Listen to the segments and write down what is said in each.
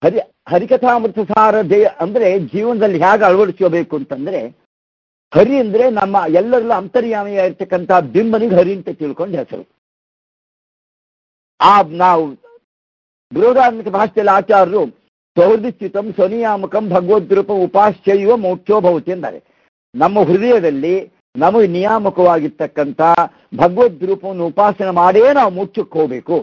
ಹರಿ ಹರಿಕಥಾಮೃತ ಸಾರ ಜಯ ಅಂದ್ರೆ ಜೀವನದಲ್ಲಿ ಹೇಗೆ ಅಳವಡಿಸ್ಕೋಬೇಕು ಅಂತಂದ್ರೆ ಹರಿ ಅಂದ್ರೆ ನಮ್ಮ ಎಲ್ಲರಲ್ಲೂ ಅಂತರ್ಯಾಮಿಯ ಇರ್ತಕ್ಕಂಥ ಬಿಂಬನಿಗೆ ಹರಿ ಅಂತ ತಿಳ್ಕೊಂಡು ಹೆಸರು ಆ ನಾವು ಬೃಹದಾತ್ಮಕ ಭಾಷೆಯಲ್ಲಿ ಆಚಾರ್ಯರು ಸೌಹೃದಿಸ್ಥಿತಂ ಸ್ವನಿಯಾಮಕಂ ಭಗವದ್ರೂಪ ಉಪಾಶ್ಚೈವ ಮೋಕ್ಷೋ ಭವತಿ ಎಂದರೆ ನಮ್ಮ ಹೃದಯದಲ್ಲಿ ನಮಗೆ ನಿಯಾಮಕವಾಗಿರ್ತಕ್ಕಂಥ ಭಗವದ್ ರೂಪವನ್ನು ಉಪಾಸನೆ ಮಾಡೇ ನಾವು ಮೋಕ್ಷಕ್ಕೆ ಹೋಗಬೇಕು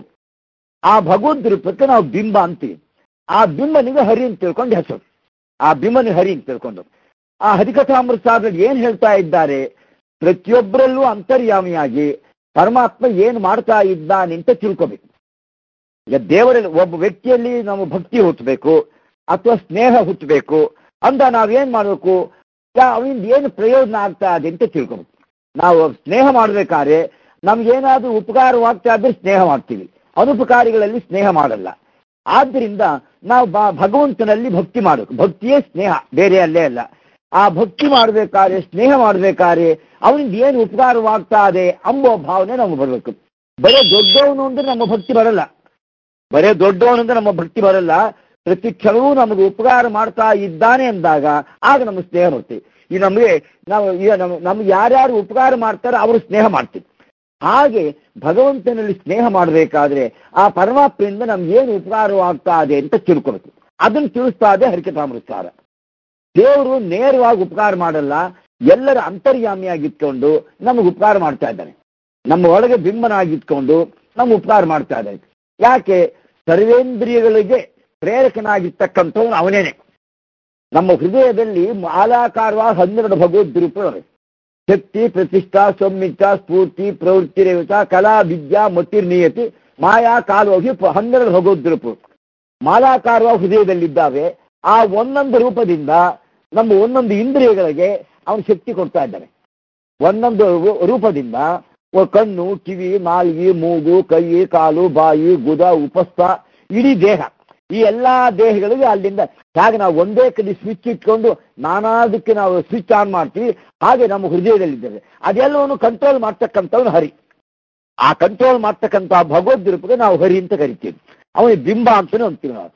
ಆ ಭಗವದ್ ರೂಪಕ್ಕೆ ನಾವು ಬಿಂಬ ಅಂತೀವಿ ಆ ಬಿಂಬನಿಗೆ ಹರಿ ಅಂತ ತಿಳ್ಕೊಂಡು ಹೆಸರು ಆ ಬಿಂಬನಿಗೆ ಹರಿ ಅಂತ ತಿಳ್ಕೊಂಡು ಆ ಹರಿಕಥಾಮೃತ ಸಾಗರಲ್ಲಿ ಏನ್ ಹೇಳ್ತಾ ಇದ್ದಾರೆ ಪ್ರತಿಯೊಬ್ಬರಲ್ಲೂ ಅಂತರ್ಯಾಮಿಯಾಗಿ ಪರಮಾತ್ಮ ಏನ್ ಮಾಡ್ತಾ ಇದ್ದಾನೆ ಅಂತ ತಿಳ್ಕೋಬೇಕು ಈಗ ದೇವರಲ್ಲಿ ಒಬ್ಬ ವ್ಯಕ್ತಿಯಲ್ಲಿ ನಾವು ಭಕ್ತಿ ಹುಟ್ಟಬೇಕು ಅಥವಾ ಸ್ನೇಹ ಹುಟ್ಟಬೇಕು ಅಂತ ನಾವೇನ್ ಮಾಡಬೇಕು ಅವನಿಂದ ಏನು ಪ್ರಯೋಜನ ಆಗ್ತಾ ಇದೆ ಅಂತ ತಿಳ್ಕೊಬೇಕು ನಾವು ಸ್ನೇಹ ಮಾಡ್ಬೇಕಾದ್ರೆ ನಮ್ಗೇನಾದ್ರೂ ಉಪಕಾರವಾಗ್ತಾ ಇದ್ರೆ ಸ್ನೇಹ ಮಾಡ್ತೀವಿ ಅನುಪಕಾರಿಗಳಲ್ಲಿ ಸ್ನೇಹ ಮಾಡಲ್ಲ ಆದ್ರಿಂದ ನಾವು ಬ- ಭಗವಂತನಲ್ಲಿ ಭಕ್ತಿ ಮಾಡಬೇಕು ಭಕ್ತಿಯೇ ಸ್ನೇಹ ಬೇರೆ ಅಲ್ಲೇ ಅಲ್ಲ ಆ ಭಕ್ತಿ ಮಾಡ್ಬೇಕಾದ್ರೆ ಸ್ನೇಹ ಮಾಡ್ಬೇಕಾದ್ರೆ ಅವನಿಂದ ಏನು ಉಪಕಾರವಾಗ್ತಾ ಇದೆ ಅಂಬೋ ಭಾವನೆ ನಮಗೆ ಬರಬೇಕು ಬರೀ ದೊಡ್ಡವನು ಅಂದ್ರೆ ನಮ್ಮ ಭಕ್ತಿ ಬರಲ್ಲ ಬರೇ ದೊಡ್ಡವನು ಅಂದ್ರೆ ನಮ್ಮ ಭಕ್ತಿ ಬರಲ್ಲ ಪ್ರತಿ ಕ್ಷಣವೂ ನಮಗೆ ಉಪಕಾರ ಮಾಡ್ತಾ ಇದ್ದಾನೆ ಅಂದಾಗ ಆಗ ನಮಗೆ ಸ್ನೇಹ ಬರುತ್ತೆ ಈ ನಮಗೆ ನಾವು ಈಗ ನಮ್ ನಮ್ಗೆ ಯಾರ್ಯಾರು ಉಪಕಾರ ಮಾಡ್ತಾರೆ ಅವರು ಸ್ನೇಹ ಮಾಡ್ತೀವಿ ಹಾಗೆ ಭಗವಂತನಲ್ಲಿ ಸ್ನೇಹ ಮಾಡಬೇಕಾದ್ರೆ ಆ ಪರಮಾತ್ಮೆಯಿಂದ ನಮ್ಗೆ ಏನು ಉಪಕಾರವಾಗ್ತಾ ಇದೆ ಅಂತ ತಿಳ್ಕೊಬೇಕು ಅದನ್ನು ತಿಳಿಸ್ತಾ ಇದೆ ಹರಿಕಥಾಮೃತಾರ ದೇವರು ನೇರವಾಗಿ ಉಪಕಾರ ಮಾಡಲ್ಲ ಎಲ್ಲರ ಅಂತರ್ಯಾಮಿಯಾಗಿತ್ಕೊಂಡು ನಮಗೆ ಉಪಕಾರ ಮಾಡ್ತಾ ಇದ್ದಾನೆ ನಮ್ಮ ಒಳಗೆ ಬಿಂಬನಾಗಿತ್ಕೊಂಡು ನಮ್ಗೆ ಉಪಕಾರ ಮಾಡ್ತಾ ಇದ್ದಾನೆ ಯಾಕೆ ಸರ್ವೇಂದ್ರಿಯಗಳಿಗೆ ಪ್ರೇರಕನಾಗಿರ್ತಕ್ಕಂಥವನು ಅವನೇನೆ ನಮ್ಮ ಹೃದಯದಲ್ಲಿ ಮಾಲಾಕಾರವಾಗಿ ಹನ್ನೆರಡು ಭಗವದ್ ರೂಪಗಳು ಶಕ್ತಿ ಪ್ರತಿಷ್ಠಾ ಸೌಮ್ಯತ ಸ್ಫೂರ್ತಿ ಪ್ರವೃತ್ತಿ ರೇವತ ಕಲಾ ವಿದ್ಯಾ ಮತಿರ್ನಿಯತಿ ಮಾಯಾ ಕಾಲೋಗಿ ಪ- ಹನ್ನೆರಡು ಭಗವದ್ ರೂಪ ಮಾಲಾಕಾರವಾಗಿ ಹೃದಯದಲ್ಲಿದ್ದಾವೆ ಆ ಒಂದೊಂದು ರೂಪದಿಂದ ನಮ್ಮ ಒಂದೊಂದು ಇಂದ್ರಿಯಗಳಿಗೆ ಅವನು ಶಕ್ತಿ ಕೊಡ್ತಾ ಇದ್ದಾನೆ ಒಂದೊಂದು ರೂ- ರೂಪದಿಂದ ಒ- ಕಣ್ಣು ಕಿವಿ ನಾಲ್ಗಿ ಮೂಗು ಕೈ ಕಾಲು ಬಾಯಿ ಗುದ ಉಪಸ್ಥ ಇಡೀ ದೇಹ ಈ ಎಲ್ಲಾ ದೇಹಗಳಿಗೆ ಅಲ್ಲಿಂದ ಹಾಗೆ ನಾವು ಒಂದೇ ಕಡೆ ಸ್ವಿಚ್ ಇಟ್ಕೊಂಡು ನಾನಾದಕ್ಕೆ ನಾವು ಸ್ವಿಚ್ ಆನ್ ಮಾಡ್ತೀವಿ ಹಾಗೆ ನಮ್ಮ ಹೃದಯದಲ್ಲಿದ್ದೇವೆ ಅದೆಲ್ಲವನ್ನು ಕಂಟ್ರೋಲ್ ಮಾಡ್ತಕ್ಕಂಥವನು ಹರಿ ಆ ಕಂಟ್ರೋಲ್ ಮಾಡ್ತಕ್ಕಂಥ ಭಗವದ್ ರೂಪಕ್ಕೆ ನಾವು ಹರಿ ಅಂತ ಕರಿತೀವಿ ಅವನಿಗೆ ಬಿಂಬ ಅಂತಾನೆ ಅಂತೀವಿ ನಾವು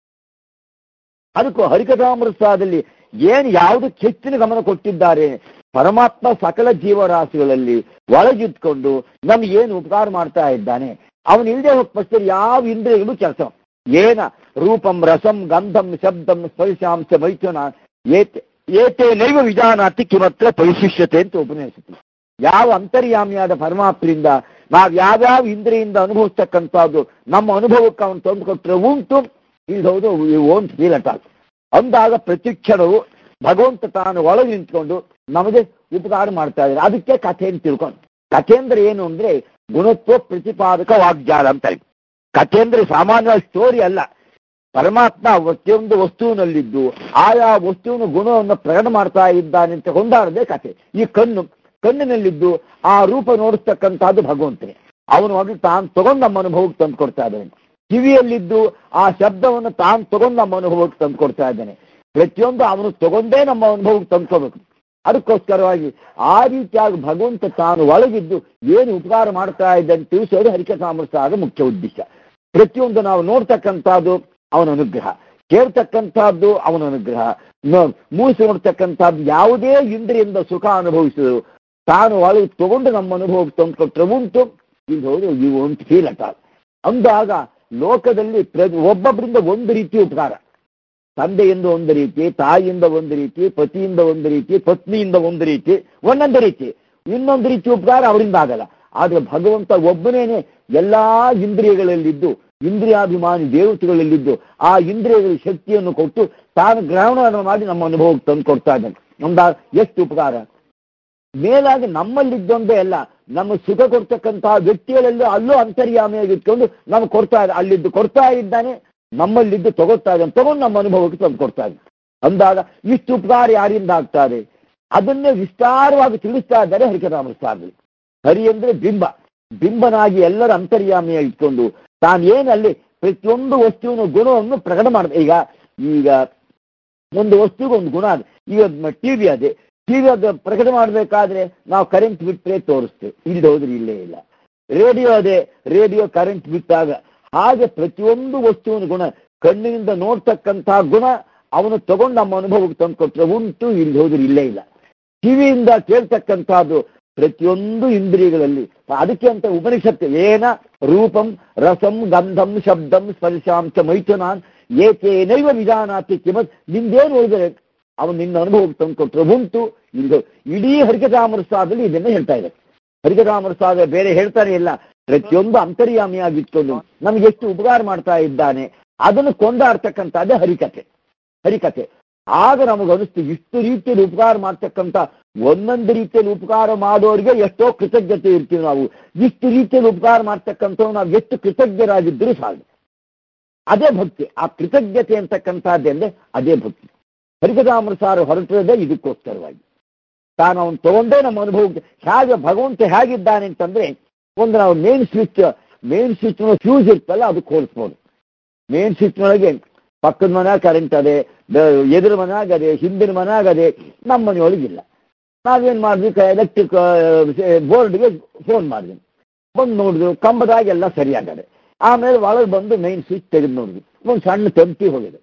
ಅದಕ್ಕೂ ಹರಿಕಥಾಮೃತದಲ್ಲಿ ಏನು ಯಾವುದಕ್ಕೆ ಹೆಚ್ಚಿನ ಗಮನ ಕೊಟ್ಟಿದ್ದಾರೆ ಪರಮಾತ್ಮ ಸಕಲ ಜೀವರಾಶಿಗಳಲ್ಲಿ ಒಳಗಿದ್ಕೊಂಡು ನಮ್ಗೆ ಏನು ಉಪಕಾರ ಮಾಡ್ತಾ ಇದ್ದಾನೆ ಅವನು ಇಲ್ಲದೆ ಹೋದ ಪಕ್ಷದಲ್ಲಿ ಯಾವ ಇಂದ್ರಿಯಗಳು ಕೆಲಸ ಏನ ರೂಪಂ ರಸಂ ಗಂಧಂ ಶಬ್ದಂ ಸ್ಪರ್ಶಾಂಶ ಮೈಥುನ ಏತೆ ಏತೆ ನೈವ ವಿಧಾನಾತಿ ಕಿಮತ್ರ ಪರಿಶಿಷ್ಯತೆ ಅಂತ ಉಪನಿಷತ್ತು ಯಾವ ಅಂತರ್ಯಾಮಿಯಾದ ಪರಮಾತ್ಮರಿಂದ ನಾವು ಯಾವ್ಯಾವ ಇಂದ್ರಿಯಿಂದ ಅನುಭವಿಸ್ತಕ್ಕಂಥದ್ದು ನಮ್ಮ ಅನುಭವಕ್ಕೆ ಅವನು ತಂದು ಕೊಟ್ಟರೆ ಉಂಟು ಇದು ಹೌದು ಓಂಟ್ ಫೀಲ್ ಅಟ್ ಆಲ್ ಅಂದಾಗ ಪ್ರತಿ ಕ್ಷಣವು ಭಗವಂತ ತಾನು ಒಳಗೆ ನಿಂತ್ಕೊಂಡು ನಮಗೆ ಉಪಕಾರ ಮಾಡ್ತಾ ಇದ್ದಾರೆ ಅದಕ್ಕೆ ಕಥೆ ಅಂತ ತಿಳ್ಕೊಂಡು ಕಥೆ ಅಂದ್ರೆ ಏನು ಅಂದ್ರೆ ಗುಣತ್ವ ಪ್ರತಿಪಾದಕ ವಾಗ್ಜಾಲ ಅಂತ ಇದೆ. ಕಥೆ ಅಂದ್ರೆ ಸಾಮಾನ್ಯ ಸ್ಟೋರಿ ಅಲ್ಲ ಪರಮಾತ್ಮ ಪ್ರತಿಯೊಂದು ವಸ್ತುವಿನಲ್ಲಿದ್ದು ಆಯಾ ವಸ್ತುವಿನ ಗುಣವನ್ನು ಪ್ರಕಟ ಮಾಡ್ತಾ ಇದ್ದಾನೆ ಅಂತ ಕೊಂಡಾಡದೆ ಕಥೆ ಈ ಕಣ್ಣು ಕಣ್ಣಿನಲ್ಲಿದ್ದು ಆ ರೂಪ ನೋಡಿಸ್ತಕ್ಕಂಥದ್ದು ಭಗವಂತನೇ ಅವನು ಹೋಗಿ ತಾನು ತಗೊಂಡು ನಮ್ಮ ಅನುಭವಕ್ಕೆ ತಂದು ಕೊಡ್ತಾ ಇದ್ದಾನೆ ಕಿವಿಯಲ್ಲಿದ್ದು ಆ ಶಬ್ದವನ್ನು ತಾನು ತಗೊಂಡು ನಮ್ಮ ಅನುಭವಕ್ಕೆ ತಂದು ಕೊಡ್ತಾ ಇದ್ದಾನೆ ಪ್ರತಿಯೊಂದು ಅವನು ತಗೊಂಡೇ ನಮ್ಮ ಅನುಭವಕ್ಕೆ ತಂದ್ಕೋಬೇಕು ಅದಕ್ಕೋಸ್ಕರವಾಗಿ ಆ ರೀತಿಯಾಗಿ ಭಗವಂತ ತಾನು ಒಳಗಿದ್ದು ಏನು ಉಪಕಾರ ಮಾಡ್ತಾ ಇದ್ದಾನೆ ತಿಳಿಸೋದು ಹರಿಕಥಾಮೃತ ಮುಖ್ಯ ಉದ್ದೇಶ ಪ್ರತಿಯೊಂದು ನಾವು ನೋಡ್ತಕ್ಕಂಥದ್ದು ಅವನ ಅನುಗ್ರಹ ಕೇಳ್ತಕ್ಕಂಥದ್ದು ಅವನ ಅನುಗ್ರಹ ನ- ಮೂಸಿ ನೋಡ್ತಕ್ಕಂಥದ್ದು ಯಾವುದೇ ಇಂದ್ರಿಯಿಂದ ಸುಖ ಅನುಭವಿಸಿದ್ರು ತಾನು ಒಳಗೆ ತಗೊಂಡು ನಮ್ಮ ಅನುಭವಕ್ಕೆ ತಂದುಕೊಟ್ರೆ ಉಂಟು ಇದು ಹೌದು ಇವು ಉಂಟು ಫೀಲ್ ಅಟ್ ಆಲ್ ಅಂದಾಗ ಲೋಕದಲ್ಲಿ ಪ್ರ- ಒಬ್ಬೊಬ್ಬರಿಂದ ಒಂದು ರೀತಿ ಉಪಕಾರ ತಂದೆಯಿಂದ ಒಂದು ರೀತಿ ತಾಯಿಯಿಂದ ಒಂದು ರೀತಿ ಪತಿಯಿಂದ ಒಂದು ರೀತಿ ಪತ್ನಿಯಿಂದ ಒಂದು ರೀತಿ ಒಂದೊಂದು ರೀತಿ ಇನ್ನೊಂದು ರೀತಿ ಉಪಕಾರ ಅವರಿಂದ ಆಗಲ್ಲ ಆದ್ರೆ ಭಗವಂತ ಒಬ್ಬನೇನೆ ಎಲ್ಲಾ ಇಂದ್ರಿಯಗಳಲ್ಲಿದ್ದು ಇಂದ್ರಿಯಾಭಿಮಾನಿ ದೇವತೆಗಳಲ್ಲಿದ್ದು ಆ ಇಂದ್ರಿಯಗಳ ಶಕ್ತಿಯನ್ನು ಕೊಟ್ಟು ತಾನು ಗ್ರಹಣವನ್ನು ಮಾಡಿ ನಮ್ಮ ಅನುಭವಕ್ಕೆ ತಂದು ಕೊಡ್ತಾ ಇದ್ದಾನೆ ನಮ್ದ ಎಷ್ಟು ಉಪಕಾರ ಮೇಲಾಗಿ ನಮ್ಮಲ್ಲಿದ್ದೊಂದೇ ಅಲ್ಲ ನಮ್ಮ ಸುಖ ಕೊಡ್ತಕ್ಕಂತಹ ವ್ಯಕ್ತಿಗಳಲ್ಲೂ ಅಲ್ಲೂ ಅಂತರ್ಯಾಮಿಯಾಗಿ ಇಟ್ಕೊಂಡು ನಮ್ಗೆ ಕೊಡ್ತಾ ಇದ್ದ ಅಲ್ಲಿದ್ದು ಕೊಡ್ತಾ ಇದ್ದಾನೆ ನಮ್ಮಲ್ಲಿದ್ದು ತಗೋತಾ ಇದ್ದಾನೆ ತಗೊಂಡು ನಮ್ಮ ಅನುಭವಕ್ಕೆ ತಂದು ಕೊಡ್ತಾ ಇದ್ದಾನೆ ಅಂದಾಗ ಇಷ್ಟು ಉಪಕಾರ ಯಾರಿಂದ ಆಗ್ತಾರೆ ಅದನ್ನೇ ವಿಸ್ತಾರವಾಗಿ ತಿಳಿಸ್ತಾ ಇದ್ದಾರೆ ಹರಿಕರಾಮಸ್ವಾಮಿ ಹರಿ ಅಂದ್ರೆ ಬಿಂಬ ಬಿಂಬನಾಗಿ ಎಲ್ಲರ ಅಂತರ್ಯಾಮಿಯಾಗಿ ಇಟ್ಕೊಂಡು ತಾನು ಏನಲ್ಲಿ ಪ್ರತಿಯೊಂದು ವಸ್ತುವಿನ ಗುಣವನ್ನು ಪ್ರಕಟ ಮಾಡ್ತಾ ಈಗ ಈಗ ಒಂದು ವಸ್ತುಗೆ ಒಂದು ಗುಣ ಇದೆ ಈಗ ಟಿವಿ ಅದೇ ಟಿವಿ ಅದು ಪ್ರಕಟ ಮಾಡಬೇಕಾದ್ರೆ ನಾವು ಕರೆಂಟ್ ಬಿಟ್ಟರೆ ತೋರಿಸ್ತೇವೆ ಇಲ್ಲದೆ ಹೋದ್ರೆ ಇಲ್ಲೇ ಇಲ್ಲ ರೇಡಿಯೋ ಅದೇ ರೇಡಿಯೋ ಕರೆಂಟ್ ಬಿಟ್ಟಾಗ ಹಾಗೆ ಪ್ರತಿಯೊಂದು ವಸ್ತುವಿನ ಗುಣ ಕಣ್ಣಿನಿಂದ ನೋಡ್ತಕ್ಕಂತಹ ಗುಣ ಅವನು ತಗೊಂಡು ನಮ್ಮ ಅನುಭವಕ್ಕೆ ತಂದು ಕೊಟ್ಟರೆ ಉಂಟು ಇಲ್ಲಿ ಹೋದ್ರೆ ಇಲ್ಲೇ ಇಲ್ಲ ಕಿವಿಯಿಂದ ಕೇಳ್ತಕ್ಕಂಥದ್ದು ಪ್ರತಿಯೊಂದು ಇಂದ್ರಿಯಗಳಲ್ಲಿ ಅದಕ್ಕೆ ಅಂತ ಉಪನಿಷತ್ತು ಏನ ರೂಪಂ ರಸಂ ಗಂಧಂ ಶಬ್ದಂ ಸ್ಪರ್ಶಾಂಶ ಮೈಥುನಾನ್ ಏಕೇನೈವ ವಿಧಾನಾತಿ ಕಿಮತ್ ನಿಂದೇನು ಹೋದರೆ ಅವನು ನಿನ್ನ ಅನುಭವಕ್ಕೆ ತಂದು ಕೊಟ್ಟರೆ ಉಂಟು ಇಂದು ಇಡೀ ಹರಿಕಥಾಮೃತಾದಲ್ಲಿ ಇದನ್ನ ಹೇಳ್ತಾ ಇದೆ ಹರಿಕಥಾಮೃತಾದ ಬೇರೆ ಹೇಳ್ತಾನೆ ಇಲ್ಲ ಪ್ರತಿಯೊಂದು ಅಂತರ್ಯಾಮಿಯಾಗಿಟ್ಕೊಂಡು ನಮ್ಗೆ ಎಷ್ಟು ಉಪಕಾರ ಮಾಡ್ತಾ ಇದ್ದಾನೆ ಅದನ್ನು ಕೊಂಡಾಡ್ತಕ್ಕಂಥದ್ದೇ ಹರಿಕಥೆ ಹರಿಕಥೆ ಆಗ ನಮಗೆ ಅನಿಸ್ತು ಇಷ್ಟು ರೀತಿಯಲ್ಲಿ ಉಪಕಾರ ಮಾಡ್ತಕ್ಕಂಥ ಒಂದೊಂದು ರೀತಿಯಲ್ಲಿ ಉಪಕಾರ ಮಾಡೋರಿಗೆ ಎಷ್ಟೋ ಕೃತಜ್ಞತೆ ಇರ್ತೀವಿ ನಾವು ಇಷ್ಟು ರೀತಿಯಲ್ಲಿ ಉಪಕಾರ ಮಾಡ್ತಕ್ಕಂಥವು ನಾವು ಎಷ್ಟು ಕೃತಜ್ಞರಾಗಿದ್ದರೂ ಸಾಕು ಅದೇ ಭಕ್ತಿ ಆ ಕೃತಜ್ಞತೆ ಅಂತಕ್ಕಂಥದ್ದೇ ಅದೇ ಭಕ್ತಿ ಹರಿಕಥಾಮೃತಾರ ಹೊರಟಿರೋದೇ ಇದಕ್ಕೋಸ್ಕರವಾಗಿ ತಾನು ಅವನು ತಗೊಂಡೇ ನಮ್ಮ ಅನುಭವಕ್ಕೆ ಹೇಗೆ ಭಗವಂತ ಹೇಗಿದ್ದಾನೆ ಅಂತಂದ್ರೆ ಒಂದು ನಾವು main switch main switch fuse ಇರ್ತಲ್ಲ ಅದಕ್ಕೆ ಹೋಲಿಸ್ಬೋದು ಮೇನ್ ಸ್ವಿಚ್ನೊಳಗೆ ಪಕ್ಕದ ಮನೆ ಕರೆಂಟ್ ಅದೇ ಎದುರು ಮನೆಯಾಗ ಅದೇ ಹಿಂದಿನ ಮನೆಯಾಗ ಅದೇ ನಮ್ಮ ಮನೆಯೊಳಗಿಲ್ಲ ನಾವೇನು ಮಾಡಿದ್ವಿ ಎಲೆಕ್ಟ್ರಿಕ್ ಬೋರ್ಡ್ಗೆ ಫೋನ್ ಮಾಡಿದ್ವಿ ಬಂದು ನೋಡಿದ್ರು ಕಂಬದಾಗೆಲ್ಲ ಸರಿಯಾಗದೆ ಆಮೇಲೆ ಒಳಗೆ ಬಂದು ಮೈನ್ ಸ್ವಿಚ್ ತೆಗೆದು ನೋಡಿದ್ವಿ ಒಂದು ಸಣ್ಣ ತಂತಿ ಹೋಗಿದೆ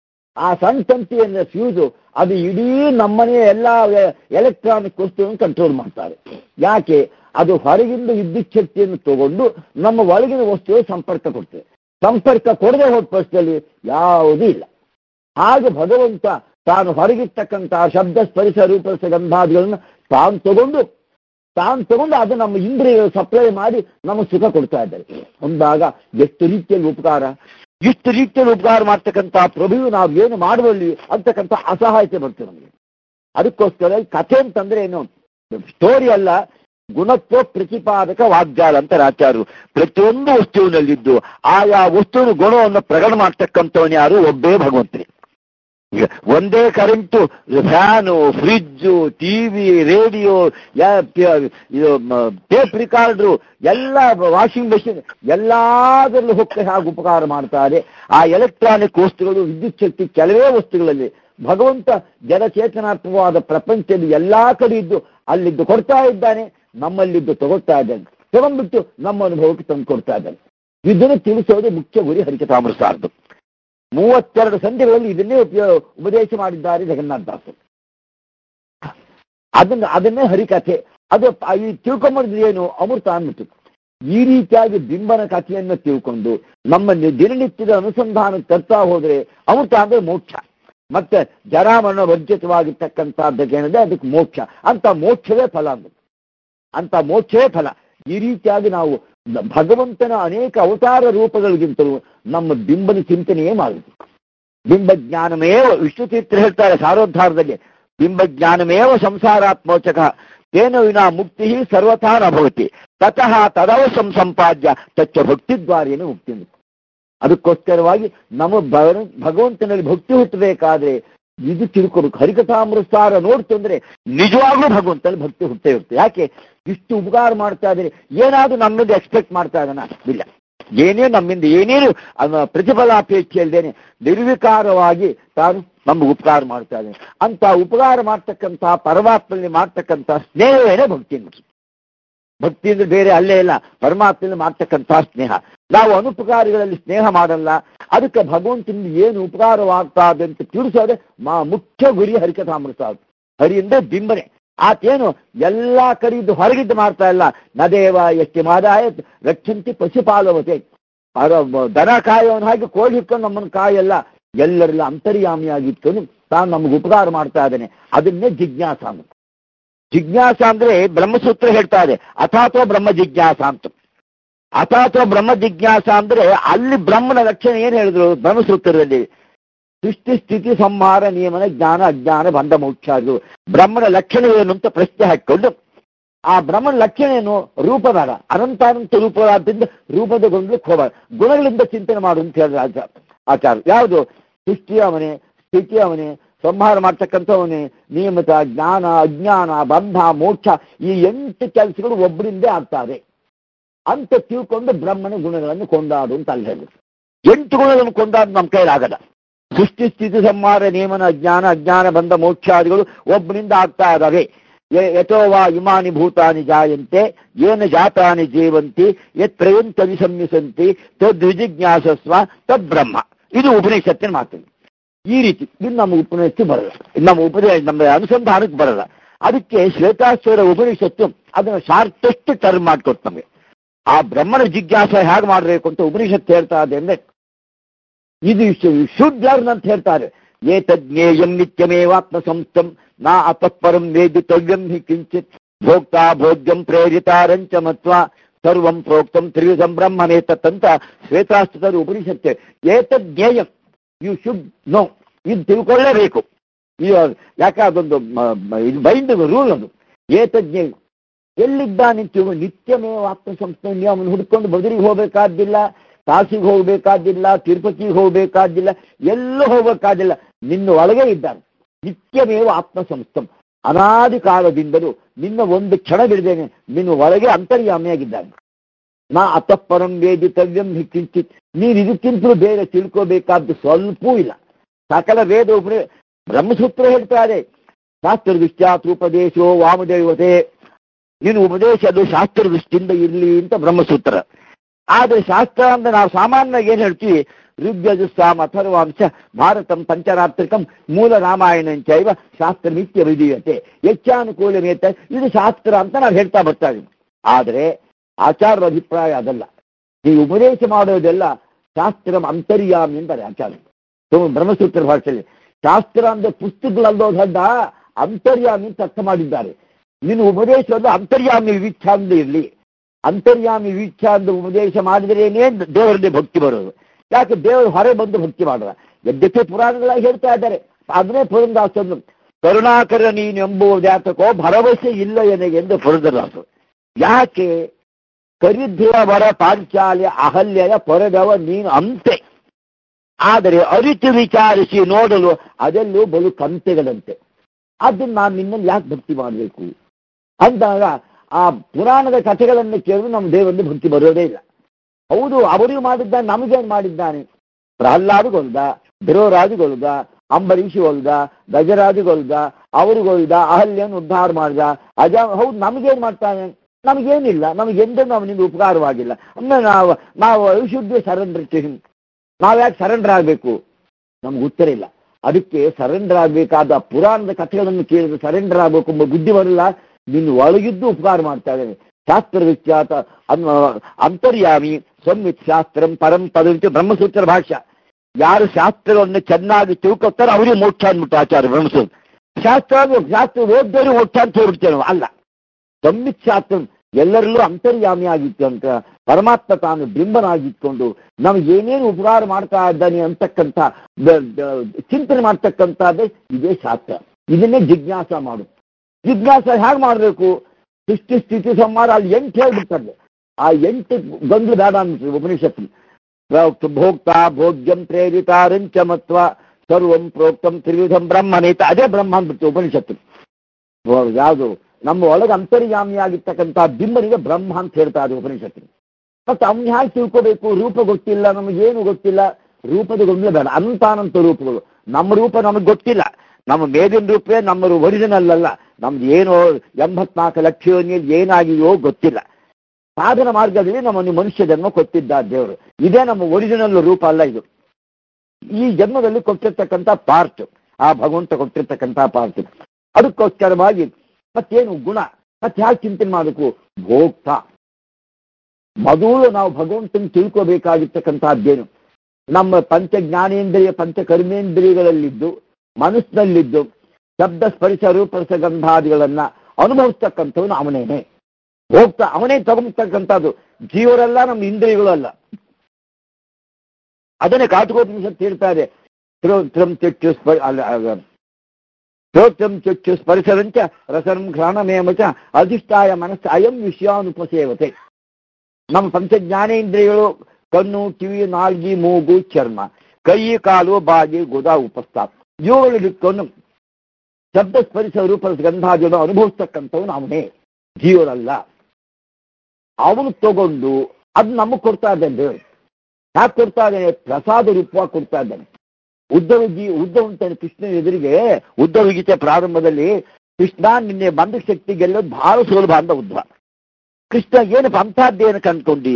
ಆ ಸಣ್ಣ ತಂತಿಯನ್ನು ಫ್ಯೂಸು ಅದು ಇಡೀ ನಮ್ಮನೆಯ ಎಲ್ಲ ಎಲೆಕ್ಟ್ರಾನಿಕ್ ವಸ್ತುವನ್ನು ಕಂಟ್ರೋಲ್ ಮಾಡ್ತಾರೆ ಯಾಕೆ ಅದು ಹೊರಗಿಂದ ವಿದ್ಯುತ್ ಶಕ್ತಿಯನ್ನು ತಗೊಂಡು ನಮ್ಮ ಒಳಗಿನ ವಸ್ತುವಿಗೆ ಸಂಪರ್ಕ ಕೊಡ್ತದೆ ಸಂಪರ್ಕ ಕೊಡದೆ ಹೋದ ಪಕ್ಷದಲ್ಲಿ ಯಾವುದೂ ಇಲ್ಲ ಹಾಗೆ ಭಗವಂತ ತಾನು ಹೊರಗಿರ್ತಕ್ಕಂತಹ ಶಬ್ದ ಸ್ಪರಿಶ ರೂಪರಸ ಗಂಧಾದಿಗಳನ್ನು ತಾನು ತಗೊಂಡು ತಾನು ತಗೊಂಡು ಅದು ನಮ್ಮ ಇಂದ್ರಿಯ ಸಪ್ಲೈ ಮಾಡಿ ನಮಗೆ ಸುಖ ಕೊಡ್ತಾ ಇದ್ದಾರೆ ಅಂದಾಗ ಎಷ್ಟು ರೀತಿಯಲ್ಲಿ ಉಪಕಾರ ಇಷ್ಟು ರೀತಿಯಲ್ಲಿ ಉಪಕಾರ ಮಾಡ್ತಕ್ಕಂಥ ಪ್ರಭುವು ನಾವು ಏನು ಮಾಡುವಲ್ಲಿ ಅಂತಕ್ಕಂಥ ಅಸಹಾಯತೆ ಬರ್ತದೆ ನಮಗೆ ಅದಕ್ಕೋಸ್ಕರ ಕಥೆ ಅಂತಂದ್ರೆ ಏನು ಸ್ಟೋರಿ ಅಲ್ಲ ಗುಣತ್ವ ಪ್ರತಿಪಾದಕ ವಾಗ್ದಾಲ ಅಂತ ಆಚಾರ್ಯರು ಪ್ರತಿಯೊಂದು ವಸ್ತುವಿನಲ್ಲಿದ್ದು ಆಯಾ ವಸ್ತುವಿನ ಗುಣವನ್ನು ಪ್ರಕಟ ಮಾಡ್ತಕ್ಕಂಥವನು ಯಾರು ಒಬ್ಬೇ ಭಗವಂತನೇ ಈಗ ಒಂದೇ current fan fridge TV radio ಇದು ಟೇಪ್ ರಿಕಾರ್ಡ್ರು ಎಲ್ಲ ವಾಷಿಂಗ್ ಮೆಷಿನ್ ಎಲ್ಲದರಲ್ಲೂ ಹೊಕ್ಕ ಹಾಗೆ ಉಪಕಾರ ಮಾಡ್ತಾರೆ ಆ ಎಲೆಕ್ಟ್ರಾನಿಕ್ ವಸ್ತುಗಳು ವಿದ್ಯುತ್ ಶಕ್ತಿ ಕೆಲವೇ ವಸ್ತುಗಳಲ್ಲಿ ಭಗವಂತ ಜಲಚೇತನಾತ್ಮಕವಾದ ಪ್ರಪಂಚದಲ್ಲಿ ಎಲ್ಲಾ ಕಡೆ ಇದ್ದು ಅಲ್ಲಿದ್ದು ಕೊಡ್ತಾ ಇದ್ದಾನೆ ನಮ್ಮಲ್ಲಿದ್ದು ತಗೊಳ್ತಾ ಇದ್ದಾನೆ ತಗೊಂಡ್ಬಿಟ್ಟು ನಮ್ಮ ಅನುಭವಕ್ಕೆ ತಂದು ಕೊಡ್ತಾ ಇದ್ದಾನೆ ಇದನ್ನು ತಿಳಿಸೋದು ಮುಖ್ಯ ಗುರಿ ಹರಿಕತಾಮೃತಾರ್ದು ಮೂವತ್ತೆರಡು ಸಂಧಿಗಳಲ್ಲಿ ಇದನ್ನೇ ಉಪಯೋಗ ಉಪದೇಶ ಮಾಡಿದ್ದಾರೆ ಜಗನ್ನಾಥದಾಸರು ಅದನ್ನ ಅದನ್ನೇ ಹರಿಕಥೆ ಅದು ಈ ತಿಳ್ಕೊಂಬಂದ್ರೆ ಏನು ಅಮೃತ ಅಂದ್ಬಿಟ್ಟು ಈ ರೀತಿಯಾಗಿ ಬಿಂಬನ ಕಥೆಯನ್ನು ತಿಳ್ಕೊಂಡು ನಮ್ಮ ದಿನನಿತ್ಯದ ಅನುಸಂಧಾನ ತರ್ತಾ ಹೋದ್ರೆ ಅಮೃತ ಅಂದ್ರೆ ಮೋಕ್ಷ ಮತ್ತೆ ಜರಾಮರಣ ವರ್ಜಿತವಾಗಿರ್ತಕ್ಕಂಥದ್ದಕ್ಕೆ ಏನಿದೆ ಅದಕ್ಕೆ ಮೋಕ್ಷ ಅಂತ ಮೋಕ್ಷವೇ ಫಲ ಅಂದ್ಬಿಟ್ಟು ಅಂತ ಮೋಕ್ಷವೇ ಫಲ ಈ ರೀತಿಯಾಗಿ ನಾವು ಭಗವಂತನ ಅನೇಕ ಅವತಾರ ರೂಪಗಳಿಗಿಂತಲೂ ನಮ್ಮ ಬಿಂಬನ ಚಿಂತನೆಯೇ ಮಾಡಬೇಕು ಬಿಂಬ ಜ್ಞಾನಮೇವ ವಿಷ್ಣು ತೀರ್ಥ ಹೇಳ್ತಾರೆ ಸಾರೋದ್ಧಾರದಲ್ಲಿ ಬಿಂಬ ಜ್ಞಾನಮೇವ ಸಂಸಾರಾತ್ಮೋಚಕ ತೇನ ವಿನಾ ಮುಕ್ತಿ ಸರ್ವಥಾ ನ ಭವತಿ ತತಃ ತದವಶಂ ಸಂಪಾದ್ಯ ತಚ್ಚ ಭಕ್ತಿದ್ವಾರೇನು ಮುಕ್ತಿ ಅದಕ್ಕೋಸ್ಕರವಾಗಿ ನಮ್ಮ ಭಗವಂತನಲ್ಲಿ ಭಕ್ತಿ ಹುಟ್ಟಬೇಕಾದ್ರೆ ಇದು ತಿಳ್ಕೊಬೇಕು ಹರಿಕಥಾಮೃತಾರ ನೋಡ್ತು ಅಂದ್ರೆ ನಿಜವಾಗ್ಲೂ ಭಗವಂತನಲ್ಲಿ ಭಕ್ತಿ ಹುಟ್ಟೇ ಇರುತ್ತೆ ಯಾಕೆ ಇಷ್ಟು ಉಪಕಾರ ಮಾಡ್ತಾ ಇದ್ರೆ ಏನಾದ್ರೂ ನಮ್ಮಿಂದ ಎಕ್ಸ್ಪೆಕ್ಟ್ ಮಾಡ್ತಾ ಇದ್ದಾನ ಇಲ್ಲ ಏನೇ ನಮ್ಮಿಂದ ಏನೇನು ಪ್ರತಿಫಲಾಪೇಕ್ಷೆ ಇಲ್ದೇನೆ ನಿರ್ವಿಕಾರವಾಗಿ ತಾನು ನಮ್ಗೆ ಉಪಕಾರ ಮಾಡ್ತಾ ಇದ್ದೇನೆ ಅಂತ ಉಪಕಾರ ಮಾಡ್ತಕ್ಕಂತಹ ಪರಮಾತ್ಮಲ್ಲಿ ಮಾಡ್ತಕ್ಕಂಥ ಸ್ನೇಹವೇನೆ ಭಕ್ತಿ ಅನ್ನೋದು ಭಕ್ತಿ ಅಂದ್ರೆ ಬೇರೆ ಅಲ್ಲೇ ಇಲ್ಲ ಪರಮಾತ್ಮಲ್ಲಿ ಮಾಡ್ತಕ್ಕಂತಹ ಸ್ನೇಹ ನಾವು ಅನುಪಕಾರಿಗಳಲ್ಲಿ ಸ್ನೇಹ ಮಾಡಲ್ಲ ಅದಕ್ಕೆ ಭಗವಂತನಿಂದ ಏನು ಉಪಕಾರವಾಗ್ತದೆ ಅಂತ ತಿಳಿಸೋದೆ ಮಾ ಮುಖ್ಯ ಗುರಿ ಹರಿಕಥಾಮೃತ ಹರಿಯಿಂದ ಬಿಂಬನೆ ಆತೇನು ಎಲ್ಲ ಕಡೆಯಿದ್ದು ಹೊರಗಿದ್ದು ಮಾಡ್ತಾ ಇಲ್ಲ ನದೇವ ಎಷ್ಟಿ ಮಾದಾಯ ರಕ್ಷಂತಿ ಪಶುಪಾಲವತೆ ದನ ಕಾಯೋನ್ ಹಾಗೆ ಕೋಳಿ ಹಿಡ್ಕೊಂಡು ನಮ್ಮನ್ನು ಕಾಯಲ್ಲ ಎಲ್ಲರೆಲ್ಲ ಅಂತರ್ಯಾಮಿಯಾಗಿಟ್ಕೊಂಡು ತಾನು ನಮ್ಗೆ ಉಪಕಾರ ಮಾಡ್ತಾ ಇದ್ದಾನೆ ಅದನ್ನೇ ಜಿಜ್ಞಾಸ ಅಂತ ಜಿಜ್ಞಾಸ ಅಂದ್ರೆ ಬ್ರಹ್ಮಸೂತ್ರ ಹೇಳ್ತಾ ಇದೆ ಅಥಾತೋ ಬ್ರಹ್ಮ ಜಿಜ್ಞಾಸ ಅಂತ ಅಥಾತೋ ಬ್ರಹ್ಮ ಜಿಜ್ಞಾಸ ಅಂದ್ರೆ ಅಲ್ಲಿ ಬ್ರಹ್ಮನ ಲಕ್ಷಣ ಏನ್ ಹೇಳಿದ್ರು ಬ್ರಹ್ಮಸೂತ್ರದಲ್ಲಿ ಸೃಷ್ಟಿ ಸ್ಥಿತಿ ಸಂಹಾರ ನಿಯಮನ ಜ್ಞಾನ ಅಜ್ಞಾನ ಬಂಧ ಮೋಕ್ಷಾದ್ರು ಬ್ರಹ್ಮನ ಲಕ್ಷಣ ಏನು ಅಂತ ಪ್ರಶ್ನೆ ಹಾಕಿಕೊಂಡು ಆ ಬ್ರಹ್ಮನ ಲಕ್ಷಣ ಏನು ರೂಪದಾರ ಅನಂತಾನಂತ ರೂಪವಾದ್ರಿಂದ ರೂಪದ ಗೊಂಡ್ಲಿಕ್ಕೆ ಹೋಗ ಗುಣಗಳಿಂದ ಚಿಂತನೆ ಮಾಡು ಅಂತ ಹೇಳಿದ್ರೆ ಆಚಾರ ಆಚಾರ ಯಾವುದು ಸೃಷ್ಟಿ ಅವನೇ ಸ್ಥಿತಿ ಅವನೇ ಸಂಹಾರ ಮಾಡ್ತಕ್ಕಂಥವನೇ ನಿಯಮಿತ ಜ್ಞಾನ ಅಜ್ಞಾನ ಬಂಧ ಮೋಕ್ಷ ಈ ಎಂಟು ಕೆಲಸಗಳು ಒಬ್ಬರಿಂದೇ ಆಗ್ತಾರೆ ಅಂತ ತಿಳ್ಕೊಂಡು ಬ್ರಹ್ಮನ ಗುಣಗಳನ್ನು ಕೊಂಡಾಡು ಅಂತ ಅಲ್ಲಿ ಹೇಳಿದ್ರು ಎಂಟು ಗುಣಗಳನ್ನು ಕೊಂಡಾಡು ನಮ್ಮ ಕೈಲಾಗದ ಸೃಷ್ಟಿ ಸ್ಥಿತಿ ಸಂಹಾರ ನಿಯಮನ ಜ್ಞಾನ ಅಜ್ಞಾನ ಬಂಧ ಮೋಕ್ಷಾದಿಗಳು ಒಬ್ಬನಿಂದ ಆಗ್ತಾ ಇದ್ದಾವೆ ಯಥೋವಾ ಇಮಾನಿ ಭೂತಾನಿ ಜಾಯಂತೆ ಏನ ಜಾತಾನಿ ಜೀವಂತಿ ಯತ್ ಪ್ರಯಂತ ವಿಸಂಸಂತಿ ತದ್ವಿಜಿಜ್ಞಾಸಸ್ವ ತದ್ ಬ್ರಹ್ಮ ಇದು ಉಪನಿಷತ್ತಿನ ಮಾತು ಈ ರೀತಿ ಇದು ನಮ್ಮ ಉಪನಿಷತ್ತು ಬರಲ್ಲ ಇದು ನಮ್ಮ ಉಪದೇಶ ನಮ್ಮ ಅನುಸಂಧಾನಕ್ಕೆ ಬರಲ್ಲ ಅದಕ್ಕೆ ಶ್ವೇತಾಶ್ವರ ಉಪನಿಷತ್ತು ಅದನ್ನು ಶಾರ್ಟೆಸ್ಟ್ ಟರ್ಮ್ ಮಾಡಿಕೊಟ್ಟು ನಮಗೆ ಆ ಬ್ರಹ್ಮನ ಜಿಜ್ಞಾಸ ಹೇಗೆ ಮಾಡಬೇಕು ಅಂತ ಉಪನಿಷತ್ತು ಹೇಳ್ತಾ ಇದೆ ಅಂದ್ರೆ ಇದು ಶುಡ್ ಲರ್ನ್ ಅಂತ ಹೇಳ್ತಾರೆ ಏತಜ್ಞೇಯಂ ನಿತ್ಯಮೇವಾತ್ಮ ಸಂಸ್ಥಂ ನಾ ಅತಃಪರಂ ವೇದಿತವ್ಯಂ ಹಿ ಕಿಂಚಿತ್ ಭೋಕ್ತಾ ಭೋಗ್ಯಂ ಪ್ರೇರಿತಾರಂಚ ಮತ್ವ ಸರ್ವಂ ಪ್ರೋಕ್ತಂ ತ್ರಿವಿಧಂ ಬ್ರಹ್ಮನೇತತ್ ಅಂತ ಶ್ವೇತಾಸ್ತ್ರದ ಉಪನಿಷತ್ತೆ ಏತಜ್ಞೇಯಂ ಯು ಶುಡ್ ನೋ ಇದು ತಿಳ್ಕೊಳ್ಳೇಬೇಕು ಈ ಯಾಕೆ ಅದೊಂದು ಮ- ಮ- ಇದು ಬೈಂಡ್ ರೂಲ್ ಅದು ಏತಜ್ಞ ಎಲ್ಲಿದ್ದಾನೆ ತಿಳ್ಕೊ ನಿತ್ಯಮೇವ ಆತ್ಮ ಸಂಸ್ಥೆ ನೀವು ಅವನು ಹುಡ್ಕೊಂಡು ಬದರಿಗೆ ಹೋಗಬೇಕಾದ್ದಿಲ್ಲ ಕಾಶಿಗೆ ಹೋಗಬೇಕಾದಿಲ್ಲ ತಿರುಪತಿಗೆ ಹೋಗಬೇಕಾದಿಲ್ಲ ಎಲ್ಲೂ ಹೋಗಬೇಕಾದಿಲ್ಲ ನಿನ್ನ ಒಳಗೆ ಇದ್ದಾನೆ ನಿತ್ಯಮೇವ ಆತ್ಮ ಸಂಸ್ಥಂ ಅನಾದಿ ಕಾಲದಿಂದಲೂ ನಿನ್ನ ಒಂದು ಕ್ಷಣ ಬಿಡದೇನೆ ನಿನ್ನ ಒಳಗೆ ಅಂತರ್ಯಾಮಿಯಾಗಿದ್ದಾನೆ ನಾ ಅತಃಪರಂ ವೇದಿತವ್ಯಂ ಹಿ ಕಿಂಚಿತ್ ನೀನು ಇದಕ್ಕಿಂತಲೂ ಬೇರೆ ತಿಳ್ಕೋಬೇಕಾದ್ದು ಸ್ವಲ್ಪವೂ ಇಲ್ಲ ಸಕಲ ವೇದ ಉಪರಿ ಬ್ರಹ್ಮಸೂತ್ರ ಹೇಳ್ತಾರೆ ಶಾಸ್ತ್ರ ದೃಷ್ಟ್ಯಾತ್ರುಪದೇಶೋ ವಾಮದೇವತೆ ನೀನು ಉಪದೇಶ ಅದು ಶಾಸ್ತ್ರ ದೃಷ್ಟಿಯಿಂದ ಇರಲಿ ಅಂತ ಬ್ರಹ್ಮಸೂತ್ರ ಆದರೆ ಶಾಸ್ತ್ರ ಅಂದ್ರೆ ನಾವು ಸಾಮಾನ್ಯವಾಗಿ ಏನು ಹೇಳ್ತೀವಿ ಋಗ್ಯಜುಸ್ಸಾಮ ಅಥರ್ವಾಂಶ ಭಾರತಂ ಪಂಚರಾತ್ರಿಕಂ ಮೂಲ ರಾಮಾಯಣಂಚೈವ ಶಾಸ್ತ್ರ ನಿತ್ಯ ವಿಧೀಯತೆ ಹೆಚ್ಚಾನುಕೂಲಮೇತ ಇದು ಶಾಸ್ತ್ರ ಅಂತ ನಾವು ಹೇಳ್ತಾ ಬರ್ತಾ ಇದೀವಿ ಆದರೆ ಆಚಾರ್ಯರ ಅಭಿಪ್ರಾಯ ಅದಲ್ಲ ಈ ಉಪದೇಶ ಮಾಡೋದೆಲ್ಲ ಶಾಸ್ತ್ರ ಅಂತರ್ಯಾಮಿ ಅಂತಾರೆ ಆಚಾರ್ಯ ಸೊ ಬ್ರಹ್ಮಸೂತ್ರ ಭಾಷೆಯಲ್ಲಿ ಶಾಸ್ತ್ರ ಅಂದ್ರೆ ಪುಸ್ತಕಗಳಲ್ಲೋ ದೊಡ್ಡ ಅಂತರ್ಯಾಮಿ ಅಂತ ಅರ್ಥ ಮಾಡಿದ್ದಾರೆ ನಿನ್ನ ಉಪದೇಶವನ್ನು ಅಂತರ್ಯಾಮಿ ವಿಚ್ಛಾಂದ ಇರಲಿ ಅಂತರ್ಯಾಮಿ ವಿಚ್ಛಾಂದ ಉಪದೇಶ ಮಾಡಿದ್ರೇನೇ ದೇವರಲ್ಲಿ ಭಕ್ತಿ ಬರೋದು ಯಾಕೆ ದೇವರು ಹೊರ ಬಂದು ಭಕ್ತಿ ಮಾಡುವ ಯದ್ಯಕ್ಕೆ ಪುರಾಣಗಳಾಗಿ ಹೇಳ್ತಾ ಇದ್ದಾರೆ ಅದನ್ನೇ ಪುರಂದಾಸನ್ನು ಕರುಣಾಕರ ನೀನು ಎಂಬುವುದ್ಯಾತಕೋ ಭರವಸೆ ಇಲ್ಲ ಎನಗೆ ಎಂದು ಪುರಂದರದಾಸರು ಯಾಕೆ ಕರಿದ್ರವರ ಪಾಂಚಾಲ್ಯ ಅಹಲ್ಯಯ ಪೊರೆದವ ನೀನು ಅಂತೆ ಆದರೆ ಅರಿತು ವಿಚಾರಿಸಿ ನೋಡಲು ಅದೆಲ್ಲೂ ಬಲು ಕಂತೆಗಳಂತೆ ಅದನ್ನ ನಾನು ನಿನ್ನಲ್ಲಿ ಯಾಕೆ ಭಕ್ತಿ ಮಾಡಬೇಕು ಅಂದಾಗ ಆ ಪುರಾಣದ ಕಥೆಗಳನ್ನು ಕೇಳಿದ್ರೆ ನಮ್ಮ ದೇವರಲ್ಲಿ ಭಕ್ತಿ ಬರೋದೇ ಇಲ್ಲ ಹೌದು ಅವರಿಗೂ ಮಾಡಿದ್ದಾನೆ ನಮಗೇನು ಮಾಡಿದ್ದಾನೆ ಪ್ರಹ್ಲಾದಗೊಲ್ದ ಧ್ರುವರಾಜುಗೊಲ್ದ ಅಂಬರೀಷಿಗೊಲ್ದ ಗಜರಾಜುಗೊಲ್ದ ಅವರಿಗೊಲ್ದ ಅಹಲ್ಯನ ಉದ್ಧಾರ ಮಾಡ್ದ ಅಜ ಹೌದು ನಮಗೇನು ಮಾಡ್ತಾನೆ ನಮಗೇನಿಲ್ಲ ನಮಗೆಂದೂ ಅವನಿಂದ ಉಪಕಾರವಾಗಿಲ್ಲ ಅಂದ್ರೆ ನಾವು ನಾವು ಶುದ್ಧ ಸರೆಂಡರ್ ಟು ಹಿಮ್ ನಾವ್ಯಾಕೆ ಸರೆಂಡರ್ ಆಗಬೇಕು ನಮ್ಗೆ ಉತ್ತರ ಇಲ್ಲ ಅದಕ್ಕೆ ಸರೆಂಡರ್ ಆಗಬೇಕಾದ ಪುರಾಣದ ಕಥೆಗಳನ್ನು ಕೇಳಿದ್ರೆ ಸರೆಂಡರ್ ಆಗಬೇಕು ಎಂಬ ಬುದ್ಧಿ ಬರಲ್ಲ ನಿನ್ನ ಒಳಗಿದ್ದು ಉಪಕಾರ ಮಾಡ್ತಾ ಇದ್ದಾನೆ ಶಾಸ್ತ್ರ ವಿಖ್ಯಾತ ಅನ್- ಅಂತರ್ಯಾಮಿ ಸಂವಿತ್ ಶಾಸ್ತ್ರಂ ಪರಂ ಪದವಿತ ಬ್ರಹ್ಮಸೂತ್ರ ಭಾಷ್ಯ ಯಾರು ಶಾಸ್ತ್ರವನ್ನು ಚೆನ್ನಾಗಿ ತಿಳ್ಕೊತಾರೆ ಅವರಿಗೆ ಮೋಕ್ಷ ಅಂದ್ಬಿಟ್ಟು ಆಚಾರ್ಯ ಬ್ರಹ್ಮಸೂತ್ರ ಶಾಸ್ತ್ರ ಶಾಸ್ತ್ರ ಓದ್ದವರು ಮೋಕ್ಷ ಅಂತ ಹೇಳ್ಬಿಡ್ತೇವೆ ನಾವು ಅಲ್ಲ ಸಂವಿತ್ ಶಾಸ್ತ್ರ ಎಲ್ಲರಲ್ಲೂ ಅಂತರ್ಯಾಮಿ ಆಗಿತ್ತು ಅಂತ ಪರಮಾತ್ಮ ತಾನು ಬಿಂಬನಾಗಿಟ್ಕೊಂಡು ನಮ್ಗೆ ಏನೇನು ಉಪಕಾರ ಮಾಡ್ತಾ ಇದ್ದಾನೆ ಅಂತಕ್ಕಂಥ ದ- ದ- ಚಿಂತನೆ ಮಾಡ್ತಕ್ಕಂಥದ್ದೇ ಇದೇ ಶಾಸ್ತ್ರ ಇದನ್ನೇ ಜಿಜ್ಞಾಸ ಮಾಡು ಜಿಜ್ಞಾಸ ಹೇಗೆ ಮಾಡಬೇಕು ಸೃಷ್ಟಿ ಸ್ಥಿತಿ ಸಂಹಾರ ಅಲ್ಲಿ ಎಂಟು ಹೇಳ್ಬಿಡ್ತಾರೆ ಆ ಎಂಟು ಗೊಂದಲ ಬೇಡ ಅಂದ್ಬಿಟ್ರು ಉಪನಿಷತ್ತು ಪ್ರೋಕ್ತ ಭೋಕ್ತ ಭೋಗ್ಯಂ ಪ್ರೇರಿತಾರಂಚ ಮತ್ವ ಸರ್ವಂ ಪ್ರೋಕ್ತಂ ತ್ರಿವಿಧಂ ಬ್ರಹ್ಮನೇತ ಅದೇ ಬ್ರಹ್ಮ ಅಂದ್ಬಿಟ್ಟು ಉಪನಿಷತ್ತು ಯಾವುದು ನಮ್ಮ ಒಳಗೆ ಅಂತರ್ಯಾಮಿಯಾಗಿರ್ತಕ್ಕಂಥ ಬಿಂಬನಿಗೆ ಬ್ರಹ್ಮ ಅಂತ ಹೇಳ್ತಾ ಇದೆ ಉಪನಿಷತ್ತು ಮತ್ತೆ ಅವ್ನ ಹೇಗೆ ತಿಳ್ಕೋಬೇಕು ರೂಪ ಗೊತ್ತಿಲ್ಲ ನಮಗೇನು ಗೊತ್ತಿಲ್ಲ ರೂಪದ ಗೊಂದಲ ಬೇಡ ಅಂತಾನಂತ ರೂಪಗಳು ನಮ್ಮ ರೂಪ ನಮಗೆ ಗೊತ್ತಿಲ್ಲ ನಮ್ಮ ಮೇಲಿನ ರೂಪವೇ ನಮ್ಮ ಒರಿಜಿನಲ್ ಅಲ್ಲ ನಮ್ದು ಏನು ಎಂಬತ್ನಾಲ್ಕು ಲಕ್ಷ ಯೋನಿಯಲ್ಲಿ ಏನಾಗಿದೆಯೋ ಗೊತ್ತಿಲ್ಲ ಸಾಧನ ಮಾರ್ಗದಲ್ಲಿ ನಮ್ಮನ್ನು ಮನುಷ್ಯ ಜನ್ಮ ಕೊಟ್ಟಿದ್ದ ದೇವರು ಇದೇ ನಮ್ಮ ಒರಿಜಿನಲ್ ರೂಪ ಅಲ್ಲ ಇದು ಈ ಜನ್ಮದಲ್ಲಿ ಕೊಟ್ಟಿರ್ತಕ್ಕಂಥ ಪಾರ್ಟ್ ಆ ಭಗವಂತ ಕೊಟ್ಟಿರ್ತಕ್ಕಂಥ ಪಾರ್ಟ್ ಅದಕ್ಕೋಸ್ಕರವಾಗಿ ಮತ್ತೇನು ಗುಣ ಮತ್ತೆ ಯಾಕೆ ಚಿಂತನೆ ಮಾಡಬೇಕು ಭೋಕ್ತ ಮೊದಲು ನಾವು ಭಗವಂತನ ತಿಳ್ಕೋಬೇಕಾಗಿರ್ತಕ್ಕಂಥದ್ದೇನು ನಮ್ಮ ಪಂಚ ಜ್ಞಾನೇಂದ್ರಿಯ ಪಂಚ ಕರ್ಮೇಂದ್ರಿಯಗಳಲ್ಲಿದ್ದು ಮನಸ್ಸಿನಲ್ಲಿದ್ದು ಶಬ್ದ ಸ್ಪರ್ಶ ರೂಪರಸ ಗಂಧಾದಿಗಳನ್ನ ಅನುಭವಿಸ್ತಕ್ಕಂಥವನು ಅವನೇನೆ ಹೋಗ್ತಾ ಅವನೇ ತಗೊಂತಕ್ಕಂಥದ್ದು ಜೀವರೆಲ್ಲ ನಮ್ಮ ಇಂದ್ರಿಯಗಳು ಅಲ್ಲ ಅದನ್ನೇ ಕಾಟುಕೋಪನಿಷತ್ತು ಹೇಳ್ತಾ ಇದೆ ಶ್ರೋತ್ರಂ ಚಕ್ಷು ಸ್ಪ ಅಲ್ಲ ಅಲ್ಲ. ಶ್ರೋತ್ರಂ ಚಕ್ಷು ಸ್ಪರ್ಶರಂಚ ರಸನಂ ಘ್ರಾಣಮೇಮಚ ಅಧಿಷ್ಠಾಯ ಮನಸ್ಸು ಅಯಂ ವಿಷಯಾನುಪಸೇವತೆ ನಮ್ಮ ಪಂಚ ಜ್ಞಾನೇಂದ್ರಿಯಗಳು ಕಣ್ಣು ಕಿವಿ ನಾಲ್ಗಿ ಮೂಗು ಚರ್ಮ ಕೈ ಕಾಲು ಬಾಗಿ ಗುದ ಉಪಸ್ಥಾಪ ಇವುಗಳಿಟ್ಕೊಂಡು ಶಬ್ದ ಸ್ಪರಿಶ ರೂಪ ಗಂಧಾದಿಗಳನ್ನು ಅನುಭವಿಸ್ತಕ್ಕಂಥವನು ಅವನೇ ಜೀವನಲ್ಲ ಅವನು ತಗೊಂಡು ಅದು ನಮಗೆ ಕೊಡ್ತಾ ಇದ್ದಾನೆ ದೇವರು ಯಾಕೆ ಕೊಡ್ತಾ ಇದ್ದಾನೆ ಪ್ರಸಾದ ರೂಪವಾಗಿ ಕೊಡ್ತಾ ಇದ್ದಾನೆ ಉದ್ದವ ಜೀ ಉದ್ದವ ಅಂತಾನೆ ಕೃಷ್ಣನ ಎದುರಿಗೆ ಉದ್ದವ ಗೀತೆ ಪ್ರಾರಂಭದಲ್ಲಿ ಕೃಷ್ಣ ನಿನ್ನೆ ಬಂದ ಶಕ್ತಿ ಗೆಲ್ಲೋದು ಬಹಳ ಸುಲಭ ಅಂದ ಉದ್ಧವ ಕೃಷ್ಣ ಏನಪ್ಪ ಅಂತಹದ್ದೇನು ಕಂಡ್ಕೊಂಡಿ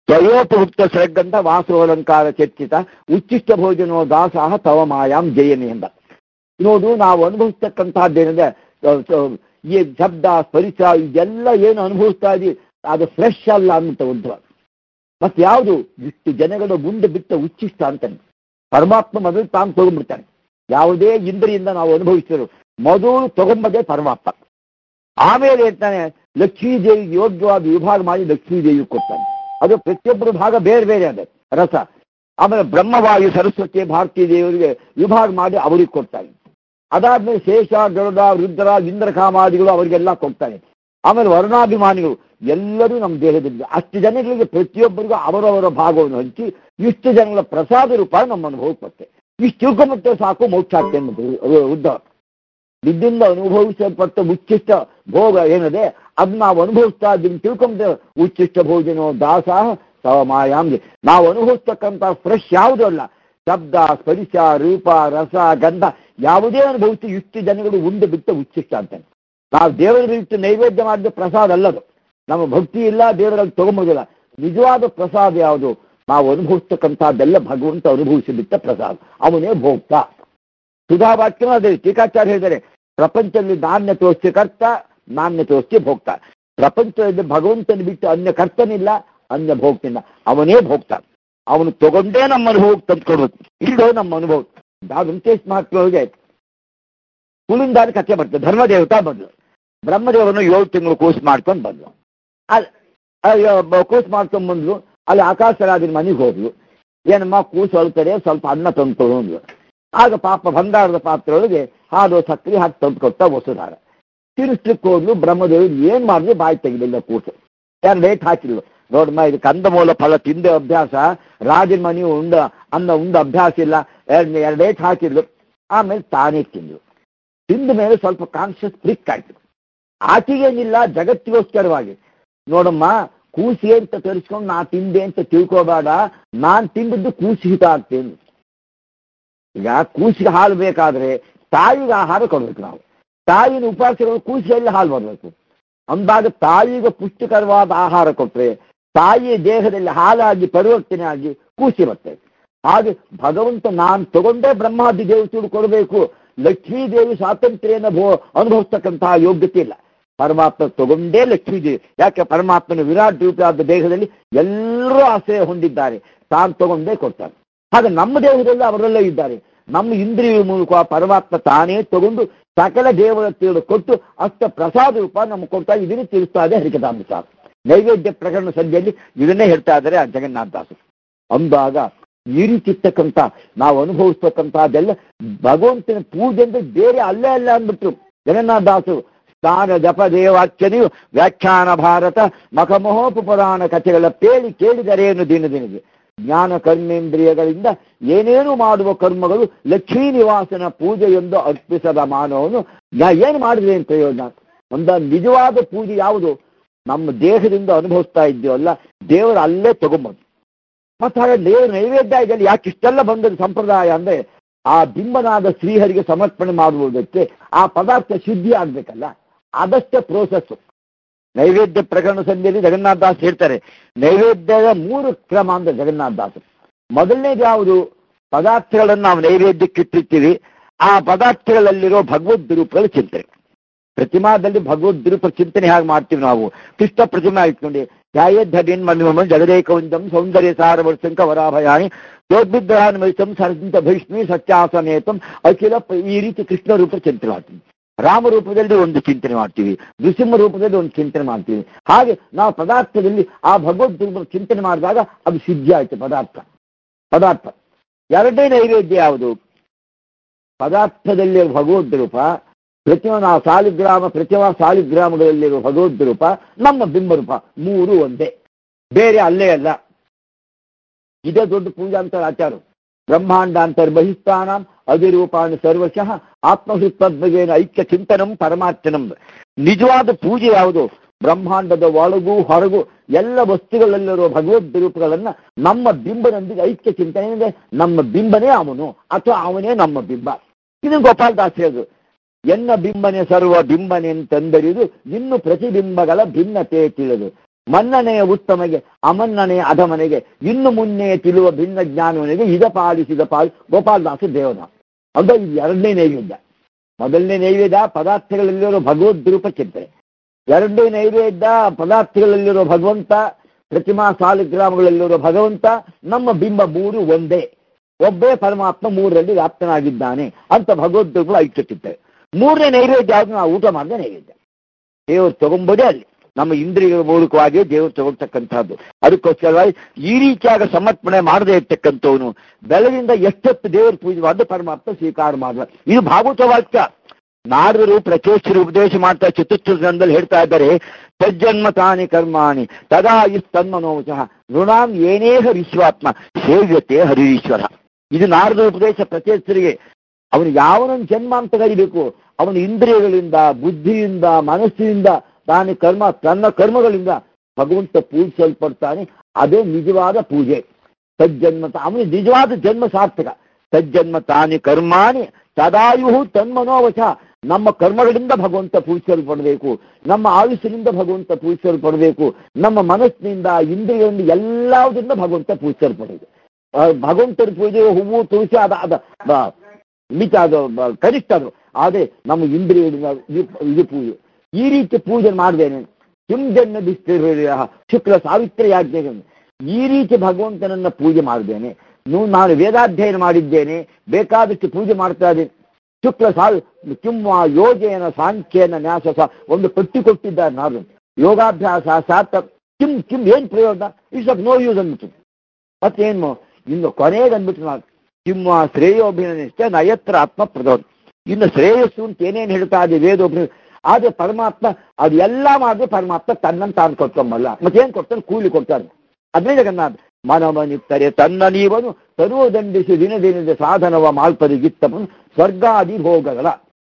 ತ್ವಯೋಪಯುಕ್ತ ಶ್ರಗ್ಗಂಧ ವಾಸೋಲಂಕಾರ ಚರ್ಚಿತ ಉಚ್ಚಿಷ್ಟ ಭೋಜನೋ ದಾಸಾಹ ತವ ಮಾಯಾಂ ಜಯಮಿ ಎಂದ ನೋಡು ನಾವು ಅನುಭವಿಸ್ತಕ್ಕಂತಹದ್ದೇನಿದೆ ಅಹ್, ಅಹ್, ಈ ಶಬ್ದ ಸ್ಪರಿಶ ಇದೆಲ್ಲ ಏನು ಅನುಭವಿಸ್ತಾ ಇದೀವಿ ಅದು ಫ್ರೆಶ್ ಅಲ್ಲ ಅಂತ ಉದ್ಧವ ಮತ್ತೆ ಯಾವುದು ಇಷ್ಟು ಜನಗಳ ಮುಂದೆ ಬಿಟ್ಟ ಉಚ್ಚಿಷ್ಟ ಅಂತಾನೆ ಪರಮಾತ್ಮ ಮೊದಲು ತಾನು ತಗೊಂಡ್ಬಿಡ್ತಾನೆ ಯಾವುದೇ ಇಂದ್ರಿಯಿಂದ ನಾವು ಅನುಭವಿಸಿದ್ರು ಮೊದಲು ತಗೊಂಬದೇ ಪರಮಾತ್ಮ ಆಮೇಲೆ ಹೇಳ್ತಾನೆ ಲಕ್ಷ್ಮೀದೇವಿಗೆ ಯೋಗ್ಯವಾದ ವಿಭಾಗ ಮಾಡಿ ಲಕ್ಷ್ಮೀದೇವಿಗೆ ಕೊಡ್ತಾನೆ ಅದು ಪ್ರತಿಯೊಬ್ಬರ ಭಾಗ ಬೇರೆ ಬೇರೆ ಅದೇ ರಸ ಆಮೇಲೆ ಬ್ರಹ್ಮವಾಯು ಸರಸ್ವತಿ ಭಾರತೀ ದೇವರಿಗೆ ವಿಭಾಗ ಮಾಡಿ ಅವರಿಗೆ ಕೊಡ್ತಾನೆ ಅದಾದ್ಮೇಲೆ ಶೇಷ ಗರುಡ ರುದ್ರ ಇಂದ್ರಕಾಮಾದಿಗಳು ಅವರಿಗೆಲ್ಲ ಕೊಡ್ತಾನೆ ಆಮೇಲೆ ವರ್ಣಾಭಿಮಾನಿಗಳು ಎಲ್ಲರೂ ನಮ್ಮ ದೇಹದಲ್ಲಿ ಅಷ್ಟು ಜನಗಳಿಗೆ ಪ್ರತಿಯೊಬ್ಬರಿಗೂ ಅವರವರ ಭಾಗವನ್ನು ಹಂಚಿ ಇಷ್ಟು ಜನಗಳ ಪ್ರಸಾದ ರೂಪ ನಮ್ಮ ಅನುಭವಕ್ಕೆ ಬರುತ್ತೆ ಇಷ್ಟು ತಿಳ್ಕೊಂಬಿಟ್ಟೆ ಸಾಕು ಮೋಕ್ಷ ಆಗ್ತದೆ ಅನ್ನೋದು ಉದ್ದ ಇದ್ದಿಂದ ಅನುಭವಿಸಲ್ಪಟ್ಟ ಉಚ್ಚಿಷ್ಟ ಭೋಗ ಏನಿದೆ ಅದನ್ನ ನಾವು ಅನುಭವಿಸ್ತಾ ಇದ್ದೀನಿ ತಿಳ್ಕೊಂಡ್ರೆ ಉಚ್ಚಿಷ್ಟ ಭೋಜನೋ ದಾಸ ತವ ಮಾಯಾಂಗೆ ನಾವು ಅನುಭವಿಸ್ತಕ್ಕಂಥ ಫ್ರೆಶ್ ಯಾವುದೂ ಅಲ್ಲ ಶಬ್ದ ಸ್ಪರಿಶ ರೂಪ ರಸ ಗಂಧ ಯಾವುದೇ ಅನುಭವಿಸಿ ಇಷ್ಟು ಜನಗಳು ಉಂಡು ಬಿಟ್ಟು ಉಚ್ಚಿಷ್ಟ ಅಂತಾನೆ ನಾವು ದೇವರಿಗೆ ಇಟ್ಟು ನೈವೇದ್ಯ ಮಾಡಿದ ಪ್ರಸಾದ ಅಲ್ಲದು ನಮ್ಮ ಭಕ್ತಿ ಇಲ್ಲ ದೇವರಲ್ಲಿ ತಗೊಂಬೋದಿಲ್ಲ ನಿಜವಾದ ಪ್ರಸಾದ ಯಾವುದು ನಾವು ಅನುಭವಿಸ್ತಕ್ಕಂಥದ್ದೆಲ್ಲ ಭಗವಂತ ಅನುಭವಿಸಿ ಬಿಟ್ಟ ಪ್ರಸಾದ ಅವನೇ ಭೋಕ್ತ ಸುಧಾವಾಕ್ಯನೂ ಅದೇ ಟೀಕಾಚಾರ್ಯ ಹೇಳಿದರೆ ಪ್ರಪಂಚದಲ್ಲಿ ನಾಣ್ಯತೋಸ್ತಿ ಕರ್ತ ನಾಣ್ಯತೋಸ್ತಿ ಭೋಕ್ತ ಪ್ರಪಂಚದಲ್ಲಿ ಭಗವಂತನ ಬಿಟ್ಟು ಅನ್ಯ ಕರ್ತನಿಲ್ಲ ಅನ್ಯ ಭೋಗ್ತಿಲ್ಲ ಅವನೇ ಭೋಕ್ತ ಅವನು ತಗೊಂಡೇ ನಮ್ಮ ಅನುಭವಕ್ಕೆ ತಂದ್ಕೊಡ್ಬೇಕು ಇಲ್ಲೋ ನಮ್ಮ ಅನುಭವ ಆ ವೆಂಕಟೇಶ್ ಮಹಾತ್ಮರಿಗೆ ಕುಳಿಂದಾದ ಕಥೆ ಬರ್ತದೆ ಧರ್ಮದೇವತಾ ಬಂದ್ಲು ಬ್ರಹ್ಮದೇವನು ಏಳು ತಿಂಗಳು ಕೂಸು ಮಾಡ್ಕೊಂಡು ಬಂದ್ಲು ಅಲ್ಲಿ ಕೂಸು ಮಾಡ್ಕೊಂಡು ಬಂದ್ಲು ಅಲ್ಲಿ ಆಕಾಶರಾಜನ ಮನೆಗೆ ಹೋದ್ಲು ಏನಮ್ಮ ಕೂಸು ಅಳ್ತಾರೆ ಸ್ವಲ್ಪ ಅನ್ನ ತಂದು ಅಂದ್ಲು ಆಗ ಪಾಪ ಬಂಗಾರದ ಪಾತ್ರೆಯೊಳಗೆ ಹಾಲು ಸಕ್ಕರೆ ಹಾಕಿ ತಂದು ಕೊಟ್ಟ ವಸುಧಾರ ತಿರ್ಸ್ಲಿಕ್ಕೆ ಹೋದ್ಲು ಬ್ರಹ್ಮದೇವರು ಏನ್ ಮಾಡಿದ್ರು ಬಾಯಿ ತೆಗಿಲಿಲ್ಲ ಕೂಸು ಯಾರು ಲೇಟ್ ಹಾಕಿಲ್ಲು ನೋಡಮ್ಮ ಇದು ಕಂದಮೂಲ ಫಲ ತಿಂದ ಅಭ್ಯಾಸ ರಾಜನ ಮನೆ ಉಂಡ ಅನ್ನ ಉಂಡ ಅಭ್ಯಾಸ ಇಲ್ಲ ಎರಡು ಎರಡು ಲೇಟ್ ಹಾಕಿದ್ಲು ಆಮೇಲೆ ತಾನೇ ತಿಂದ್ಲು ತಿಂದ ಮೇಲೆ ಸ್ವಲ್ಪ ಕಾನ್ಷಿಯಸ್ ಕ್ಲಿಕ್ ಆಯ್ತು ಆಕೆಗೇನಿಲ್ಲ ಜಗತ್ತಿಗೋಸ್ಕರವಾಗಿ ನೋಡಮ್ಮ ಕೂಸಿ ಅಂತ ತರಿಸ್ಕೊಂಡು ನಾ ತಿಂದೆ ಅಂತ ತಿಳ್ಕೋಬೇಡ ನಾನ್ ತಿಂದಿದ್ದು ಕೂಸಿ ಹಿತ ಆಗ್ತೇನೆ ಈಗ ಕೂಸಿಗೆ ಹಾಲು ಬೇಕಾದ್ರೆ ತಾಯಿಗೆ ಆಹಾರ ಕೊಡ್ಬೇಕು ನಾವು ತಾಯಿನ ಉಪಾಸಗಳು ಕೂಸಿಯಲ್ಲಿ ಹಾಲು ಬರಬೇಕು ಅಂದಾಗ ತಾಯಿಗೆ ಪುಷ್ಟಿಕರವಾದ ಆಹಾರ ಕೊಟ್ಟರೆ ತಾಯಿಯ ದೇಹದಲ್ಲಿ ಹಾಲಾಗಿ ಪರಿವರ್ತನೆ ಆಗಿ ಕೂಸಿ ಬರ್ತದೆ ಹಾಗೆ ಭಗವಂತ ನಾನು ತಗೊಂಡೇ ಬ್ರಹ್ಮಾದಿ ದೇವತೆಗಳು ಕೊಡಬೇಕು ಲಕ್ಷ್ಮೀ ದೇವಿ ಸ್ವಾತಂತ್ರ್ಯನ ಭೋ ಅನುಭವಿಸ್ತಕ್ಕಂತಹ ಯೋಗ್ಯತೆ ಇಲ್ಲ ಪರಮಾತ್ಮ ತಗೊಂಡೇ ಲಕ್ಷ್ಮೀ ದೇವಿ ಯಾಕೆ ಪರಮಾತ್ಮನ ವಿರಾಟ್ ರೂಪವಾದ ದೇಹದಲ್ಲಿ ಎಲ್ಲರೂ ಆಶ್ರಯ ಹೊಂದಿದ್ದಾರೆ ತಾನು ತಗೊಂಡೇ ಕೊಡ್ತಾರೆ ಹಾಗೆ ನಮ್ಮ ದೇಹದಲ್ಲಿ ಅವರೆಲ್ಲ ಇದ್ದಾರೆ ನಮ್ಮ ಇಂದ್ರಿಯ ಮೂಲಕ ಪರಮಾತ್ಮ ತಾನೇ ತಗೊಂಡು ಸಕಲ ದೇವತೆಗಳು ಕೊಟ್ಟು ಅಷ್ಟ ಪ್ರಸಾದ ರೂಪ ನಮ್ಗೆ ಕೊಡ್ತಾ ಇದನ್ನು ತಿಳಿಸ್ತಾ ಇದೆ ಹರಿಕಥಾಮೃತ ನೈವೇದ್ಯ ಪ್ರಕರಣ ಸಂಧಿಯಲ್ಲಿ ಇದನ್ನೇ ಹೇಳ್ತಾ ಇದ್ದಾರೆ ಆ ಜಗನ್ನಾಥದಾಸರು ಅಂದಾಗ ಈ ರೀತಿ ಇರ್ತಕ್ಕಂಥ ನಾವು ಅನುಭವಿಸ್ತಕ್ಕಂಥದ್ದೆಲ್ಲ ಭಗವಂತನ ಪೂಜೆ ಅಂದ್ರೆ ಬೇರೆ ಅಲ್ಲೇ ಅಲ್ಲ ಅಂದ್ಬಿಟ್ರು ಜಗನ್ನಾಥದಾಸರು ಸ್ನಾನ ಜಪ ದೇವಾಚ್ಯನೆಯು ವ್ಯಾಖ್ಯಾನ ಭಾರತ ಮಖಮಹೋಪುರಾಣ ಕಥೆಗಳ ಪೇಳಿ ಕೇಳಿದರೇನು ದಿನ ದಿನಗೆ ಜ್ಞಾನ ಕರ್ಮೇಂದ್ರಿಯಗಳಿಂದ ಏನೇನು ಮಾಡುವ ಕರ್ಮಗಳು ಲಕ್ಷ್ಮೀ ನಿವಾಸನ ಪೂಜೆಯೊಂದು ಅರ್ಪಿಸದ ಮಾನವನು ನಾ ಏನು ಮಾಡಿದ್ರೆ ಏನು ಪ್ರಯೋಜನ ಒಂದ ನಿಜವಾದ ಪೂಜೆ ಯಾವುದು ನಮ್ಮ ದೇಹದಿಂದ ಅನುಭವಿಸ್ತಾ ಇದ್ದೀವಲ್ಲ ದೇವರು ಅಲ್ಲೇ ತಗೊಂಬಂದು ಮತ್ತೆ ಹಾಗೆ ದೇವರ ನೈವೇದ್ಯ ಇದೆಯಲ್ಲ ಯಾಕೆ ಇಷ್ಟೆಲ್ಲ ಬಂದದ ಸಂಪ್ರದಾಯ ಅಂದ್ರೆ ಆ ಬಿಂಬನಾದ ಶ್ರೀಹರಿಗೆ ಸಮರ್ಪಣೆ ಮಾಡುವುದಕ್ಕೆ ಆ ಪದಾರ್ಥ ಶುದ್ಧಿ ಆಗ್ಬೇಕಲ್ಲ ಅದಷ್ಟೇ ಪ್ರೋಸೆಸ್ ನೈವೇದ್ಯ ಪ್ರಕರಣ ಸಂಧಿಯಲ್ಲಿ ಜಗನ್ನಾಥದಾಸ್ ಹೇಳ್ತಾರೆ ನೈವೇದ್ಯದ ಮೂರು ಕ್ರಮ ಅಂದ್ರೆ ಜಗನ್ನಾಥದಾಸರು ಮೊದಲನೇದು ಯಾವುದು ಪದಾರ್ಥಗಳನ್ನು ನಾವು ನೈವೇದ್ಯಕ್ಕೆ ಇಟ್ಟಿರ್ತೀವಿ ಆ ಪದಾರ್ಥಗಳಲ್ಲಿರೋ ಭಗವದ್ ರೂಪಗಳ ಚಿಂತನೆ ಪ್ರತಿಮಾದಲ್ಲಿ ಭಗವದ್ ರೂಪ ಚಿಂತನೆ ಹೇಗೆ ಮಾಡ್ತೀವಿ ನಾವು ಕೃಷ್ಣ ಪ್ರತಿಮಾ ಇಟ್ಕೊಂಡು ಧ್ಯಾಯಧ್ಯನ್ ಮನ್ಮ ಜಗದೇಕವಂಜಂ ಸೌಂದರ್ಯ ಸಾರವರ್ಷಂಕ ವರಾಭಯಾನಿ ಯೋದ್ವಿಗ್ರಹಾನ್ ಮೈಸಂ ಸರಸಿಂತ ಭೈಷ್ಮಿ ಸತ್ಯಾಸನೇತಂ ಅಖಿಲ ಪ- ಈ ರೀತಿ ಕೃಷ್ಣ ರೂಪ ಚಿಂತನೆ ಮಾಡ್ತೀವಿ ರಾಮ ರೂಪದಲ್ಲಿ ಒಂದು ಚಿಂತನೆ ಮಾಡ್ತೀವಿ ನೃಸಿಂಹ ರೂಪದಲ್ಲಿ ಒಂದು ಚಿಂತನೆ ಮಾಡ್ತೀವಿ ಹಾಗೆ ನಾವು ಪದಾರ್ಥದಲ್ಲಿ ಆ ಭಗವದ್ ರೂಪ ಚಿಂತನೆ ಮಾಡಿದಾಗ ಅದು ಸಿದ್ಧಿ ಆಯ್ತು ಪದಾರ್ಥ ಪದಾರ್ಥ ಎರಡನೇ ನೈವೇದ್ಯ ಯಾವುದು ಪದಾರ್ಥದಲ್ಲಿ ಭಗವದ್ ರೂಪ ಪ್ರತಿಮಾ ನಾವು ಸಾಲಿಗ್ರಾಮ ಪ್ರತಿಮಾ ಸಾಲಿಗ್ರಾಮಗಳಲ್ಲಿರುವ ಭಗವದ್ ರೂಪ ನಮ್ಮ ಬಿಂಬರೂಪ ಮೂರು ಒಂದೇ ಬೇರೆ ಅಲ್ಲೇ ಅಲ್ಲ ಇದೇ ದೊಡ್ಡ ಪೂಜಾ ಅಂತ ಆಚಾರ ಬ್ರಹ್ಮಾಂಡಾಂತರ ಬಹಿಷ್ಠಾನ ಅಧಿರೂಪಾಣಿ ಸರ್ವಶಃ ಆತ್ಮಹೃತ್ಪದ್ಮಗೇನ ಐಕ್ಯ ಚಿಂತನಂ ಪರಮಾರ್ಚನಂ ನಿಜವಾದ ಪೂಜೆ ಯಾವುದು ಬ್ರಹ್ಮಾಂಡದ ಒಳಗೂ ಹೊರಗೂ ಎಲ್ಲ ವಸ್ತುಗಳಲ್ಲಿರುವ ಭಗವದ್ ರೂಪಗಳನ್ನ ನಮ್ಮ ಬಿಂಬನೊಂದಿಗೆ ಐಕ್ಯ ಚಿಂತನೆ ಅಂದ್ರೆ ನಮ್ಮ ಬಿಂಬನೇ ಅವನು ಅಥವಾ ಅವನೇ ನಮ್ಮ ಬಿಂಬ ಇದು ಗೋಪಾಲದಾಸ್ ಹೇಳಿದ್ರು ಎನ್ನ ಬಿಂಬನೆ ಸರ್ವ ಬಿಂಬನೆ ಅಂತಂದರಿದು ಇನ್ನು ಪ್ರತಿಬಿಂಬಗಳ ಭಿನ್ನತೆ ತಿಳಿದು ಮನ್ನನೆಯ ಉತ್ತಮಗೆ ಅಮನ್ನನೆಯ ಅಧಮನೆಗೆ ಇನ್ನು ಮುನ್ನೆ ತಿಳುವ ಭಿನ್ನ ಜ್ಞಾನವನಿಗೆ ಇದ ಪಾಲಿಸಿದ ಪಾಲ್ ಗೋಪಾಲದಾಸ ದೇವದಾಸ ಅದು ಇದು ಎರಡನೇ ನೈವೇದ್ಯ ಮೊದಲನೇ ನೈವೇದ್ಯ ಪದಾರ್ಥಗಳಲ್ಲಿರೋ ಭಗವದ್ ರೂಪ ಚಿಂತನೆ ಎರಡನೇ ನೈವೇದ್ಯ ಪದಾರ್ಥಗಳಲ್ಲಿರೋ ಭಗವಂತ ಪ್ರತಿಮಾ ಸಾಲಿಗ್ರಾಮಗಳಲ್ಲಿರೋ ಭಗವಂತ ನಮ್ಮ ಬಿಂಬ ಮೂರು ಒಂದೇ ಒಬ್ಬೇ ಪರಮಾತ್ಮ ಮೂರರಲ್ಲಿ ವ್ಯಾಪ್ತನಾಗಿದ್ದಾನೆ ಅಂತ ಭಗವದ್ ರೂಪ ಇಟ್ಟಿರ್ತಾರೆ ಮೂರನೇ ನೈವೇದ್ಯ ಆದ್ರೂ ನಾವು ಊಟ ಮಾಡಿದ ನೈವೇದ್ಯ ದೇವರು ತಗೊಂಬೋದೇ ಅಲ್ಲಿ ನಮ್ಮ ಇಂದ್ರಿಯಗಳ ಮೂಲಕವಾಗಿ ದೇವರು ತಗೊಳ್ತಕ್ಕಂಥದ್ದು ಅದಕ್ಕೋಸ್ಕರವಾಗಿ ಈ ರೀತಿಯಾಗ ಸಮರ್ಪಣೆ ಮಾಡದೇ ಇರ್ತಕ್ಕಂಥವನು ಬೆಳಗಿಂದ ಎಷ್ಟೊತ್ತು ದೇವರ ಪೂಜೆ ಮಾಡಿದ ಪರಮಾತ್ಮ ಸ್ವೀಕಾರ ಮಾಡುವ ಇದು ಭಾಗವತ ವಾಕ್ಯ ನಾರದರು ಪ್ರಚೋಷರು ಉಪದೇಶ ಮಾಡ್ತಾ ಚತುರ್ಥದಲ್ಲಿ ಹೇಳ್ತಾ ಇದ್ದಾರೆ ತಜ್ಜನ್ಮ ತಾನಿ ಕರ್ಮಾಣಿ ತದಾ ಇಸ್ ತನ್ಮನೋಚ ಋಣಾಂ ಏನೇಹ ವಿಶ್ವಾತ್ಮ ಸೇವ್ಯತೆ ಹರಿರೀಶ್ವರ ಇದು ನಾರದ ಉಪದೇಶ ಪ್ರಚೇತರಿಗೆ ಅವನು ಯಾವನೊಂದು ಜನ್ಮ ಅಂತ ಕರಿಬೇಕು ಅವನ ಇಂದ್ರಿಯಗಳಿಂದ ಬುದ್ಧಿಯಿಂದ ಮನಸ್ಸಿನಿಂದ ತಾನು ಕರ್ಮ ತನ್ನ ಕರ್ಮಗಳಿಂದ ಭಗವಂತ ಪೂಜಿಸಲ್ಪಡ್ತಾನೆ ಅದೇ ನಿಜವಾದ ಪೂಜೆ ತಜ್ಜನ್ಮ ಅವನು ನಿಜವಾದ ಜನ್ಮ ಸಾರ್ಥಕ ತಜ್ಜನ್ಮ ತಾನಿ ಕರ್ಮಾಣಿ ಸದಾಯು ತನ್ಮನೋವಚ ನಮ್ಮ ಕರ್ಮಗಳಿಂದ ಭಗವಂತ ಪೂಜಿಸಲ್ಪಡಬೇಕು ನಮ್ಮ ಆಯುಷ್ಯದಿಂದ ಭಗವಂತ ಪೂಜಿಸಲ್ಪಡಬೇಕು ನಮ್ಮ ಮನಸ್ಸಿನಿಂದ ಇಂದ್ರಿಯಗಳಿಂದ ಎಲ್ಲದರಿಂದ ಭಗವಂತ ಪೂಜಿಸಲ್ಪಡಬೇಕು ಆ, ಭಗವಂತನ ಪೂಜೆ ಹೂವು ತುಳಸಿ ಅದ ಅದ ಬ- ಮಿತ ಅದು ಬ- ಕನಿಷ್ಠ ಅದು ಆದರೆ ನಮ್ಮ ಇಂದ್ರಿಯಗಳಿಂದ ಇದು- ಇದು ಪೂಜೆ ಈ ರೀತಿ ಪೂಜೆ ಮಾಡ್ದೇನೆ ಕಿಂ ಜನ್ಮ ಬಿಸ್ತಿರ ಶುಕ್ಲ ಸಾವಿತ್ರಿಯಾಜ್ಞೆಗಳನ್ನು ಈ ರೀತಿ ಭಗವಂತನನ್ನ ಪೂಜೆ ಮಾಡಿದ್ದೇನೆ ನೀವು ನಾನು ವೇದಾಧ್ಯಯನ ಮಾಡಿದ್ದೇನೆ ಬೇಕಾದಷ್ಟು ಪೂಜೆ ಮಾಡ್ತಾ ಇದ್ದೇನೆ ಶುಕ್ಲ ಸಾವಿ ಕಿಮ್ಮ ಯೋಜೇನ ಸಾಂಖ್ಯನ ನ್ಯಾಸ ಸ- ಒಂದು ಪಟ್ಟಿ ಕೊಟ್ಟಿದ್ದಾರೆ ನಾನು ಯೋಗಾಭ್ಯಾಸ ಸಾತ ಕಿಂ ಕಿಂ ಏನ್ ಪ್ರಯೋಜನ ಇಟ್ಸ್ ಆಫ್ ನೋ ಯೂಸ್ ಅಂದ್ಬಿಟ್ಟು ಮತ್ತೇನು ಇನ್ನು ಕೊನೆಗೆ ಅಂದ್ಬಿಟ್ಟು ನಾನು ಕಿಮ್ಮ ಶ್ರೇಯೋಭಿನಿಷ್ಠ ನಯತ್ರ ಆತ್ಮ ಪ್ರದೋಷ ಇನ್ನು ಶ್ರೇಯಸ್ಸು ಅಂತ ಏನೇನು ಹೇಳ್ತಾ ಇದೆ ವೇದೋಭಿ ಆದ್ರೆ ಪರಮಾತ್ಮ ಅದೆಲ್ಲ ಮಾಡಿದ್ರೆ ಪರಮಾತ್ಮ ತನ್ನನ್ನು ತಾನು ಕೊಟ್ಕೊಂಬಲ್ಲ ಮತ್ತೇನು ಕೊಡ್ತಾನೆ ಕೂಲಿ ಕೊಡ್ತಾನೆ ಅದೇ ಜಗನ್ನಾಥ ಮನವನಿತ್ತರೆ ತನ್ನ ನೀವನು ತರುವ ದಂಡಿಸಿ ದಿನ ದಿನದ ಸಾಧನವ ಮಾಲ್ಪರಿಗಿತ್ತವನು ಸ್ವರ್ಗಾದಿ ಭೋಗಗಳ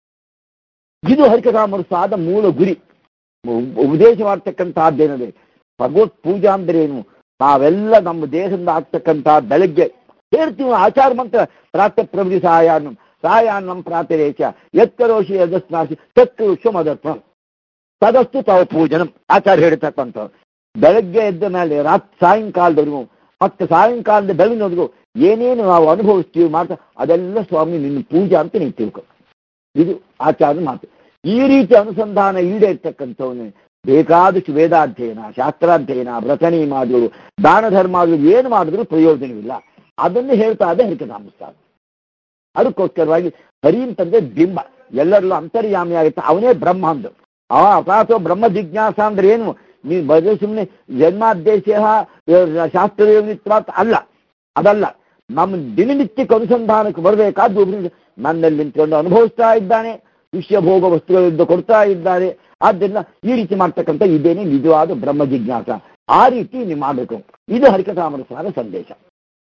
ಇದು ಹರಿಕಥಾಮೃತಾದ ಮೂಲ ಗುರಿ ಉ- ಉಪದೇಶ ಮಾಡ್ತಕ್ಕಂಥದ್ದೇನದೆ ಭಗವತ್ ಪೂಜಾ ಅಂದ್ರೆ ಏನು ನಾವೆಲ್ಲ ನಮ್ಮ ದೇಹದಿಂದ ಆಗ್ತಕ್ಕಂಥ ಬೆಳಗ್ಗೆ ಹೇಳ್ತೀವಿ ಆಚಾರ ಮಂತ್ರ ಪ್ರಾತ ಪ್ರಭೃತಿ ಸಹಾಯಾನ್ನಂ ಸಹಾಯಾನ್ನಂ ಪ್ರಾತರೇಚ ಎತ್ಕರೋಷಿ ಯದಸ್ನಾಸಿ ತತ್ಕೃಷ್ಯ ಮದತ್ವ ತದಸ್ತು ತವ ಪೂಜನಂ ಆಚಾರ್ಯ ಹೇಳ್ತಕ್ಕಂಥ ಬೆಳಗ್ಗೆ ಎದ್ದ ಮೇಲೆ ರಾತ್ ಸಾಯಂಕಾಲದವರೆಗೂ ಮತ್ತೆ ಸಾಯಂಕಾಲದ ಬೆಳಗಿನವರೆಗೂ ಏನೇನು ನಾವು ಅನುಭವಿಸ್ತೀವಿ ಮಾಡ್ತಾ ಅದೆಲ್ಲ ಸ್ವಾಮಿ ನಿನ್ನ ಪೂಜೆ ಅಂತ ನೀವು ತಿಳ್ಕೊ ಇದು ಆಚಾರ್ಯ ಮಾತು ಈ ರೀತಿ ಅನುಸಂಧಾನ ಇಲ್ಲದೆ ಇರ್ತಕ್ಕಂಥವನು ಬೇಕಾದಷ್ಟು ವೇದಾಧ್ಯಯನ ಶಾಸ್ತ್ರಾಧ್ಯಯನ ವ್ರತಣಿ ಮಾಡಿದ್ರು ದಾನ ಧರ್ಮ ಮಾಡಿದ್ರು ಏನು ಮಾಡಿದ್ರು ಪ್ರಯೋಜನವಿಲ್ಲ ಅದನ್ನು ಹೇಳ್ತಾ ಇದೆ ಹರಿಕಥಾಮಸ್ತಾನ ಅದಕ್ಕೋಸ್ಕರವಾಗಿ ಹರಿ ಅಂತಂದ್ರೆ ಬಿಂಬ ಎಲ್ಲರಲ್ಲೂ ಅಂತರ್ಯಾಮಿ ಆಗುತ್ತೆ ಅವನೇ ಬ್ರಹ್ಮ ಅಂದು ಅವ ಅಥವಾ ಬ್ರಹ್ಮ ಜಿಜ್ಞಾಸ ಅಂದ್ರೆ ಏನು ನೀವು ಬರೀ ಸುಮ್ಮನೆ ಜನ್ಮಾದ್ದೇಶ ಶಾಸ್ತ್ರಯೋನಿತ್ವ ಅಲ್ಲ ಅದಲ್ಲ ನಮ್ಮ ದಿನನಿತ್ಯಕ್ಕೆ ಅನುಸಂಧಾನಕ್ಕೆ ಬರಬೇಕಾದ್ದು ಒಬ್ಬರು ನನ್ನಲ್ಲಿ ನಿಂತ್ಕೊಂಡು ಅನುಭವಿಸ್ತಾ ಇದ್ದಾನೆ ವಿಷಯ ಭೋಗ ವಸ್ತುಗಳಿಂದ ಕೊಡ್ತಾ ಇದ್ದಾರೆ ಆದ್ದರಿಂದ ಈ ರೀತಿ ಮಾಡ್ತಕ್ಕಂಥ ಇದೇನೆ ನಿಜವಾದ ಬ್ರಹ್ಮ ಜಿಜ್ಞಾಸ ಆ ರೀತಿ ನೀವು ಮಾಡಬೇಕು ಇದು ಹರಿಕಥಾಮರಸಾರ ಸಂದೇಶ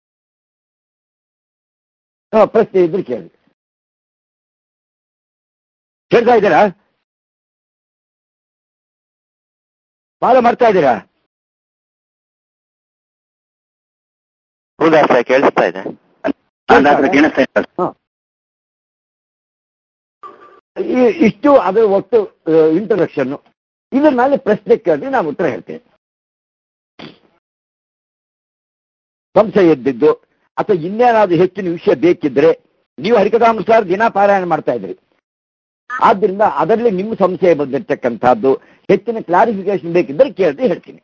ಹಾ, ಪ್ರಶ್ನೆ ಇದ್ರೆ ಕೇಳಿ ಕೇಳ್ತಾ ಇದ್ದೀರಾ ಫಾಲೋ ಮಾಡ್ತಾ ಇದ್ದೀರಾ ಹೌದಾ ಸರ್ ಕೇಳಿಸ್ತಾ ಇದೆ ಅದಾದ್ರೆ ಕೇಳಿಸ್ತಾ ಇಲ್ಲ ಹಾ. ಈ- ಇಷ್ಟು ಅದರ ಒಟ್ಟು ಇಂಟ್ರಡಕ್ಷನ್ ಇದ್ರ ಮೇಲೆ ಪ್ರಶ್ನೆ ಕೇಳಿದ್ರೆ ನಾನು ಉತ್ತರ ಹೇಳ್ತೇನೆ ಸಂಶಯ ಇದ್ದಿದ್ದು ಅಥವಾ ಇನ್ನೇನಾದ್ರೂ ಹೆಚ್ಚಿನ ವಿಷಯ ಬೇಕಿದ್ರೆ ನೀವು ಹರಿಕಥಾಮೃತಾರ ದಿನ ಪಾರಾಯಣ ಮಾಡ್ತಾ ಇದ್ರಿ ಆದ್ರಿಂದ ಅದರಲ್ಲಿ ನಿಮ್ಮ ಸಂಶಯ ಬಂದಿರ್ತಕ್ಕಂಥದ್ದು ಹೆಚ್ಚಿನ ಕ್ಲಾರಿಫಿಕೇಶನ್ ಬೇಕಿದ್ರೆ ಕೇಳಿದ್ರೆ ಹೇಳ್ತೀನಿ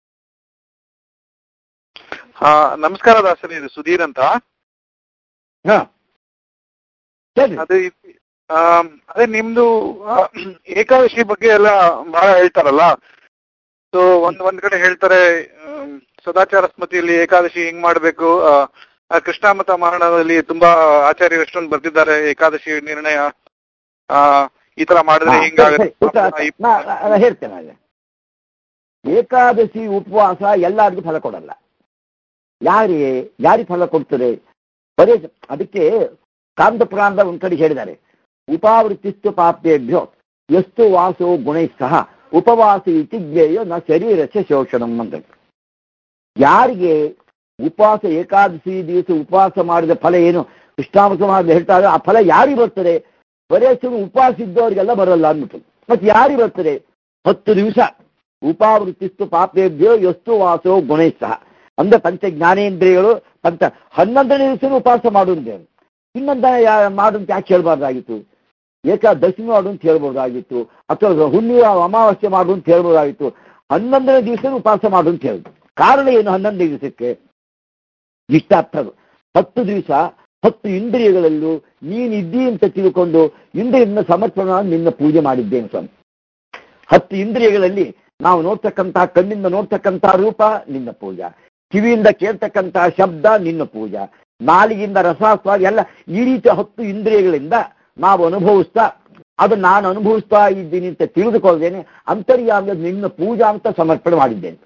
ಹಾ ನಮಸ್ಕಾರ ದಾಸರಿ ಇದು ಸುಧೀರ್ ಅಂತ ಹಾ ಸರಿ ಅದೇ ಇ- ಆಮ್, ಅದೇ ನಿಮ್ದು ಆ, ಏಕಾದಶಿ ಬಗ್ಗೆ ಎಲ್ಲ ಬಹಳ ಹೇಳ್ತಾರಲ್ಲ ಸೊ ಒಂದ್ ಒಂದ್ ಕಡೆ ಹೇಳ್ತಾರೆ ಆಮ್, ಸದಾಚಾರ ಸ್ಮೃತಿಯಲ್ಲಿ ಏಕಾದಶಿ ಹಿಂಗ್ ಮಾಡ್ಬೇಕು ಆ, ಆ ಕೃಷ್ಣಾಮತ ಮರಣದಲ್ಲಿ ತುಂಬಾ ಆಚಾರ್ಯರು ಎಷ್ಟೊಂದು ಬರ್ತಿದ್ದಾರೆ ಏಕಾದಶಿ ನಿರ್ಣಯ ಆ ಈ ತರ ಮಾಡಿದ್ರೆ ಹಾ, ಸರಿ, ಹಿಂಗಾಗುತ್ತೆ ಸರಿ. ಉತ್ತರ- ನಾ- ನಾ ಹೇಳ್ತೇನೆ ಅಲ್ಲೇ ಏಕಾದಶಿ ಉಪವಾಸ ಎಲ್ಲರಿಗೂ ಫಲ ಕೊಡಲ್ಲ ಯಾರಿಗೆ ಯಾರಿಗೆ ಫಲ ಕೊಡ್ತದೆ ಬರೀ ಅದಕ್ಕೆ ಕಾಂತ ಪುರಾಣದ ಒಂದ್ ಕಡೆ ಹೇಳಿದ್ದಾರೆ ಉಪಾವೃತ್ತಿಸ್ತು ಪಾಪೇಭ್ಯೋ ಎಷ್ಟು ವಾಸೋ ಗುಣೈ ಸಹ ಉಪವಾಸ ಇತಿ ಜ್ಞೇಯೋ ನ ಶರೀರಸ್ಯ ಶೋಷಣಂ ಅಂತ ಯಾರಿಗೆ ಉಪವಾಸ ಏಕಾದಶಿ ದಿವಸ ಉಪವಾಸ ಮಾಡಿದ ಫಲ ಏನು ಕೃಷ್ಣಾಮೃತ ಮಾಡಿದ ಹೇಳ್ತಾರೆ ಆ ಫಲ ಯಾರಿಗೆ ಬರ್ತದೆ ಬರೇ ಸುಮ್ಮನೆ ಉಪವಾಸ ಇದ್ದವರಿಗೆಲ್ಲ ಬರಲ್ಲ ಅಂದ್ಬಿಟ್ಟು ಮತ್ತೆ ಯಾರಿಗೆ ಬರ್ತದೆ ಹತ್ತು ದಿವಸ ಉಪಾವೃತ್ತಿಸ್ತು ಪಾಪೇಭ್ಯೋ ಎಷ್ಟು ವಾಸೋ ಗುಣೈಸ್ಸಹ ಅಂದ್ರೆ ಪಂಚ ಜ್ಞಾನೇಂದ್ರಿಯಗಳು ಪಂಚ ಹನ್ನೊಂದನೇ ದಿವಸ ಉಪವಾಸ ಮಾಡುವಂತೆ ಇನ್ನೊಂದ ಯಾ- ಮಾಡು ಅಂತ ಯಾಕೆ ಹೇಳ್ಬಾರ್ದಾಗಿತ್ತು ಏಕಾದಶಮಿ ಮಾಡು ಅಂತ ಹೇಳ್ಬೋದಾಗಿತ್ತು ಅಥವಾ ಹುಣ್ಣಿಮೆ ಅಮಾವಾಸ್ಯೆ ಮಾಡು ಅಂತ ಹೇಳ್ಬೋದಾಗಿತ್ತು ಹನ್ನೊಂದನೇ ದಿವಸ ಉಪವಾಸ ಮಾಡು ಅಂತ ಹೇಳಿದ್ರು ಕಾರಣ ಏನು ಹನ್ನೊಂದನೇ ದಿವಸಕ್ಕೆ ಇಷ್ಟಾರ್ಥ ಅದು. ಹತ್ತು ದಿವಸ ಹತ್ತು ಇಂದ್ರಿಯಗಳಲ್ಲೂ ನೀನಿದ್ದಿ ಅಂತ ತಿಳ್ಕೊಂಡು ಇಂದ್ರಿಯದಿಂದ ಸಮರ್ಪಣ ನಿನ್ನ ಪೂಜೆ ಮಾಡಿದ್ದೇನೆ ಸ್ವಾಮಿ ಹತ್ತು ಇಂದ್ರಿಯಗಳಲ್ಲಿ ನಾವು ನೋಡ್ತಕ್ಕಂತಹ ಕಣ್ಣಿಂದ ನೋಡ್ತಕ್ಕಂತಹ ರೂಪ ನಿನ್ನ ಪೂಜಾ ಕಿವಿಯಿಂದ ಕೇಳ್ತಕ್ಕಂತಹ ಶಬ್ದ ನಿನ್ನ ಪೂಜಾ ನಾಲಿಗೆಯಿಂದ ರಸಾಸ್ವಾದ ಎಲ್ಲ ಈ ರೀತಿ ಹತ್ತು ಇಂದ್ರಿಯಗಳಿಂದ ನಾವು ಅನುಭವಿಸ್ತಾ ಅದು ನಾನು ಅನುಭವಿಸ್ತಾ ಇದ್ದೀನಿ ಅಂತ ತಿಳಿದುಕೊಳ್ಳದೇನೆ ಅಂತರ್ಯಾಮ ನಿನ್ನ ಪೂಜಾ ಅಂತ ಸಮರ್ಪಣೆ ಮಾಡಿದ್ದೇನೆ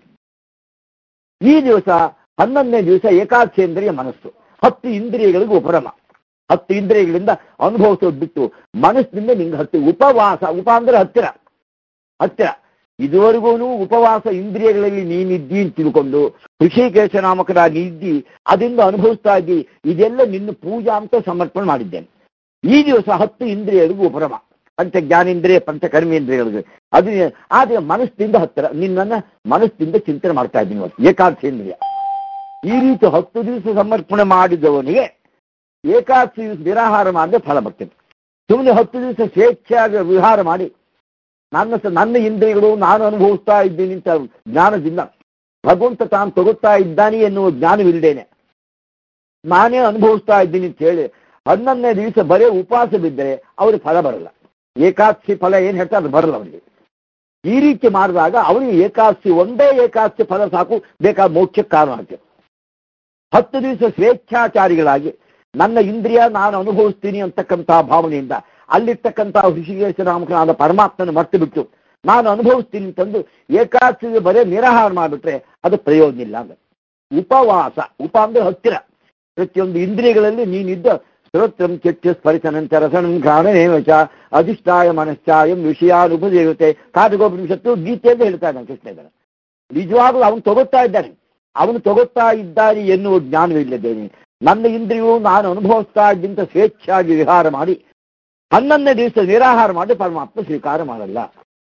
ಈ ದಿವಸ ಹನ್ನೊಂದನೇ ದಿವಸ ಏಕಾದಶೇಂದ್ರಿಯ ಮನಸ್ಸು ಹತ್ತು ಇಂದ್ರಿಯಗಳಿಗೆ ಉಪರಮ ಹತ್ತು ಇಂದ್ರಿಯಗಳಿಂದ ಅನುಭವಿಸೋದು ಬಿಟ್ಟು ಮನಸ್ಸಿನಿಂದ ನಿಂಗೆ ಹತ್ತು ಉಪವಾಸ ಉಪ ಅಂದ್ರೆ ಹತ್ತಿರ ಹತ್ತಿರ ಇದುವರೆಗೂ ಉಪವಾಸ ಇಂದ್ರಿಯಗಳಲ್ಲಿ ನೀನಿದ್ದಿ ಅಂತ ತಿಳ್ಕೊಂಡು ಋಷಿಕೇಶ ನಾಮಕರಾಗಿ ಇದ್ದಿ ಅದರಿಂದ ಅನುಭವಿಸ್ತಾ ಇದ್ದಿ ಇದೆಲ್ಲ ನಿನ್ನ ಪೂಜಾ ಅಂತ ಸಮರ್ಪಣೆ ಮಾಡಿದ್ದೇನೆ ಈ ದಿವಸ ಹತ್ತು ಇಂದ್ರಿಯಗಳಿಗೂ ಉಪರಮ ಪಂಚ ಜ್ಞಾನೇಂದ್ರಿಯ ಪಂಚ ಕರ್ಮೇಂದ್ರಿಯಗಳಿಗೆ ಅದು ಆದ್ರೆ ಮನಸ್ಸಿಂದ ಹತ್ತಿರ ನಿನ್ನನ್ನ ಮನಸ್ಸಿಂದ ಚಿಂತನೆ ಮಾಡ್ತಾ ಇದ್ದೀನಿ ಇವತ್ತು ಏಕಾದಶೇಂದ್ರಿಯ ಈ ರೀತಿ ಹತ್ತು ದಿವಸ ಸಮರ್ಪಣೆ ಮಾಡಿದವನಿಗೆ ಏಕಾದಶಿ ದಿವಸ ನಿರಾಹಾರ ಮಾಡಿದ್ರೆ ಫಲ ಬರ್ತದೆ ಸುಮ್ಮನೆ ಹತ್ತು ದಿವಸ ಸ್ವೇಚ್ಛೆಯಾಗಿ ವಿಹಾರ ಮಾಡಿ ನನ್ನ ಸ- ನನ್ನ ಇಂದ್ರಿಯಗಳು ನಾನು ಅನುಭವಿಸ್ತಾ ಇದ್ದೀನಿ ಅಂತ ಜ್ಞಾನದಿಂದ ಭಗವಂತ ತಾನು ತಗೋತಾ ಇದ್ದಾನೆ ಎನ್ನುವ ಜ್ಞಾನವಿಲ್ಲದೇನೆ ನಾನೇ ಅನುಭವಿಸ್ತಾ ಇದ್ದೀನಿ ಅಂತ ಹೇಳಿ ಹನ್ನೊಂದನೇ ದಿವಸ ಬರೀ ಉಪವಾಸ ಬಿದ್ದರೆ ಅವ್ರಿಗೆ ಫಲ ಬರಲ್ಲ ಏಕಾದಶಿ ಫಲ ಏನು ಹೇಳ್ತಾರೆ ಅದು ಬರಲ್ಲ ಅವರಿಗೆ ಈ ರೀತಿ ಮಾಡಿದಾಗ ಅವರಿಗೆ ಏಕಾದಶಿ ಒಂದೇ ಏಕಾದಶಿ ಫಲ ಸಾಕು ಬೇಕಾದ ಮೋಕ್ಷಕ್ಕೆ ಕಾರಣ ಆಗ್ತದೆ ಹತ್ತು ದಿವಸ ಸ್ವೇಚ್ಛಾಚಾರಿಗಳಾಗಿ ನನ್ನ ಇಂದ್ರಿಯ ನಾನು ಅನುಭವಿಸ್ತೀನಿ ಅಂತಕ್ಕಂತಹ ಭಾವನೆಯಿಂದ ಅಲ್ಲಿರ್ತಕ್ಕಂತಹ ಋಷಿಕೇಶ ನಾಮಕನಾದ ಪರಮಾತ್ಮನ ಮರ್ತು ಬಿಟ್ಟು ನಾನು ಅನುಭವಿಸ್ತೀನಿ ಅಂತಂದು ಏಕಾದಶಿಗೆ ಬರೇ ನಿರಾಹಾರ ಮಾಡಿಬಿಟ್ರೆ ಅದು ಪ್ರಯೋಜನ ಇಲ್ಲ ಅಂದ್ರೆ ಉಪವಾಸ ಉಪ ಅಂದ್ರೆ ಹತ್ತಿರ ಪ್ರತಿಯೊಂದು ಇಂದ್ರಿಯಗಳಲ್ಲಿ ನೀನಿದ್ದ ಶ್ರೋತ್ರಂ ಚಕ್ಷು ಸ್ಪರಿಸನಂಚ ರಸನಂ ಕಾರಣೇವ ಚ ಅಧಿಷ್ಠಾಯ ಮನಶ್ಚಾಯಂ ವಿಷಯಾನುಪದೇವತೆ ಕಾಟಗೋಪನಿಷತ್ತು ಗೀತೆಯಲ್ಲಿ ಹೇಳ್ತಾ ಇದ್ದಾನೆ ಕೃಷ್ಣ ಇದ್ದಾನೆ ನಿಜವಾಗ್ಲೂ ಅವನು ತಗೋತಾ ಇದ್ದಾನೆ ಅವನು ತಗೋತಾ ಇದ್ದಾನೆ ಎನ್ನುವ ಜ್ಞಾನವಿಲ್ಲದೇನೆ ನನ್ನ ಇಂದ್ರಿಯವು ನಾನು ಅನುಭವಿಸ್ತಾ ಇದ್ದಂತ ಸ್ವೇಚ್ಛಾಗಿ ವಿಹಾರ ಮಾಡಿ ಹನ್ನೊಂದನೇ ದಿವಸ ನಿರಾಹಾರ ಮಾಡಿ ಪರಮಾತ್ಮ ಸ್ವೀಕಾರ ಮಾಡಲ್ಲ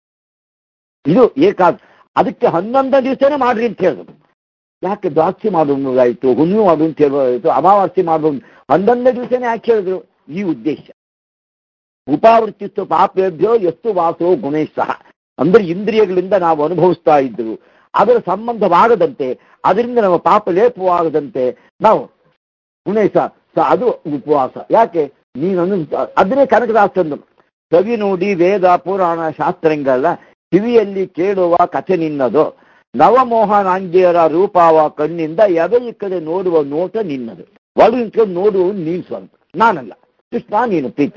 ಇದು ಏಕಾದ ಅದಕ್ಕೆ ಹನ್ನೊಂದನೇ ದಿವಸನೇ ಮಾಡ್ರಿ ಅಂತ ಹೇಳಿದ್ರು ಯಾಕೆ ದ್ವಾಸಿ ಮಾಡೋದಾಯ್ತು ಹುಣ್ಣು ಮಾಡು ಅಂತ ಹೇಳ್ಬೋದಾಯ್ತು ಅಮಾವಾಸ್ಯೆ ಮಾಡೋದು ಹನ್ನೊಂದನೇ ದಿವಸನೇ ಯಾಕೆ ಹೇಳಿದ್ರು ಈ ಉದ್ದೇಶ ಉಪಾವೃತ್ತಿಸ್ತು ಪಾಪೇಭ್ಯೋ ಎಷ್ಟು ವಾಸೋ ಗುಣೇಶ್ ಸಹ ಅಂದ್ರೆ ಇಂದ್ರಿಯಗಳಿಂದ ನಾವು ಅನುಭವಿಸ್ತಾ ಇದ್ರು ಅದರ ಸಂಬಂಧವಾಗದಂತೆ ಅದರಿಂದ ನಮ್ಮ ಪಾಪ ಲೇಪವಾಗದಂತೆ ನಾವು ಗುಣೇಶ ಸ- ಅದು ಉಪವಾಸ ಯಾಕೆ ನೀನು ಅದನ್ನೇ ಕನಕದಾಸಂದು ಕವಿ ನೋಡಿ ವೇದ ಪುರಾಣ ಶಾಸ್ತ್ರಗಳಲ್ಲ ಕಿವಿಯಲ್ಲಿ ಕೇಳುವ ಕಥೆ ನಿನ್ನದು ನವಮೋಹನಾಂಗಿಯರ ರೂಪಾವ ಕಣ್ಣಿಂದ ಎದೆ ಇಕ್ಕದೆ ನೋಡುವ ನೋಟ ನಿನ್ನದು ಒಳಗೆ ನಿಂತ್ಕೊಂಡು ನೋಡುವ ನೀನು ಸ್ವಂತ ನಾನಲ್ಲ ಕೃಷ್ಣ ನೀನು ಪ್ರೀತ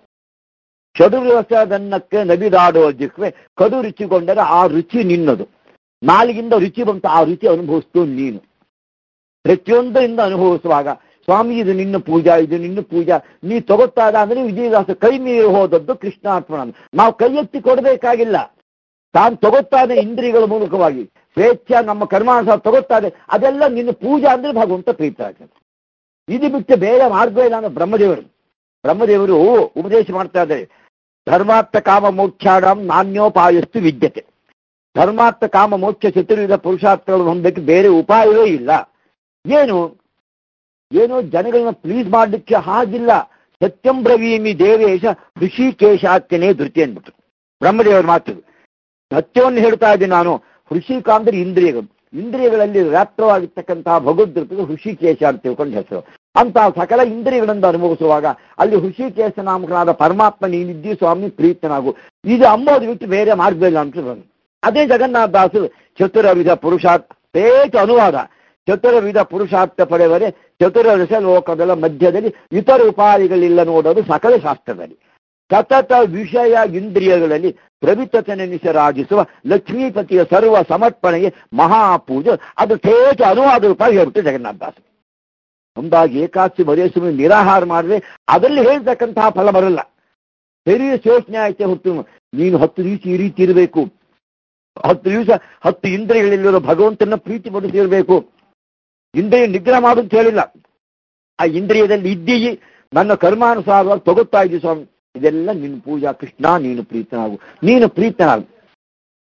ಚಡುರಸದನ್ನಕ್ಕೆ ನಬಿದಾಡುವ ಜಿಕ್ವೆ ಕಡು ರುಚಿಗೊಂಡರೆ ಆ ರುಚಿ ನಿನ್ನದು ನಾಲಿಗಿಂದ ರುಚಿ ಬಂತು ಆ ರುಚಿ ಅನುಭವಿಸ್ತು ನೀನು ಪ್ರತಿಯೊಂದರಿಂದ ಅನುಭವಿಸುವಾಗ ಸ್ವಾಮಿ ಇದು ನಿನ್ನ ಪೂಜಾ ಇದು ನಿನ್ನ ಪೂಜಾ ನೀ ತಗೋತಾ ಇದ್ದ ಅಂದ್ರೆ ವಿಜಯದಾಸ ಕೈ ಮೀರಿ ಹೋದದ್ದು ಕೃಷ್ಣಾರ್ಪಣ ನಾವು ಕೈ ಎತ್ತಿ ಕೊಡಬೇಕಾಗಿಲ್ಲ ತಾನು ತಗೋತಾ ಇದೆ ಇಂದ್ರಿಯಗಳ ಮೂಲಕವಾಗಿ ಸ್ವೇಚ್ಛ ನಮ್ಮ ಕರ್ಮಾನುಸಾರ ತಗೋತಾ ಇದೆ ಅದೆಲ್ಲ ನಿನ್ನ ಪೂಜಾ ಅಂದ್ರೆ ಭಗವಂತ ಪ್ರೀತ ಆಗ್ತದೆ ಇದು ಬಿಟ್ಟು ಬೇರೆ ಮಾರ್ಗ ಇಲ್ಲ ಅಂದ್ರೆ ಬ್ರಹ್ಮದೇವರು ಬ್ರಹ್ಮದೇವರು ಉಪದೇಶ ಮಾಡ್ತಾ ಇದ್ದಾರೆ ಧರ್ಮಾರ್ಥ ಕಾಮ ಮೋಕ್ಷಾಣಂ ನಾಣ್ಯೋಪಾಯಸ್ತು ವಿದ್ಯತೆ ಧರ್ಮಾರ್ಥ ಕಾಮ ಮೋಕ್ಷ ಚತುರ್ವಿಧ ಪುರುಷಾರ್ಥಗಳನ್ನು ಹೊಂದಕ್ಕೆ ಬೇರೆ ಉಪಾಯವೇ ಇಲ್ಲ ಏನು ಏನು ಜನಗಳನ್ನ ಪ್ಲೀಸ್ ಮಾಡಲಿಕ್ಕೆ ಹಾಗಿಲ್ಲ ಸತ್ಯಂ ಬ್ರವೀಮಿ ದೇವೇಶ ಋಷಿಕೇಶಾತ್ಯನೇ ಧೃತಿ ಅಂದ್ಬಿಟ್ಟು ಬ್ರಹ್ಮದೇವರ ಮಾತು ಸತ್ಯವನ್ನು ಹೇಳ್ತಾ ಇದ್ದೀನಿ ನಾನು ಹೃಷಿಕ ಅಂದ್ರೆ ಇಂದ್ರಿಯಗಳು ಇಂದ್ರಿಯಗಳಲ್ಲಿ ವ್ಯಾಪ್ತವಾಗಿರ್ತಕ್ಕಂತಹ ಭಗವದ್ಗೀತೆಗೆ ಹೃಷಿಕೇಶ ಅಂತ ತಿಳ್ಕೊಂಡು ಹೆಸರು ಅಂತಹ ಸಕಲ ಇಂದ್ರಿಯಗಳಿಂದ ಅನುಭವಿಸುವಾಗ ಅಲ್ಲಿ ಹೃಷಿಕೇಶ ನಾಮಕನಾದ ಪರಮಾತ್ಮ ನೀನಿದ್ದಿ ಸ್ವಾಮಿ ಪ್ರೀತನಾಗು ಇದು ಅಂಬೋದು ಬಿಟ್ಟು ಬೇರೆ ಮಾರ್ಗ ಇಲ್ಲ ಅಂತ ಬಂದು ಅದೇ ಜಗನ್ನಾಥ ದಾಸರು ಚತುರವಿಧ ಪುರುಷಾರ್ಥ ಪೇಟ ಅನುವಾದ ಚತುರವಿಧ ಪುರುಷಾರ್ಥ ಪಡೆವರೆ ಚತುರರಸ ಲೋಕಗಳ ಮಧ್ಯದಲ್ಲಿ ಇತರ ಉಪಾಯಗಳಿಲ್ಲ ನೋಡೋದು ಸಕಲ ಶಾಸ್ತ್ರದಲ್ಲಿ ಸತತ ವಿಷಯ ಇಂದ್ರಿಯಗಳಲ್ಲಿ ಪ್ರವಿತನೆನಿಸರಾಗಿಸುವ ಲಕ್ಷ್ಮೀಪತಿಯ ಸರ್ವ ಸಮರ್ಪಣೆಗೆ ಮಹಾಪೂಜೆ ಅದು ಥೇಟ ಅನುವಾದ ರೂಪ ಹೇಳ್ಬಿಟ್ಟು ಜಗನ್ನಾಥ ದಾಸ ಒಂದಾಗಿ ಏಕಾದಶಿ ಬರೆಯ ಸುಮ್ಮನೆ ನಿರಾಹಾರ ಮಾಡಿದ್ರೆ ಅದರಲ್ಲಿ ಹೇಳ್ತಕ್ಕಂತಹ ಫಲ ಬರಲ್ಲ ಸರಿ ಶೋಷಣೆ ಆಯ್ತೆ ಹೊತ್ತು ನೀನು ಹತ್ತು ದಿವಸ ಈ ರೀತಿ ಇರಬೇಕು ಹತ್ತು ದಿವಸ ಹತ್ತು ಇಂದ್ರಿಯಗಳಲ್ಲಿರೋ ಭಗವಂತನ ಪ್ರೀತಿ ಪಡಿಸಿರಬೇಕು ಇಂದ್ರಿಯ ನಿಗ್ರಹ ಮಾಡು ಅಂತ ಹೇಳಿಲ್ಲ ಆ ಇಂದ್ರಿಯದಲ್ಲಿ ಇದ್ದೀಯಿ ನನ್ನ ಕರ್ಮಾನುಸಾರವಾಗಿ ತಗೋತಾ ಇದ್ದೀವಿ ಸ್ವಾಮಿ ಇದೆಲ್ಲ ನಿನ್ನ ಪೂಜಾ ಕೃಷ್ಣ ನೀನು ಪ್ರೀತನಾಗು ನೀನು ಪ್ರೀತನಾಗು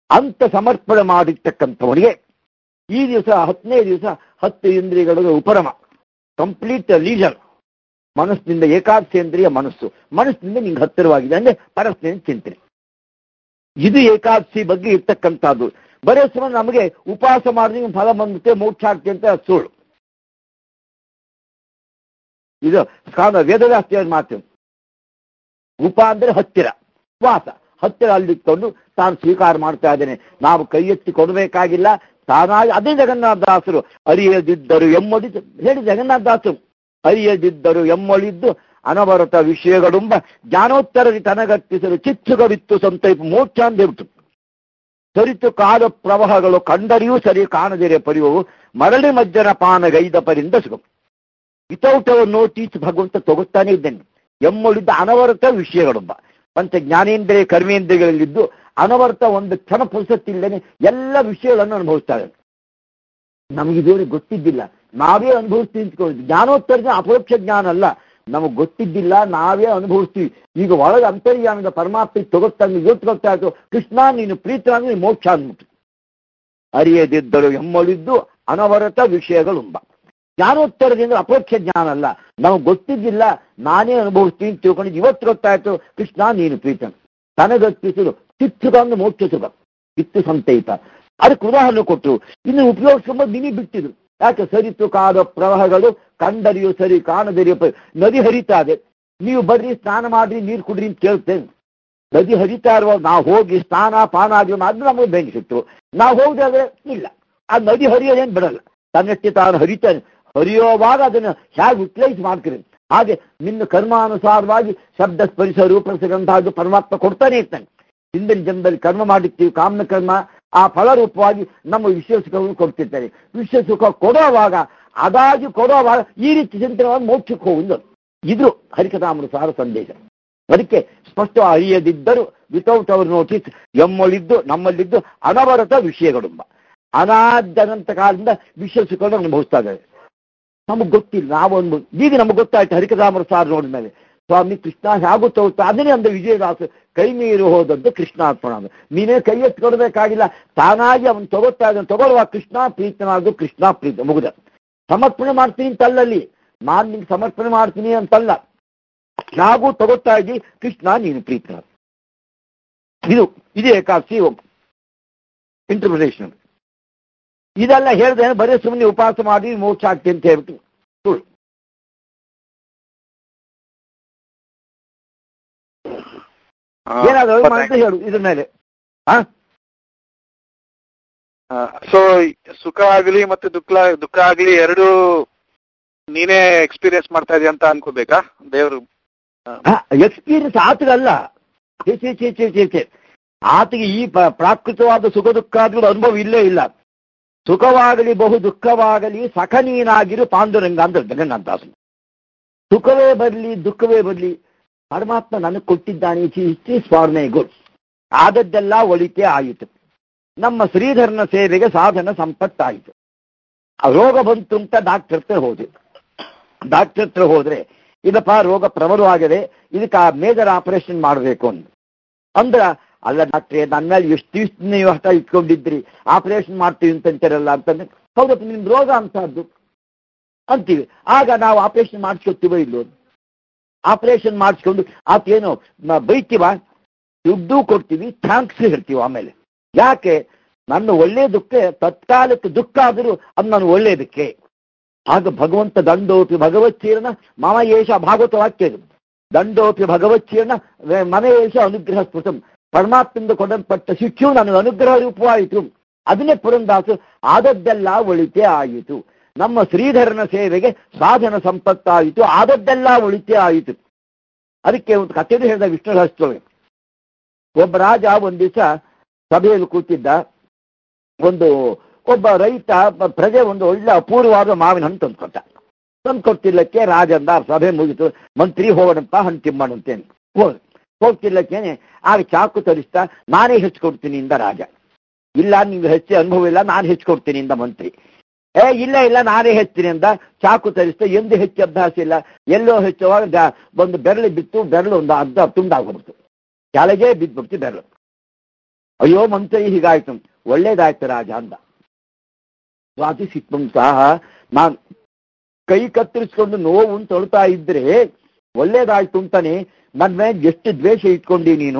ಅಂತ ಸಮರ್ಪಣೆ ಮಾಡಿರ್ತಕ್ಕಂಥವನಿಗೆ ಈ ದಿವಸ ಹತ್ತನೇ ದಿವಸ ಹತ್ತು ಇಂದ್ರಿಯಗಳ ಉಪರಮ ಕಂಪ್ಲೀಟ್ ಲೀಜರ್ ಮನಸ್ಸಿನಿಂದ ಏಕಾದಶೇಂದ್ರಿಯ ಮನಸ್ಸು ಮನಸ್ಸಿನಿಂದ ನಿಂಗೆ ಹತ್ತಿರವಾಗಿದೆ ಅಂದ್ರೆ ಪರಸ್ಪರ ಚಿಂತನೆ ಇದು ಏಕಾದಶಿ ಬಗ್ಗೆ ಇರ್ತಕ್ಕಂಥದ್ದು ಬರೇ ಸುಮ್ಮನೆ ನಮಗೆ ಉಪವಾಸ ಮಾಡಿದ್ರೆ ಫಲ ಬಂದುತ್ತೆ ಮೋಕ್ಷ ಆಗ್ತದೆ ಅಂತ ಅದು ಸುಳ್ಳು ಇದು ಸ್ಕಾನ ವೇದವ್ಯಾಸ್ತಿಯ ಮಾತು ಉಪ ಅಂದ್ರೆ ಹತ್ತಿರ ವಾಸ ಹತ್ತಿರ ಅಲ್ಲಿಟ್ಕೊಂಡು ತಾನು ಸ್ವೀಕಾರ ಮಾಡ್ತಾ ಇದ್ದೇನೆ ನಾವು ಕೈ ಎತ್ತಿ ಕೊಡಬೇಕಾಗಿಲ್ಲ ತಾನಾಗಿ ಅದೇ ಜಗನ್ನಾಥದಾಸರು ಅರಿಯದಿದ್ದರು ಎಮ್ಮೊಳಿದು ಹೇಳಿ ಜಗನ್ನಾಥದಾಸರು ಅರಿಯದಿದ್ದರು ಎಮ್ಮೊಳಿದ್ದು ಅನವರತ ವಿಷಯಗಳುಂಬ ಜ್ಞಾನೋತ್ತರದಿ ತನಗಟ್ಟಿಸಲು ಚಿಚ್ಚುಗವಿತ್ತು ಸಂತೈಪು ಮೋಕ್ಷ ಅಂತ ಹೇಳ್ತು ಸರಿತು ಕಾಲ ಪ್ರವಾಹಗಳು ಕಂಡರಿಯೂ ಸರಿ ಕಾಣದಿರೆ ಪರಿವವು ಮರಳಿ ಮಜ್ಜನ ಪಾನಗೈದ ಪರಿಂದ ಸುಗಮ ವಿತೌಟ್ ನೋಟಿಸ್ ಭಗವಂತ ತಗೋತಾನೆ ಇದ್ದೇನೆ ಎಮ್ಮೊಳಿದ್ದ ಅನವರತ ವಿಷಯಗಳುಂಬ ಪಂಚ ಜ್ಞಾನೇಂದ್ರಿಯ ಕರ್ಮೇಂದ್ರಿಯಗಳಲ್ಲಿದ್ದು ಅನವರ್ತ ಒಂದು ಕ್ಷಣ ಪುರುಸತ್ತಿಲ್ಲದೆ ಎಲ್ಲ ವಿಷಯಗಳನ್ನು ಅನುಭವಿಸ್ತಾರೆ ನಮಗಿದುವರೆಗೆ ಗೊತ್ತಿದ್ದಿಲ್ಲ ನಾವೇ ಅನುಭವಿಸ್ತೀವಿ ಅಂದ್ಕೊಂಡು ಜ್ಞಾನೋತ್ತರದ ಅಪರೋಕ್ಷ ಜ್ಞಾನ ಅಲ್ಲ ನಮಗೆ ಗೊತ್ತಿದ್ದಿಲ್ಲ ನಾವೇ ಅನುಭವಿಸ್ತೀವಿ ಈಗ ಒಳಗೆ ಅಂತರ್ಯಾಮದ ಪರಮಾತ್ಮ ತಗೋತಾನೆ ಇವತ್ತು ಗೊತ್ತಾಯ್ತು ಕೃಷ್ಣ ನೀನು ಪ್ರೀತನಾಗಿ ನೀನು ಮೋಕ್ಷ ಅಂದ್ಬಿಟ್ಟು ಅರಿಯದಿದ್ದರು ಎಮ್ಮೊಳಿದ್ದು ಅನವರತ ವಿಷಯಗಳುಂಬ ಜ್ಞಾನೋತ್ತರದಿಂದ ಅಪರೋಕ್ಷ ಜ್ಞಾನ ಅಲ್ಲ ನಮಗೆ ಗೊತ್ತಿದ್ದಿಲ್ಲ ನಾನೇ ಅನುಭವಿಸ್ತೀನಿ ಅಂತ ತಿಳ್ಕೊಂಡು ಇವತ್ತು ಗೊತ್ತಾಯ್ತು ಕೃಷ್ಣ ನೀನು ಪ್ರೀತನ್ ತನಗರ್ಪಿಸಲು ಚಿತ್ತುಕೊಂಡು ಮೋಕ್ಷ ಸುಖ ಇತ್ತು ಸಂತೈತ ಅದಕ್ಕೆ ಉದಾಹರಣೆ ಕೊಟ್ಟರು ಇನ್ನು ಉಪಯೋಗಿಸ್ಕೊಂಬೋದು ನಿನಿ ಬಿಟ್ಟಿದ್ರು ಯಾಕೆ ಸರಿತು ಕಾದ ಪ್ರವಾಹಗಳು ಕಂಡರಿಯು ಸರಿ ಕಾಣದರಿಯು ಪ- ನದಿ ಹರಿತಾ ಇದೆ ನೀವು ಬರ್ರಿ ಸ್ನಾನ ಮಾಡ್ರಿ ನೀರು ಕುಡ್ರಿ ಅಂತ ಕೇಳ್ತೇನೆ ನದಿ ಹರಿತಾ ಇರುವಾಗ ನಾವು ಹೋಗಿ ಸ್ನಾನ ಪಾನ ಆಗಿ ಅದು ನಮಗೆ ಬೆನಿಫಿಟ್ಟು ನಾವು ಹೋಗದಾದ್ರೆ ಇಲ್ಲ ಆ ನದಿ ಹರಿಯೋದೇನು ಬಿಡಲ್ಲ ತನ್ನಷ್ಟೇ ತಾನು ಹರಿತಾನೆ ಹರಿಯೋವಾಗ ಅದನ್ನು ಹೇಗೆ ಯುಟಿಲೈಸ್ ಮಾಡ್ತೀರಿ ಹಾಗೆ ನಿನ್ನ ಕರ್ಮಾನುಸಾರವಾಗಿ ಶಬ್ದ ಸ್ಪರಿಶ ರೂಪ ಸಿಗಂತಹದ್ದು ಪರಮಾತ್ಮ ಕೊಡ್ತಾನೆ ಇರ್ತಾನೆ ಹಿಂದಿನ ಜನ್ಮದಲ್ಲಿ ಕರ್ಮ ಮಾಡಿರ್ತೀವಿ ಕಾಮನ ಕರ್ಮ ಆ ಫಲರೂಪವಾಗಿ ನಮ್ಮ ವಿಶ್ವ ಸುಖವನ್ನು ಕೊಡ್ತಿರ್ತಾರೆ ವಿಶ್ವ ಸುಖ ಕೊಡುವಾಗ ಅದಾಗಿ ಕೊಡುವಾಗ ಈ ರೀತಿ ಚಿಂತನೆ ಮಾಡಿ ಮೋಕ್ಷಕ್ಕೆ ಹೋಗುವುದು ಇದು ಹರಿಕಥಾಮೃತ ಸಂದೇಶ ಅದಕ್ಕೆ ಸ್ಪಷ್ಟ ಅರಿಯದಿದ್ದರು ವಿತೌಟ್ ಅವರ್ ನೋಟಿಸ್ ಎಮ್ಮೊಳಿದ್ದು ನಮ್ಮಲ್ಲಿದ್ದು ಅನವರತ ವಿಷಯಗಳುಂಬ ಅನಾದ್ಯನಂತ ಕಾಲದಿಂದ ವಿಶ್ವ ಸುಖವನ್ನು ಅನುಭವಿಸ್ತಾ ಇದ್ದಾರೆ ನಮಗೆ ಗೊತ್ತಿಲ್ಲ ನಾವೊಂದು ಈಗ ನಮಗೆ ಗೊತ್ತಾಯ್ತು ಹರಿಕಥಾಮರ ಸಾರ್ ನೋಡಿದ್ಮೇಲೆ ಸ್ವಾಮಿ ಕೃಷ್ಣ ಹೇಗುತ್ತೋ ಅದನ್ನೇ ಅಂದ ವಿಜಯದಾಸ ಕೈ ಮೀರಿ ಹೋದದ್ದು ಕೃಷ್ಣಾರ್ಪಣ ಅಂದ ನೀನೇ ಕೈ ಎತ್ತಿ ಕೊಡಬೇಕಾಗಿಲ್ಲ ತಾನಾಗಿ ಅವನು ತಗೋತಾ ಇದ್ದಾನೆ ತಗೊಳ್ಳುವ ಕೃಷ್ಣ ಪ್ರೀತನಾದ್ರು ಕೃಷ್ಣ ಪ್ರೀತ ಮುಗುದ ಸಮರ್ಪಣೆ ಮಾಡ್ತೀನಿ ಅಂತಲ್ಲಲ್ಲಿ ನಾನು ನಿಂಗೆ ಸಮರ್ಪಣೆ ಮಾಡ್ತೀನಿ ಅಂತಲ್ಲ ನಾವು ತಗೋತಾ ಇದ್ದಿ ಕೃಷ್ಣ ನೀನು ಪ್ರೀತನ ಇದು ಇದು ಏಕಾದಶಿ ಇಂಟರ್ಪ್ರಿಟೇಷನ್ ಇದೆಲ್ಲ ಹೇಳ್ದೆ ಬರೀ ಸುಮ್ಮನೆ ಉಪವಾಸ ಮಾಡಿ ಮೋಕ್ಷ ಆಗ್ತಿ ಅಂತ ಹೇಳ್ಬಿಟ್ಟು ಸುಳ್ಳು ಏನಾದ್ರು ಮಾಡಿದ್ರೆ ಹೇಳು ಇದ್ರ ಮೇಲೆ ಹಾ ಸೊ ಸುಖ ಆಗಲಿ ಮತ್ತೆ ದುಃಖ ದುಃಖ ಆಗಲಿ ಎರಡು ನೀನೇ ಎಕ್ಸ್ಪೀರಿಯನ್ಸ್ ಮಾಡ್ತಾ ಇದೀಯ ಅಂತ ಅನ್ಕೋಬೇಕಾ ದೇವ್ರು ಎಕ್ಸ್ಪೀರಿಯನ್ಸ್ ಆತಗಲ್ಲ ಛೇ ಛೇ ಛೇ ಛೇ ಛೇ ಛೇ ಆತಗೆ ಈ ಪ- ಪ್ರಾಕೃತವಾದ ಸುಖ ದುಃಖಾದಿಗಳ ಅನುಭವ ಇಲ್ಲೇ ಇಲ್ಲ ಸುಖವಾಗಲಿ ಬಹು ದುಃಖವಾಗಲಿ ಸಖ ನೀನಾಗಿರು ಪಾಂಡುರಂಗ ಅಂದ್ರೆ ಜಗನ್ನಾಥದಾಸನು ಸುಖವೇ ಬರಲಿ ದುಃಖವೇ ಬರಲಿ ಪರಮಾತ್ಮ ನನಗೆ ಕೊಟ್ಟಿದ್ದಾನೆ ಇಸ್ ಫಾರ್ ಮೈ ಗುಡ್ ಆದದ್ದೆಲ್ಲ ಒಳಿಕೆ ಆಯಿತು ನಮ್ಮ ಶ್ರೀಧರನ ಸೇವೆಗೆ ಸಾಧನ ಸಂಪತ್ತಾಯಿತು ಆ ರೋಗ ಬಂತು ಅಂತ ಡಾಕ್ಟರ್ ಹತ್ರ ಹೋದೆ ಡಾಕ್ಟರ್ ಹತ್ರ ಹೋದ್ರೆ ಇದಪ್ಪ ರೋಗ ಪ್ರಬಲವಾಗಿದೆ ಇದಕ್ಕೆ ಆ ಮೇಜರ್ ಆಪರೇಷನ್ ಮಾಡಬೇಕು ಅಂತ ಅಂದ್ರ ಅಲ್ಲ ಡಾಕ್ಟ್ರೇ ನನ್ನ ಮೇಲೆ ಎಷ್ಟು ದಿವಸ ನೀವು ಹಠ ಇಟ್ಕೊಂಡಿದ್ರಿ ಆಪರೇಷನ್ ಮಾಡ್ತೀವಿ ಅಂತಂತೀರಲ್ಲ ಅಂತಂದ್ರೆ ಹೌದಪ್ಪ ನಿಮ್ ರೋಗ ಅಂತಹದ್ದು ಅಂತೀವಿ ಆಗ ನಾವು ಆಪರೇಷನ್ ಮಾಡಿಸ್ಕೊತೀವೋ ಇಲ್ಲೋ ಆಪರೇಷನ್ ಮಾಡಿಸ್ಕೊಂಡು ಆತೇನೋ ನ- ಬೈತೀವ ದುಡ್ಡು ಕೊಡ್ತೀವಿ ಥ್ಯಾಂಕ್ಸ್ ಹೇಳ್ತೀವಿ ಆಮೇಲೆ ಯಾಕೆ ನನ್ನ ಒಳ್ಳೇದಕ್ಕೆ ತತ್ಕಾಲಕ್ಕೆ ದುಃಖ ಆದರೂ ಅದು ನಾನು ಒಳ್ಳೇದಕ್ಕೆ ಆಗ ಭಗವಂತ ದಂಡೋಪಿ ಭಗವಚ್ಚೀರ್ಣ ಮಮ ಏಷ ಭಾಗವತ ವಾಕ್ಯ ಇದು ದಂಡೋಪಿ ಭಗವಚ್ಚೀರ್ಣ ಮನೆಯೇಷ ಅನುಗ್ರಹ ಸ್ಫುಟಂ ಪರಮಾತ್ಮದಿಂದ ಕೊಡಲ್ಪಟ್ಟ ಶಿಕ್ಷೆಯು ನನಗೆ ಅನುಗ್ರಹ ರೂಪವಾಯಿತು ಅದನ್ನೇ ಪುರಂದಾಸು ಆದದ್ದೆಲ್ಲ ಒಳಿತೆ ಆಯಿತು ನಮ್ಮ ಶ್ರೀಧರನ ಸೇವೆಗೆ ಸಾಧನ ಸಂಪತ್ತಾಯಿತು ಆದದ್ದೆಲ್ಲ ಒಳಿತೆ ಆಯಿತು ಅದಕ್ಕೆ ಒಂದು ಕಥೆದು ಹೇಳಿದ ವಿಷ್ಣು ರಹಸ್ಯವೇ ಒಬ್ಬ ರಾಜ ಒಂದು ದಿವಸ ಸಭೆಯಲ್ಲಿ ಕೂತಿದ್ದ ಒಂದು ಒಬ್ಬ ರೈತ ಒಬ್ಬ ಪ್ರಜೆ ಒಂದು ಒಳ್ಳೆ ಅಪೂರ್ವವಾದ ಮಾವಿನ ಹಣ್ಣು ತಂದ್ಕೊಟ್ಟ ತಂದ್ಕೊಟ್ಟಿಲ್ಲಕ್ಕೆ ರಾಜಂದ ಸಭೆ ಮುಗಿತು ಮಂತ್ರಿ ಹೋಗೋಣಪ್ಪ ಹಣ್ಣು ತಿಮ್ಮಣಂತೇನೆ ಹೋದ್ ಹೋಗ್ತಿಲ್ಲಕ್ಕೇನೆ ಆಗ ಚಾಕು ತರಿಸ್ತಾ ನಾನೇ ಹೆಚ್ಚಿಕೊಡ್ತೀನಿ ಇಂದ ರಾಜ ಇಲ್ಲ ನಿಮ್ಗೆ ಹೆಚ್ಚು ಅನುಭವ ಇಲ್ಲ ನಾನು ಹೆಚ್ಚಿಕೊಡ್ತೀನಿ ಇಂದ ಮಂತ್ರಿ ಏ ಇಲ್ಲ ಇಲ್ಲ ನಾನೇ ಹೆಚ್ಚಿನಿ ಅಂದ ಚಾಕು ತರಿಸ್ತಾ ಎಂದು ಹೆಚ್ಚು ಅಭ್ಯಾಸ ಇಲ್ಲ ಎಲ್ಲೋ ಹೆಚ್ಚುವಾಗ ಜಾ- ಒಂದು ಬೆರಳು ಬಿತ್ತು ಬೆರಳು ಒಂದು ಅರ್ಧ ತುಂಡಾಗ್ಬಿಡ್ತು ಕೆಳಗೆ ಬಿದ್ದುಬಿಡ್ತು ಬೆರಳು ಅಯ್ಯೋ ಮಂತ್ರಿ ಹೀಗಾಯ್ತು ಒಳ್ಳೇದಾಯ್ತು ರಾಜ ಅಂದ ಸ್ವಾತಿ ಸಿಕ್ತಂ ಸಹ ನಾನ್ ಕೈ ಕತ್ತರಿಸ್ಕೊಂಡು ನೋವು ಅಂತ ತೊಳ್ತಾ ಇದ್ರೆ ಒಳ್ಳೇದಾಯ್ತು ಅಂತಾನೆ ನನ್ನ ಮೇಲೆ ಎಷ್ಟು ದ್ವೇಷ ಇಟ್ಕೊಂಡಿ ನೀನು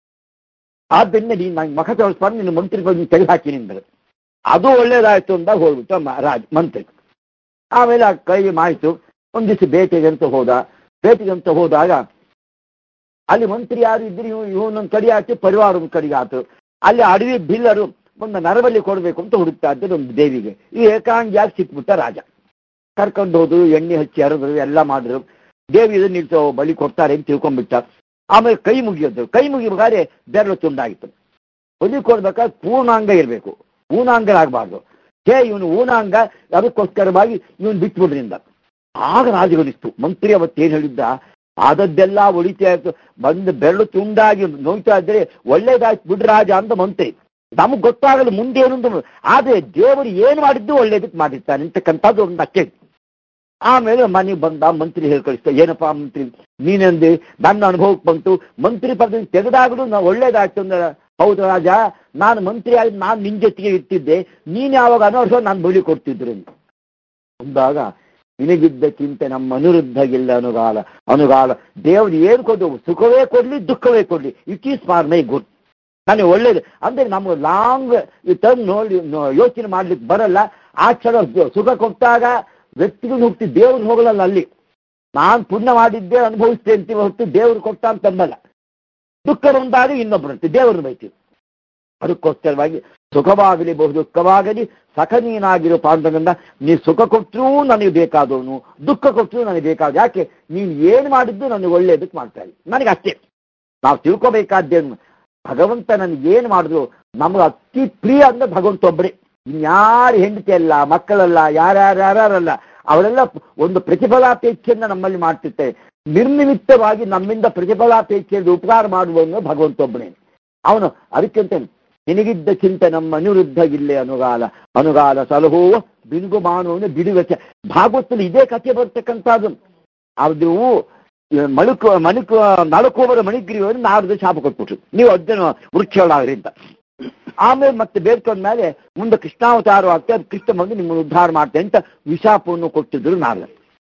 ಆದ್ದರಿಂದ ನೀನು ನಂಗೆ ಮಖ ತೋರಿಸ್ಬಾರ್ದು ನಿನ್ನ ಮಂತ್ರಿ ಬಂದು ತೆಗೆದು ಹಾಕಿ ನಿಂದ್ರೆ ಅದು ಒಳ್ಳೇದಾಯ್ತು ಅಂತ ಹೋಗ್ಬಿಟ್ಟು ಮ- ರಾಜ ಮಂತ್ರಿ ಆಮೇಲೆ ಆ ಕೈ ಮಾಯ್ತು ಒಂದ್ ದಿವಸ ಬೇಟೆಗೆ ಅಂತ ಹೋದ ಬೇಟೆಗೆ ಅಂತ ಹೋದಾಗ ಅಲ್ಲಿ ಮಂತ್ರಿ ಯಾರು ಇದ್ರು ಇವ್ ಇವನೊಂದು ಕಡಿ ಆಯ್ತು ಪರಿವಾರ ಒಂದು ಕಡೆಗೆ ಆಯ್ತು ಅಲ್ಲಿ ಅಡವಿ ಬಿಲ್ಲರು ಒಂದು ನರಬಲಿ ಕೊಡಬೇಕು ಅಂತ ಹುಡುಕ್ತಾ ಇದ್ದರು ಒಂದು ದೇವಿಗೆ ಈ ಏಕಾಂಗಿಯಾಗಿ ಸಿಕ್ಬಿಟ್ಟ ರಾಜ ಕರ್ಕೊಂಡು ಹೋದ್ರು ಎಣ್ಣೆ ಹಚ್ಚಿ ಹರಿದ್ರು ಎಲ್ಲ ಮಾಡಿದ್ರು ದೇವಿ ಇದನ್ನ ನಿಲ್ಸೋ ಬಲಿ ಕೊಡ್ತಾರೆ ಅಂತ ತಿಳ್ಕೊಂಡ್ಬಿಟ್ಟ ಆಮೇಲೆ ಕೈ ಮುಗಿಯೋದು ಕೈ ಮುಗಿಬೇಕಾದ್ರೆ ಬೆರಳು ತುಂಡಾಗಿತ್ತು ಬಲಿ ಕೊಡ್ಬೇಕಾದ್ರೆ ಪೂರ್ಣಾಂಗ ಇರಬೇಕು ಊನಾಂಗರಾಗಬಾರ್ದು ಹೇ ಇವನು ಊನಾಂಗ ಅದಕ್ಕೋಸ್ಕರವಾಗಿ ಇವನು ಬಿಟ್ಬಿಡ್ರಿಂದ ಆಗ ರಾಜಗನಿಸ್ತು ಮಂತ್ರಿ ಅವತ್ತೇನು ಹೇಳಿದ್ದ ಆದದ್ದೆಲ್ಲ ಒಳಿತಾ ಇತ್ತು ಬಂದು ಬೆರಳು ತುಂಡಾಗಿ ನೋಯ್ತಾ ಇದ್ರೆ ಒಳ್ಳೇದಾಯ್ತು ಬಿಡ್ರಿ ರಾಜ ಅಂತ ಮಂತ್ರಿ ನಮಗ್ ಗೊತ್ತಾಗಲ್ಲ ಮುಂದೆ ಏನು ಅಂತ ಆದ್ರೆ ದೇವರು ಏನು ಮಾಡಿದ್ದು ಒಳ್ಳೇದಕ್ಕೆ ಮಾಡಿರ್ತಾನೆ ಅಂತಕ್ಕಂಥದ್ದು ಒಂದು ಅಕ್ಕೆ ಆಮೇಲೆ ಮನೆಗೆ ಬಂದ ಮಂತ್ರಿ ಹೇಳಿ ಕಳಿಸ್ತಾ ಏನಪ್ಪಾ ಮಂತ್ರಿ ನೀನೆಂದು ನನ್ನ ಅನುಭವಕ್ಕೆ ಬಂತು ಮಂತ್ರಿ ಪದವಿ ತೆಗೆದಾಗಲೂ ನಾವು ಒಳ್ಳೇದಾಯ್ತು ಅಂದ್ರೆ ಹೌದು ರಾಜ ನಾನು ಮಂತ್ರಿ ಆಗಿ ನಾನು ನಿನ್ ಜೊತೆಗೆ ಇರ್ತಿದ್ದೆ ನೀನ್ ಯಾವಾಗ ಅನರ್ಹ ನಾನು ಬಲಿ ಕೊಡ್ತಿದ್ರು ಅಂತ ಅಂದಾಗ ನಿನಗಿದ್ದ ಚಿಂತೆ ನಮ್ಮ ಅನಿರುದ್ಧಗಿಲ್ಲ ಅನುಗಾಲ ಅನುಗಾಲ ದೇವರು ಏನು ಕೊಡು ಸುಖವೇ ಕೊಡ್ಲಿ ದುಃಖವೇ ಕೊಡ್ಲಿ it is for my good ನನಗೆ ಒಳ್ಳೇದು ಅಂದ್ರೆ ನಮ್ಗೆ ಲಾಂಗ್ ಟರ್ಮ್ ನೋಡಿ ನೋ- ಯೋಚನೆ ಮಾಡ್ಲಿಕ್ಕೆ ಬರಲ್ಲ ಆ ಕ್ಷಣ ಸುಖ ಕೊಟ್ಟಾಗ ವ್ಯಕ್ತಿಗಳು ಹೋಗ್ತಿ ದೇವ್ರು ಹೋಗಲ್ಲ ಅಲ್ಲಿ ನಾನು ಪುಣ್ಯ ಮಾಡಿದ್ದೆ ಅನುಭವಿಸ್ತೇ ಅಂತೀವಿ ಹೊರತು ದೇವ್ರು ಕೊಟ್ಟ ಅಂತ ಅಂಬಲ್ಲ ದುಃಖ ಬಂದಾಗ ಇನ್ನೊಬ್ಬರಂತೆ ದೇವ್ರನ್ನ ಬೈತೀವಿ ಅದಕ್ಕೋಸ್ಕರವಾಗಿ ಸುಖವಾಗಲಿ ಬಹು ದುಃಖವಾಗಲಿ ಸಖ ನೀನಾಗಿರೋ ಪಾಂಡಗಂದ ನೀ ಸುಖ ಕೊಟ್ಟರೂ ನನಗೆ ಬೇಕಾದವನು ದುಃಖ ಕೊಟ್ಟರೂ ನನಗೆ ಬೇಕಾದ ಯಾಕೆ ನೀನು ಏನು ಮಾಡಿದ್ದು ನನಗೆ ಒಳ್ಳೇದಕ್ಕೆ ಮಾಡ್ತಾ ಇಲ್ಲ ನನಗೆ ಅಷ್ಟೇ ನಾವು ತಿಳ್ಕೊಬೇಕಾದ್ದೇನು ಭಗವಂತ ನನಗೆ ಏನು ಮಾಡಿದ್ರು ನಮ್ಗೆ ಅತಿ ಪ್ರಿಯ ಅಂದ್ರೆ ಭಗವಂತ ಒಬ್ಬರೇ ಇನ್ಯಾರು ಹೆಂಡತಿ ಅಲ್ಲ ಮಕ್ಕಳಲ್ಲ ಯಾರ್ಯಾರ್ಯಾರಲ್ಲ ಅವರೆಲ್ಲ ಒಂದು ಪ್ರತಿಫಲಾಪೇಕ್ಷೆಯನ್ನ ನಮ್ಮಲ್ಲಿ ಮಾಡ್ತಿರ್ತಾರೆ ನಿರ್ನಿಮಿತ್ತವಾಗಿ ನಮ್ಮಿಂದ ಪ್ರತಿಫಲಾಪೇಕ್ಷೆಯಲ್ಲಿ ಉಪಕಾರ ಮಾಡುವವನು ಭಗವಂತ ಒಬ್ಬನೇ ಅವನು ಅದಕ್ಕಿಂತ ನಿನಗಿದ್ದ ಚಿಂತೆ ನಮ್ಮ ಅನಿರುದ್ಧ ಇಲ್ಲೇ ಅನುಗಾಲ ಅನುಗಾಲ ಸಲಹುವ ಬಿಡುಗು ಮಾನವನು ಬಿಡುಗಚ್ಚ ಭಾಗವತದಲ್ಲಿ ಇದೇ ಕಥೆ ಬರ್ತಕ್ಕಂಥದ್ದು ಅದು ಮಳುಕು ಮಣುಕು ನಳಕೋವರ ಮಣಿಗ್ರೀವರು ನಾಡ್ದು ಶಾಪ ಕೊಟ್ಬಿಟ್ರು ನೀವು ಅದನ್ನು ವೃಕ್ಷಗಳಾಗ್ರಿ ಅಂತ ಆಮೇಲೆ ಮತ್ತೆ ಬೇಡ್ಕೊಂಡ ಮೇಲೆ ಮುಂದೆ ಕೃಷ್ಣಾವತಾರ ಆಗ್ತದೆ ಅದು ಕೃಷ್ಣ ಬಂದು ನಿಮ್ಮನ್ನು ಉದ್ಧಾರ ಮಾಡ್ತೇನೆ ಅಂತ ವಿಶಾಪವನ್ನು ಕೊಟ್ಟಿದ್ರು ನಾರದ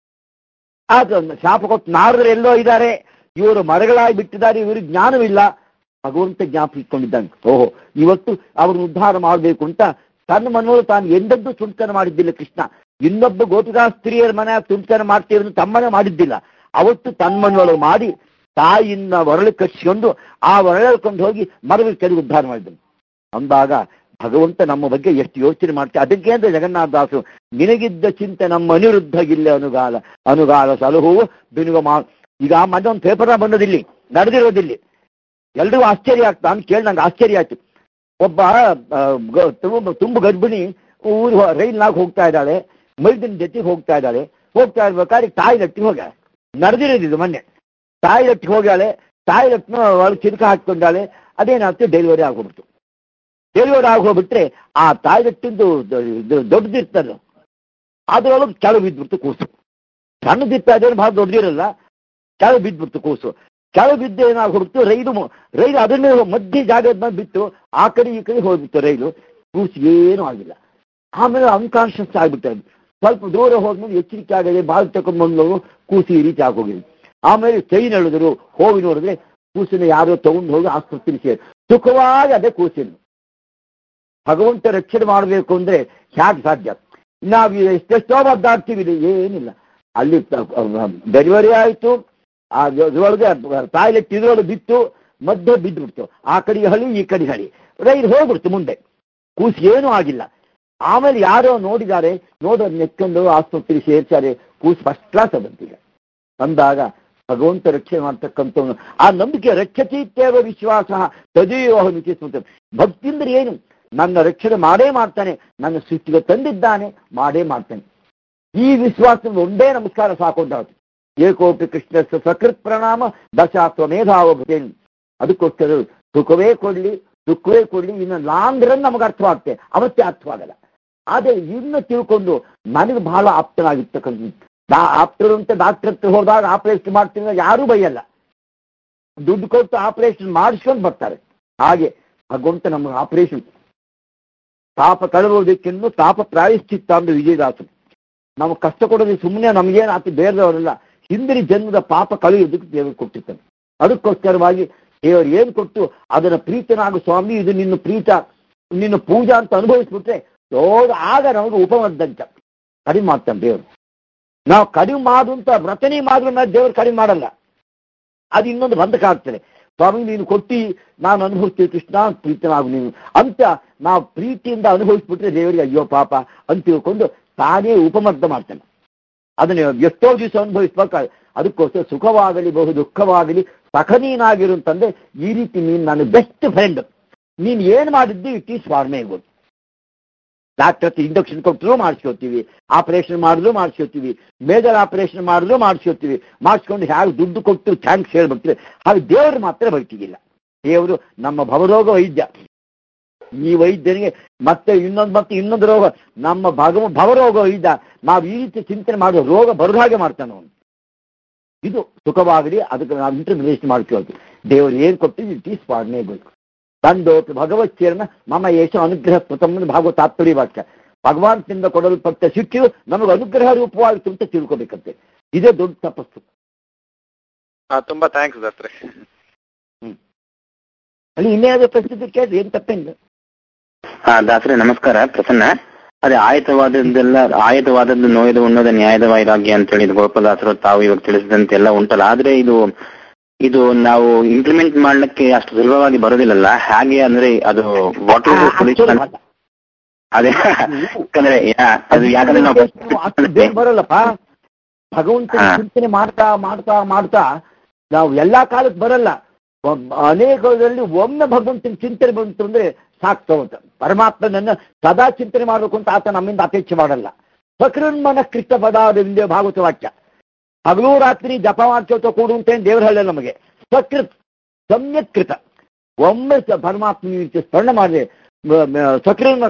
ಆದ್ರೆ ಶಾಪ ಕೊಟ್ಟು ನಾರದರು ಎಲ್ಲೋ ಇದ್ದಾರೆ ಇವರು ಮರಗಳಾಗಿ ಬಿಟ್ಟಿದ್ದಾರೆ ಇವರು ಜ್ಞಾನವಿಲ್ಲ ಭಗವಂತ ಜ್ಞಾಪ ಇಟ್ಕೊಂಡಿದ್ದಾನೆ ಓಹೋ ಇವತ್ತು ಅವ್ರನ್ನ ಉದ್ಧಾರ ಮಾಡಬೇಕು ಅಂತ ತನ್ನ ಮನೋಳು ತಾನು ಎಂದದ್ದು ತುಂಟನ ಮಾಡಿದ್ದಿಲ್ಲ ಕೃಷ್ಣ ಇನ್ನೊಬ್ಬ ಗೋಪಿಕಾ ಸ್ತ್ರೀಯರ ಮನೆ ತುಂಟನ ಮಾಡ್ತೀರನ್ನು ತಮ್ಮನೆ ಮಾಡಿದ್ದಿಲ್ಲ ಅವತ್ತು ತನ್ನ ಮನೊಳಗೆ ಮಾಡಿ ತಾಯಿಯಿಂದ ಒರಳು ಕಚ್ಚಿಕೊಂಡು ಆ ಒರಳಳ್ಕೊಂಡು ಹೋಗಿ ಮರಗಳ ಕೆಳಗೆ ಉದ್ಧಾರ ಮಾಡಿದ್ದನು ಅಂದಾಗ ಭಗವಂತ ನಮ್ಮ ಬಗ್ಗೆ ಎಷ್ಟು ಯೋಚನೆ ಮಾಡ್ತಾರೆ ಅದಕ್ಕೆ ಅಂದ್ರೆ ಜಗನ್ನಾಥದಾಸರು ನಿನಗಿದ್ದ ಚಿಂತೆ ನಮ್ಮ ಅನಿರುದ್ಧ ಗಿಲ್ಲ ಅನುಗಾಲ ಅನುಗಾಲ ಸಲಹುವು ಬಿನುಗ ಮಾ ಈಗ ಮೊನ್ನೆ ಒಂದು ಪೇಪರ್ ಬಂದದಿಲ್ಲಿ ನಡೆದಿರೋದಿಲ್ಲಿ ಎಲ್ರಿಗೂ ಆಶ್ಚರ್ಯ ಆಗ್ತಾ ನಾನು ಕೇಳಿ ನಂಗೆ ಆಶ್ಚರ್ಯ ಆಯ್ತು ಒಬ್ಬ ಆ, ಗ- ತುಂಬ ತುಂಬ ಗರ್ಭಿಣಿ ಊರು ರೈಲ್ನಾಗ ಹೋಗ್ತಾ ಇದ್ದಾಳೆ ಮೈದಿನ ಜೊತೆಗೆ ಹೋಗ್ತಾ ಇದ್ದಾಳೆ ಹೋಗ್ತಾ ಇರ್ಬೇಕಾದ್ರೆ ತಾಯಿ ಲಟ್ಟಿಗೆ ಹೋಗ್ಯಾಳೆ ನಡೆದಿರೋದಿದ್ದು ಮೊನ್ನೆ ತಾಯಿ ಲಟ್ಟಿಗೆ ಹೋಗ್ಯಾಳೆ ತಾಯಿ ಲಟ್ಟಿನ ಒಳಗೆ ಚಿಲ್ಕ ಹಾಕ್ಕೊಂಡಾಳೆ ಅದೇನಾಗ್ತದೆ ಡೆಲಿವರಿ ಆಗೋಗ್ಬಿಡ್ತು ಡೆಲಿವರಿ ಆಗೋಗ್ಬಿಟ್ರೆ ಆ ತಾಯಿ ಲಟ್ಟಿಂದು ದೊಡ್ಡದಿರ್ತದೆ ಅದ್ರೊಳಗೆ ಕೆಳಗೆ ಬಿದ್ಬಿಡ್ತು ಕೂಸು ಸಣ್ಣದಿರ್ತಾ ಇದ್ರೆ ಭಾಳ ದೊಡ್ಡದಿರಲ್ಲ ಕೆಳಗೆ ಬಿದ್ಬಿಡ್ತು ಕೂಸು ಕೆಳಗೆ ಬಿದ್ದು ಏನಾಗ್ಬಿಡ್ತು ರೈಲು ಮ- ರೈಲು ಅದನ್ನೇ ಮಧ್ಯೆ ಜಾಗದ ಮೇಲೆ ಬಿತ್ತು ಆ ಕಡೆ ಈ ಕಡೆ ಹೋಗ್ಬಿಟ್ಟು ರೈಲು ಕೂಸು ಏನೂ ಆಗಿಲ್ಲ ಆಮೇಲೆ ಅನ್ಕಾನ್ಶಿಯಸ್ ಆಗ್ಬಿಟ್ಟೆ ಸ್ವಲ್ಪ ದೂರ ಹೋದ್ಮೇಲೆ ಎಚ್ಚರಿಕೆ ಆಗದೆ ಬಾಲ್ ತಗೊಂಡು ಬಂದು ಕೂಸಿ ಈ ರೀತಿ ಆಗೋಗಿದೆ ಆಮೇಲೆ ಚೈನ್ ಎಳೆದ್ರು ಹೋಗಿ ನೋಡಿದ್ರೆ ಕೂಸಿನ ಯಾರೋ ತಗೊಂಡು ಹೋಗಿ ಆಸ್ಪತ್ರೆ ಸೇರಿ ಸುಖವಾಗಿ ಅದೇ ಕೂಸಿನ ಭಗವಂತ ರಕ್ಷಣೆ ಮಾಡಬೇಕು ಅಂದ್ರೆ ಹ್ಯಾಕ್ ಸಾಧ್ಯ ನಾವು ಎಷ್ಟೆಷ್ಟೋ ಒದ್ದಾಡ್ತೀವಿ ಇದು ಏನಿಲ್ಲ ಅಲ್ಲಿ ಡೆಲಿವರಿ ಆಯಿತು ಆ ಇದ್ರೊಳಗೆ ಟಾಯ್ಲೆಟ್ ಇದ್ರೊಳಗೆ ಬಿತ್ತು ಮಧ್ಯೆ ಬಿದ್ದುಬಿಡ್ತು ಆ ಕಡೆ ಹಳಿ ಈ ಕಡೆ ಹಳಿ ರೈಲು ಹೋಗ್ಬಿಡ್ತು ಮುಂದೆ ಕೂಸು ಏನೂ ಆಗಿಲ್ಲ ಆಮೇಲೆ ಯಾರೋ ನೋಡಿದ್ದಾರೆ ನೋಡೋದು ನೆಕ್ಕೊಂಡು ಆಸ್ಪತ್ರೆಗೆ ಸೇರ್ತಾರೆ ಕೂಸು ಫಸ್ಟ್ ಕ್ಲಾಸ್ ಬಂತೀಗ ಅಂದಾಗ ಭಗವಂತ ರಕ್ಷಣೆ ಮಾಡ್ತಕ್ಕಂಥವನು ಆ ನಂಬಿಕೆ ರಕ್ಷತೀತ್ಯವ ವಿಶ್ವಾಸ ತದೇವ ಮಿತಿ ಸ್ಮೃತಿ ಭಕ್ತಿ ಅಂದ್ರೆ ಏನು ನನ್ನ ರಕ್ಷಣೆ ಮಾಡೇ ಮಾಡ್ತಾನೆ ನನ್ನ ಸೃಷ್ಟಿಗೆ ತಂದಿದ್ದಾನೆ ಮಾಡೇ ಮಾಡ್ತಾನೆ ಈ ವಿಶ್ವಾಸ ಒಂದೇ ನಮಸ್ಕಾರ ಸಾಕೊಂಡಾಯ್ತು ಏಕೋಪಿ ಕೃಷ್ಣ ಸಕೃತ್ ಪ್ರಣಾಮ ದಶಾತ್ವ ಮೇಧಾವಭೂತೇನು ಅದಕ್ಕೋಸ್ಕರ ಸುಖವೇ ಕೊಡ್ಲಿ ದುಃಖವೇ ಕೊಡ್ಲಿ ಇನ್ನು ಲಾಂಗ್ ರನ್ ನಮಗೆ ಅರ್ಥವಾಗ್ತದೆ ಅವತ್ತೇ ಅರ್ಥವಾಗಲ್ಲ ಆದ್ರೆ ಇನ್ನು ತಿಳ್ಕೊಂಡು ನನಗೆ ಬಹಳ ಆಪ್ತನಾಗಿರ್ತಕ್ಕಂಥ ನಾ ಆಪ್ತರು ಅಂತ ಡಾಕ್ಟರ್ ಹತ್ರ ಹೋದಾಗ ಆಪರೇಷನ್ ಮಾಡ್ತೀನಿ ಯಾರೂ ಬೈಯಲ್ಲ ದುಡ್ಡು ಕೊಟ್ಟು ಆಪರೇಷನ್ ಮಾಡಿಸ್ಕೊಂಡು ಬರ್ತಾರೆ ಹಾಗೆ ಭಗವಂತ ನಮಗೆ ಆಪರೇಷನ್ ತಾಪ ಕಳೆಯುವುದಕ್ಕೆಂದು ತಾಪ ಪ್ರಾಯಶ್ಚಿತ್ತ ಅಂದ್ರೆ ವಿಜಯದಾಸರು ನಾವು ಕಷ್ಟ ಕೊಡೋದು ಸುಮ್ಮನೆ ನಮಗೇನು ಆತ ಬೇರೆದವರಲ್ಲ ಹಿಂದಿನ ಜನ್ಮದ ಪಾಪ ಕಳೆಯೋದಕ್ಕೆ ದೇವರು ಕೊಟ್ಟಿರ್ತಾನೆ ಅದಕ್ಕೋಸ್ಕರವಾಗಿ ದೇವರು ಏನು ಕೊಟ್ಟು ಅದನ್ನ ಪ್ರೀತನಾಗು ಸ್ವಾಮಿ ಇದು ನಿನ್ನ ಪ್ರೀತ ನಿನ್ನ ಪೂಜಾ ಅಂತ ಅನುಭವಿಸ್ಬಿಟ್ರೆ ದೊಡ್ಡ ಆಗ ನಮಗೆ ಉಪಮದ್ದಂತ ಕಡಿಮೆ ಮಾಡ್ತಾನೆ ದೇವರು ನಾವು ಕಡಿಮೆ ಮಾಡು ಅಂತ ವ್ರತನೇ ಮಾಡಿದ್ರೆ ಮೇಲೆ ದೇವರು ಕಡಿಮೆ ಮಾಡಲ್ಲ ಅದು ಇನ್ನೊಂದು ಬಂಧಕ ಆಗ್ತದೆ ಸ್ವಾಮಿ ನೀನು ಕೊಟ್ಟಿ ನಾನು ಅನುಭವಿಸ್ತೀವಿ ಕೃಷ್ಣ ಪ್ರೀತನಾಗು ನೀನು ಅಂತ ನಾವು ಪ್ರೀತಿಯಿಂದ ಅನುಭವಿಸ್ಬಿಟ್ರೆ ದೇವರಿಗೆ ಅಯ್ಯೋ ಪಾಪ ಅಂತ ತಿಳ್ಕೊಂಡು ತಾನೇ ಉಪಮರ್ದ ಮಾಡ್ತಾನೆ ಅದನ್ನ ಎಷ್ಟೋ ದಿವಸ ಅನುಭವಿಸ್ಬೇಕಾಗ ಅದಕ್ಕೋಸ್ಕರ ಸುಖವಾಗಲಿ ಬಹು ದುಃಖವಾಗಲಿ ಸಖನೀನಾಗಿರುತ್ತಂದ್ರೆ ಈ ರೀತಿ ನೀನು ನನ್ನ ಬೆಸ್ಟ್ ಫ್ರೆಂಡ್ ನೀನು ಏನು ಮಾಡಿದ್ದು it is for my good doctor ಹತ್ರ ಇಂಜೆಕ್ಷನ್ ಕೊಟ್ಟರು ಮಾಡಿಸ್ಕೋತೀವಿ ಆಪರೇಷನ್ ಮಾಡಿದ್ರು ಮಾಡಿಸ್ಕೋತೀವಿ ಮೇಜರ್ ಆಪರೇಷನ್ ಮಾಡಿದ್ರು ಮಾಡಿಸ್ಕೋತೀವಿ ಮಾಡಿಸ್ಕೊಂಡು ಹೇಗೆ ದುಡ್ಡು ಕೊಟ್ಟು ಥ್ಯಾಂಕ್ಸ್ ಹೇಳ್ಬಿಟ್ರೆ ಹಾಗೆ ದೇವರು ಮಾತ್ರ ಬೈತಿಗಿಲ್ಲ ದೇವರು ನಮ್ಮ ಭವರೋಗ ವೈದ್ಯ ಈ ವೈದ್ಯನಿಗೆ ಮತ್ತೆ ಇನ್ನೊಂದು ಮತ್ತೆ ಇನ್ನೊಂದು ರೋಗ ನಮ್ಮ ಭಗವ ಭವರೋಗ ವೈದ್ಯ ನಾವು ಈ ರೀತಿ ಚಿಂತನೆ ಮಾಡುವ ರೋಗ ಬರದ ಹಾಗೆ ಮಾಡ್ತಾನೆ ಅವನು ಇದು ಸುಖವಾಗಲಿ ಅದಕ್ಕೆ ನಾವು ಇಂಟರ್ಪ್ರಿಟೇಷನ್ ಮಾಡ್ಕೊಳ್ತೀವಿ ದೇವರು ಏನು ಕೊಟ್ಟಿದ್ದು it is for my good ತಂದೋಪಿ ಭಗವಚ್ಚೇರನ ಮಮ ಯೇಷ ಅನುಗ್ರಹ ಸ್ಮೃತಂ ಭಾಗವತ ತಾತ್ಪರ್ಯ ವಾಕ್ಯ ಭಗವಂತನಿಂದ ಕೊಡಲ್ಪಟ್ಟ ಶಿಕ್ಷೆಯು ನಮಗೆ ಅನುಗ್ರಹ ರೂಪವಾಯಿತು ಅಂತ ತಿಳ್ಕೊಬೇಕಂತೆ ಇದೇ ದೊಡ್ಡ ತಪಸ್ಸು ಹಾ ತುಂಬಾ ಥ್ಯಾಂಕ್ಸ್ ದತ್ರೆ ಅಲ್ಲಿ ಇನ್ನೇನಾದ್ರೂ ಪ್ರಶ್ನೆ ಕೇಳ್ರಿ ಏನ್ ತಪ್ಪೇನು ಹಾ ದಾಸರೇ ನಮಸ್ಕಾರ ಪ್ರಸನ್ನ ಅದೇ ಆಯತವಾದದ್ದೆಲ್ಲ ಆಯತವಾದದ್ದು ನೋಯ್ದು ಉಣ್ಣದ ನ್ಯಾಯದ ವೈರಾಗ್ಯ ಅಂತ ಹೇಳಿದ ಗೋಪಾಲದಾಸರು ತಾವು ಇವಾಗ ತಿಳಿಸಿದಂತೆ ಎಲ್ಲ ಉಂಟಲ್ಲ ಆದ್ರೆ ಇದು ಇದು ನಾವು ಇಂಪ್ಲಿಮೆಂಟ್ ಮಾಡ್ಲಿಕ್ಕೆ ಅಷ್ಟು ಸುಲಭವಾಗಿ ಬರೋದಿಲ್ಲಲ್ಲ ಹಾಗೆ ಅಂದ್ರೆ ಅದು ವಾಟರ್ ಸೊಲ್ಯೂಷನ್ ಅದೇ ಯಾಕಂದ್ರೆ ಯಾ- ಅದು ಯಾಕಂದ್ರೆ ಅಷ್ಟು ಬೇಗ ನಾವು ಬರಲ್ಲಪ್ಪ ಭಗವಂತನ ಹಾ. ಚಿಂತನೆ ಮಾಡ್ತಾ ಮಾಡ್ತಾ ಮಾಡ್ತಾ ನಾವು ಎಲ್ಲಾ ಕಾಲಕ್ಕೆ ಬರಲ್ಲ ಒಬ್ಬ- ಅನೇಕರಲ್ಲಿ ಒಮ್ಮೆ ಭಗವಂತನ ಚಿಂತನೆ ಬಂತು ಅಂದ್ರೆ ಸಾಕು ತಗೊಂತ ಪರಮಾತ್ಮನನ್ನ ಸದಾ ಚಿಂತನೆ ಮಾಡಬೇಕು ಅಂತ ಆತ ನಮ್ಮಿಂದ ಅಪೇಕ್ಷೆ ಮಾಡಲ್ಲ ಸಕೃನ್ಮನ ಕೃಷ್ಣ ಪದಾದಿಂದ ಭಾಗವತ ವಾಕ್ಯ ಹಗಲು ರಾತ್ರಿ ಜಪ ಮಾಡ್ಕೋತ ಕೂಡು ಅಂತ ಏನ್ ದೇವ್ರ ಹೇಳ ನಮಗೆ ಸಕೃತ್ ಸಮ್ಯಕ್ ಕೃತ ಒಮ್ಮೆ ಸ- ಪರಮಾತ್ಮ ಈ ರೀತಿ ಸ್ಮರಣೆ ಮಾಡಿದೆ ಸಕೃನ್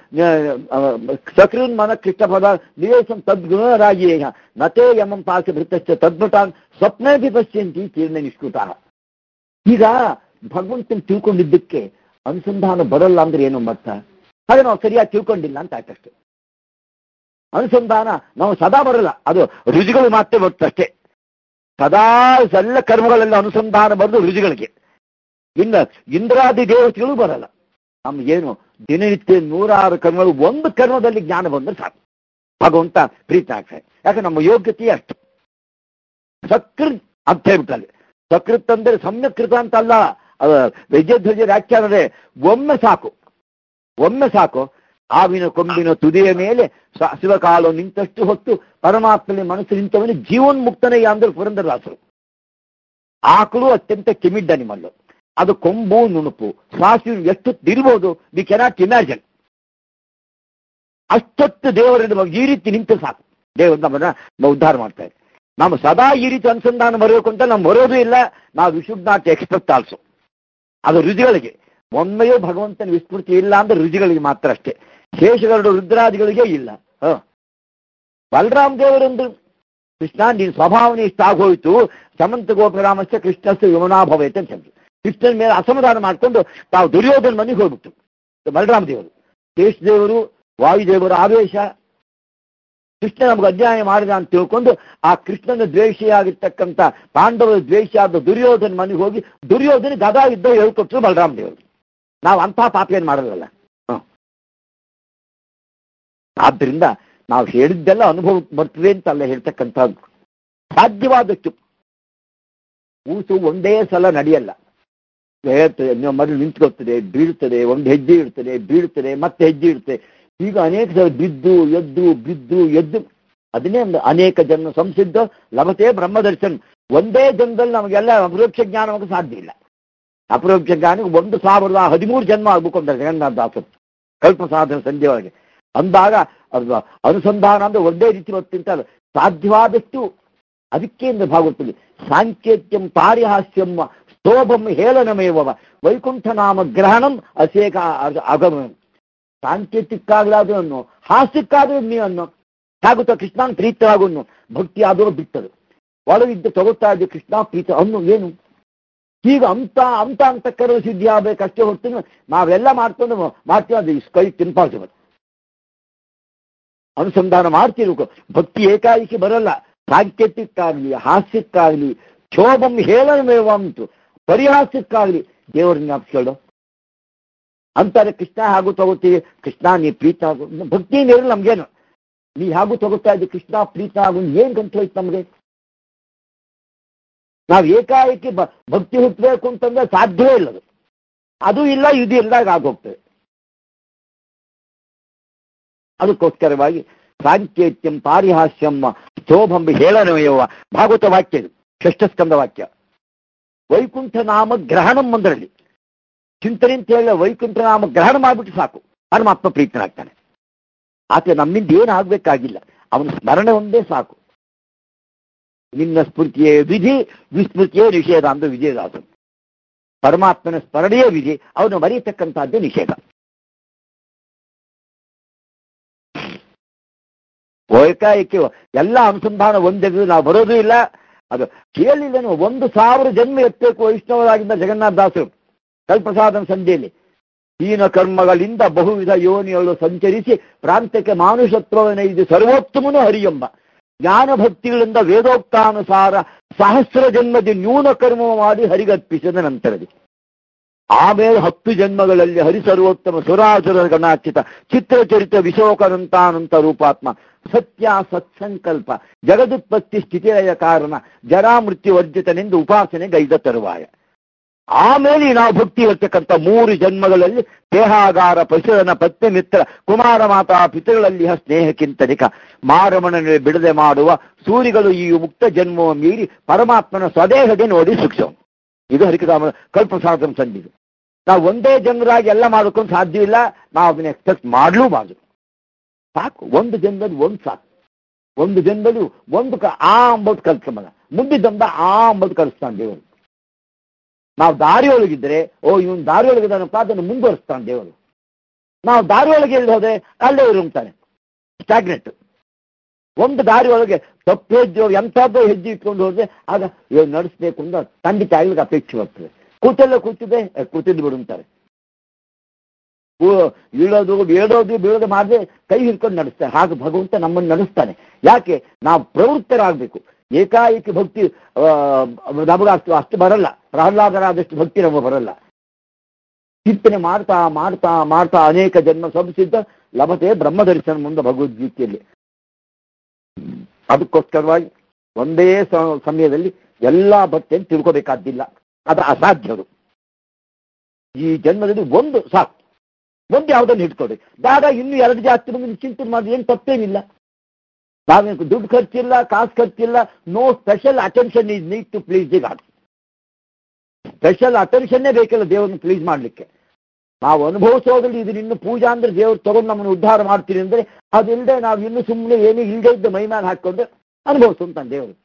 ಸಕೃನ್ ಮನ ಕೃಷ್ಣ ಪದ ನಿವೇಶಂ ತದ್ಗುಣರಾಗಿ ನತೇ ಯಮಂ ಪಾಸ ಭೃತಶ್ಚ ತದ್ಭಟಾನ್ ಸ್ವಪ್ನಭಿ ಪಶ್ಯಂತಿ ತೀರ್ಣ ನಿಷ್ಕೃತ ಈಗ ಭಗವಂತನ ತಿಳ್ಕೊಂಡಿದ್ದಕ್ಕೆ ಅನುಸಂಧಾನ ಬರಲ್ಲ ಅಂದ್ರೆ ಏನು ಅರ್ಥ ಹಾಗೆ ನಾವು ಸರಿಯಾಗಿ ತಿಳ್ಕೊಂಡಿಲ್ಲ ಅಂತ ಆಯ್ತಷ್ಟೇ ಅನುಸಂಧಾನ ನಾವು ಸದಾ ಬರಲ್ಲ ಅದು ರುಚಿಗಳು ಮಾತ್ರ ಬರ್ತಷ್ಟೇ ಸದಾ ಎಲ್ಲ ಕರ್ಮಗಳೆಲ್ಲ ಅನುಸಂಧಾನ ಬರೋದು ರುಚಿಗಳಿಗೆ ಇನ್ನು ಇಂದ್ರಾದಿ ದೇವತೆಗಳು ಬರಲ್ಲ ನಮ್ಗೇನು ದಿನನಿತ್ಯ ನೂರಾರು ಕರ್ಮಗಳು ಒಂದು ಕರ್ಮದಲ್ಲಿ ಜ್ಞಾನ ಬಂದ್ರೆ ಸಾಕು ಭಗವಂತ ಪ್ರೀತಿ ಆಗ್ತಾರೆ ಯಾಕೆ ನಮ್ಮ ಯೋಗ್ಯತೆ ಅಷ್ಟು ಸಕೃತ್ ಅಂತ ಹೇಳ್ಬಿಟ್ಟಲ್ಲಿ ಸಕೃತ್ ಅಂದ್ರೆ ಸಮ್ಯಕೃತ ಅಂತ ಅಲ್ಲ ಅದು ವಿಜಯಧ್ವಜ ವ್ಯಾಖ್ಯಾನವೇ ಒಮ್ಮೆ ಸಾಕು ಒಮ್ಮೆ ಸಾಕು ಹಾವಿನ ಕೊಂಬಿನ ತುದಿಯ ಮೇಲೆ ಸಾಸಿವ ಕಾಲು ನಿಂತಷ್ಟು ಹೊತ್ತು ಪರಮಾತ್ಮನ ಮನಸ್ಸು ನಿಂತವನು ಜೀವನ್ಮುಕ್ತನೇ ಅಂದ್ರೆ ಪುರಂದರದಾಸರು ಆಕಳು ಅತ್ಯಂತ ಕೆಮಿಡ್ ಅನಿಮಲ್ಲು ಅದು ಕೊಂಬು ನುಣುಪು ಸಾಸಿವೆ ಎಷ್ಟು ಇರ್ಬೋದು ವಿ ಕೆನಾಟ್ ಇಮ್ಯಾಜಿನ್ ಅಷ್ಟೊತ್ತು ದೇವರಿಂದ ಈ ರೀತಿ ನಿಂತು ಸಾಕು ದೇವರು ನಮ್ಮನ್ನ ಉದ್ಧಾರ ಮಾಡ್ತಾರೆ ನಾವು ಸದಾ ಈ ರೀತಿ ಅನುಸಂಧಾನ ಬರಬೇಕು ಅಂತ ನಾವು ಬರೋದು ಇಲ್ಲ ನಾವು we should not expect also ಅದು ರುಜಿಗಳಿಗೆ ಒಮ್ಮೆಯೂ ಭಗವಂತನ ವಿಸ್ಮೃತಿ ಇಲ್ಲ ಅಂದ್ರೆ ರುಜಿಗಳಿಗೆ ಮಾತ್ರ ಅಷ್ಟೇ ಶೇಷಗರಡು ರುದ್ರಾದಿಗಳಿಗೆ ಇಲ್ಲ ಹ ಬಲರಾಮ್ ದೇವರೊಂದು ಕೃಷ್ಣ ನೀನು ಸ್ವಭಾವನೆ ಇಷ್ಟ ಆಗೋಯ್ತು ಸಮಂತ ಗೋಪರಾಮಸ್ಯ ಕೃಷ್ಣಸ್ಯ ಯಮುನಾಭವೈತೆ ಅಂತ ಹೇಳಿದ್ರು ಕೃಷ್ಣನ ಮೇಲೆ ಅಸಮಾಧಾನ ಮಾಡಿಕೊಂಡು ತಾವು ದುರ್ಯೋಧನ ಮನೆಗೆ ಹೋಗ್ಬಿಟ್ಟು ಬಲರಾಮ ದೇವರು ಶೇಷ ದೇವರು ವಾಯುದೇವರ ಆವೇಶ ಕೃಷ್ಣ ನಮ್ಗೆ ಅನ್ಯಾಯ ಮಾಡಿದ ಅಂತ ತಿಳ್ಕೊಂಡು ಆ ಕೃಷ್ಣನ ದ್ವೇಷಿಯಾಗಿರ್ತಕ್ಕಂಥ ಪಾಂಡವರ ದ್ವೇಷಿಯಾದ ದುರ್ಯೋಧನ ಮನೆಗೆ ಹೋಗಿ ದುರ್ಯೋಧನ ಗದಾ ಯುದ್ಧ ಹೇಳ್ಕೊಟ್ರು ಬಲರಾಮ ದೇವರು ನಾವು ಅಂಥ ಪಾಪ ಏನು ಮಾಡಲ್ಲ ಹ. ಆದ್ದರಿಂದ ನಾವು ಹೇಳಿದ್ದೆಲ್ಲ ಅನುಭವ ಬರ್ತದೆ ಅಂತ ಅಲ್ಲ ಹೇಳ್ತಕ್ಕಂಥದ್ದು ಸಾಧ್ಯವಾದಷ್ಟು ಕೂಸು ಒಂದೇ ಸಲ ನಡೆಯಲ್ಲ ಹೇಳ್ತದೆ ನೀವು ಮೊದಲು ನಿಂತ್ಕೊಳ್ತದೆ ಬೀಳ್ತದೆ ಒಂದು ಹೆಜ್ಜೆ ಇಡ್ತದೆ ಬೀಳ್ತದೆ ಮತ್ತೆ ಹೆಜ್ಜೆ ಇಡ್ತದೆ ಈಗ ಅನೇಕ ಸಲ ಬಿದ್ದು ಎದ್ದು ಬಿದ್ದು ಎದ್ದು ಅದನ್ನೇ ಒಂದು ಅನೇಕ ಜನ್ಮ ಸಂಸಿದ್ಧ ಲಭತೆ ಬ್ರಹ್ಮದರ್ಶನ್ ಒಂದೇ ಜನ್ಮದಲ್ಲಿ ನಮಗೆಲ್ಲ ಅಪರೋಕ್ಷ ಜ್ಞಾನ ನಮಗೆ ಸಾಧ್ಯ ಇಲ್ಲ ಅಪರೋಕ್ಷ ಜ್ಞಾನ ಒಂದು ಸಾವಿರದ ಹದಿಮೂರು ಜನ್ಮ ಆಗ್ಬೇಕು ಅಂತ ಜಗನ್ನಾಥ ದಾಸರು ಕಲ್ಪ ಸಾಧನ ಸಂಜೆ ಒಳಗೆ ಅಂದಾಗ ಅದು ಅನುಸಂಧಾನ ಅಂದ್ರೆ ಒಂದೇ ರೀತಿ ಹೊತ್ತಿಂತ ಸಾಧ್ಯವಾದಷ್ಟು ಅದಕ್ಕೆ ಅಂದ್ರೆ ಭಾಗವತದಲ್ಲಿ ಸಾಂಕೇತ್ಯಂ ಪಾರಿಹಾಸ್ಯಂ ಸ್ತೋಭಂ ಹೇಳನಮೇವ ವೈಕುಂಠ ನಾಮ ಗ್ರಹಣಂ ಅಸೇಕ ಅಗಮ ಸಾಂಕೇತಿಕ್ಕಾಗಲಾದ್ರು ಅನ್ನೋ ಹಾಸ್ಯಕ್ಕಾದ್ರೂ ನೀ ಅನ್ನೋ ಹಾಗುತ್ತಾ ಕೃಷ್ಣನ ಪ್ರೀತವಾಗು ಅನ್ನೋ ಭಕ್ತಿ ಆದರೂ ಬಿಟ್ಟದು ಒಳಗಿದ್ದ ತಗೋತಾ ಇದ್ದ ಕೃಷ್ಣ ಪ್ರೀತ ಅನ್ನು ಏನು ಹೀಗೆ ಅಂತ ಅಂತ ಅಂತಕ್ಕರ ಸಿದ್ಧಿ ಆಗ್ಬೇಕಷ್ಟೇ ಹೊತ್ತು ನಾವೆಲ್ಲ ಮಾಡ್ಕೊಂಡು ಮಾಡ್ತೀವಿ ಅದು ಇಸ್ ಕ್ವೈಟ್ ಇಂಪಾಸಿಬಲ್ ಅನುಸಂಧಾನ ಮಾಡ್ತಿರ್ಬೇಕು ಭಕ್ತಿ ಏಕಾಏಕಿ ಬರಲ್ಲ ಸಾಂಕೇತಿಕ್ಕಾಗ್ಲಿ ಹಾಸ್ಯಕ್ಕಾಗ್ಲಿ ಕ್ಷೋಭಂ ಹೇಳಮೇವಂತು ಪರಿಹಾಸಕ್ಕಾಗ್ಲಿ ದೇವರ ಜ್ಞಾಪಿಸ್ಕೊಳ್ಳು ಅಂತಾರೆ ಕೃಷ್ಣ ಹಾಗೂ ತಗೋತೀವಿ ಕೃಷ್ಣ ನೀ ಪ್ರೀತ ಆಗು ಭಕ್ತಿ ಇರಲ್ಲ ನಮ್ಗೇನು ನೀ ಹಾಗೂ ತಗೋತಾ ಇದ್ದಿ ಕೃಷ್ಣ ಪ್ರೀತ ಆಗು ಏನ್ ಗಂಟು ಹೋಯ್ತು ನಮ್ಗೆ ನಾವು ಏಕಾಏಕಿ ಬ ಭಕ್ತಿ ಹುಟ್ಟಬೇಕು ಅಂತಂದ್ರೆ ಸಾಧ್ಯವೇ ಇಲ್ಲ ಅದು ಅದು ಇಲ್ಲ ಇದು ಇಲ್ದಾಗ ಆಗೋಗ್ತದೆ ಅದಕ್ಕೋಸ್ಕರವಾಗಿ ಸಾಂಕೇತ್ಯಂ ಪಾರಿಹಾಸ್ಯಂ ಶೋಭಂ ಹೇಳನವಯವ ಭಾಗವತ ವಾಕ್ಯ ಇದು ಷಷ್ಠಸ್ಕಂದ ವಾಕ್ಯ ವೈಕುಂಠ ನಾಮ ಗ್ರಹಣಂ ಒಂದರಲ್ಲಿ ಚಿಂತನೆ ಅಂತ ಹೇಳಿ ವೈಕುಂಠ ನಾಮ ಗ್ರಹಣ ಮಾಡಿಬಿಟ್ಟು ಸಾಕು ಪರಮಾತ್ಮ ಪ್ರೀತನಾಗ್ತಾನೆ ಆತ ನಮ್ಮಿಂದ ಏನಾಗಬೇಕಾಗಿಲ್ಲ ಅವನ ಸ್ಮರಣೆ ಒಂದೇ ಸಾಕು ನಿನ್ನ ಸ್ಫೂರ್ತಿಯೇ ವಿಧಿ ವಿಸ್ಮೃತಿಯೇ ನಿಷೇಧ ಅಂದ್ರೆ ವಿಜಯದಾಸನು ಪರಮಾತ್ಮನ ಸ್ಮರಣೆಯೇ ವಿಧಿ ಅವನು ಮರೆಯತಕ್ಕಂಥದ್ದೇ ನಿಷೇಧ ಏಕಾಏಕಿ ಎಲ್ಲ ಅನುಸಂಧಾನ ಒಂದೇ ನಾವು ಬರೋದು ಇಲ್ಲ ಅದು ಕೇಳಿಲ್ಲ ಒಂದು ಸಾವಿರ ಜನ್ಮ ಎತ್ತಬೇಕು ವೈಷ್ಣವರಾಗಿದ್ದ ಜಗನ್ನಾಥ ದಾಸರು ಕಲ್ಪಸಾಧನ ಸಂಧ್ಯೆಯಲ್ಲಿ ಹೀನ ಕರ್ಮಗಳಿಂದ ಬಹುವಿಧ ಯೋನಿಗಳು ಸಂಚರಿಸಿ ಪ್ರಾಂತ್ಯಕ್ಕೆ ಮಾನುಷತ್ವವನ್ನೈದು ಸರ್ವೋತ್ತಮನು ಹರಿಯೆಂಬ ಜ್ಞಾನ ಭಕ್ತಿಗಳಿಂದ ವೇದೋಕ್ತಾನುಸಾರ ಸಹಸ್ರ ಜನ್ಮದಿ ನ್ಯೂನ ಕರ್ಮ ಮಾಡಿ ಹರಿಗರ್ಪಿಸಿದ ನಂತರದಿ ಆಮೇಲೆ ಹತ್ತು ಜನ್ಮಗಳಲ್ಲಿ ಹರಿಸರ್ವೋತ್ತಮ ಸುರಾಸುರ ಗಣಾಚಿತ ಚಿತ್ರಚರಿತ ವಿಶೋಕನಂತಾನಂತ ರೂಪಾತ್ಮ ಸತ್ಯ ಸತ್ಸಂಕಲ್ಪ ಜಗದುತ್ಪತ್ತಿ ಸ್ಥಿತಿಲಯ ಕಾರಣ ಜರಾ ಮೃತ್ಯು ವರ್ಜಿತನೆಂದು ಉಪಾಸನೆ ಗೈದ ತರುವಾಯ ಆಮೇಲೆ ನಾವು ಭಕ್ತಿ ಇರ್ತಕ್ಕಂಥ ಮೂರು ಜನ್ಮಗಳಲ್ಲಿ ದೇಹಾಗಾರ ಪಶುರನ ಪತ್ನಿ ಮಿತ್ರ ಕುಮಾರ ಮಾತಾ ಪಿತೃಗಳಲ್ಲಿ ಸ್ನೇಹಕ್ಕಿಂತನಿಕ ಮಾರಮಣನೆ ಬಿಡದೆ ಮಾಡುವ ಸೂರಿಗಳು ಈ ಮುಕ್ತ ಜನ್ಮವ ಮೀರಿ ಪರಮಾತ್ಮನ ಸ್ವದೇಹಗೆ ನೋಡಿ ಸೂಕ್ಷ್ಮ ಇದು ಹರಿಕರಾಮ ಕಲ್ಪಸಾಧನ ಸಂಧಿದು ನಾವು ಒಂದೇ ಜನರಾಗಿ ಎಲ್ಲ ಮಾಡೋಕ್ಕೂ ಸಾಧ್ಯವಿಲ್ಲ ನಾವು ಅದನ್ನ ಎಕ್ಸ್ಪೆಕ್ಟ್ ಮಾಡಲೂಬಾರ್ದು ಸಾಕು ಒಂದು ಜನ್ಮದಲ್ಲಿ ಒಂದು ಸಾಕು ಒಂದು ಜನ್ಮದಲ್ಲಿ ಒಂದು ಕ ಆ ಅಂಬೋದು ಕಲ್ಸ್ಕೊಂಬಲ್ಲ ಮುಂದಿದ್ದಂದ ಆ ಅಂಬೋದು ಕಲಿಸ್ತಾನೆ ದೇವರು ನಾವು ದಾರಿಯೊಳಗಿದ್ರೆ ಓ ಇವನು ದಾರಿಯೊಳಗಿದಾನಪ್ಪ ಅದನ್ನು ಮುಂದುವರಿಸ್ತಾನೆ ದೇವರು ನಾವು ದಾರಿಯೊಳಗೆ ಎಲ್ಲಿ ಹೋದ್ರೆ ಅಲ್ಲೇ ಇರುತ್ತಾನೆ ಸ್ಟಾಗ್ನೆಟ್ ಒಂದು ದಾರಿ ಒಳಗೆ ತಪ್ಪು ಹೆಜ್ಜೆ ಎಂಥದ್ದು ಹೆಜ್ಜೆ ಇಟ್ಕೊಂಡು ಹೋದ್ರೆ ಆಗ ಇವಾಗ ನಡೆಸ್ಬೇಕು ಅಂತ ತಂದೆ ತಾಯಿಗಳಿಗೆ ಅಪೇಕ್ಷೆ ಬರ್ತದೆ ಕೂತೆಲ್ಲ ಕೂತಿದೆ ಏ, ಕೂತಿದ್ದು ಬಿಡು ಅಂತಾರೆ ಕೂ- ಇಳೋದು ಬೀಳೋದು ಬೀಳೋದು ಮಾಡದೆ ಕೈ ಹಿಡ್ಕೊಂಡು ನಡೆಸ್ತಾರೆ ಹಾಗೆ ಭಗವಂತ ನಮ್ಮನ್ನು ನಡೆಸ್ತಾನೆ ಯಾಕೆ ನಾವು ಪ್ರವೃತ್ತರಾಗಬೇಕು ಏಕಾಏಕಿ ಭಕ್ತಿ ಆ, ನಮಗೆ ಅಷ್ಟು ಅಷ್ಟು ಬರಲ್ಲ ಪ್ರಹ್ಲಾದರಾದಷ್ಟು ಭಕ್ತಿ ನಮಗೆ ಬರಲ್ಲ ಚಿಂತನೆ ಮಾಡ್ತಾ ಮಾಡ್ತಾ ಮಾಡ್ತಾ ಅನೇಕ ಜನ್ಮ ಸಂಸಿದ್ಧ ಲಭತೆ ಬ್ರಹ್ಮದರ್ಶನ ಮುಂದೆ ಭಗವದ್ಗೀತೆಯಲ್ಲಿ ಅದಕ್ಕೋಸ್ಕರವಾಗಿ ಒಂದೇ ಸ- ಸಮಯದಲ್ಲಿ ಎಲ್ಲಾ ಭಕ್ತಿಯನ್ನು ತಿಳ್ಕೋಬೇಕಾದ್ದಿಲ್ಲ ಅದು ಅಸಾಧ್ಯರು ಈ ಜನ್ಮದಲ್ಲಿ ಒಂದು ಸಾಕು ಒಂದು ಯಾವುದನ್ನು ಹಿಡ್ಕೊಳ್ಳಿ ಬೇಡ ಇನ್ನು ಎರಡು ಜಾಸ್ತಿ ಬಂದು ಚಿಂತನೆ ಮಾಡಿ ಏನು ತಪ್ಪೇನಿಲ್ಲ ನಾವೇನು ದುಡ್ಡು ಖರ್ಚಿಲ್ಲ ಕಾಸು ಖರ್ಚಿಲ್ಲ no special attention is need to please the god special ಅಟೆನ್ಷನ್ನೇ ಬೇಕಿಲ್ಲ ದೇವರನ್ನು ಪ್ಲೀಸ್ ಮಾಡಲಿಕ್ಕೆ ನಾವು ಅನುಭವಿಸೋದ್ರಲ್ಲಿ ಇದನ್ನ ಇನ್ನು ಪೂಜಾ ಅಂದ್ರೆ ದೇವ್ರು ತಗೊಂಡು ನಮ್ಮನ್ನು ಉದ್ಧಾರ ಮಾಡ್ತೀರಿ ಅಂದ್ರೆ ಅದಿಲ್ಲದೆ ನಾವು ಇನ್ನು ಸುಮ್ಮನೆ ಏನು ಇಲ್ಲದೆ ಇದ್ದ ಮೈಮಾನ ಹಾಕೊಂಡು ಅನುಭವಿಸು ಅಂತಾನೆ ದೇವರು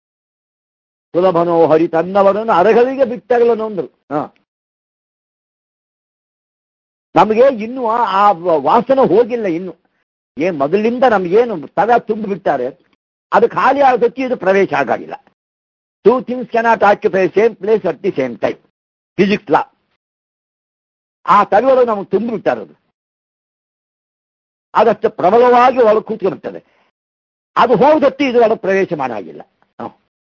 ಸುಲಭನೋ ಹರಿ ತನ್ನವರನ್ನು ಅರಗಲಿಗೆ ಬಿಟ್ಟಾಗಲನು ಅಂದ್ರು ಹ ನಮಗೆ ಇನ್ನು ಆ- ಆ ವಾಸನೆ ಹೋಗಿಲ್ಲ ಇನ್ನು ಏನ್ ಮೊದಲಿಂದ ನಮಗೇನು ತಗ ತುಂಬಿ ಬಿಟ್ಟಾರೆ ಅದು ಖಾಲಿ ಆಗೋದಕ್ಕೆ ಇದು ಪ್ರವೇಶ ಆಗಾಗಿಲ್ಲ two things cannot occupy same place at the same time physics law ಆ ತಗವರು ನಮಗೆ ತುಂಬಿ ಬಿಟ್ಟಾರದು ಅದಷ್ಟು ಪ್ರಬಲವಾಗಿ ಒಳಗೆ ಕೂತ್ಕೊಂಡಿರ್ತದೆ ಅದು ಹೋಗದಕ್ಕೆ ಇದು ಒಳಗೆ ಪ್ರವೇಶ ಮಾಡಾಗಿಲ್ಲ ಹ.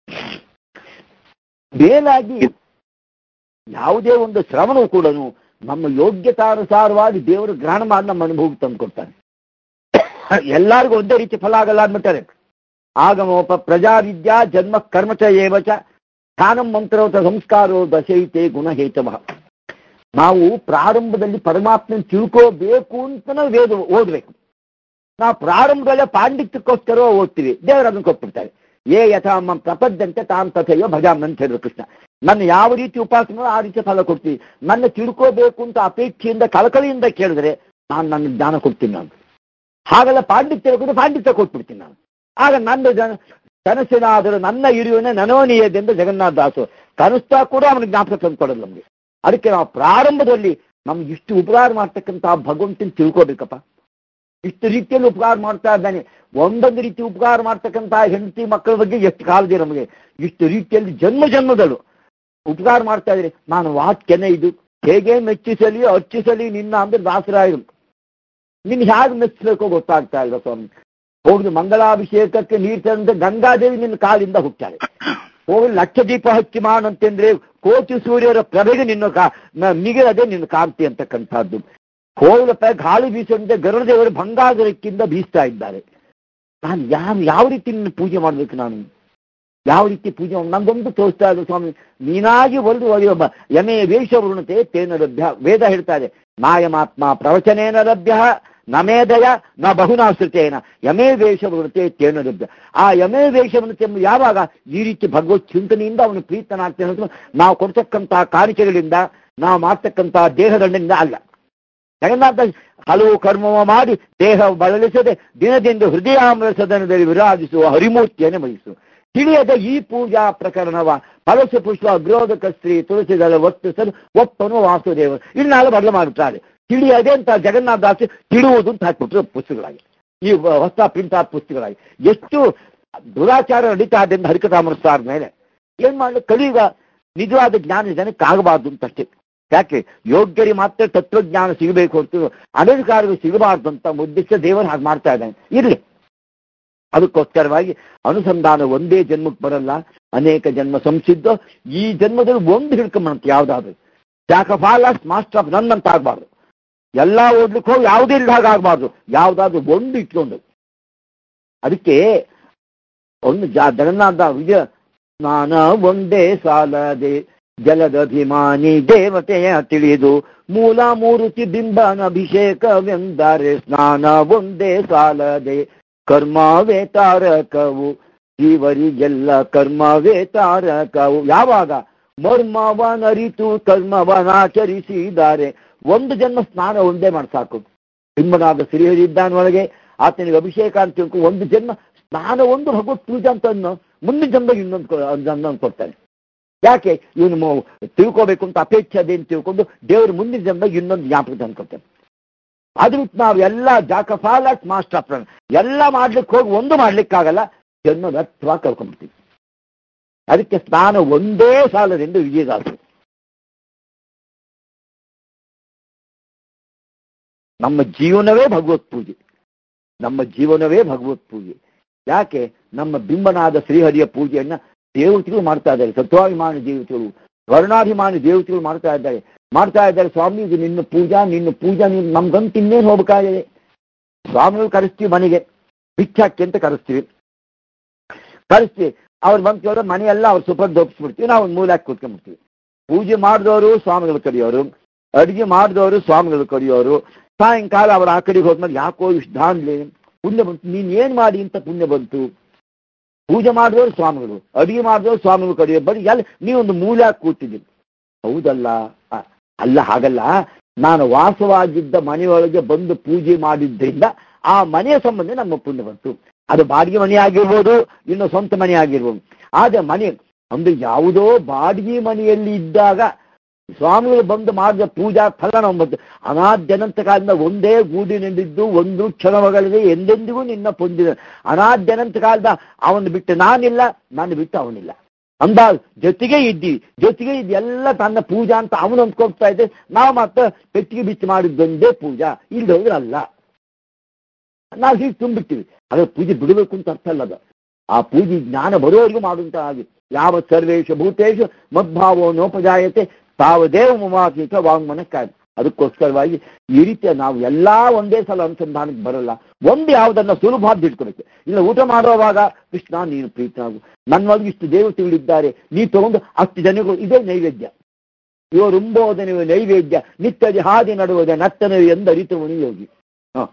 ಮೇಲಾಗಿ ಯಾವುದೇ ಒಂದು ಶ್ರವಣವು ಕೂಡ ನಮ್ಮ ಯೋಗ್ಯತಾನುಸಾರವಾಗಿ ದೇವರು ಗ್ರಹಣ ಮಾಡಿ ನಮ್ಮ ಅನುಭವಕ್ಕೆ ತಂದು ಕೊಡ್ತಾನೆ ಎಲ್ಲರಿಗೂ ಒಂದೇ ರೀತಿ ಫಲ ಆಗಲ್ಲ ಅಂದ್ಬಿಟ್ಟಾರೆ ಆಗಮೋಪ ಪ್ರಜಾವಿದ್ಯಾ ಜನ್ಮ ಕರ್ಮಚ ಏವಚ ಸ್ಥಾನಂ ಮಂತ್ರೋತ ಸಂಸ್ಕಾರೋ ದಶೈತೆ ಗುಣಹೇತವ ನಾವು ಪ್ರಾರಂಭದಲ್ಲಿ ಪರಮಾತ್ಮನ ತಿಳ್ಕೋಬೇಕು ಅಂತ ವೇದ ಓದಬೇಕು ನಾವು ಪ್ರಾರಂಭದಲ್ಲೇ ಪಾಂಡಿತ್ಯಕ್ಕೋಸ್ಕರ ಓದ್ತೀವಿ ದೇವರು ಅದನ್ನು ಕೊಟ್ಬಿಡ್ತಾರೆ ಏ ಯಥಾ ಮಂ ಪ್ರಪದ್ಯಂತೆ ತಾಂ ತಥೆಯೋ ಭಜಾಮ್ ಅಂತ ಹೇಳಿದ್ರು ಕೃಷ್ಣ ನನ್ನ ಯಾವ ರೀತಿ ಉಪಾಸನೆ ಆ ರೀತಿ ಫಲ ಕೊಡ್ತೀವಿ ನನ್ನ ತಿಳ್ಕೋಬೇಕು ಅಂತ ಅಪೇಕ್ಷೆಯಿಂದ ಕಳಕಳಿಯಿಂದ ಕೇಳಿದ್ರೆ ನಾನು ನನ್ನ ಜ್ಞಾನ ಕೊಡ್ತೀನಿ ನಾನು ಹಾಗೆಲ್ಲ ಪಾಂಡಿತ್ಯ ಕೊಟ್ಟು ಪಾಂಡಿತ್ಯ ಕೊಟ್ಬಿಡ್ತೀನಿ ನಾನು ಆಗ ನನ್ನ ಜನ ಕನಸಿನಾದರೂ ನನ್ನ ಇರುವನೇ ನನೋನಿಯದೆಂದು ಜಗನ್ನಾಥ ದಾಸು ಕನಸ್ತಾ ಕೂಡ ಅವನಿಗೆ ಜ್ಞಾಪಕ ತಂದು ಕೊಡಲ್ಲ ನಮಗೆ ಅದಕ್ಕೆ ನಾವು ಪ್ರಾರಂಭದಲ್ಲಿ ನಮ್ಗೆ ಇಷ್ಟು ಉಪಕಾರ ಮಾಡ್ತಕ್ಕಂಥ ಭಗವಂತನ ತಿಳ್ಕೋಬೇಕಪ್ಪ ಇಷ್ಟು ರೀತಿಯಲ್ಲಿ ಉಪಕಾರ ಮಾಡ್ತಾ ಇದ್ದಾನೆ ಒಂದೊಂದು ರೀತಿ ಉಪಕಾರ ಮಾಡ್ತಕ್ಕಂಥ ಹೆಂಡತಿ ಮಕ್ಕಳ ಬಗ್ಗೆ ಎಷ್ಟು ಕಾಳಜಿ ನಮಗೆ ಇಷ್ಟು ರೀತಿಯಲ್ಲಿ ಜನ್ಮ ಜನ್ಮದಲ್ಲೂ ಉಪಕಾರ ಮಾಡ್ತಾ ಇದ್ರಿ ನಾನು ವಾಕ್ಯನೇ ಇದು ಹೇಗೆ ಮೆಚ್ಚಿಸಲಿ ಅರ್ಚಿಸಲಿ ನಿನ್ನ ಅಂದ್ರೆ ದಾಸರಾಯರು ನಿನ್ ಹೇಗೆ ಮೆಚ್ಚಬೇಕು ಗೊತ್ತಾಗ್ತಾ ಇಲ್ಲ ಸ್ವಾಮಿ ಹೋಗಿ ಮಂಗಳಾಭಿಷೇಕಕ್ಕೆ ನೀರು ತಂದ್ರೆ ಗಂಗಾದೇವಿ ನಿನ್ನ ಕಾಲಿಂದ ಹುಟ್ಟಾಳೆ ಹೋಗಿ ಲಕ್ಷ ದೀಪ ಹಚ್ಚಿ ಮಾಡಂತಂದ್ರೆ ಕೋಟಿ ಸೂರ್ಯರ ಪ್ರಭೆಗೆ ನಿನ್ನ ಕಾ ನ- ಮಿಗಿಲದೆ ನಿನ್ನ ಕಾಂತಿ ಅಂತಕ್ಕಂಥದ್ದು ಹೋಗ್ಲಪ್ಪ ಗಾಳಿ ಬೀಸಂತೆ ಗರುಡದೇವರು ಭಂಗಾಗರಕ್ಕಿಂದ ಬೀಸ್ತಾ ಇದ್ದಾರೆ ನಾನು ಯಾವ ಯಾವ ರೀತಿ ನಿನ್ನ ಪೂಜೆ ಮಾಡ್ಬೇಕು ನಾನು ಯಾವ ರೀತಿ ಪೂಜೆ ಮಾಡ್- ನಂಗೊಂದು ತೋರಿಸ್ತಾ ಇದೆ ಸ್ವಾಮಿ ನೀನಾಗಿ ಒಂದು ಒಬ್ಬ ಯಮೇ ವೇಷವೃಣತೆ ತೇನ ಲಭ್ಯ ವೇದ ಹೇಳ್ತಾ ಇದೆ ನಾಯಮಾತ್ಮ ಪ್ರವಚನೇನ ಲಭ್ಯ ನ ಮೇಧಯ ನ ಬಹುನಾಶ್ರಿತೇನ ಯಮೇ ವೇಷವೃಣತೆ ತೇನ ಲಭ್ಯ ಆ ಯಮೇ ವೇಷವೃಣತೆ ಎಂಬುದು ಯಾವಾಗ ಈ ರೀತಿ ಭಗವತ್ ಚಿಂತನೆಯಿಂದ ಅವನು ಪ್ರೀತನಾಗ್ತಾನೆ ಅಂತ ನಾವು ಕೊಡ್ತಕ್ಕಂತಹ ಕಾಣಿಕೆಗಳಿಂದ ನಾವು ಮಾಡ್ತಕ್ಕಂತಹ ದೇಹದಂಡದಿಂದ ಅಲ್ಲ ಜಗನ್ನಾಥ ಹಲವು ಕರ್ಮವ ಮಾಡಿ ದೇಹ ಬಳಲಿಸದೆ ದಿನದಿಂದ ಹೃದಯಾಮೃತದಲ್ಲಿ ವಿರಾಜಿಸುವ ಹರಿಮೂರ್ತಿಯನ್ನು ಬಯಸು ತಿಳಿಯದ ಈ ಪೂಜಾ ಪ್ರಕರಣವ ಫಲಸು ಪುಷ್ಪ ಅಗ್ರೋದಕ ಸ್ತ್ರೀ ತುಳಸಿದಳ ವರ್ತಿಸಲು ಒಪ್ಪನು ವಾಸುದೇವ ಇನ್ನಾಳು ಬದಲು ಮಾಡುತ್ತಾರೆ ತಿಳಿಯದೆ ಅಂತ ಜಗನ್ನಾಥದಾಸ ತಿಳುವುದು ಅಂತ ಹಾಕ್ಬಿಟ್ರು ಪುಸ್ತಕಗಳಾಗಿ ಈ ವ- ಹೊಸ ಪ್ರಿಂಟ್ ಆದ ಪುಸ್ತಕಗಳಾಗಿ ಎಷ್ಟು ದುರಾಚಾರ ನಡೀತಾ ಇದೆ ಅಂತ ಹರಿಕಥಾಮೃತ ಮೇಲೆ ಏನ್ ಮಾಡಲು ಕಲಿಯುಗ ನಿಜವಾದ ಜ್ಞಾನ ಜನಕ್ಕೆ ಆಗಬಾರ್ದು ಅಂತ ಅಷ್ಟೇ ಯಾಕೆ ಯೋಗ್ಯರಿಗೆ ಮಾತ್ರ ತತ್ವಜ್ಞಾನ ಸಿಗಬೇಕು ಹೊರತು ಅನಧಿಕಾರಿಗಳು ಸಿಗಬಾರ್ದು ಅಂತ ಉದ್ದೇಶ ದೇವರು ಹಾಗೆ ಮಾಡ್ತಾ ಇದ್ದಾನೆ ಇರ್ಲಿ ಅದಕ್ಕೋಸ್ಕರವಾಗಿ ಅನುಸಂಧಾನ ಒಂದೇ ಜನ್ಮಕ್ಕೆ ಬರಲ್ಲ ಅನೇಕ ಜನ್ಮ ಸಂಸಿದ್ಧ ಈ ಜನ್ಮದಲ್ಲಿ ಒಂದು ಹಿಡ್ಕೊಂಬಂತ ಯಾವ್ದಾದ್ರು ಜಾಕಫಾಲ ಮಾಸ್ಟರ್ ಆಫ್ ನನ್ ಅಂತ ಆಗ್ಬಾರ್ದು ಎಲ್ಲ ಓದ್ಲಿಕ್ಕೆ ಹೋಗಿ ಯಾವುದೇ ಇಲ್ದಾಗ ಆಗ್ಬಾರ್ದು ಯಾವ್ದಾದ್ರು ಒಂದು ಇಟ್ಕೊಂಡು ಅದಕ್ಕೆ ಒಂದು ಜಾ ಜಗನ್ನಾಥ ವಿಜಯ ಸ್ನಾನ ಒಂದೇ ಸಾಲದೆ ಜಲದಭಿಮಾನಿ ದೇವತೆಯ ತಿಳಿದು ಮೂಲ ಮೂರುತಿ ಬಿಂಬನ ಅಭಿಷೇಕವೆಂದರೆ ಸ್ನಾನ ಒಂದೇ ಸಾಲದೆ ಕರ್ಮವೇ ತಾರಕವು ಜೀವರಿಗೆಲ್ಲ ಕರ್ಮವೇ ತಾರಕವು ಯಾವಾಗ ಮರ್ಮವನರಿತು ಕರ್ಮವನಾಚರಿಸಿದ್ದಾರೆ ಒಂದು ಜನ್ಮ ಸ್ನಾನ ಒಂದೇ ಮಾಡಿ ಸಾಕು ಬಿಂಬನಾದ ಶ್ರೀಹರಿದ್ದಾನೊಳಗೆ ಆತನಿಗೆ ಅಭಿಷೇಕ ಅಂತ ತಿಳ್ಕೊಂಡು ಒಂದು ಜನ್ಮ ಸ್ನಾನ ಒಂದು ಭಗವತ್ ಪೂಜೆ ಅಂತ ಅನ್ನೋ ಮುಂದಿನ ಜನ್ಮ ಇನ್ನೊಂದು ಕೊ- ಜನ್ಮ ಕೊಡ್ತಾನೆ ಯಾಕೆ ಇವನು ಮೊ- ತಿಳ್ಕೋಬೇಕು ಅಂತ ಅಪೇಕ್ಷೆ ಅದೇ ಅಂತ ತಿಳ್ಕೊಂಡು ದೇವರು ಮುಂದಿನ ಜನ್ಮ ಇನ್ನೊಂದು ಜ್ಞಾಪಕ ತಂದ್ಕೊಡ್ತಾನೆ ಅದು ಬಿಟ್ಟು ನಾವು ಎಲ್ಲ ಜಾಕಫಾಲ ಮಾಸ್ಟರ್ ಆಫ್ ಎಲ್ಲ ಮಾಡ್ಲಿಕ್ಕೆ ಹೋಗಿ ಒಂದು ಮಾಡ್ಲಿಕ್ಕಾಗಲ್ಲ ಜನ್ಮ ವ್ಯರ್ಥವಾಗಿ ಕಳ್ಕೊಂಡ್ಬಿಡ್ತೀವಿ ಅದಕ್ಕೆ ಸ್ನಾನ ಒಂದೇ ಸಾಲದಿಂದ ವಿಜಯದಾಸರು ನಮ್ಮ ಜೀವನವೇ ಭಗವತ್ ಪೂಜೆ ನಮ್ಮ ಜೀವನವೇ ಭಗವತ್ ಪೂಜೆ ಯಾಕೆ ನಮ್ಮ ಬಿಂಬನಾದ ಶ್ರೀಹರಿಯ ಪೂಜೆಯನ್ನ ದೇವತೆಗಳು ಮಾಡ್ತಾ ಇದ್ದಾರೆ ಸತ್ವಾಭಿಮಾನಿ ದೇವತೆಗಳು ವರ್ಣಾಭಿಮಾನಿ ದೇವತೆಗಳು ಮಾಡ್ತಾ ಇದ್ದಾರೆ ಮಾಡ್ತಾ ಇದ್ದಾರೆ ಸ್ವಾಮಿ ಇದು ನಿನ್ನ ಪೂಜಾ ನಿನ್ನ ಪೂಜಾ ನೀನು ನಮ್ಗಂತ ಇನ್ನೇನು ಹೋಗ್ಬೇಕಾಗಿದೆ ಸ್ವಾಮಿಗಳು ಕರೆಸ್ತೀವಿ ಮನೆಗೆ ಭಿಕ್ಷಾಕ್ಕೆ ಅಂತ ಕರೆಸ್ತೀವಿ ಕರೆಸ್ತೀವಿ ಅವ್ರು ಬಂದು ಕೇಳಿದ್ರೆ ಮನೆಯೆಲ್ಲ ಅವ್ರು ಸುಪರ್ದು ಒಪ್ಪಿಸ್ಬಿಡ್ತೀವಿ ನಾವು ಒಂದು ಮೂಲಾಕ್ ಕೂತ್ಕೊಂಡ್ಬಿಡ್ತೀವಿ ಪೂಜೆ ಮಾಡಿದವರು ಸ್ವಾಮಿಗಳು ಕರೆಯೋರು ಅಡಿಗೆ ಮಾಡಿದವರು ಸ್ವಾಮಿಗಳು ಕರೆಯೋರು ಸಾಯಂಕಾಲ ಅವ್ರ ಆ ಕಡೆಗೆ ಹೋದ್ಮೇಲೆ ಯಾಕೋ ಇಷ್ಟು ದಾನ್ಲಿ ಪುಣ್ಯ ಬಂತು ನೀನ್ ಏನ್ ಮಾಡಿ ಅಂತ ಪುಣ್ಯ ಬಂತು ಪೂಜೆ ಮಾಡಿದವರು ಸ್ವಾಮಿಗಳು ಅಡಿಗೆ ಮಾಡಿದವರು ಸ್ವಾಮಿಗಳು ಕರೆಯೋ ಬರೀ ಎಲ್ಲ ನೀವೊಂದು ಮೂಲ ಕೂತಿದ್ದೀರಿ ಹೌದಲ್ಲ ಆ, ಅಲ್ಲ ಹಾಗಲ್ಲ ನಾನು ವಾಸವಾಗಿದ್ದ ಮನೆಯೊಳಗೆ ಬಂದು ಪೂಜೆ ಮಾಡಿದ್ರಿಂದ ಆ ಮನೆಯ ಸಂಬಂಧ ನಮ್ಮ ಪುಣ್ಯ ಬಂತು ಅದು ಬಾಡಿಗೆ ಮನೆ ಆಗಿರ್ಬೋದು ಇನ್ನು ಸ್ವಂತ ಮನೆ ಆಗಿರ್ಬೋದು ಆದ್ರೆ ಮನೆ ಅಂದ್ರೆ ಯಾವುದೋ ಬಾಡಿಗೆ ಮನೆಯಲ್ಲಿ ಇದ್ದಾಗ ಸ್ವಾಮಿಗಳು ಬಂದು ಮಾಡಿದ ಪೂಜಾ ಫಲ ನಾವು ಬಂತು ಅನಾದ್ಯನಂತ ಕಾಲದಿಂದ ಒಂದೇ ಗೂಡಿನಲ್ಲಿದ್ದು ಒಂದು ಕ್ಷಣವಗಳದೆ ಎಂದೆಂದಿಗೂ ನಿನ್ನ ಪೊಂದಿದ ಅನಾದ್ಯನಂತ ಕಾಲದ ಅವನು ಬಿಟ್ಟು ನಾನಿಲ್ಲ ನಾನು ಬಿಟ್ಟು ಅವನಿಲ್ಲ ಅಂದ ಜೊತೆಗೆ ಇದ್ದೀವಿ ಜೊತೆಗೆ ಇದೆಲ್ಲ ತನ್ನ ಪೂಜಾ ಅಂತ ಅವನು ಅಂದ್ಕೊಳ್ತಾ ಇದ್ದೆ ನಾವು ಮತ್ತೆ ಪೆಟ್ಟಿಗೆ ಬಿಚ್ಚಿ ಮಾಡಿದ್ದೊಂದೇ ಪೂಜಾ ಇಲ್ದೋದ್ರೆ ಅಲ್ಲ ನಾವು ಹೀಗೆ ತುಂಬಿಟ್ಟಿವಿ ಅದ್ರ ಪೂಜೆ ಬಿಡಬೇಕು ಅಂತ ಅರ್ಥ ಅಲ್ಲ ಅದು ಆ ಪೂಜೆ ಜ್ಞಾನ ಬರುವವರೆಗೂ ಮಾಡುವಂತ ಆಗಿ ಯಾವ ಸರ್ವೇಶು ಭೂತೇಶು ಮದ್ಭಾವೋ ನೋಪಜಾಯತೆ ತಾವದೇವ ಮಮಾತೀತ ವಾಂಗ್ಮನಕ್ಕಾಗಿ ಅದಕ್ಕೋಸ್ಕರವಾಗಿ ಈ ರೀತಿಯ ನಾವು ಎಲ್ಲಾ ಒಂದೇ ಸಲ ಅನುಸಂಧಾನಕ್ಕೆ ಬರಲ್ಲ ಒಂದು ಯಾವುದನ್ನ ಸುಲಭವಾಗಿ ಇಟ್ಕೊಬೇಕು ಇಲ್ಲ ಊಟ ಮಾಡುವಾಗ ಕೃಷ್ಣ ನೀನು ಪ್ರೀತನಾಗು ನನ್ನೊಳಗೆ ಇಷ್ಟು ದೇವತೆಗಳಿದ್ದಾರೆ ನೀ ತಗೊಂಡು ಅಷ್ಟು ಜನಗಳು ಇದೇ ನೈವೇದ್ಯ ಇವರುಂಬೋದನೆ ನೈವೇದ್ಯ ನಿತ್ಯದ ಹಾದಿ ನಡುವುದೇ ನತ್ತನವಿ ಎಂದರಿತವನು ಯೋಗಿ ಹ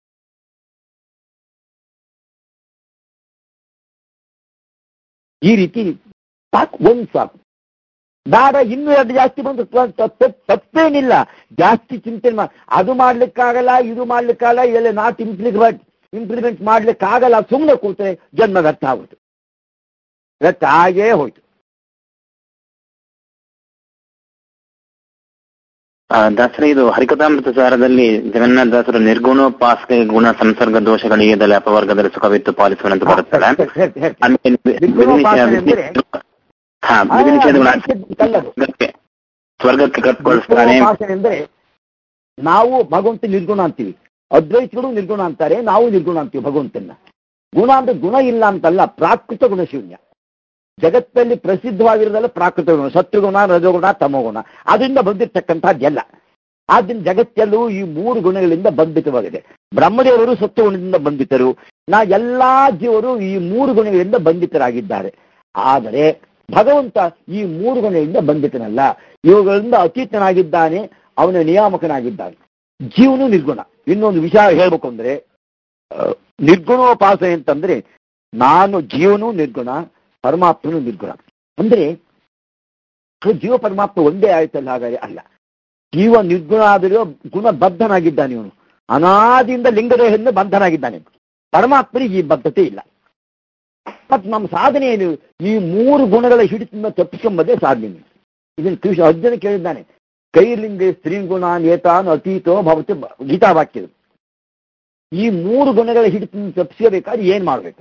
ಈ ರೀತಿ ಸಾಕು ಒಂದು ಸಾಕು ಬೇಡ ಇನ್ನೂ ಎರಡು ಜಾಸ್ತಿ ಬಂದು ತಪ್ಪೇನಿಲ್ಲ ಜಾಸ್ತಿ ಚಿಂತನೆ ಮಾಡಿ ಅದು ಮಾಡ್ಲಿಕ್ಕಾಗಲ್ಲ ಇದು ಮಾಡ್ಲಿಕ್ಕಾಗಲ್ಲ ಇದೆಲ್ಲ ನಾಟ್ ಇಂಪ್ಲಿಮೆಂಟ್ ಇಂಪ್ಲಿಮೆಂಟ್ ಮಾಡ್ಲಿಕ್ಕಾಗಲ್ಲ ಸುಮ್ಮನೆ ಕೂತ್ರೆ ಜನ್ಮ ವ್ಯರ್ಥ ಆಗುತ್ತೆ ವ್ಯರ್ಥ ಆಗೇ ಹೋಯ್ತು ಆ, ದಾಸರೇ ಇದು ಹರಿಕಥಾಮೃತ ಸಾರದಲ್ಲಿ ಜಗನ್ನಾಥ ದಾಸರು ನಿರ್ಗುಣೋಪಾಸಕ ಗುಣ ಸಂಸರ್ಗ ದೋಷಗಳಿಗೆ ಅಪವರ್ಗದಲ್ಲಿ ಸುಖವಿತ್ತು ಪಾಲಿಸುವನಂತ ಬರುತ್ತಲ್ಲ ಆಮೇಲೆ ನಿರ್ಗುಣೋಪಾಸನೆ ಅಂದ್ರೆ? ಹಾ ಆ, ವಿಧಿ ನಿಷೇಧಗಳು ನಿಷೇಧಕ್ಕಲ್ಲದು. ಸ್ವರ್ಗಕ್ಕೆ ಸ್ವರ್ಗಕ್ಕೆ ಕಟ್ಕೊಳಿಸ್ತಾನೆ ಉಪಾಸನೆ ಅಂದ್ರೆ ನಾವು ಭಗವಂತ ನಿರ್ಗುಣ ಅಂತೀವಿ ಅದ್ವೈತಗಳು ನಿರ್ಗುಣ ಅಂತಾರೆ ನಾವು ನಿರ್ಗುಣ ಅಂತೀವಿ ಭಗವಂತನ ಗುಣ ಅಂದ್ರೆ ಗುಣ ಇಲ್ಲ ಅಂತಲ್ಲ ಪ್ರಾಕೃತ ಗುಣಶೂನ್ಯ ಜಗತ್ತಲ್ಲಿ ಪ್ರಸಿದ್ಧವಾಗಿರೋದಲ್ಲ ಪ್ರಾಕೃತ ಗುಣ ಸತ್ವಗುಣ ರಜಗುಣ ತಮೋಗುಣ ಅದರಿಂದ ಬಂದಿರತಕ್ಕಂಥದ್ದೆಲ್ಲ ಆದ್ದರಿಂದ ಜಗತ್ತೆಲ್ಲೂ ಈ ಮೂರು ಗುಣಗಳಿಂದ ಬಂಧಿತವಾಗಿದೆ ಬ್ರಹ್ಮದೇವರು ಸತ್ವಗುಣದಿಂದ ಬಂಧಿತರು ನಾ ಎಲ್ಲಾ ಜೀವರು ಈ ಮೂರು ಗುಣಗಳಿಂದ ಬಂಧಿತರಾಗಿದ್ದಾರೆ ಆದರೆ ಭಗವಂತ ಈ ಮೂರು ಗುಣಗಳಿಂದ ಬಂಧಿತನಲ್ಲ ಇವುಗಳಿಂದ ಅತೀತನಾಗಿದ್ದಾನೆ ಅವನ ನಿಯಾಮಕನಾಗಿದ್ದಾನೆ ಜೀವನು ನಿರ್ಗುಣ ಇನ್ನೊಂದು ವಿಷಯ ಹೇಳ್ಬೇಕು ಅಂದ್ರೆ ಆ, ನಿರ್ಗುಣೋಪಾಸನೆ ಅಂತಂದ್ರೆ ನಾನು ಜೀವನು ನಿರ್ಗುಣ ಪರಮಾತ್ಮನು ನಿರ್ಗುಣ ಅಂದ್ರೆ ಅದು ಜೀವ ಪರಮಾತ್ಮ ಒಂದೇ ಆಯ್ತಲ್ಲ ಹಾಗಾದ್ರೆ ಅಲ್ಲ ಜೀವ ನಿರ್ಗುಣ ಆದರೂ ಗುಣಬದ್ಧನಾಗಿದ್ದಾನೆ ಇವನು ಅನಾದಿಯಿಂದ ಲಿಂಗದೇಹದಿಂದ ಬಂಧನಾಗಿದ್ದಾನೆ ಪರಮಾತ್ಮನಿಗೆ ಈ ಬದ್ಧತೆ ಇಲ್ಲ ಮತ್ತು ನಮ್ಮ ಸಾಧನೆ ಏನು ಈ ಮೂರು ಗುಣಗಳ ಹಿಡಿತದಿಂದ ತಪ್ಪಿಸ್ಕೊಂಬದೇ ಸಾಧನೆ ಇದನ್ನು ಕೃಷ್ಣ ಅರ್ಜುನ ಕೇಳಿದ್ದಾನೆ ಕೈಲಿಂಗ ಸ್ತ್ರೀಗುಣ ನೇತಾನು ಅತೀತೋ ಭವತಿ ಗೀತಾವಾಕ್ಯದು ಈ ಮೂರು ಗುಣಗಳ ಹಿಡಿತದಿಂದ ತಪ್ಪಿಸಬೇಕಾದ್ರೆ ಏನ್ ಮಾಡಬೇಕು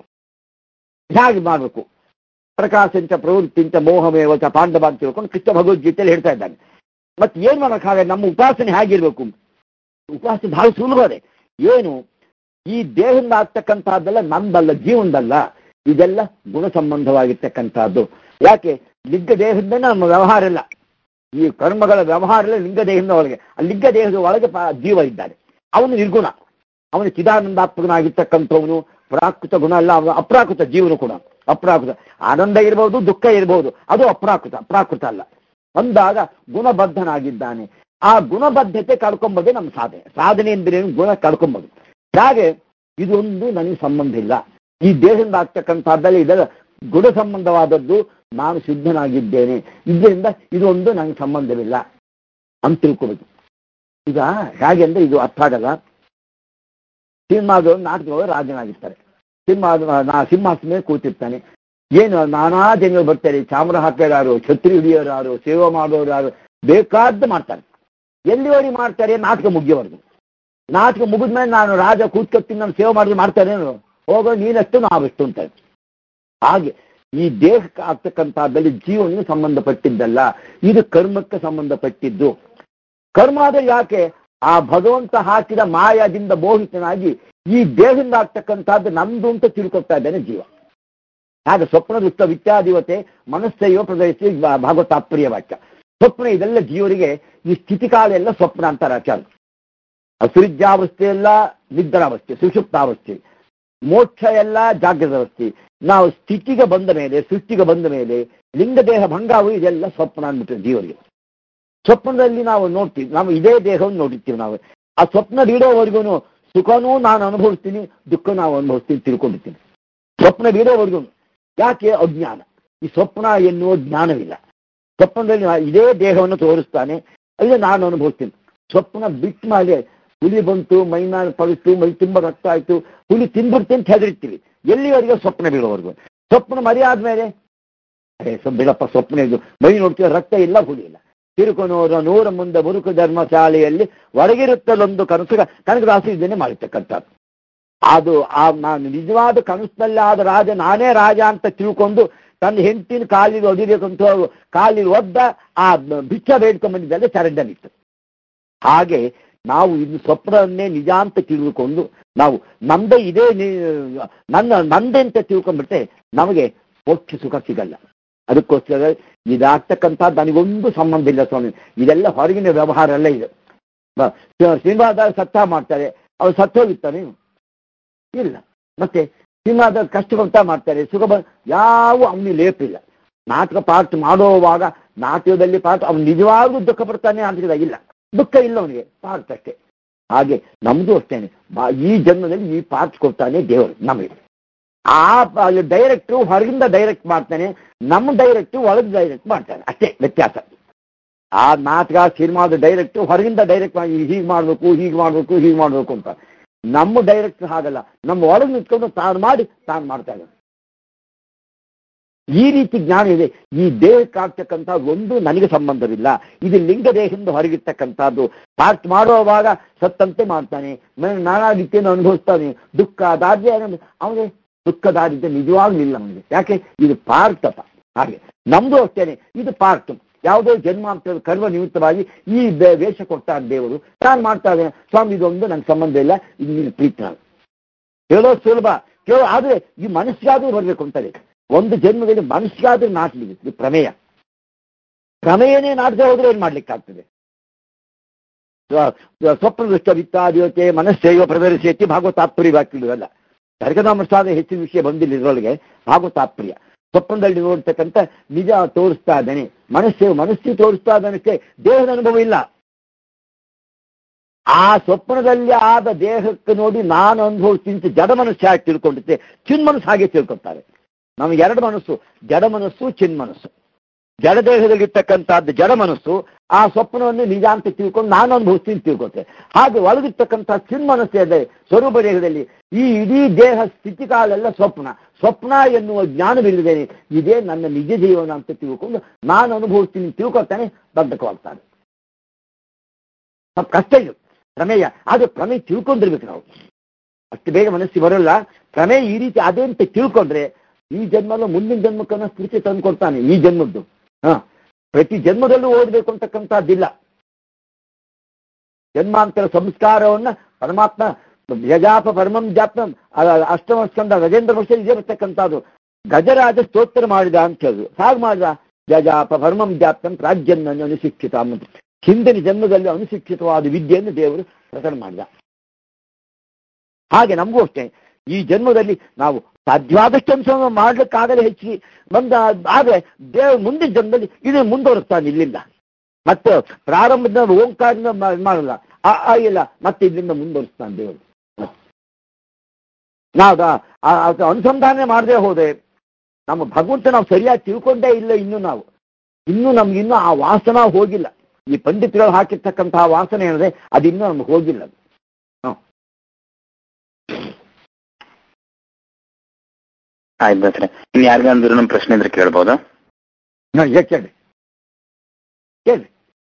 ಹೇಗೆ ಮಾಡಬೇಕು ಪ್ರಕಾಶಂಚ ಪ್ರವೃತ್ತಿಂಚ ಮೋಹಮೇವ ಚ ಪಾಂಡವ ಅಂತ ತಿಳ್ಕೊಂಡು ಕೃಷ್ಣ ಭಗವದ್ಗೀತೆಯಲ್ಲಿ ಹೇಳ್ತಾ ಇದ್ದಾನೆ ಮತ್ತೆ ಏನ್ ಮಾಡೋಕ್ಕಾಗ ನಮ್ಮ ಉಪಾಸನೆ ಹೇಗಿರ್ಬೇಕು ಉಪಾಸನೆ ಬಹಳ ಸುಲಭದೆ ಏನು ಈ ದೇಹದಿಂದ ಆಗ್ತಕ್ಕಂತಹದ್ದೆಲ್ಲ ನಮ್ದಲ್ಲ ಜೀವನದಲ್ಲ ಇದೆಲ್ಲ ಗುಣ ಸಂಬಂಧವಾಗಿರ್ತಕ್ಕಂಥದ್ದು ಯಾಕೆ ಲಿಂಗ ದೇಹದಿಂದ ನಮ್ಮ ವ್ಯವಹಾರ ಇಲ್ಲ ಈ ಕರ್ಮಗಳ ವ್ಯವಹಾರ ಇಲ್ಲ ಲಿಂಗ ದೇಹದಿಂದ ಒಳಗೆ ಆ ಲಿಂಗ ದೇಹದ ಒಳಗೆ ಪ- ಜೀವ ಇದ್ದಾನೆ ಅವನು ನಿರ್ಗುಣ ಅವನು ಚಿದಾನಂದಾತ್ಮಕನಾಗಿರ್ತಕ್ಕಂಥವನು ಪ್ರಾಕೃತ ಗುಣ ಅಲ್ಲ ಅವನು ಅಪ್ರಾಕೃತ ಜೀವನ ಕೂಡ ಅಪ್ರಾಕೃತ ಆನಂದ ಇರಬಹುದು ದುಃಖ ಇರಬಹುದು ಅದು ಅಪ್ರಾಕೃತ ಪ್ರಾಕೃತ ಅಲ್ಲ ಅಂದಾಗ ಗುಣಬದ್ಧನಾಗಿದ್ದಾನೆ ಆ ಗುಣಬದ್ಧತೆ ಕಳ್ಕೊಂಬೋದೇ ನಮ್ಮ ಸಾಧನೆ ಸಾಧನೆ ಅಂದ್ರೆ ಏನು? ಗುಣ ಕಳ್ಕೊಂಬೋದು ಹಾಗೆ ಇದೊಂದು ನನಗೆ ಸಂಬಂಧ ಇಲ್ಲ ಈ ದೇಹದಿಂದ ಆಗ್ತಕ್ಕಂಥದ್ದಲ್ಲ ಇದೆಲ್ಲ ಗುಣ ಸಂಬಂಧವಾದದ್ದು ನಾನು ಶುದ್ಧನಾಗಿದ್ದೇನೆ ಇದರಿಂದ ಇದೊಂದು ನನಗೆ ಸಂಬಂಧವಿಲ್ಲ ಅಂತ ತಿಳ್ಕೊಬೇಕು ಈಗ ಹೇಗೆ ಅಂದ್ರೆ ಇದು ಅರ್ಥ ಆಗಲ್ಲ ಸಿನಿಮಾದವರು ನಾಟಕದವರು ರಾಜನಾಗಿರ್ತಾರೆ ಸಿಂಹ ನಾ ಸಿಂಹಾಸನ ಮೇಲೆ ಕೂತಿರ್ತಾನೆ ಏನು ನಾನಾ ಜನಗಳು ಬರ್ತಾರೆ ಚಾಮರ ಹಾಕೋರು ಛತ್ರಿ ಹಿಡಿಯೋರು ಯಾರು ಸೇವೆ ಮಾಡೋರು ಯಾರು ಬೇಕಾದ್ದು ಮಾಡ್ತಾರೆ ಎಲ್ಲಿವರೆಗೆ ಮಾಡ್ತಾರೆ ನಾಟಕ ಮುಗಿಯೋವರೆಗೂ ನಾಟಕ ಮುಗಿದ್ಮೇಲೆ ನಾನು ರಾಜ ಕೂತ್ಕೊತೀನಿ ನಾನು ಸೇವೆ ಮಾಡಿದ್ರೆ ಮಾಡ್ತಾರೇನು ಹೋಗೋ ನೀನಷ್ಟು ನಾವೆಷ್ಟು ಅಂತಾರೆ ಹಾಗೆ ಈ ದೇಹಕ್ಕೆ ಆಗ್ತಕ್ಕಂಥದ್ದಲ್ಲಿ ಜೀವನಿಗೆ ಸಂಬಂಧಪಟ್ಟಿದ್ದಲ್ಲ ಇದು ಕರ್ಮಕ್ಕೆ ಸಂಬಂಧಪಟ್ಟಿದ್ದು ಕರ್ಮ ಆದ್ರೆ ಯಾಕೆ ಆ ಭಗವಂತ ಹಾಕಿದ ಮಾಯದಿಂದ ಮೋಹಿತನಾಗಿ ಈ ದೇಹದಿಂದ ಆಗ್ತಕ್ಕಂಥದ್ದು ನಮ್ದು ಅಂತ ತಿಳ್ಕೊಳ್ತಾ ಇದ್ದಾನೆ ಜೀವ ಹಾಗೆ ಸ್ವಪ್ನ ದುಷ್ಟ ವಿದ್ಯಾಧಿವತೆ ಮನಸ್ಸಯ್ಯೋ ಪ್ರದರ್ಶಿಸಿ ಭಾಗವತ ಅಪ್ರಿಯ ವಾಕ್ಯ ಸ್ವಪ್ನ ಇದೆಲ್ಲ ಜೀವರಿಗೆ ಈ ಸ್ಥಿತಿಕಾಲ ಎಲ್ಲ ಸ್ವಪ್ನ ಅಂತಾರೆ ಆಚಾರ್ಯ ಅಸುರಿಜ್ಯಾವಸ್ಥೆ ಎಲ್ಲ ನಿದ್ರಾವಸ್ಥೆ ಸುಷುಪ್ತಾವಸ್ಥೆ ಮೋಕ್ಷ ಎಲ್ಲ ಜಾಗೃತ ಅವಸ್ಥೆ ನಾವು ಸ್ಥಿತಿಗೆ ಬಂದ ಮೇಲೆ ಸೃಷ್ಟಿಗೆ ಬಂದ ಮೇಲೆ ಲಿಂಗದೇಹ ಭಂಗಾವು ಇದೆಲ್ಲ ಸ್ವಪ್ನ ಅಂದ್ಬಿಟ್ಟು ಜೀವರಿಗೆ ಸ್ವಪ್ನದಲ್ಲಿ ನಾವು ನೋಡ್ತೀವಿ ನಾವು ಇದೇ ದೇಹವನ್ನು ನೋಡಿರ್ತೀವಿ ನಾವು ಆ ಸ್ವಪ್ನ ಬೀಳೋವರೆಗೂ ಸುಖನೂ ನಾನು ಅನುಭವಿಸ್ತೀನಿ ದುಃಖ ನಾವು ಅನುಭವಿಸ್ತೀನಿ ತಿಳ್ಕೊಂಡಿರ್ತೀನಿ ಸ್ವಪ್ನ ಬೀಳೋವರೆಗೂ ಯಾಕೆ ಅಜ್ಞಾನ ಈ ಸ್ವಪ್ನ ಎನ್ನುವ ಜ್ಞಾನವಿಲ್ಲ ಸ್ವಪ್ನದಲ್ಲಿ ನಾ- ಇದೇ ದೇಹವನ್ನು ತೋರಿಸ್ತಾನೆ ಅಲ್ಲೇ ನಾನು ಅನುಭವಿಸ್ತೀನಿ ಸ್ವಪ್ನ ಬಿಟ್ಟು ಮಾಡಿ ಹುಲಿ ಬಂತು ಮೈನ ಪಳಿತು ಮೈ ತುಂಬ ರಕ್ತ ಆಯ್ತು ಹುಲಿ ತಿಂದ್ಬಿಡ್ತೀನಿ ಅಂತ ಹೆದರಿರ್ತೀವಿ ಎಲ್ಲಿವರೆಗೆ ಸ್ವಪ್ನ ಬೀಳೋವರೆಗೂ ಸ್ವಪ್ನ ಮರಿ ಆದ್ಮೇಲೆ ಅರೇ ಸ್ವ- ಬಿಡಪ್ಪ ಸ್ವಪ್ನ ಇದು ಮೈ ನೋಡ್ತೀವಿ ರಕ್ತ ಇಲ್ಲ ಹುಲಿ ಇಲ್ಲ ತಿರುಕನೂರ ನೂರ ಮುಂದೆ ಮುರುಕು ಧರ್ಮಶಾಲೆಯಲ್ಲಿ ಒಳಗಿರುತ್ತಲೊಂದು ಕನಸು ಕನಕದಾಸು ಇದನ್ನೇ ಮಾಡಿರ್ತಕ್ಕಂಥದ್ದು ಅದು ಆ ನಾನು ನಿಜವಾದ ಕನಸಿನಲ್ಲಿ ಆದ ರಾಜ ನಾನೇ ರಾಜ ಅಂತ ತಿಳ್ಕೊಂಡು ತನ್ನ ಹೆಂಡತಿನ ಕಾಲಿಗೆ ಒದಿಬೇಕಂತ ಕಾಲಿಗೆ ಒದ್ದ ಆ ಬಿಚ್ಚ ಬೇಡ್ಕೊಂಡ್ ಬಂದಿದ್ದಲ್ಲೇ ಚರಂಡನಿತ್ತು ಹಾಗೆ ನಾವು ಇದು ಸ್ವಪ್ನವನ್ನೇ ನಿಜ ಅಂತ ತಿಳಿದುಕೊಂಡು ನಾವು ನಮ್ದೇ ಇದೇ ನಿ- ನನ್ನ ನಂದೇ ಅಂತ ತಿಳ್ಕೊಂಡ್ಬಿಟ್ರೆ ನಮಗೆ ಮೋಕ್ಷ ಸುಖ ಸಿಗಲ್ಲ ಅದಕ್ಕೋಸ್ಕರ ಇದಾಗ್ತಕ್ಕಂಥ ನನಗೊಂದು ಸಂಬಂಧ ಇಲ್ಲ ಸ್ವಾಮಿ ಇದೆಲ್ಲ ಹೊರಗಿನ ವ್ಯವಹಾರ ಎಲ್ಲ ಇದೆ ಬ- ಸ- ಸಿನಿಮಾದಾಗ ಸತ್ತ ಮಾಡ್ತಾರೆ ಅವ್ರು ಸತ್ತೋಗಿರ್ತಾನೆ ಇಲ್ಲ ಮತ್ತೆ ಸಿನಿಮಾದಾಗ ಕಷ್ಟಪಡ್ತಾ ಮಾಡ್ತಾರೆ ಸುಖ ಬ ಯಾವ ಅವನಿಗೆ ಲೇಪ ಇಲ್ಲ ನಾಟಕ ಪಾಠ ಮಾಡುವಾಗ ನಾಟ್ಯದಲ್ಲಿ ಪಾಠ ಅವನು ನಿಜವಾಗ್ಲೂ ದುಃಖ ಪಡ್ತಾನೆ ಅಂತ ಇಲ್ಲ ದುಃಖ ಇಲ್ಲ ಅವನಿಗೆ ಪಾಠ ಅಷ್ಟೇ ಹಾಗೆ ನಮ್ದು ಅಷ್ಟೇನೆ ಬಾ- ಈ ಜನ್ಮದಲ್ಲಿ ಈ ಪಾಠ ಕೊಡ್ತಾನೆ ದೇವರು ನಮಗೆ ಆ ಡೈರೆಕ್ಟ್ರು ಹೊರಗಿಂದ ಡೈರೆಕ್ಟ್ ಮಾಡ್ತಾನೆ ನಮ್ಮ ಡೈರೆಕ್ಟ್ರು ಒಳಗೆ ಡೈರೆಕ್ಟ್ ಮಾಡ್ತಾನೆ ಅಷ್ಟೇ ವ್ಯತ್ಯಾಸ ಆ ನಾಟಕ ಸಿನಿಮಾದ ಡೈರೆಕ್ಟ್ ಹೊರಗಿಂದ ಡೈರೆಕ್ಟ್ ಮಾಡಿ ಹೀಗೆ ಮಾಡಬೇಕು ಹೀಗೆ ಮಾಡಬೇಕು ಹೀಗೆ ಮಾಡಬೇಕು ಅಂತ ನಮ್ಮ ಡೈರೆಕ್ಟ್ ಹಾಗಲ್ಲ ನಮ್ಮ ಒಳಗೆ ನಿಂತ್ಕೊಂಡು ತಾನು ಮಾಡಿ ತಾನು ಮಾಡ್ತಾ ಇದ್ದಾನೆ ಈ ರೀತಿ ಜ್ಞಾನ ಇದೆ ಈ ದೇಹಕ್ಕೆ ಆಗ್ತಕ್ಕಂಥ ಒಂದು ನನಗೆ ಸಂಬಂಧವಿಲ್ಲ ಇದು ಲಿಂಗ ದೇಹದಿಂದ ಹೊರಗಿರ್ತಕ್ಕಂಥದ್ದು ಪಾರ್ಟ್ ಮಾಡುವಾಗ ಸತ್ತಂತೆ ಮಾಡ್ತಾನೆ ಮ- ನಾನಾ ರೀತಿಯನ್ನು ಅನುಭವಿಸ್ತಾನೆ ದುಃಖ ದಾರ್ಢ್ಯ ಅವನಿಗೆ ದುಃಖ ದಾರಿದ್ರ್ಯ ನಿಜವಾಗ್ಲೂ ಇಲ್ಲ ಅವನಿಗೆ ಯಾಕೆ ಇದು ಪಾರ್ಥಪ ಹಾಗೆ ನಮ್ದು ಅಷ್ಟೇನೆ ಇದು ಪಾರ್ಟ್ ಯಾವುದೋ ಜನ್ಮಾಂತರದ ಕರ್ಮ ನಿಮಿತ್ತವಾಗಿ ಈ ಬೆ- ವೇಷ ಕೊಟ್ಟಾರ ದೇವರು ನಾನು ಮಾಡ್ತಾ ಇದ್ದೇನೆ ಸ್ವಾಮಿ ಇದೊಂದು ನನ್ನ ಸಂಬಂಧ ಇಲ್ಲ ಇದು ನೀನು ಪ್ರೀತಿ ನಾನು ಹೇಳೋದು ಸುಲಭ ಕೇಳೋ ಆದ್ರೆ ಈ ಮನಸ್ಸಿಗಾದ್ರೂ ಬರಬೇಕು ಅಂತಾರೆ ಒಂದು ಜನ್ಮದಲ್ಲಿ ಮನಸ್ಸಿಗಾದ್ರೂ ನಾಟ್ಲಿ ಇದು ಪ್ರಮೇಯ ಪ್ರಮೇಯನೇ ನಾಟದೆ ಹೋದ್ರೆ ಏನ್ ಮಾಡ್ಲಿಕ್ಕಾಗ್ತದೆ ಸ್ವಪ್ನ ದೃಷ್ಟ ವಿತ್ತಾದಿಯೋತೆ ಮನಸ್ಸೇವ ಪ್ರದರ್ಶಿಸಿ ಭಾಗವತಾತ್ಪರ್ಯ ವಾಕ್ಯಗಳಲ್ಲ ಕರ್ಗನಾಮಸಾದ ಹೆಚ್ಚಿನ ವಿಷಯ ಬಂದಿಲ್ಲ ಇದರೊಳಗೆ ಭಾಗವತಾತ್ಪರ್ಯ ಸ್ವಪ್ನದಲ್ಲಿ ನೋಡ್ತಕ್ಕಂಥ ನಿಜ ತೋರಿಸ್ತಾ ಇದ್ದಾನೆ ಮನಸ್ಸು ಮನಸ್ಸು ತೋರಿಸ್ತಾ ಇದ್ದಾನಕ್ಕೆ ದೇಹದ ಅನುಭವ ಇಲ್ಲ ಆ ಸ್ವಪ್ನದಲ್ಲಿ ಆದ ದೇಹಕ್ಕೆ ನೋಡಿ ನಾನು ಅನುಭವಿಸ್ತೀನಿ ಜಡ ಮನಸ್ಸು ಹಾಗೆ ತಿಳ್ಕೊಂಡಿದ್ದೆ ಚಿನ್ಮನಸ್ಸು ಹಾಗೆ ತಿಳ್ಕೊತಾರೆ ನಮಗೆ ಎರಡು ಮನಸ್ಸು ಜಡ ಮನಸ್ಸು ಚಿನ್ಮನಸ್ಸು ಜಡದೇಹದಲ್ಲಿರ್ತಕ್ಕಂಥದ್ದು ಜಡ ಮನಸ್ಸು ಆ ಸ್ವಪ್ನವನ್ನು ನಿಜ ಅಂತ ತಿಳ್ಕೊಂಡು ನಾನು ಅನುಭವಿಸ್ತೀನಿ ತಿಳ್ಕೊತೆ ಹಾಗೆ ಒಳಗಿರ್ತಕ್ಕಂಥ ಚಿನ್ಮನಸ್ಸು ಇದೆ ಸ್ವರೂಪ ದೇಹದಲ್ಲಿ ಈ ಇಡೀ ದೇಹ ಸ್ಥಿತಿಕಾಲೆಲ್ಲ ಸ್ವಪ್ನ ಸ್ವಪ್ನ ಎನ್ನುವ ಜ್ಞಾನವಿಲ್ಲದೇನೆ ಇದೇ ನನ್ನ ನಿಜ ಜೀವನ ಅಂತ ತಿಳ್ಕೊಂಡು ನಾನು ಅನುಭವಿಸ್ತೀನಿ ತಿಳ್ಕೊತಾನೆ ಬದ್ಧಕವಾಗ್ತಾನೆ ಸ್ವಲ್ಪ ಕಷ್ಟ ಇದು ಪ್ರಮೇಯ ಆದ್ರೆ ಪ್ರಮೇಯ ತಿಳ್ಕೊಂಡಿರ್ಬೇಕು ನಾವು ಅಷ್ಟು ಬೇಗ ಮನಸ್ಸಿಗೆ ಬರೋಲ್ಲ ಪ್ರಮೇಯ ಈ ರೀತಿ ಅದೇ ಅಂತ ತಿಳ್ಕೊಂಡ್ರೆ ಈ ಜನ್ಮಲ್ಲ ಮುಂದಿನ ಜನ್ಮಕ್ಕನ್ನ ಸ್ಫೂರ್ತಿ ತಂದ್ಕೊಡ್ತಾನೆ ಈ ಜನ್ಮದ್ದು ಹ ಪ್ರತಿ ಜನ್ಮದಲ್ಲೂ ಓದಬೇಕು ಅಂತಕ್ಕಂಥದ್ದಿಲ್ಲ ಜನ್ಮಾಂತರ ಸಂಸ್ಕಾರವನ್ನ ಪರಮಾತ್ಮ ಯಜಾಪ ಪರಮಂ ಜಾಪ್ತಂ ಅ- ಅಷ್ಟಮ ಸ್ಕಂದ ಗಜೇಂದ್ರ ವರ್ಷ ಇದೇ ಬರ್ತಕ್ಕಂಥದ್ದು ಗಜರಾಜ ಸ್ತೋತ್ರ ಮಾಡಿದ ಅಂತ ಹೇಳಿದ್ರು ಹಾಗೆ ಮಾಡಿದ ಯಜಾಪ ಪರಮಂ ಜಾಪ್ತಂ ಪ್ರಾಜ್ಯನ್ನ ಅನುಶಿಕ್ಷಿತ ಅಂತ ಹಿಂದಿನ ಜನ್ಮದಲ್ಲಿ ಅನುಶಿಕ್ಷಿತವಾದ ವಿದ್ಯೆಯನ್ನು ದೇವರು ಪ್ರಕಟ ಮಾಡಿದ ಹಾಗೆ ನಮಗೂ ಅಷ್ಟೇ ಈ ಜನ್ಮದಲ್ಲಿ ನಾವು ಸಾಧ್ಯವಾದಷ್ಟು ಅಂಶವನ್ನು ಮಾಡ್ಲಿಕ್ಕಾಗದೆ ಹೆಚ್ಚಿಗೆ ಬಂದ ಆದ್ರೆ ದೇವರು ಮುಂದಿನ ಜನ್ಮದಲ್ಲಿ ಇದು ಮುಂದುವರಿಸ್ತಾನೆ ಇಲ್ಲಿಂದ ಮತ್ತೆ ಪ್ರಾರಂಭದ ಓಂಕಾರದಿಂದ ಮಾ- ಮಾಡಲ್ಲ ಆ ಆ ಇಲ್ಲ ಮತ್ತೆ ಇಲ್ಲಿಂದ ಮುಂದುವರಿಸ್ತಾನೆ ದೇವರು ನಾವು ಆ- ಆ- ಅದು ಅನುಸಂಧಾನ ಮಾಡದೆ ಹೋದೆ ನಮ್ಮ ಭಗವಂತ ನಾವು ಸರಿಯಾಗಿ ತಿಳ್ಕೊಂಡೇ ಇಲ್ಲ ಇನ್ನು ನಾವು ಇನ್ನು ನಮ್ಗೆ ಇನ್ನೂ ಆ ವಾಸನ ಹೋಗಿಲ್ಲ ಈ ಪಂಡಿತರು ಹಾಕಿರ್ತಕ್ಕಂತಹ ವಾಸನೆ ಏನಿದೆ ಅದು ಇನ್ನೂ ನಮ್ಗೆ ಹೋಗಿಲ್ಲ ಹ್ಮ್. ಆಯ್ತು ದಾಸರೆ ಇನ್ ಯಾರಿಗಾದ್ರೂ ನಮ್ಮ ಪ್ರಶ್ನೆ ಇದ್ರೆ ಕೇಳ್ಬೋದಾ ನೋಡಿ ಈಗ ಕೇಳಿ ಕೇಳಿ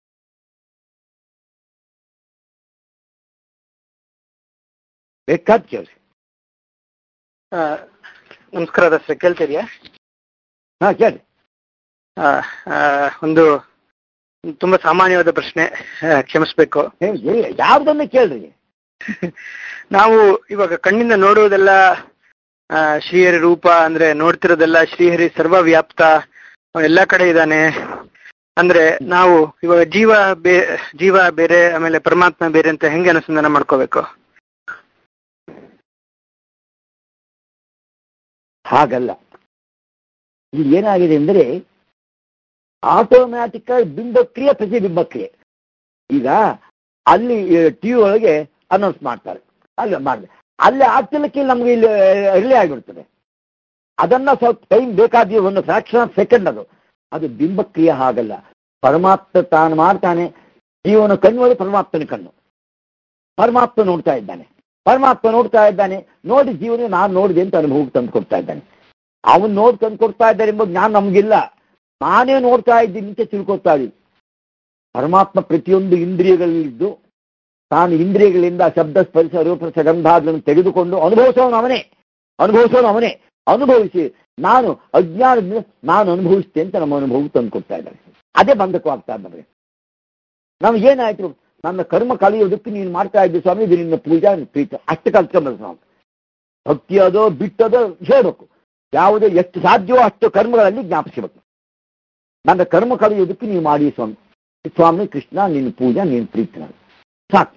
ಬೇಕಾದ್ ಕೇಳಿ ಆ, ನಮಸ್ಕಾರ ದರ್ಶಕ ಕೇಳ್ತಿದ್ಯಾ ಹಾ ಕೇಳಿ ಆ, ಆ, ಒಂದು ತುಂಬಾ ಸಾಮಾನ್ಯವಾದ ಪ್ರಶ್ನೆ ಆ, ಕ್ಷಮಿಸ್ಬೇಕು ಏ, ಏ, ಯಾವ್ದನ್ನ ಕೇಳ್ರಿ ನಾವು ಇವಾಗ ಕಣ್ಣಿಂದ ನೋಡುವುದೆಲ್ಲ ಆ, ಶ್ರೀಹರಿ ರೂಪ ಅಂದ್ರೆ ನೋಡ್ತಿರೋದೆಲ್ಲ ಶ್ರೀಹರಿ ಸರ್ವವ್ಯಾಪ್ತ ಅವ್ನು ಎಲ್ಲಾ ಕಡೆ ಇದ್ದಾನೆ ಅಂದ್ರೆ ನಾವು ಇವಾಗ ಜೀವ ಬೇ ಜೀವ ಬೇರೆ ಆಮೇಲೆ ಪರಮಾತ್ಮ ಬೇರೆ ಅಂತ ಹೆಂಗೆ ಅನುಸಂಧಾನ ಮಾಡ್ಕೋಬೇಕು ಹಾಗಲ್ಲ ಇಲ್ಲಿ ಏನಾಗಿದೆ ಅಂದ್ರೆ ಆಟೋಮ್ಯಾಟಿಕ್ ಬಿಂಬಕ್ರಿಯೆ ಪ್ರತಿಬಿಂಬಕ್ರಿಯೆ ಈಗ ಅಲ್ಲಿ ಟಿವಿ ಒಳಗೆ ಅನೌನ್ಸ್ ಮಾಡ್ತಾರೆ ಅಲ್ಲಿ ಮಾಡಿದೆ ಅಲ್ಲಿ ಆಗ್ತಿಲ್ಲಕ್ಕೆ ನಮ್ಗೆ ಇಲ್ಲಿ ರಿಲೇ ಆಗಿಬಿಡ್ತದೆ ಅದನ್ನ ಸ್ವಲ್ಪ ಟೈಮ್ ಬೇಕಾದ ಒಂದು ಫ್ರಾಕ್ಷನ್ ಆಫ್ ಸೆಕೆಂಡ್ ಅದು ಅದು ಬಿಂಬಕ್ರಿಯೆ ಹಾಗಲ್ಲ ಪರಮಾತ್ಮ ತಾನು ಮಾಡ್ತಾನೆ ಜೀವನ ಕಣ್ಣು ಒಳಗೆ ಪರಮಾತ್ಮನ ಕಣ್ಣು ಪರಮಾತ್ಮ ನೋಡ್ತಾ ಇದ್ದಾನೆ ಪರಮಾತ್ಮ ನೋಡ್ತಾ ಇದ್ದಾನೆ ನೋಡಿ ಜೀವನ ನಾನು ನೋಡಿದೆ ಅಂತ ಅನುಭವಕ್ಕೆ ತಂದು ಕೊಡ್ತಾ ಇದ್ದಾನೆ ಅವನು ನೋಡಿ ತಂದು ಕೊಡ್ತಾ ಇದ್ದಾರೆ ಎಂಬ ಜ್ಞಾನ ನಮಗಿಲ್ಲ ನಾನೇ ನೋಡ್ತಾ ಇದ್ದೀನಿ ಅಂತ ತಿಳ್ಕೊತಾ ಇದ್ದೀನಿ ಪರಮಾತ್ಮ ಪ್ರತಿಯೊಂದು ಇಂದ್ರಿಯಗಳಲ್ಲಿದ್ದು ತಾನು ಇಂದ್ರಿಯಗಳಿಂದ ಶಬ್ದ ಸ್ಪರ್ಶ ರೂಪ ಗಂಧಾಗಳನ್ನು ತೆಗೆದುಕೊಂಡು ಅನುಭವಿಸೋನು ಅವನೇ ಅನುಭವಿಸೋನು ಅವನೇ ಅನುಭವಿಸಿ ನಾನು ಅಜ್ಞಾನದಿಂದ ನಾನು ಅನುಭವಿಸ್ತೇನೆ ಅಂತ ನಮ್ಮ ಅನುಭವಕ್ಕೆ ತಂದು ಕೊಡ್ತಾ ಇದ್ದಾರೆ ಅದೇ ಬಂಧಕವಾಗ್ತಾ ನಮಗೆ ನಮಗೇನಾಯ್ತು ನನ್ನ ಕರ್ಮ ಕಳೆಯೋದಕ್ಕೆ ನೀನು ಮಾಡ್ತಾ ಇದ್ದೆ ಸ್ವಾಮಿ ಇದು ನಿನ್ನ ಪೂಜಾ ನಿನ್ನ ಪ್ರೀತಿ ಅಷ್ಟು ಕಲ್ತ್ಕೊಂಡ್ಬರ್ಬೇಕು ನಾವು ಭಕ್ತಿ ಅದೋ ಬಿಟ್ಟದೋ ಹೇಳಬೇಕು ಯಾವುದೇ ಎಷ್ಟು ಸಾಧ್ಯವೋ ಅಷ್ಟು ಕರ್ಮಗಳಲ್ಲಿ ಜ್ಞಾಪಿಸಬೇಕು ನನ್ನ ಕರ್ಮ ಕಳೆಯೋದಕ್ಕೆ ನೀವು ಮಾಡಿ ಸ್ವಾಮಿ ಸ್ವಾಮಿ ಕೃಷ್ಣ ನಿನ್ನ ಪೂಜಾ ನೀನು ಪ್ರೀತಿ ನಾನು ಸಾಕು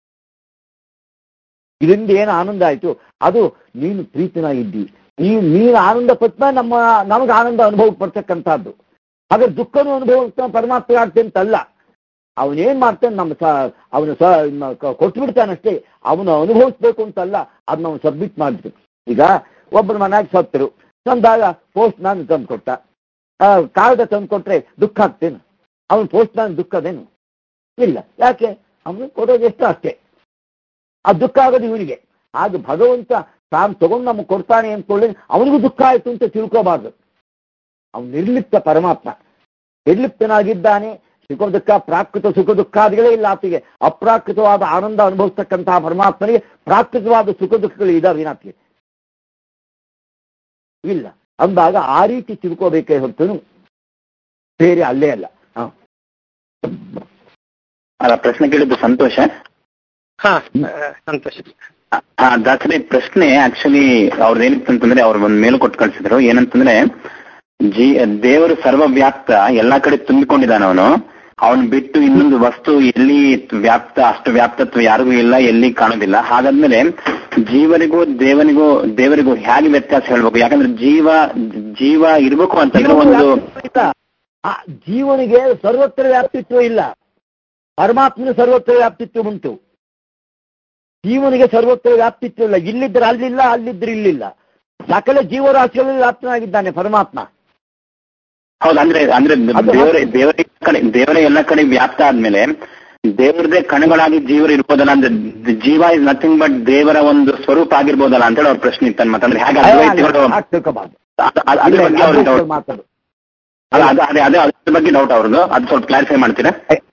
ಇದರಿಂದ ಏನು ಆನಂದ ಆಯ್ತು ಅದು ನೀನು ಪ್ರೀತನಾಗಿದ್ದಿ ನೀನು ನೀನು ಆನಂದ ಪಟ್ಟ ನಮ್ಮ ನಮಗೆ ಆನಂದ ಅನುಭವಕ್ಕೆ ಬರ್ತಕ್ಕಂಥದ್ದು ಹಾಗಾದ್ರೆ ದುಃಖನೂ ಅನುಭವಿಸ್ತಾನೆ ಪರಮಾತ್ಮ ಆಗ್ತೇನೆ ಅಂತಲ್ಲ ಅವನೇನ್ ಮಾಡ್ತಾನೆ ನಮ್ಮ ಸ ಅವನು ಸ ಕೊಟ್ಟು ಬಿಡ್ತಾನಷ್ಟೇ ಅವನು ಅನುಭವಿಸ್ಬೇಕು ಅಂತಲ್ಲ ಅದನ್ನ ಅವನು ಸಬ್ಮಿಟ್ ಮಾಡ್ಬೇಕು ಈಗ ಒಬ್ಬನ ಮನೆಯಾಗ ಸತ್ತರು ತಂದಾಗ ಪೋಸ್ಟ್ ನಾನು ತಂದು ಕೊಟ್ಟ ಆ, ಕಾಗದ ತಂದು ಕೊಟ್ರೆ ದುಃಖ ಆಗ್ತೇನು ಅವನು ಪೋಸ್ಟ್ ನಾನು ದುಃಖದೇನು ಇಲ್ಲ ಯಾಕೆ ಅವನು ಕೊಡೋದು ಎಷ್ಟು ಅಷ್ಟೇ ಆ ದುಃಖ ಆಗೋದು ಇವನಿಗೆ ಆಗ ಭಗವಂತ ತಾನು ತಗೊಂಡು ನಮಗೆ ಕೊಡ್ತಾನೆ ಅಂದ್ಕೊಳ್ಳಿ ಅವನಿಗೂ ದುಃಖ ಆಯ್ತು ಅಂತ ತಿಳ್ಕೋಬಾರ್ದು ಅವನು ನಿರ್ಲಿಪ್ತ ಪರಮಾತ್ಮ ನಿರ್ಲಿಪ್ತನಾಗಿದ್ದಾನೆ ಸುಖ ದುಃಖ ಪ್ರಾಕೃತ ಸುಖ ದುಃಖಾದಿಗಳೇ ಇಲ್ಲ ಆತಗೆ ಅಪ್ರಾಕೃತವಾದ ಆನಂದ ಅನುಭವಿಸ್ತಕ್ಕಂತಹ ಪರಮಾತ್ಮನಿಗೆ ಪ್ರಾಕೃತವಾದ ಸುಖ ದುಃಖಗಳು ಇದಾವೆ ಆತಗೆ ಇಲ್ಲ ಅಂದಾಗ ಆ ರೀತಿ ತಿಳ್ಕೋಬೇಕೇ ಹೊರತು ಬೇರೆ ಅಲ್ಲೇ ಅಲ್ಲ ಹ. ಅಲ್ಲ ಪ್ರಶ್ನೆ ಕೇಳಿದ್ದು ಸಂತೋಷ ಹಾ ಆ, ಸಂತೋಷ ಆ, ದಾಸರಿ ಪ್ರಶ್ನೆ ಆಕ್ಚುಲಿ ಅವ್ರದ್ದು ಏನಿತ್ತು ಅಂತಂದ್ರೆ ಅವ್ರು ಒಂದ್ ಮೇಲು ಕೊಟ್ಟು ಕಳ್ಸಿದ್ರು ಏನಂತಂದ್ರೆ ಜೀ ದೇವರು ಸರ್ವವ್ಯಾಪ್ತ ಎಲ್ಲಾ ಕಡೆ ತುಂಬಿಕೊಂಡಿದ್ದಾನ ಅವನು ಅವನ್ ಬಿಟ್ಟು ಇನ್ನೊಂದು ವಸ್ತು ಎಲ್ಲಿ ವ್ಯಾಪ್ತ ಅಷ್ಟು ವ್ಯಾಪ್ತತ್ವ ಯಾರಿಗೂ ಇಲ್ಲ ಎಲ್ಲಿ ಕಾಣೋದಿಲ್ಲ ಹಾಗಾದ್ಮೇಲೆ ಜೀವನಿಗೂ ದೇವನಿಗೂ ದೇವರಿಗೂ ಹೇಗೆ ವ್ಯತ್ಯಾಸ ಹೇಳ್ಬೇಕು ಯಾಕಂದ್ರೆ ಜೀವ ಜೀವ ಇರ್ಬೇಕು ಅಂತಂದ್ರೆ ಒಂದು ವ್ಯಾಪ್ತಿತ್ವ ಇಲ್ಲ. ಆ ಜೀವನಿಗೆ ಸರ್ವತ್ರ ವ್ಯಾಪ್ತಿತ್ವ ಇಲ್ಲ ಪರಮಾತ್ಮನ ಸರ್ವತ್ರ ವ್ಯಾಪ್ತಿತ್ವ ಉಂಟು ಜೀವನಿಗೆ ಸರ್ವತ್ರ ವ್ಯಾಪ್ತಿತ್ವ ಇಲ್ಲ ಇಲ್ಲಿದ್ರೆ ಅಲ್ಲಿಲ್ಲ ಅಲ್ಲಿದ್ರೆ ಇಲ್ಲಿಲ್ಲ ಸಕಲ ಜೀವರಾಶಿಗಳಲ್ಲಿ ವ್ಯಾಪ್ತನಾಗಿದ್ದಾನೆ ಪರಮಾತ್ಮ ಹೌದು ಅಂದ್ರೆ ಅಂದ್ರೆ ಅದು- ದೇವರ ದೇವರ ಕಡೆ ದೇವರ ಎಲ್ಲ ಕಡೆ ವ್ಯಾಪ್ತ ಆದ್ಮೇಲೆ ದೇವರದೇ ಕಣಗಳಾಗಿ ಜೀವರು ಇರ್ಬೋದಲ್ಲ ಅಂದ್ರೆ ಜೀವ ಇಸ್ ನಥಿಂಗ್ ಬಟ್ ದೇವರ ಒಂದು ಸ್ವರೂಪ ಆಗಿರ್ಬೋದಲ್ಲ ಅಂತ ಹೇಳಿ ಅವ್ರ ಪ್ರಶ್ನೆ ಇತ್ತು ಮತ್ತೆ ಅಂದ್ರೆ ಹೇಗೆ ಅದ್ವೈತಿಗಳು ಹಾಗೆ ತಿಳ್ಕೊಬಾರ್ದು ಅದ್- ಅದ್- ಅದ್ರ ಬಗ್ಗೆ ಅವ್ರ ಅದ್ವೈತಗಳು ಡೌಟ್ ಮಾತಾಡು ಅಲ್ಲ ಅದು ಅದೇ ಅದೇ ಅದ್ರ ಬಗ್ಗೆ ಡೌಟ್ ಅವ್ರದ್ದು ಅದು ಸ್ವಲ್ಪ ಕ್ಲಾರಿಫೈ ಮಾಡ್ತೀರಾ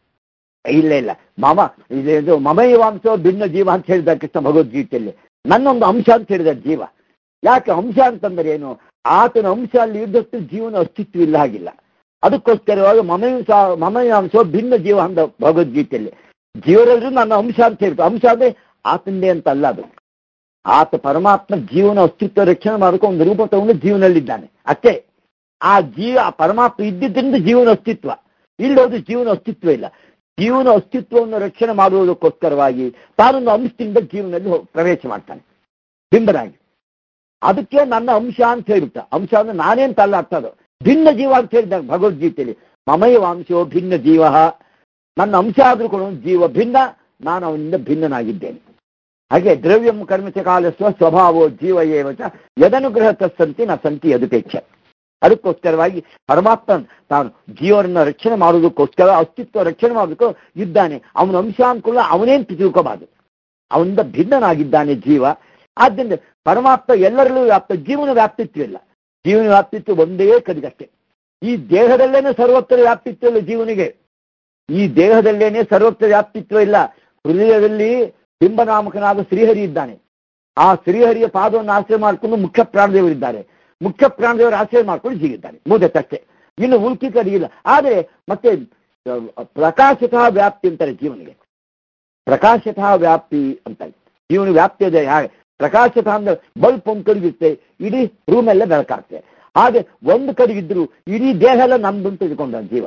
ಇಲ್ಲ ಇಲ್ಲ ಮಮ ಇದು ಇದು ಮಮೈವಾಂಶ ಭಿನ್ನ ಜೀವ ಅಂತ ಹೇಳಿದ ಕೃಷ್ಣ ಭಗವದ್ಗೀತೆಯಲ್ಲಿ ನನ್ನೊಂದು ಅಂಶ ಅಂತ ಹೇಳಿದ ಜೀವ ಯಾಕೆ ಅಂಶ ಅಂತಂದ್ರೆ ಏನು ಆತನ ಅಂಶ ಅಲ್ಲಿ ಇದ್ದಷ್ಟು ಜೀವನ ಅಸ್ತಿತ್ವ ಇಲ್ಲ ಹಾಗಿಲ್ಲ ಅದಕ್ಕೋಸ್ಕರವಾಗಿ ಮಮೈಂಶ ಮಮಯಾಂಶ ಭಿನ್ನ ಜೀವ ಅಂತ ಭಗವದ್ಗೀತೆಯಲ್ಲಿ ಜೀವರೆಲ್ಲರೂ ನನ್ನ ಅಂಶ ಅಂತ ಹೇಳ್ತಾರೆ ಅಂಶ ಅಂದ್ರೆ ಆತಂದೆ ಅಂತ ಅಲ್ಲ ಅದು ಆತ ಪರಮಾತ್ಮ ಜೀವನ ಅಸ್ತಿತ್ವ ರಕ್ಷಣೆ ಮಾಡೋಕೆ ಒಂದು ರೂಪ ತಗೊಂಡು ಜೀವನಲ್ಲಿದ್ದಾನೆ ಅಷ್ಟೇ ಆ ಜೀವ ಆ ಪರಮಾತ್ಮ ಇದ್ದಿದ್ದರಿಂದ ಜೀವನ ಅಸ್ತಿತ್ವ ಇಲ್ಲೋದು ಜೀವನ ಅಸ್ತಿತ್ವ ಇಲ್ಲ ಜೀವನ ಅಸ್ತಿತ್ವವನ್ನು ರಕ್ಷಣೆ ಮಾಡುವುದಕ್ಕೋಸ್ಕರವಾಗಿ ತಾನೊಂದು ಅಂಶದಿಂದ ಜೀವನದಲ್ಲಿ ಹೋ- ಪ್ರವೇಶ ಮಾಡ್ತಾನೆ ಬಿಂಬನಾಗಿ ಅದಕ್ಕೆ ನನ್ನ ಅಂಶ ಅಂತ ಹೇಳ್ಬಿಟ್ಟ ಅಂಶ ಅಂದ್ರೆ ನಾನೇಂತ ಅಲ್ಲ ಅರ್ಥ ಅದು ಭಿನ್ನ ಜೀವ ಅಂತ ಹೇಳಿದಾಗ ಭಗವದ್ಗೀತೆಯಲ್ಲಿ ಮಮೈವ ಅಂಶೋ ಭಿನ್ನ ಜೀವ ನನ್ನ ಅಂಶ ಆದ್ರೂ ಕೂಡ ಜೀವ ಭಿನ್ನ ನಾನು ಅವನಿಂದ ಭಿನ್ನನಾಗಿದ್ದೇನೆ ಹಾಗೆ ದ್ರವ್ಯಂ ಕರ್ಮಚ ಕಾಲಸ್ವ ಸ್ವಭಾವೋ ಜೀವ ಏವ ಚ ಯದನುಗ್ರಹ ತಸ್ಸಂತಿ ನ ಸಂತಿ ಯದುಪೇಕ್ಷ ಅದಕ್ಕೋಸ್ಕರವಾಗಿ ಪರಮಾತ್ಮ ತಾನು ಜೀವನನ್ನ ರಕ್ಷಣೆ ಮಾಡೋದಕ್ಕೋಸ್ಕರ ಅಸ್ತಿತ್ವ ರಕ್ಷಣೆ ಮಾಡೋದಕ್ಕೂ ಇದ್ದಾನೆ ಅವನ ಅಂಶ ಅಂದ್ಕೊಳ್ಳ ಅವನೇನ್ ತಿಳ್ಕೋಬಾರ್ದು ಅವನಿಂದ ಭಿನ್ನನಾಗಿದ್ದಾನೆ ಜೀವ ಆದ್ದರಿಂದ ಪರಮಾತ್ಮ ಎಲ್ಲರಲ್ಲೂ ವ್ಯಾಪ್ತ ಜೀವನ ವ್ಯಾಪ್ತಿತ್ವ ಇಲ್ಲ ಜೀವನ ವ್ಯಾಪ್ತಿತ್ವ ಒಂದೇ ಕದಿಗಷ್ಟೇ ಈ ದೇಹದಲ್ಲೇನೆ ಸರ್ವತ್ರ ವ್ಯಾಪ್ತಿತ್ವ ಇಲ್ಲ ಜೀವನಿಗೆ ಈ ದೇಹದಲ್ಲೇನೆ ಸರ್ವತ್ರ ವ್ಯಾಪ್ತಿತ್ವ ಇಲ್ಲ ಹೃದಯದಲ್ಲಿ ಬಿಂಬನಾಮಕನಾದ ಶ್ರೀಹರಿ ಇದ್ದಾನೆ ಆ ಶ್ರೀಹರಿಯ ಪಾದವನ್ನು ಆಶ್ರಯ ಮಾಡಿಕೊಂಡು ಮುಖ್ಯ ಪ್ರಾಣದೇವರಿದ್ದಾರೆ ಮುಖ್ಯ ಪ್ರಾಣದೇವರ ಆಶ್ರಯ ಮಾಡ್ಕೊಂಡು ಜೀವಿದ್ದಾನೆ ಮೂದತ್ತಷ್ಟೇ ಇನ್ನು ಉಲ್ಕಿ ಕಡೆಯಿಲ್ಲ ಆದರೆ ಮತ್ತೆ ಅಹ್, ಪ್ರಕಾಶತಃ ವ್ಯಾಪ್ತಿ ಅಂತಾರೆ ಜೀವನಿಗೆ ಪ್ರಕಾಶತಃ ವ್ಯಾಪ್ತಿ ಅಂತಾರೆ ಜೀವನ ವ್ಯಾಪ್ತಿ ಇದೆ ಹಾಗೆ ಪ್ರಕಾಶತಃ ಅಂದ್ರೆ ಬಲ್ಪ್ ಒಂದು ಕಡೆಗಿರುತ್ತೆ ಇಡೀ ರೂಮ್ ಎಲ್ಲ ಬೆಳಕಾಗ್ತದೆ ಹಾಗೆ ಒಂದು ಕಡೆಗಿದ್ರು ಇಡೀ ದೇಹ ಎಲ್ಲ ನಮ್ದು ಅಂತ ತಿಳ್ಕೊಂಡ ಜೀವ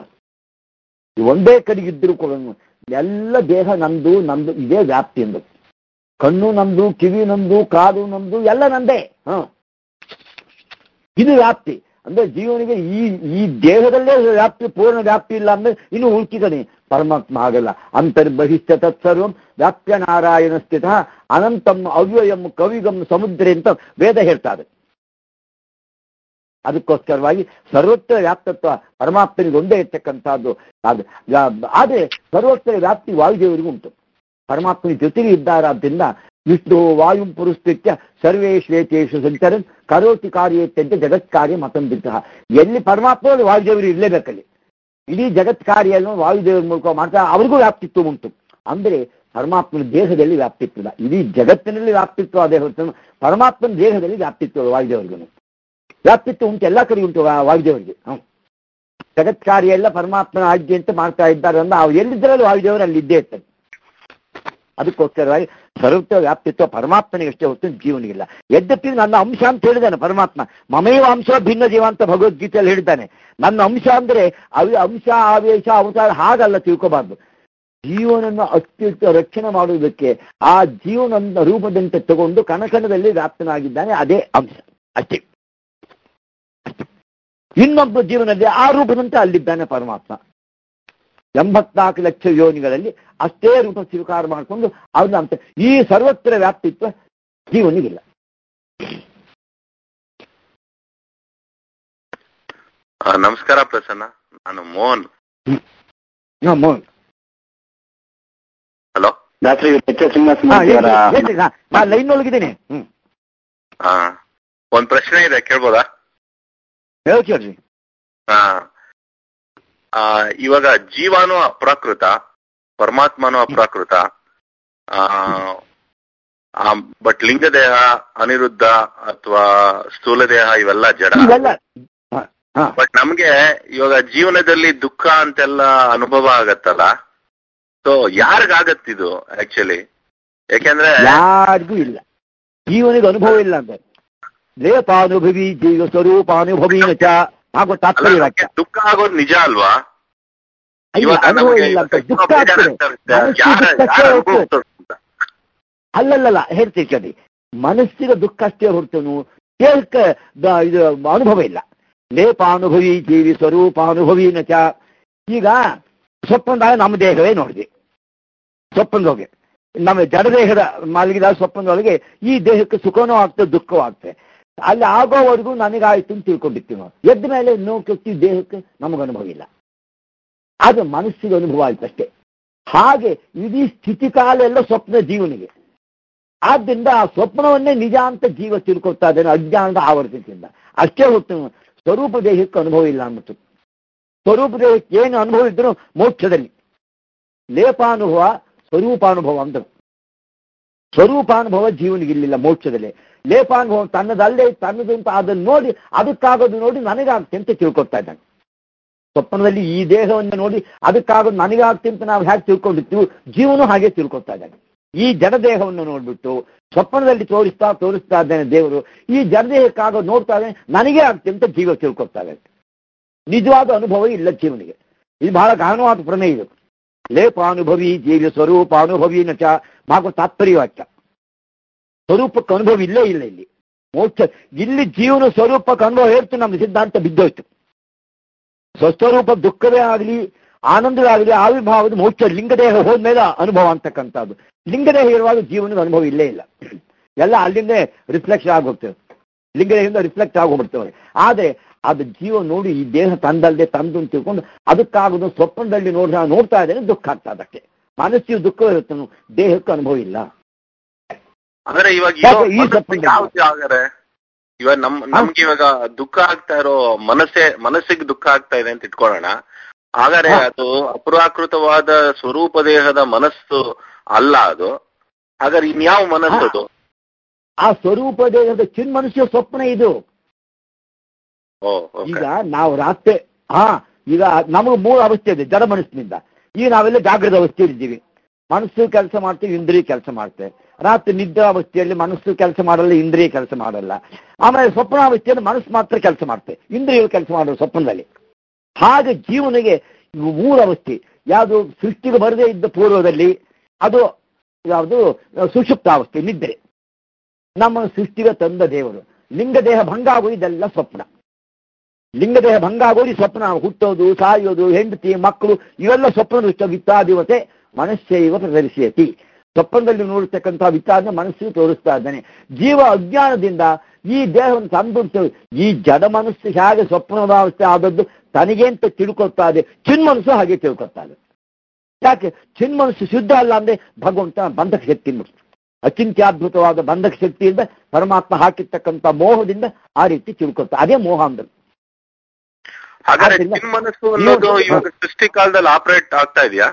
ಈ ಒಂದೇ ಕಡೆಗಿದ್ರು ಕೂಡ ಎಲ್ಲ ದೇಹ ನಮ್ದು ನಮ್ದು ಇದೇ ವ್ಯಾಪ್ತಿ ಎಂದು ಕಣ್ಣು ನಮ್ದು ಕಿವಿ ನಮ್ದು ಕಾದು ನಮ್ದು ಎಲ್ಲ ನಂದೇ ಹ ಇದು ವ್ಯಾಪ್ತಿ ಅಂದ್ರೆ ಜೀವನಿಗೆ ಈ ಈ ದೇಹದಲ್ಲೇ ವ್ಯಾಪ್ತಿ ಪೂರ್ಣ ವ್ಯಾಪ್ತಿ ಇಲ್ಲ ಅಂದ್ರೆ ಇನ್ನು ಉಳ್ಕಿದನೆ ಪರಮಾತ್ಮ ಹಾಗಲ್ಲ ಅಂತರ್ಬಹಿಷ್ಠ ತತ್ಸರ್ವಂ ವ್ಯಾಪ್ಯ ನಾರಾಯಣ ಸ್ಥಿತ ಅನಂತಂ ಅವ್ಯಯಂ ಕವಿಗಂ ಸಮುದ್ರ ಅಂತ ವೇದ ಹೇಳ್ತಾರೆ ಅದಕ್ಕೋಸ್ಕರವಾಗಿ ಸರ್ವತ್ರ ವ್ಯಾಪ್ತತ್ವ ಪರಮಾತ್ಮನಿಗೆ ಒಂದೇ ಇರ್ತಕ್ಕಂಥದ್ದು ಅದು ಆದರೆ ಸರ್ವತ್ರ ವ್ಯಾಪ್ತಿ ವಾಯುದೇವರಿಗೂ ಉಂಟು ಪರಮಾತ್ಮನ ಜೊತೆಗೆ ಇದ್ದಾರಾದ್ರಿಂದ ವಿಷ್ಣು ವಾಯು ಪುರಸ್ಕೃತ್ಯ ಸರ್ವೇಶ್ವೇತೇಶು ಸಂಚರನ್ ಕರೋತಿ ಕಾರ್ಯೇತ್ಯಂತೆ ಜಗತ್ ಕಾರ್ಯ ಮತಂಬಿದ್ದ ಎಲ್ಲಿ ಪರಮಾತ್ಮ ಅಲ್ಲಿ ವಾಯುದೇವರು ಇರಲೇಬೇಕಲ್ಲಿ ಇಡೀ ಜಗತ್ ಕಾರ್ಯವನ್ನು ವಾಯುದೇವರ ಮೂಲಕ ಮಾಡ್ತಾ ಅವ್ರಿಗೂ ವ್ಯಾಪ್ತಿತ್ವ ಉಂಟು ಅಂದ್ರೆ ಪರಮಾತ್ಮನ ದೇಹದಲ್ಲಿ ವ್ಯಾಪ್ತಿತ್ವ ಇಲ್ಲ. ಇಡೀ ಜಗತ್ತಿನಲ್ಲಿ ವ್ಯಾಪ್ತಿತ್ವ ಅದೇ ಹೊರತು ಪರಮಾತ್ಮನ ದೇಹದಲ್ಲಿ ವ್ಯಾಪ್ತಿತ್ವ ವಾಯುದೇವರಿಗೂ ವ್ಯಾಪ್ತಿತ್ವ ಉಂಟು ಎಲ್ಲ ಕಡೆ ಉಂಟು ವಾ- ವಾಯುದೇವರಿಗೆ ಹ್ಮ್. ಜಗತ್ ಕಾರ್ಯ ಎಲ್ಲ ಪರಮಾತ್ಮನ ಆಜ್ಞೆ ಅಂತ ಮಾಡ್ತಾ ಇದ್ದಾರೆ ಅಂದ್ರೆ ಅವ್ರು ಎಲ್ಲಿದ್ದರಲ್ಲಿ ವಾಯುದೇವರು ಅಲ್ಲಿ ಇದ್ದೇ ಇರ್ತಾರೆ ಅದಕ್ಕೋಸ್ಕರವಾಗಿ ಸರ್ವತ್ರ ವ್ಯಾಪ್ತಿತ್ವ ಪರಮಾತ್ಮನಿಗೆ ಅಷ್ಟೇ ಹೊತ್ತು ಜೀವನಿಗಿಲ್ಲ ಯದ್ಯಪಿ ನನ್ನ ಅಂಶ ಅಂತ ಹೇಳಿದ್ದಾನೆ ಪರಮಾತ್ಮ ಮಮೈವ ಅಂಶ ಭಿನ್ನ ಜೀವ ಅಂತ ಭಗವದ್ಗೀತೆಯಲ್ಲಿ ಹೇಳಿದ್ದಾನೆ ನನ್ನ ಅಂಶ ಅಂದ್ರೆ ಅವಿ ಅಂಶ ಆವೇಶ ಅವತಾರ ಹಾಗಲ್ಲ ತಿಳ್ಕೋಬಾರ್ದು ಜೀವನನ್ನು ಅತ್ಯುತ್ತ ರಕ್ಷಣೆ ಮಾಡುವುದಕ್ಕೆ ಆ ಜೀವನ ರೂಪದಂತೆ ತಗೊಂಡು ಕಣಕಣದಲ್ಲಿ ವ್ಯಾಪ್ತನಾಗಿದ್ದಾನೆ ಅದೇ ಅಂಶ ಅಷ್ಟೇ ಇನ್ನೊಬ್ಬ ಜೀವನದಲ್ಲಿ ಆ ರೂಪದಂತೆ ಅಲ್ಲಿದ್ದಾನೆ ಪರಮಾತ್ಮ ಎಂಬತ್ನಾಲ್ಕು ಲಕ್ಷ ಯೋನಿಗಳಲ್ಲಿ ಅಷ್ಟೇ ರೂಪ ಸ್ವೀಕಾರ ಮಾಡಿಕೊಂಡು ಅವನ ಅಂತ ಈ ಸರ್ವತ್ರ ವ್ಯಾಪ್ತಿತ್ವ ಜೀವನಿಗಿಲ್ಲ ಆ, ನಮಸ್ಕಾರ ಪ್ರಸನ್ನ ನಾನು ಮೋಹನ್ ಹಾ, Mohan hello Dasari H S Srinivasa ಹಾ, ಮೂರ್ತಿ ಅವರ ಹೇಳ್ರಿ, ಹೇಳ್ರಿ, ನಾ- ನಾ ಲೈನ್ ಒಳಗಿದ್ದೀನಿ ಹ್ಮ್ ಆ, ಒಂದ್ ಪ್ರಶ್ನೆ ಇದೆ ಕೇಳ್ಬೋದಾ ಹೇಳಿ ಕೇಳ್ರಿ ಆ, ಆ, ಇವಾಗ ಜೀವಾನು ಅಪ್ರಾಕೃತ ಪರಮಾತ್ಮನು ಅಪ್ರಾಕೃತ ಆ, ಬಟ್ ಲಿಂಗ ದೇಹ ಅನಿರುದ್ಧ ಅಥವಾ ಸ್ಥೂಲ ದೇಹ ಇವೆಲ್ಲ ಜಡ ಇವೆಲ್ಲ ಹ, ಹ. ಬಟ್ ನಮ್ಗೆ ಇವಾಗ ಜೀವನದಲ್ಲಿ ದುಃಖ ಅಂತೆಲ್ಲ ಅನುಭವ ಆಗತ್ತಲ್ಲ ಸೊ ಯಾರಿಗಾಗತ್ತಿದು ಆಕ್ಚುಲಿ ಯಾಕೆಂದ್ರೆ ಯಾರಿಗೂ ಇಲ್ಲ ಜೀವನಿಗೆ ಅನುಭವ ಇಲ್ಲ ಅಂದ್ರೆ ಲೇಪಾನುಭವಿ ಜೀವ ಸ್ವರೂಪಾನುಭವೀನ ಚ ಹಾಗೂ ಅಲ್ಲ, ತಾತ್ಪರ್ಯ ನಮ್ಗೆ ವಾಕ್ಯ ದುಃಖ ಆಗೋದು ನಿಜ ಅಲ್ವಾ ಇಲ್ಲ, ಇವಾಗ ಅನುಭವ ನಮ್ಗೆ ಇಲ್ಲ ಅಂತ ಎಷ್ಟೋ ದುಃಖ ಆಗ್ತದೆ ಬೇಜಾರಾಗ್ತಾ ಇರುತ್ತೆ. ಮನಸ್ಸಿಗೆ ಯಾರ- ದುಃಖ ಯಾರ ಅಷ್ಟೇ ಹೊರತು ಅನುಭವಿಸ್ತಾರೆ ಅಂತ. ಅಲ್ಲಲ್ಲಲ್ಲ ಹೇಳ್ತೀನಿ ಕೇಳಿ ಮನಸ್ಸಿಗೆ ದುಃಖ ಅಷ್ಟೇ ಹೊರತು ದೇಹಕ್ಕೆ ದ- ಇದು ಅನುಭವ ಇಲ್ಲ ಲೇಪಾನುಭವಿ ಜೀವಿ ಸ್ವರೂಪಾನುಭವೀನ ಚ ಈಗ ಸ್ವಪ್ನದಾಗ ನಮ್ಮ ದೇಹವೇ ನೋಡಿದೆ ಸ್ವಪ್ನದೊಳಗೆ ನಮ್ಮ ಜಡದೇಹದ ಮಲಗಿದ ಸ್ವಪ್ನದೊಳಗೆ ಈ ದೇಹಕ್ಕೆ ಸುಖನೂ ಆಗ್ತದೆ ದುಃಖವೂ ಆಗ್ತದೆ ಅಲ್ಲಿ ಆಗೋವರೆಗೂ ನನಗಾಯ್ತು ಅಂತ ತಿಳ್ಕೊಂಡಿರ್ತೀವಿ ನಾವು ಎದ್ದ ಮೇಲೆ ನೋಡ್ಕೊಳ್ತಿ ದೇಹಕ್ಕೆ ನಮಗೆ ಅನುಭವ ಇಲ್ಲ ಅದು ಮನಸ್ಸಿಗೆ ಅನುಭವ ಆಯ್ತು ಅಷ್ಟೇ ಹಾಗೆ ಇಡೀ ಸ್ಥಿತಿಕಾಲ ಎಲ್ಲ ಸ್ವಪ್ನ ಜೀವನಿಗೆ ಆದ್ದರಿಂದ ಆ ಸ್ವಪ್ನವನ್ನೇ ನಿಜ ಅಂತ ಜೀವ ತಿಳ್ಕೊಳ್ತಾ ಇದ್ದಾನೆ ಅಜ್ಞಾನದ ಆವರ್ತದಿಂದ ಅಷ್ಟೇ ಹೊತ್ತು ಸ್ವರೂಪ ದೇಹಕ್ಕೆ ಅನುಭವ ಇಲ್ಲ ಅಂದ್ಬಿಟ್ಟು ಸ್ವರೂಪ ದೇಹಕ್ಕೆ ಏನು ಅನುಭವ ಇದ್ರೂ ಮೋಕ್ಷದಲ್ಲಿ ಲೇಪಾನುಭವ ಸ್ವರೂಪಾನುಭವ ಅಂದರು ಸ್ವರೂಪಾನುಭವ ಜೀವನಿಗಿಲ್ಲ ಮೋಕ್ಷದಲ್ಲಿ ಲೇಪಾನುಭವ ತನ್ನದಲ್ಲೇ ತನ್ನದು ಅಂತ ಅದನ್ನು ನೋಡಿ ಅದಕ್ಕಾಗೋದು ನೋಡಿ ನನಗಾಗ್ತೆ ಅಂತ ತಿಳ್ಕೊತಾ ಇದ್ದಾನೆ ಸ್ವಪ್ನದಲ್ಲಿ ಈ ದೇಹವನ್ನು ನೋಡಿ ಅದಕ್ಕಾಗೋದು ನನಗಾಗ್ತೆ ಅಂತ ನಾವು ಹೇಗೆ ತಿಳ್ಕೊಂಡಿರ್ತೀವಿ ಜೀವನು ಹಾಗೆ ತಿಳ್ಕೊತಾ ಇದ್ದಾನೆ ಈ ಜಡದೇಹವನ್ನು ನೋಡ್ಬಿಟ್ಟು ಸ್ವಪ್ನದಲ್ಲಿ ತೋರಿಸ್ತಾ ತೋರಿಸ್ತಾ ಇದ್ದಾನೆ ದೇವರು ಈ ಜಡದೇಹಕ್ಕಾಗೋದು ನೋಡ್ತಾ ಇದ್ದಾನೆ ನನಗೆ ಆಗ್ತೆ ಅಂತ ಜೀವ ತಿಳ್ಕೊತಾ ಇದ್ದಾನೆ ನಿಜವಾದ ಅನುಭವ ಇಲ್ಲ ಜೀವನಿಗೆ ಇದು ಬಹಳ ಗಹನವಾದ ಪ್ರಮೇಯ ಇದು ಲೇಪಾನುಭವಿ ಜೀವ ಸ್ವರೂಪಾನುಭವಿ ನಚ ಮಾಗೋ ತಾತ್ಪರ್ಯ ವಾಕ್ಯ ಸ್ವರೂಪಕ್ಕೆ ಅನುಭವ ಇಲ್ಲೇ ಇಲ್ಲ ಇಲ್ಲಿ ಮೋಕ್ಷ ಇಲ್ಲಿ ಜೀವನ ಸ್ವರೂಪಕ್ಕೆ ಅನುಭವ ಹೇಳ್ತು ನಮ್ಮ ಸಿದ್ಧಾಂತ ಬಿದ್ದೋಯ್ತು ಸ್ವಸ್ವರೂಪ ದುಃಖವೇ ಆಗಲಿ ಆನಂದವೇ ಆಗಲಿ ಆವಿರ್ಭಾವದ ಮೋಕ್ಷ ಲಿಂಗದೇಹ ಹೋದ್ಮೇಲೆ ಅನುಭವ ಅಂತಕ್ಕಂಥದ್ದು ಲಿಂಗದೇಹ ಇರುವಾಗ ಜೀವನದ ಅನುಭವ ಇಲ್ಲೇ ಇಲ್ಲ ಎಲ್ಲ ಅಲ್ಲಿಂದೇ ರಿಫ್ಲೆಕ್ಷನ್ ಆಗೋಗ್ತದೆ ಲಿಂಗದೇಹದಿಂದ ರಿಫ್ಲೆಕ್ಟ್ ಆಗೋಗ್ಬಿಡ್ತವೆ ಆದರೆ ಅದು ಜೀವ ನೋಡಿ ಈ ದೇಹ ತಂದಲ್ಲದೆ ತಂದು ಅಂತ ತಿಳ್ಕೊಂಡು ಅದಕ್ಕಾಗೋದು ಸ್ವಪ್ನದಲ್ಲಿ ನೋಡ್ತಾ ನೋಡ್ತಾ ಇದ್ದೇನೆ ದುಃಖ ಆಗ್ತಾ ಅದಕ್ಕೆ ಮನಸ್ಸಿಗೆ ದುಃಖ ಇರುತ್ತೆ ದೇಹಕ್ಕೆ ಅನುಭವ ಇಲ್ಲ ಅಂದ್ರೆ ಇವಾಗ ಯಾಕೆ ಇರೋ ಈ ಮನಸ್ಸಿಗೆ ಸ್ವಪ್ನದಲ್ಲಿ? ಯಾವ್ದು ಆಗರೆ ಇವಾಗ ನಮ್ ನಮ್ಗೆ ಇವಾಗ ದುಃಖ ಆಗ್ತಾ ಇರೋ ಮನಸ್ಸೇ ಮನಸ್ಸಿಗೆ ದುಃಖ ಆಗ್ತಾ ಇದೆ ಅಂತ ಇಟ್ಕೊಳ್ಳೋಣ ಹಾಗಾದ್ರೆ ಹಾ. ಅದು ಅಪರಾಕೃತವಾದ ಸ್ವರೂಪ ದೇಹದ ಮನಸ್ಸು ಅಲ್ಲ ಅದು ಹಾಗಾದ್ರೆ ಇನ್ಯಾವ ಮನಸ್ಸು ಅದು ಆ ಸ್ವರೂಪ ದೇಹದ ಚಿನ್ಮನುಷ್ಯ ಸ್ವಪ್ನ ಇದು ಓ ಈಗ ಓಕೆ ನಾವು ರಾತ್ರಿ ಹಾ ಈಗ ನಮಗೆ ಮೂರು ಅವಸ್ಥೆ ಇದೆ ಜಡ ಮನಸ್ಸಿನಿಂದ ಈಗ ನಾವೆಲ್ಲ ಜಾಗೃತ ಅವಸ್ಥೆಯಲ್ಲಿ ಇದ್ದೀವಿ ಮನಸ್ಸು ಕೆಲಸ ಮಾಡ್ತೀವಿ ಇಂದ್ರಿಯ ಕೆಲಸ ಮಾಡ್ತೇವೆ ರಾತ್ರಿ ನಿದ್ರಾ ಅವಸ್ಥೆಯಲ್ಲಿ ಮನಸ್ಸು ಕೆಲಸ ಮಾಡಲ್ಲ ಇಂದ್ರಿಯ ಕೆಲಸ ಮಾಡಲ್ಲ ಆಮೇಲೆ ಸ್ವಪ್ನಾವಸ್ಥೆಯಲ್ಲಿ ಮನಸ್ಸು ಮಾತ್ರ ಕೆಲಸ ಮಾಡ್ತೇವೆ ಇಂದ್ರಿಯಗಳು ಕೆಲಸ ಮಾಡೋದು ಸ್ವಪ್ನದಲ್ಲಿ ಹಾಗೆ ಜೀವನಿಗೆ ಇವು ಮೂರು ಅವಸ್ಥೆ ಯಾವುದು ಸೃಷ್ಟಿಗೆ ಬರದೇ ಇದ್ದ ಪೂರ್ವದಲ್ಲಿ ಅದು ಯಾವುದು ಸುಷುಪ್ತಾವಸ್ಥೆ ನಿದ್ರೆ ನಮ್ಮ ಸೃಷ್ಟಿಗೆ ತಂದ ದೇವರು ಲಿಂಗದೇಹ ಭಂಗ ಆಗೋ ಇದೆಲ್ಲ ಸ್ವಪ್ನ ಲಿಂಗದೇಹ ಭಂಗ ಆಗೋದು ಈ ಸ್ವಪ್ನ ಹುಟ್ಟೋದು ಸಾಯೋದು ಹೆಂಡತಿ ಮಕ್ಕಳು ಇವೆಲ್ಲ ಸ್ವಪ್ನ ದೃಷ್ಟ ವಿತ್ತಾದಿವತೆ ಮನಸ್ಸೈವ ಪ್ರದರ್ಶಯತಿ ಸ್ವಪ್ನದಲ್ಲಿ ನೋಡತಕ್ಕಂಥ ವಿಚಾರನ ಮನಸ್ಸಿಗೆ ತೋರಿಸ್ತಾ ಇದ್ದಾನೆ ಜೀವ ಅಜ್ಞಾನದಿಂದ ಈ ದೇಹವನ್ನು ತಂದು ಈ ಜಡ ಮನಸ್ಸು ಹೇಗೆ ಸ್ವಪ್ನದಾವಸ್ಥೆ ಆದದ್ದು ತನಗೆ ಅಂತ ತಿಳ್ಕೊತಾ ಇದೆ ಚಿನ್ಮನಸ್ಸು ಹಾಗೆ ತಿಳ್ಕೊತಾ ಇದೆ ಯಾಕೆ ಚಿನ್ಮನಸ್ಸು ಶುದ್ಧ ಅಲ್ಲ ಅಂದ್ರೆ ಭಗವಂತ ಬಂಧಕ ಶಕ್ತಿ ಮುಟ್ತು ಅಚಿಂತ್ಯಾದ್ಭುತವಾದ ಬಂಧಕ ಶಕ್ತಿಯಿಂದ ಪರಮಾತ್ಮ ಹಾಕಿರ್ತಕ್ಕಂಥ ಮೋಹದಿಂದ ಆ ರೀತಿ ತಿಳ್ಕೊತಾ ಅದೇ ಮೋಹ ಅಂದ್ರೆ ಹಾಗಾದ್ರೆ ಆದ್ರಿಂದ- ಚಿನ್ ಮನಸ್ಸು ಅನ್ನೋದು ನೀವು- ಇವಾಗ ಸೃಷ್ಟಿ ಕಾಲದಲ್ಲಿ ಆಪರೇಟ್ ಆಗ್ತಾ ಇದೆಯಾ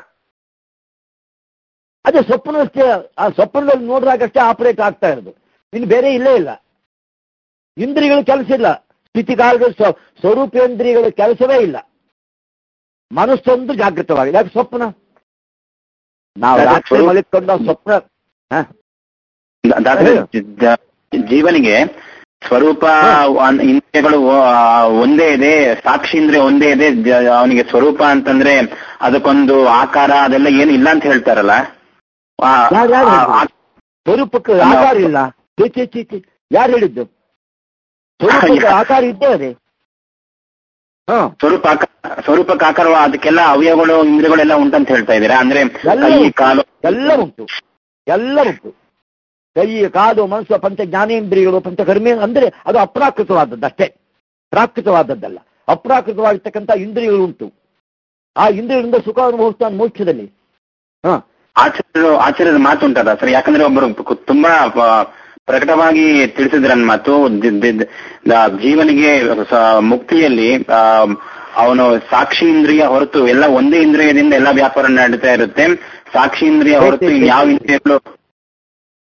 ಅದೇ ಸ್ವಪ್ನದಷ್ಟೇ ಆ ಸ್ವಪ್ನದಲ್ಲಿ ನೋಡಿದಾಗಷ್ಟೇ ಆಪರೇಟ್ ಆಗ್ತಾ ಇರೋದು ಇನ್ನು ಬೇರೆ ಇಲ್ಲೇ ಇಲ್ಲ ಇಂದ್ರಿಯಗಳ ಕೆಲಸ ಇಲ್ಲ ಸ್ಥಿತಿಕಾಲದ ಸ್ವ ಸ್ವರೂಪೇಂದ್ರಿಯಗಳ ಕೆಲಸವೇ ಇಲ್ಲ ಮನಸ್ಸೊಂದು ಜಾಗೃತವಾಗಿದೆ ಯಾಕೆ ಸ್ವಪ್ನ ನಾವು ಅದೇ ರಾತ್ರಿ ಸ್ವರೂಪ- ಮಲಿಕೊಂಡ ಸ್ವಪ್ನ ಹ? ದಾಸರೇ, ಹೇಳು. ಜ- ಜೀವನಿಗೆ ಸ್ವರೂಪ ಅನ್- ಇಂದ್ರಿಯಗಳು ಆ, ಒಂದೇ ಇದೆ ಸಾಕ್ಷಿ ಇಂದ್ರಿಯ ಒಂದೇ ಇದೆ ಜ- ಅವನಿಗೆ ಸ್ವರೂಪ ಅಂತಂದ್ರೆ ಅದಕ್ಕೊಂದು ಆಕಾರ ಅದೆಲ್ಲ ಏನು ಇಲ್ಲ ಅಂತ ಹೇಳ್ತಾರಲ್ಲ ಆ, ಯಾರು ಯಾರು ಆ- ಹೇಳಿದ್ರು? ಸ್ವರೂಪಕ್ಕೆ ಅಲ್ಲ. ಆಕಾರ ಇಲ್ಲ ಛೀ, ಛೀ, ಛೀ, ಛೀ. ಯಾರು ಹೇಳಿದ್ದು ಸ್ವರೂಪಕ್ಕೆ ಆಕಾರ ಇದ್ದೇ ಅದೇ ಹ ಸ್ವರೂಪ ಆಕಾರ ಸ್ವರೂಪಕ್ಕೆ ಆಕಾರ ಅದಕ್ಕೆಲ್ಲ ಅವಯವಗಳು ಇಂದ್ರಿಯಗಳೆಲ್ಲ ಉಂಟಂತ ಹೇಳ್ತಾ ಇದ್ದೀರಾ ಅಂದ್ರೆ ಎಲ್ಲ ಕೈ ಉಂಟು. ಕಾಲು ಎಲ್ಲ ಉಂಟು ಎಲ್ಲ ಉಂಟು ಕೈ ಕಾಲು ಮನಸ್ಸು ಪಂಚ ಜ್ಞಾನೇಂದ್ರಿಯಗಳು ಪಂಚ ಕರ್ಮೇ ಅಂದ್ರೆ ಅದು ಅಪ್ರಾಕೃತವಾದದ್ದು ಅಷ್ಟೇ ಪ್ರಾಕೃತವಾದದ್ದಲ್ಲ ಅಪ್ರಾಕೃತವಾಗಿರ್ತಕ್ಕಂಥ ಇಂದ್ರಿಯಗಳು ಉಂಟು ಆ ಇಂದ್ರಿಯಗಳಿಂದ ಸುಖ ಅನುಭವಿಸ್ತಾನೆ ಮೋಕ್ಷದಲ್ಲಿ ಹ ಆಚಾರ್ಯರು ಆಚಾರ್ಯರ ಮಾತುಂಟದ ಸರ್ ಯಾಕಂದ್ರೆ ಒಬ್ಬರು ಕು- ತುಂಬಾ ಪ- ಪ್ರಕಟವಾಗಿ ತಿಳಿಸಿದ್ರ ನನ್ನ ಮಾತು ದಿ- ದಿ- ದ- ಜೀವನಿಗೆ ಸ- ಮುಕ್ತಿಯಲ್ಲಿ ಆ, ಅವನು ಸಾಕ್ಷಿ ಇಂದ್ರಿಯ ಹೊರತು ಎಲ್ಲ ಒಂದೇ ಇಂದ್ರಿಯದಿಂದ ಎಲ್ಲ ವ್ಯಾಪಾರ ನಡೀತಾ ಇರುತ್ತೆ ಸಾಕ್ಷಿ ಇಂದ್ರಿಯ ಹೊರತು ಯಾವ ಇಂದ್ರಿಯಗಳು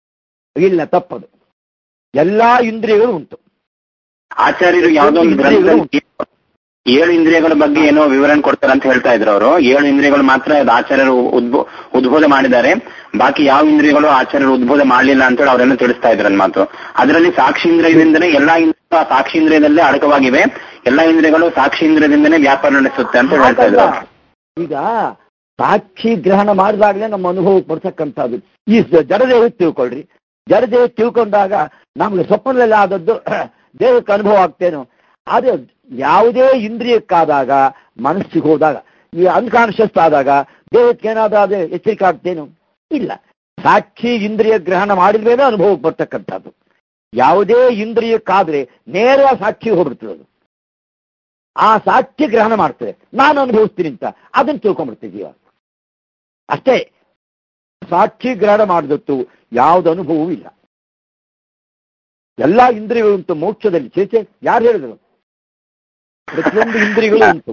ಇಲ್ಲ ತಪ್ಪದು ಎಲ್ಲಾ ಇಂದ್ರಿಯಗಳು ಉಂಟು ಆಚಾರ್ಯರು ಯಾವುದೋ ಒಂದು ಗ್ರಂಥದಲ್ಲಿ ಏಳು ಇಂದ್ರಿಯಗಳ ಬಗ್ಗೆ ಏನೋ ವಿವರಣೆ ಕೊಡ್ತಾರೆ ಅಂತ ಹೇಳ್ತಾ ಇದ್ರು ಅವರು ಏಳು ಇಂದ್ರಿಯಗಳು ಮಾತ್ರ ಅದು ಆಚಾರ್ಯರು ಉದ್ಭೋ ಉದ್ಬೋಧ ಮಾಡಿದ್ದಾರೆ ಬಾಕಿ ಯಾವ ಇಂದ್ರಿಯಗಳು ಆಚಾರ್ಯರು ಉದ್ಬೋಧ ಮಾಡಲಿಲ್ಲ ಅಂತ ಹೇಳಿ ಅವರೇನೋ ತಿಳಿಸ್ತಾ ಇದ್ರು ನನ್ನ ಮಾತು ಅದರಲ್ಲಿ ಸಾಕ್ಷಿ ಇಂದ್ರಿಯದಿಂದನೇ ಎಲ್ಲಾ ಇಂದ್ರಿಯ ಆ ಸಾಕ್ಷಿ ಇಂದ್ರಿಯದಲ್ಲೇ ಅಡಕವಾಗಿವೆ ಎಲ್ಲಾ ಇಂದ್ರಿಯಗಳು ಸಾಕ್ಷಿ ಇಂದ್ರಿಯದಿಂದನೇ ವ್ಯಾಪಾರ ನಡೆಸುತ್ತೆ ಅಂತ ಹೇಳ್ತಾ ಇದ್ರು ಹಾಗಲ್ಲ. ಈಗ ಸಾಕ್ಷಿ ಗ್ರಹಣ ಮಾಡಿದಾಗಲೇ ನಮ್ಮ ಅನುಭವಕ್ಕೆ ಬರ್ತಕ್ಕಂಥದ್ದು ಈ ಸ- ಜಡದೇಹ ತಿಳ್ಕೊಳ್ರಿ ಜಡದೇಹ ತಿಳ್ಕೊಂಡಾಗ ನಮ್ಗೆ ಸ್ವಪ್ನದಲ್ಲಿ ಆದದ್ದು ದೇಹಕ್ಕೆ ಅನುಭವ ಆಗ್ತೇನೋ ಆದ್ರೆ ಯಾವುದೇ ಇಂದ್ರಿಯಕ್ಕಾದಾಗ ಮನಸ್ಸಿಗೆ ಹೋದಾಗ ಈ ಅನ್ಕಾನ್ಶಿಯಸ್ ಆದಾಗ ದೇಹಕ್ಕೆ ಏನಾದ್ರೂ ಅದೇ ಎಚ್ಚರಿಕೆ ಆಗ್ತೇನು ಇಲ್ಲ ಸಾಕ್ಷಿ ಇಂದ್ರಿಯ ಗ್ರಹಣ ಮಾಡಿದ ಮೇಲೆ ಅನುಭವಕ್ಕೆ ಬರ್ತಕ್ಕಂಥದ್ದು ಯಾವುದೇ ಇಂದ್ರಿಯಕ್ಕಾದ್ರೆ ನೇರವಾಗಿ ಸಾಕ್ಷಿ ಹೋಗ್ಬಿಡ್ತದೆ ಅದು ಆ ಸಾಕ್ಷಿ ಗ್ರಹಣ ಮಾಡ್ತದೆ ನಾನು ಅನುಭವಿಸ್ತೀನಿ ಅಂತ ಅದನ್ನು ತಿಳ್ಕೊಂಡ್ಬಿಡ್ತೀವಿ ಜೀವ ಅಷ್ಟೇ ಸಾಕ್ಷಿ ಗ್ರಹಣ ಮಾಡಿದತ್ತು ಯಾವ್ದು ಅನುಭವವೂ ಇಲ್ಲ ಎಲ್ಲಾ ಇಂದ್ರಿಯಗಳು ಉಂಟು ಮೋಕ್ಷದಲ್ಲಿ ಚೇಚೆ ಯಾರು ಹೇಳಿದ್ರು ಪ್ರತಿಯೊಂದು ಇಂದ್ರಿಯಗಳು ಉಂಟು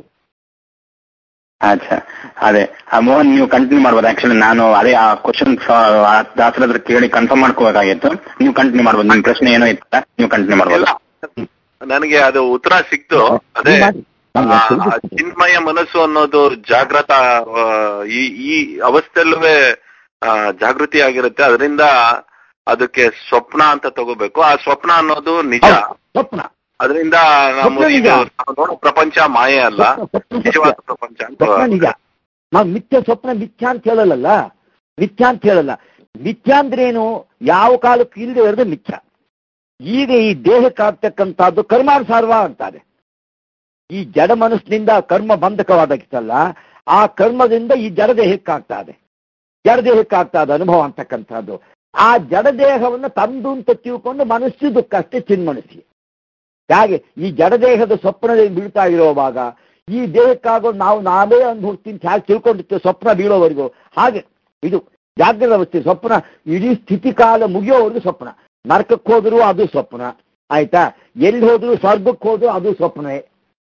ಅಚ್ಚಾ ಅದೇ ಆ ಮೋಹನ್ ನೀವು ಕಂಟಿನ್ಯೂ ಮಾಡ್ಬೋದು ಆಕ್ಚುಲಿ ನಾನು ಅದೇ ಆ ಕ್ವಶನ್ ದಾಸರ ಹತ್ರ ಕೇಳಿ ಕನ್ಫರ್ಮ್ ಮಾಡ್ಕೋಬೇಕಾಗಿತ್ತು ನೀವು ಕಂಟಿನ್ಯೂ ಮಾಡ್ಬೋದು ನಿಮ್ ಪ್ರಶ್ನೆ ಏನೋ ಇತ್ತ ನೀವು ಕಂಟಿನ್ಯೂ ಮಾಡ್ಬೋದು ಎಲ್ಲ ನನಗೆ ಅದು ಉತ್ತರ ಸಿಕ್ತು ಅದೇ ಆ, ಆ ಚಿನ್ಮಯ ಮನಸ್ಸು ಅನ್ನೋದು ಜಾಗೃತ ಆ, ಈ ಈ ಅವಸ್ಥೆಯಲ್ಲೂ ಜಾಗೃತಿ ಆಗಿರುತ್ತೆ ಅದರಿಂದ ಅದಕ್ಕೆ ಸ್ವಪ್ನ ಅಂತ ತಗೋಬೇಕು ಆ ಸ್ವಪ್ನ ಅನ್ನೋದು ನಿಜ ಹೌದು, ಸ್ವಪ್ನ ಅದರಿಂದ ನಮ್ಮ ಸ್ವಪ್ನ ನಿಜ. ಇದು ನಾವು ನೋಡೋ ಪ್ರಪಂಚ ಮಾಯೆ ಅಲ್ಲ ಸ್ವಪ್ನ ಸತ್ಯ. ನಿಜವಾದ ಪ್ರಪಂಚ ಅಂತ ಸ್ವಪ್ನ ನಿಜ ನಾವು ಮಿಥ್ಯ ಸ್ವಪ್ನ ಮಿಥ್ಯ ಅಂತ ಹೇಳಲ್ಲ ಮಿಥ್ಯ ಅಂತ ಹೇಳಲ್ಲ ಮಿಥ್ಯ ಅಂದ್ರೇನು ಯಾವ ಕಾಲಕ್ಕೂ ಇಲ್ಲದೆ ಇರೋದು ಮಿಥ್ಯ ಈಗ ಈ ದೇಹಕ್ಕಾಗ್ತಕ್ಕಂಥದ್ದು ಕರ್ಮಾನುಸಾರವ ಅಂತಾರೆ ಈ ಜಡ ಮನಸ್ಸಿನಿಂದ ಕರ್ಮ ಬಂಧಕವಾದಕ್ಕಿತ್ತಲ್ಲ ಆ ಕರ್ಮದಿಂದ ಈ ಜಡ ದೇಹಕ್ಕಾಗ್ತಾ ಇದೆ ಜಡ ದೇಹಕ್ಕಾಗ್ತಾ ಇದೆ ಅನುಭವ ಅಂತಕ್ಕಂಥದ್ದು ಆ ಜಡ ದೇಹವನ್ನು ತಂದು ಅಂತ ತಿಳ್ಕೊಂಡು ಮನಸ್ಸು ದುಃಖ ಅಷ್ಟೇ ಚಿನ್ಮನಸ್ಸಿ ಹಾಗೆ ಈ ಜಡದೇಹದ ಸ್ವಪ್ನದಲ್ಲಿ ಬೀಳ್ತಾ ಇರೋವಾಗ ಈ ದೇಹಕ್ಕಾಗೋ ನಾವು ನಾವೇ ಅನುಭವಿಸ್ತೀನಿ ಹೇಗೆ ತಿಳ್ಕೊಂಡಿರ್ತೇವೆ ಸ್ವಪ್ನ ಬೀಳೋವರೆಗೂ ಹಾಗೆ ಇದು ಜಾಗ್ರದ ಅವಸ್ಥೆ ಸ್ವಪ್ನ ಇಡೀ ಸ್ಥಿತಿ ಕಾಲ ಮುಗಿಯೋವರೆಗೂ ಸ್ವಪ್ನ ನರಕಕ್ಕೆ ಹೋದ್ರು ಅದು ಸ್ವಪ್ನ ಆಯ್ತಾ ಎಲ್ಲಿ ಹೋದ್ರು ಸ್ವರ್ಗಕ್ಕೆ ಹೋದ್ರು ಅದು ಸ್ವಪ್ನವೇ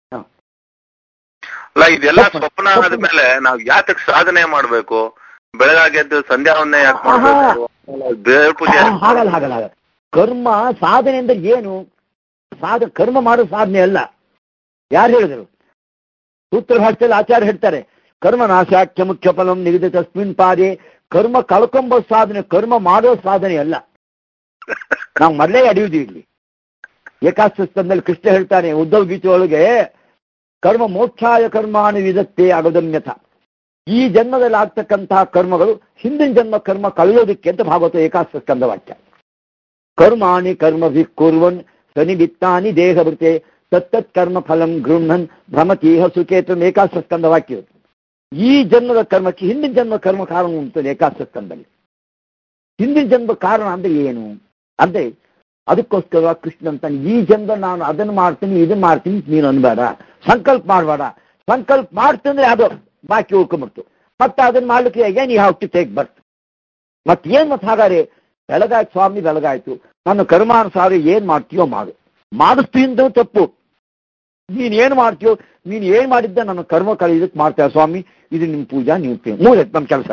ಅಲ್ಲ ಇದೆಲ್ಲ ಸ್ವಪ್ನ. ಸ್ವಪ್ನ ಆದ್ಮೇಲೆ ನಾವ್ ಯಾತಕ್ ಸಾಧನೆ ಮಾಡ್ಬೇಕು ಬೆಳಗಾಗಿ ಎದ್ದು ಸಂಧ್ಯಾ ವಂದನೆ ಯಾಕೆ ಮಾಡ್ಬೇಕು ದೇವ್ರ ಪೂಜೆ ಯಾಕ್ ಹಾಗಲ್ಲ ಹಾಗಲ್ಲ ಹಾಗಲ್ಲ ಕರ್ಮ ಸಾಧನೆ ಅಂದ್ರೆ ಏನು ಸಾಧ ಕರ್ಮ ಮಾಡೋ ಸಾಧನೆ ಅಲ್ಲ ಯಾರು ಹೇಳಿದರು ಸೂತ್ರ ಭಾಷೆಯಲ್ಲಿ ಆಚಾರ್ಯ ಹೇಳ್ತಾರೆ ಕರ್ಮ ನಾಶಾಖ್ಯ ಮುಖ್ಯ ಫಲಂ ನಿಗದಿತ ತಸ್ಮಿನ್ ಪಾದೆ ಕರ್ಮ ಕಳ್ಕೊಂಬೋ ಸಾಧನೆ ಕರ್ಮ ಮಾಡೋ ಸಾಧನೆ ಅಲ್ಲ ನಾವು ಮೊದಲೇ ಅಡಿಯುವುದು ಇಲ್ಲಿ ಏಕಾಸ್ತಂದಲ್ಲಿ ಕೃಷ್ಣ ಹೇಳ್ತಾನೆ ಉದ್ಧವ್ ಗೀತೆ ಒಳಗೆ ಕರ್ಮ ಮೋಕ್ಷಾಯ ಕರ್ಮಾನು ವಿಧತ್ತೆ ಅಗದಮ್ಯಥ ಈ ಜನ್ಮದಲ್ಲಿ ಆಗ್ತಕ್ಕಂತಹ ಕರ್ಮಗಳು ಹಿಂದಿನ ಜನ್ಮ ಕರ್ಮ ಕಳೆಯೋದಕ್ಕೆ ಅಂತ ಭಾಗವತ ಏಕಾಸ್ತ ಸ್ಕಂದ ವಾಕ್ಯ ಕರ್ಮಾಣಿ ಕರ್ಮ ಕುರ್ವನ್ ಸನಿಮಿತ್ತಾನಿ ದೇಹವೃತೆ ತತ್ತತ್ ಕರ್ಮ ಫಲಂ ಗೃಹ್ಣನ್ ಭ್ರಮತೀಹ ಸುಖೇತ ಏಕಾಸ್ತ ಸ್ಕಂದ ವಾಕ್ಯ ಇದು. ಈ ಜನ್ಮದ ಕರ್ಮಕ್ಕೆ ಹಿಂದಿನ ಜನ್ಮ ಕರ್ಮ ಕಾರಣ ಉಂಟು ಏಕಾಸ್ತ ಸ್ಕಂದಲ್ಲಿ ಹಿಂದಿನ ಜನ್ಮ ಕಾರಣ ಅಂದ್ರೆ ಏನು ಅಂದ್ರೆ ಅದಕ್ಕೋಸ್ಕರ ಕೃಷ್ಣ ಅಂತ ಈ ಜನ್ಮ ನಾನು ಅದನ್ನು ಮಾಡ್ತೀನಿ ಇದನ್ನ ಮಾಡ್ತೀನಿ ನೀನು ಅನ್ಬೇಡ ಸಂಕಲ್ಪ ಮಾಡಬೇಡ ಸಂಕಲ್ಪ ಮಾಡ್ತಂದ್ರೆ ಅದು ಬಾಕಿ ಉಳ್ಕೊಂಬಿಡ್ತು ಮತ್ತೆ ಅದನ್ನ ಮಾಡ್ಲಿಕ್ಕೆ again you have to take birth ಮತ್ತೆ ಏನ್ ಮತ್ತೆ ಹಾಗಾದ್ರೆ ಬೆಳಗಾಯ್ತು ಸ್ವಾಮಿ ಬೆಳಗಾಯ್ತು ನನ್ನ ಕರ್ಮಾನುಸಾರ ಏನ್ ಮಾಡ್ತೀಯೋ ಮಾಡು ಮಾಡಿಸ್ತೀನಿ ತಪ್ಪು ನೀನ್ ಏನ್ ಮಾಡ್ತೀಯೋ ನೀನ್ ಏನ್ ಮಾಡಿದ್ದ ನನ್ನ ಕರ್ಮ ಕಳೆಯೋದಕ್ಕೆ ಮಾಡ್ತೀಯ ಸ್ವಾಮಿ ಇದು ನಿಮ್ ಪೂಜಾ ನೀವು ಪೇ ಮೂರೇ ನಮ್ಮ ಕೆಲಸ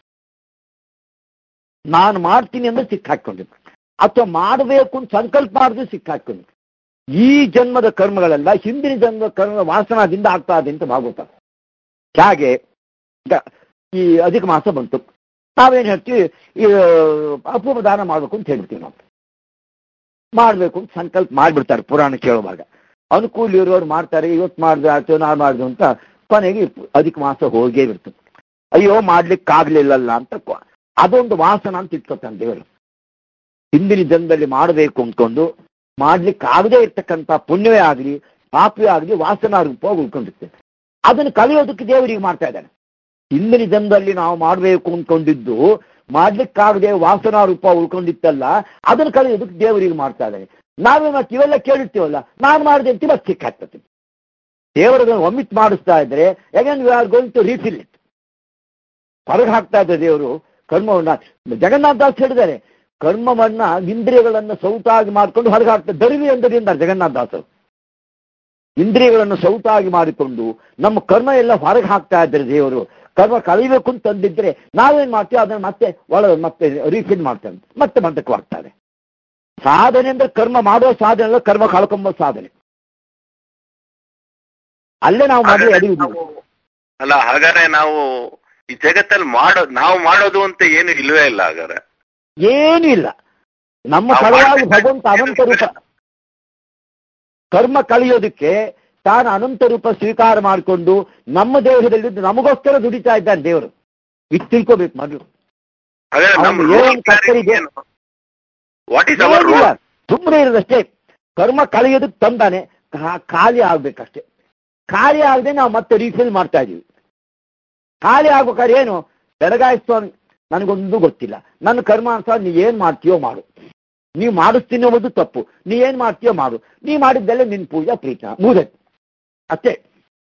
ನಾನು ಮಾಡ್ತೀನಿ ಅಂದ್ರೆ ಸಿಕ್ಕ ಹಾಕೊಂಡಿದ್ದು ಅಥವಾ ಮಾಡಬೇಕು ಅಂತ ಸಂಕಲ್ಪ ಮಾಡಿದ್ರೆ ಸಿಕ್ಕ ಹಾಕೊಂಡಿದ್ದು ಈ ಜನ್ಮದ ಕರ್ಮಗಳೆಲ್ಲ ಹಿಂದಿನ ಜನ್ಮದ ಕರ್ಮ ವಾಸನದಿಂದ ಆಗ್ತಾ ಇದೆ ಅಂತ ಭಾಗವತ ಹಾಗೆ ಈಗ ಈ ಅಧಿಕ ಮಾಸ ಬಂತು ನಾವೇನು ಹೇಳ್ತೀವಿ ಈ ಅಪೂರ್ವ ದಾನ ಮಾಡಬೇಕು ಅಂತ ಹೇಳ್ತೀವಿ ನಾವು ಮಾಡಬೇಕು ಅಂತ ಸಂಕಲ್ಪ ಮಾಡಿಬಿಡ್ತಾರೆ ಪುರಾಣ ಕೇಳುವಾಗ ಅನುಕೂಲ ಇರೋರು ಮಾಡ್ತಾರೆ ಇವತ್ತು ಮಾಡಿದ್ರೆ ಆಯ್ತು ನಾಳೆ ಮಾಡಿದ್ರು ಅಂತ ಕೊನೆಗೆ ಅಧಿಕ ಮಾಸ ಹೋಗೇ ಇರ್ತದೆ ಅಯ್ಯೋ ಮಾಡ್ಲಿಕ್ಕಾಗ್ಲಿಲ್ಲಲ್ಲ ಅಂತ ಕೊ- ಅದೊಂದು ವಾಸನ ಅಂತ ಇಟ್ಕೊತಾನೆ ದೇವರು ಹಿಂದಿನ ಜನ್ಮದಲ್ಲಿ ಮಾಡಬೇಕು ಅಂದ್ಕೊಂಡು ಮಾಡ್ಲಿಕ್ಕಾಗದೇ ಇರ್ತಕ್ಕಂಥ ಪುಣ್ಯವೇ ಆಗಲಿ ಪಾಪವೇ ಆಗಲಿ ವಾಸನಾ ರೂಪವಾಗಿ ಉಳ್ಕೊಂಡಿರ್ತೇವೆ ಅದನ್ನು ಕಲಿಯೋದಕ್ಕೆ ದೇವರಿಗೆ ಮಾಡ್ತಾ ಇದ್ದಾನೆ ಹಿಂದಿನ ಜನ್ಮದಲ್ಲಿ ನಾವು ಮಾಡಬೇಕು ಅಂದ್ಕೊಂಡಿದ್ದು ಮಾಡ್ಲಿಕ್ಕಾಗದೆ ವಾಸನಾ ರೂಪ ಉಳ್ಕೊಂಡಿತ್ತಲ್ಲ ಅದನ್ನು ಕಲಿಯೋದಕ್ಕೆ ದೇವರಿಗೆ ಮಾಡ್ತಾ ಇದ್ದಾನೆ ನಾವೇ ಮತ್ತೆ ಇವೆಲ್ಲ ಕೇಳಿರ್ತೀವಲ್ಲ ನಾನು ಮಾಡಿದೆ ಅಂತ ಮತ್ತೆ ಸಿಕ್ಕಾಗ್ತದೆ ದೇವರನ್ನು ಒಮ್ಮಿತ್ ಮಾಡಿಸ್ತಾ ಇದ್ರೆ again we are going to refill it ಹೊರಗೆ ಹಾಕ್ತಾ ಇದ್ದ ದೇವರು ಕರ್ಮವನ್ನ ಜಗನ್ನಾಥ ದಾಸ್ ಹೇಳಿದ್ದಾರೆ ಕರ್ಮವನ್ನ ಇಂದ್ರಿಯಗಳನ್ನ ಸೌಟಾಗಿ ಮಾಡ್ಕೊಂಡು ಹೊರಗೆ ಹಾಕ್ತಾ ದರಿವಿ ಎಂದರಿಂದ ಜಗನ್ನಾಥ ದಾಸರು ಇಂದ್ರಿಯಗಳನ್ನು ಸೌಟಾಗಿ ಮಾಡಿಕೊಂಡು ನಮ್ಮ ಕರ್ಮ ಎಲ್ಲ ಹೊರಗೆ ಹಾಕ್ತಾ ಇದ್ದಾರೆ ದೇವರು ಕರ್ಮ ಕಳಿಬೇಕು ಅಂತ ತಂದಿದ್ರೆ ನಾವೇನ್ ಮಾಡ್ತೀವಿ ಅದನ್ನ ಮತ್ತೆ ಒಳ ಮತ್ತೆ ರೀಫಿಲ್ ಮಾಡ್ತೇವೆ ಮತ್ತೆ ಬಂಧಕವಾಗ್ತಾರೆ ಸಾಧನೆ ಅಂದ್ರೆ ಕರ್ಮ ಮಾಡೋ ಸಾಧನೆ ಅಲ್ಲ ಕರ್ಮ ಕಳ್ಕೊಂಬೋ ಸಾಧನೆ ಅಲ್ಲೇ ನಾವು ಮೊದಲು ಹಾಗಾದ್ರೆ ಎಡೆಯುವುದಿಲ್ಲ ನಾವು- ಅಲ್ಲ ಹಾಗಾದ್ರೆ ನಾವು ಈ ಜಗತ್ತಲ್ಲಿ ಮಾಡೋ ನಾವು ಮಾಡೋದು ಅಂತ ಏನು ಇಲ್ವೇ ಇಲ್ಲ ಹಾಗಾದ್ರೆ ಏನೂ ಇಲ್ಲ ನಮ್ಮ ನಾವು ಸಲುವಾಗಿ ಮಾಡ್ಬೇಕಾದ್ರೆ ಭಗವಂತ ಅನಂತ ರೂಪ ಕರ್ಮ ಕಳೆಯೋದಕ್ಕೆ ತಾನು ಅನಂತ ರೂಪ ಸ್ವೀಕಾರ ಮಾಡಿಕೊಂಡು ನಮ್ಮ ದೇಹದಲ್ಲಿ ನಮಗೋಸ್ಕರ ದುಡಿತಾ ಇದ್ದಾನೆ ದೇವರು ಇದು ತಿಳ್ಕೋಬೇಕು ಮೊದಲು ಹಾಗಾದ್ರೆ ಅವ್ನು ನಮ್ಮ ಏನ್ ಕರ್ತರಿಗೆ- ವಾಟ್ ಈಸ್ ಅವರ್ ಏನಿಲ್ಲ ರೋಲ್ ಸುಮ್ಮನೆ ಇರೋದಷ್ಟೇ ಕರ್ಮ ಕಳೆಯೋದಕ್ಕೆ ತಂದಾನೆ ಖಾ- ಖಾಲಿ ಆಗ್ಬೇಕಷ್ಟೇ ಖಾಲಿ ಆಗದೆ ನಾವು ಮತ್ತೆ ರೀಫಿಲ್ ಮಾಡ್ತಾ ಇದೀವಿ ಖಾಲಿ ಆಗ್ಬೇಕಾದ್ರೆ ಏನು ಬೆಳಗಾಯಿ ಸ್ವಾಮಿ ನನಗೊಂದು ಗೊತ್ತಿಲ್ಲ ನನ್ನ ಕರ್ಮಾನುಸಾರ ನೀ ಏನ್ ಮಾಡ್ತೀಯೋ ಮಾಡು ನೀವು ಮಾಡಿಸ್ತೀನಿ ಅನ್ನೋದು ತಪ್ಪು ನೀ ಏನ್ ಮಾಡ್ತೀಯೋ ಮಾಡು ನೀ ಮಾಡಿದ್ದೆಲ್ಲ ನಿನ್ ಪೂಜಾ ಪ್ರೀತ ಮುಗಿದ ಅಷ್ಟೇ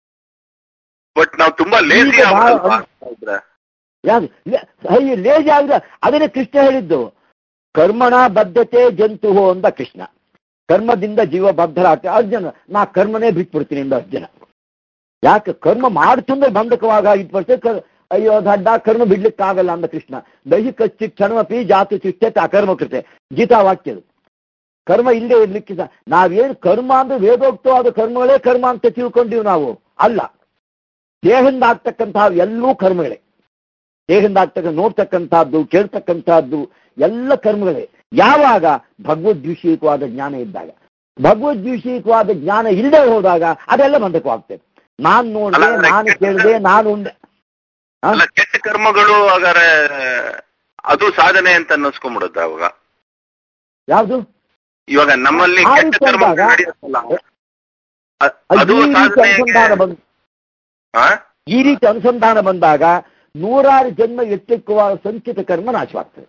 ಬಟ್ ನಾವು ತುಂಬಾ ಲೇಸಿ ಈಗ ಬಹಳ- ಯಾವ್ದು ಲೇ- ಅಯ್ಯೋ ಲೇಜಿ ಆಗಿದೆ ಅದನ್ನೇ ಕೃಷ್ಣ ಹೇಳಿದ್ದು ಕರ್ಮಣ ಬದ್ಧತೆ ಜಂತು ಅಂತ ಕೃಷ್ಣ ಕರ್ಮದಿಂದ ಜೀವ ಬದ್ಧರಾಗ್ತದೆ ಅರ್ಜುನ ನಾ ಕರ್ಮನೇ ಬಿಟ್ಬಿಡ್ತೀನಿ ಎಂದ ಅರ್ಜುನ ಯಾಕೆ ಕರ್ಮ ಮಾಡ್ತಂದ್ರೆ ಬಂಧಕವಾಗ ಇದು ಬರ್ತದೆ ಅಯ್ಯೋ ದಡ್ಡ ಕರ್ಮ ಬಿಡ್ಲಿಕ್ಕಾಗಲ್ಲ ಅಂದ ಕೃಷ್ಣ ದೈಹಿಕ ಶಿಕ್ಷಣಮಪಿ ಜಾತು ಶಿಕ್ಷತೆ ಅಕರ್ಮ ಕೃತೆ ಗೀತಾ ವಾಕ್ಯದು ಕರ್ಮ ಇಲ್ಲದೆ ಇರ್ಲಿಕ್ಕೆ ಸಹ ನಾವೇನು ಕರ್ಮ ಅಂದ್ರೆ ವೇದೋಕ್ತವಾದ ಕರ್ಮಗಳೇ ಕರ್ಮ ಅಂತ ತಿಳ್ಕೊಂಡಿವಿ ನಾವು ಅಲ್ಲ ದೇಹದಿಂದ ಆಗ್ತಕ್ಕಂತಹ ಎಲ್ಲೂ ಕರ್ಮಗಳೇ ದೇಹದಿಂದ ಆಗ್ತಕ್ಕ ನೋಡ್ತಕ್ಕಂಥದ್ದು ಕೇಳ್ತಕ್ಕಂಥದ್ದು ಎಲ್ಲ ಕರ್ಮಗಳೇ ಯಾವಾಗ ಭಗವದ್ವಿಷಯಕವಾದ ಜ್ಞಾನ ಇದ್ದಾಗ ಭಗವದ್ವಿಷಯಕವಾದ ಜ್ಞಾನ ಇಲ್ಲದೆ ಹೋದಾಗ ಅದೆಲ್ಲ ಬಂಧಕವಾಗ್ತದೆ ನಾನ್ ನೋಡಿದೆ ಅಲ್ಲ, ನಾನು ಕೆಟ್ಟ- ಕೇಳಿದೆ ನಾನು ಉಂಡೆ ಹ? ಅಲ್ಲ ಕೆಟ್ಟ ಕರ್ಮಗಳು ಹಾಗಾದ್ರೆ ಅದು ಸಾಧನೆ ಅಂತ ಅನ್ನಿಸ್ಕೊಂಡ್ಬಿಡುತ್ತೆ ಅವಾಗ ಯಾವುದು ಇವಾಗ ನಮ್ಮಲ್ಲಿ ಆ ಕೆಟ್ಟ ರೀತಿ ಕರ್ಮ ಅಂದಾಗ- ನಡೆಯುತ್ತಲ್ಲ ಅ- ಅದು ಅದು ಈ ರೀತಿ ಅನುಸಂಧಾನ ಸಾಧನೆ ಬಂದ ಹಾ ಈ ರೀತಿ ಅನುಸಂಧಾನ ಬಂದಾಗ ನೂರಾರು ಜನ್ಮ ಎತ್ತಿಕ್ಕುವ ಸಂಚಿತ ಕರ್ಮ ನಾಶವಾಗ್ತದೆ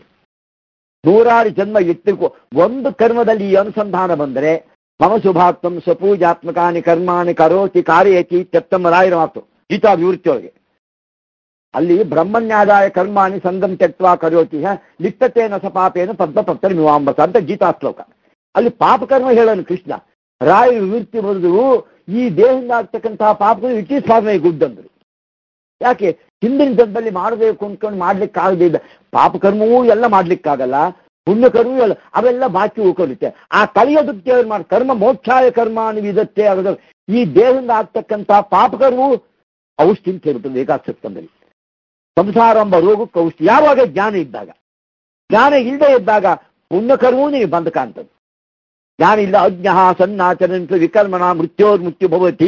ನೂರಾರು ಜನ್ಮ ಎತ್ತಿಕ್ಕುವ ಒಂದು ಕರ್ಮದಲ್ಲಿ ಈ ಅನುಸಂಧಾನ ಬಂದರೆ ಮಮ ಶುಭಾತ್ಮಂ ಸ್ವಪೂಜಾತ್ಮಕಾನಿ ಕರ್ಮಾಣಿ ಕರೋತಿ ಕಾರ್ಯತಿ ತೆತ್ತಮ್ಮ ರಾಯರ ಮಾತು ಗೀತಾ ವಿವೃತ್ತಿ ಒಳಗೆ ಅಲ್ಲಿ ಬ್ರಹ್ಮಣ್ಯಾದಾಯ ಕರ್ಮಾಣಿ ಸಂಗಮ್ ತೆಕ್ವಾ ಕರೋತಿ ಹ ಲಿಪ್ತತೇನ ಸ ಪಾಪೇನ ಪದ್ಮ ಪತ್ರ ಮಿವಾಂಬಸ ಅಂತ ಗೀತಾ ಶ್ಲೋಕ ಅಲ್ಲಿ ಪಾಪಕರ್ಮ ಹೇಳೋನು ಕೃಷ್ಣ ರಾಯ ವಿವೃತ್ತಿ ಬರೆದು ಈ ದೇಹದಿಂದ ಆಗ್ತಕ್ಕಂತಹ ಪಾಪಗಳು it is for my good ಅಂದ್ರು ಯಾಕೆ ಹಿಂದಿನ ಜನ್ಮದಲ್ಲಿ ಮಾಡಬೇಕು ಅಂದ್ಕೊಂಡು ಮಾಡ್ಲಿಕ್ಕೆ ಆಗದೆ ಇದ್ದ ಪಾಪಕರ್ಮವೂ ಎಲ್ಲ ಮಾಡ್ಲಿಕ್ಕಾಗಲ್ಲ ಪುಣ್ಯಕರ್ಮವೂ ಎಲ್ಲ ಅವೆಲ್ಲ ಬಾಕಿ ಉಳ್ಕೊಳ್ಳುತ್ತೆ ಆ ಕಲಿಯೋದಕ್ಕೆ ಏನ್ ಮಾಡಿ ಕರ್ಮ ಮೋಕ್ಷಾಯ ಕರ್ಮ ವಿಧತ್ತೆ ಆಗೋದು ಈ ದೇಹದಿಂದ ಆಗ್ತಕ್ಕಂತಹ ಪಾಪಕರ್ಮವು ಔಷಧಿ ಅಂತ ಹೇಳ್ಬಿಟ್ಟು ಏಕಾಸಕ್ತಂದಲ್ಲಿ ಸಂಸಾರ ಎಂಬ ರೋಗಕ್ಕೆ ಔಷಧಿ ಯಾವಾಗ ಜ್ಞಾನ ಇದ್ದಾಗ ಜ್ಞಾನ ಇಲ್ಲದೆ ಇದ್ದಾಗ ಪುಣ್ಯಕರ್ಮವೂ ನಿಮಗೆ ಬಂಧಕ ಅಂತದ್ದು ಜ್ಞಾನ ಇಲ್ಲ ಅಜ್ಞ ಸನ್ನಾಚನ ವಿಕರ್ಮಣ ಮೃತ್ಯೋರ್ ಮೃತ್ಯು ಭವತಿ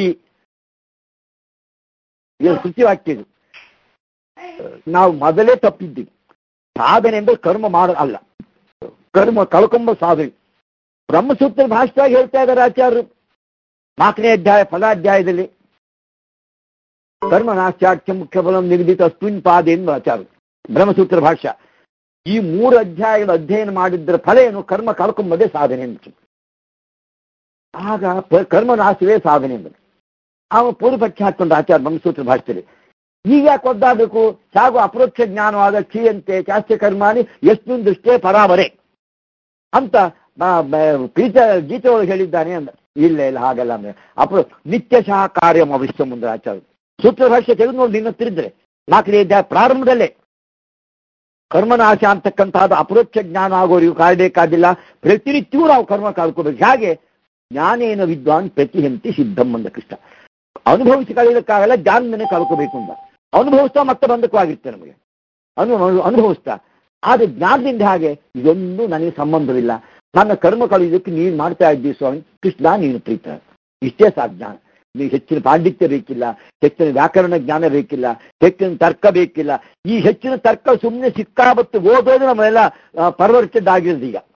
ಇದು ಸುಚಿವಾಕ್ಯ ಇದು ನಾವು ಮೊದಲೇ ತಪ್ಪಿದ್ದೀವಿ ಸಾಧನೆ ಅಂದ್ರೆ ಕರ್ಮ ಮಾಡ ಅಲ್ಲ ಕರ್ಮ ಕಳ್ಕೊಂಬ ಸಾಧನೆ ಬ್ರಹ್ಮಸೂತ್ರ ಭಾಷೆಯಾಗಿ ಹೇಳ್ತಾ ಇದ್ದಾರೆ ಆಚಾರ್ಯರು ನಾಲ್ಕನೇ ಅಧ್ಯಾಯ ಫಲಾಧ್ಯಾಯದಲ್ಲಿ ಕರ್ಮ ನಾಶ್ಚಾಖ್ಯ ಮುಖ್ಯ ಫಲಂ ನಿಗದಿತ ಅಸ್ಮಿನ್ ಪಾದ ಎಂದು ಆಚಾರ್ಯರು ಬ್ರಹ್ಮಸೂತ್ರ ಭಾಷ್ಯ ಈ ಮೂರು ಅಧ್ಯಾಯಗಳ ಅಧ್ಯಯನ ಮಾಡಿದ್ರ ಫಲ ಏನು ಕರ್ಮ ಕಳ್ಕೊಂಬದೇ ಸಾಧನೆ ಅಂತ ಆಗ ಪ- ಕರ್ಮನಾಶವೇ ಸಾಧನೆ ಎಂಬುದು ಅವ ಪೂರ್ವಪಕ್ಷ ಹಾಕೊಂಡು ಆಚಾರ ಬ್ರಹ್ಮಸೂತ್ರ ಭಾಷೆಯಲ್ಲಿ ಈಗ ಯಾಕೆ ಒದ್ದಾಡಬೇಕು ಸಾಗು ಅಪರೋಕ್ಷ ಜ್ಞಾನವಾದ ಕ್ಷೀಯಂತೆ ಚಾಸ್ಯ ಕರ್ಮಾನಿ ಎಷ್ಟಿನ ದೃಷ್ಟೇ ಪರಾವರೆ ಅಂತ ಬ- ಬ- ಗೀತ ಗೀತೆ ಒಳಗೆ ಹೇಳಿದ್ದಾನೆ ಅಂದ ಇಲ್ಲ ಇಲ್ಲ ಹಾಗಲ್ಲ ಅಂದ್ರೆ ಅಪ್ರ ನಿತ್ಯಶಃ ಕಾರ್ಯಂ ಅವಿಶ್ವ ಮುಂದೆ ಆಚಾರ ಸೂತ್ರ ಭಾಷೆ ತೆಗೆದು ನೋಡಿ ನಿನ್ನ ತಿರುದ್ರೆ ನಾಲ್ಕನೇ ಅಧ್ಯಾಯ ಪ್ರಾರಂಭದಲ್ಲೇ ಕರ್ಮನಾಶ ಅಂತಕ್ಕಂತಹದ್ದು ಅಪರೋಕ್ಷ ಜ್ಞಾನ ಆಗೋರಿಗೂ ಕಾಯಬೇಕಾದಿಲ್ಲ ಪ್ರತಿನಿತ್ಯವೂ ನಾವು ಕರ್ಮ ಕಳ್ಕೋಬೇಕು ಹಾಗೆ ಜ್ಞಾನೇನ ವಿದ್ವಾನ್ ಪ್ರತಿಹಂತಿ ಸಿದ್ಧಂ ಅಂದ ಕೃಷ್ಣ ಅನುಭವಿಸಿ ಕಳೆಯೋದಕ್ಕಾಗಲ್ಲ ಜ್ಞಾನದನ್ನೇ ಕಳ್ಕೋಬೇಕು ಅಂತ ಅನುಭವಿಸ್ತಾ ಮತ್ತೆ ಬಂಧಕವಾಗಿರುತ್ತೆ ನಮಗೆ ಅನು ಅನುಭವಿಸ್ತಾ ಆದ್ರೆ ಜ್ಞಾನದಿಂದ ಹಾಗೆ ಇದೊಂದು ನನಗೆ ಸಂಬಂಧವಿಲ್ಲ ನನ್ನ ಕರ್ಮ ಕಳೆಯೋದಕ್ಕೆ ನೀನು ಮಾಡ್ತಾ ಇದ್ದೀವಿ ಸ್ವಾಮಿ ಕೃಷ್ಣ ನೀನು ಪ್ರೀತ ಇಷ್ಟೇ ಸಾಕು ಜ್ಞಾನ ನೀವು ಹೆಚ್ಚಿನ ಪಾಂಡಿತ್ಯ ಬೇಕಿಲ್ಲ ಹೆಚ್ಚಿನ ವ್ಯಾಕರಣ ಜ್ಞಾನ ಬೇಕಿಲ್ಲ ಹೆಚ್ಚಿನ ತರ್ಕ ಬೇಕಿಲ್ಲ ಈ ಹೆಚ್ಚಿನ ತರ್ಕ ಸುಮ್ಮನೆ ಸಿಕ್ಕಾಬತ್ತು ಓದೋದು ನಮ್ಮೆಲ್ಲ ಪರ್ವರ್ಟೆಡ್ ಆಗಿರೋದು ಈಗ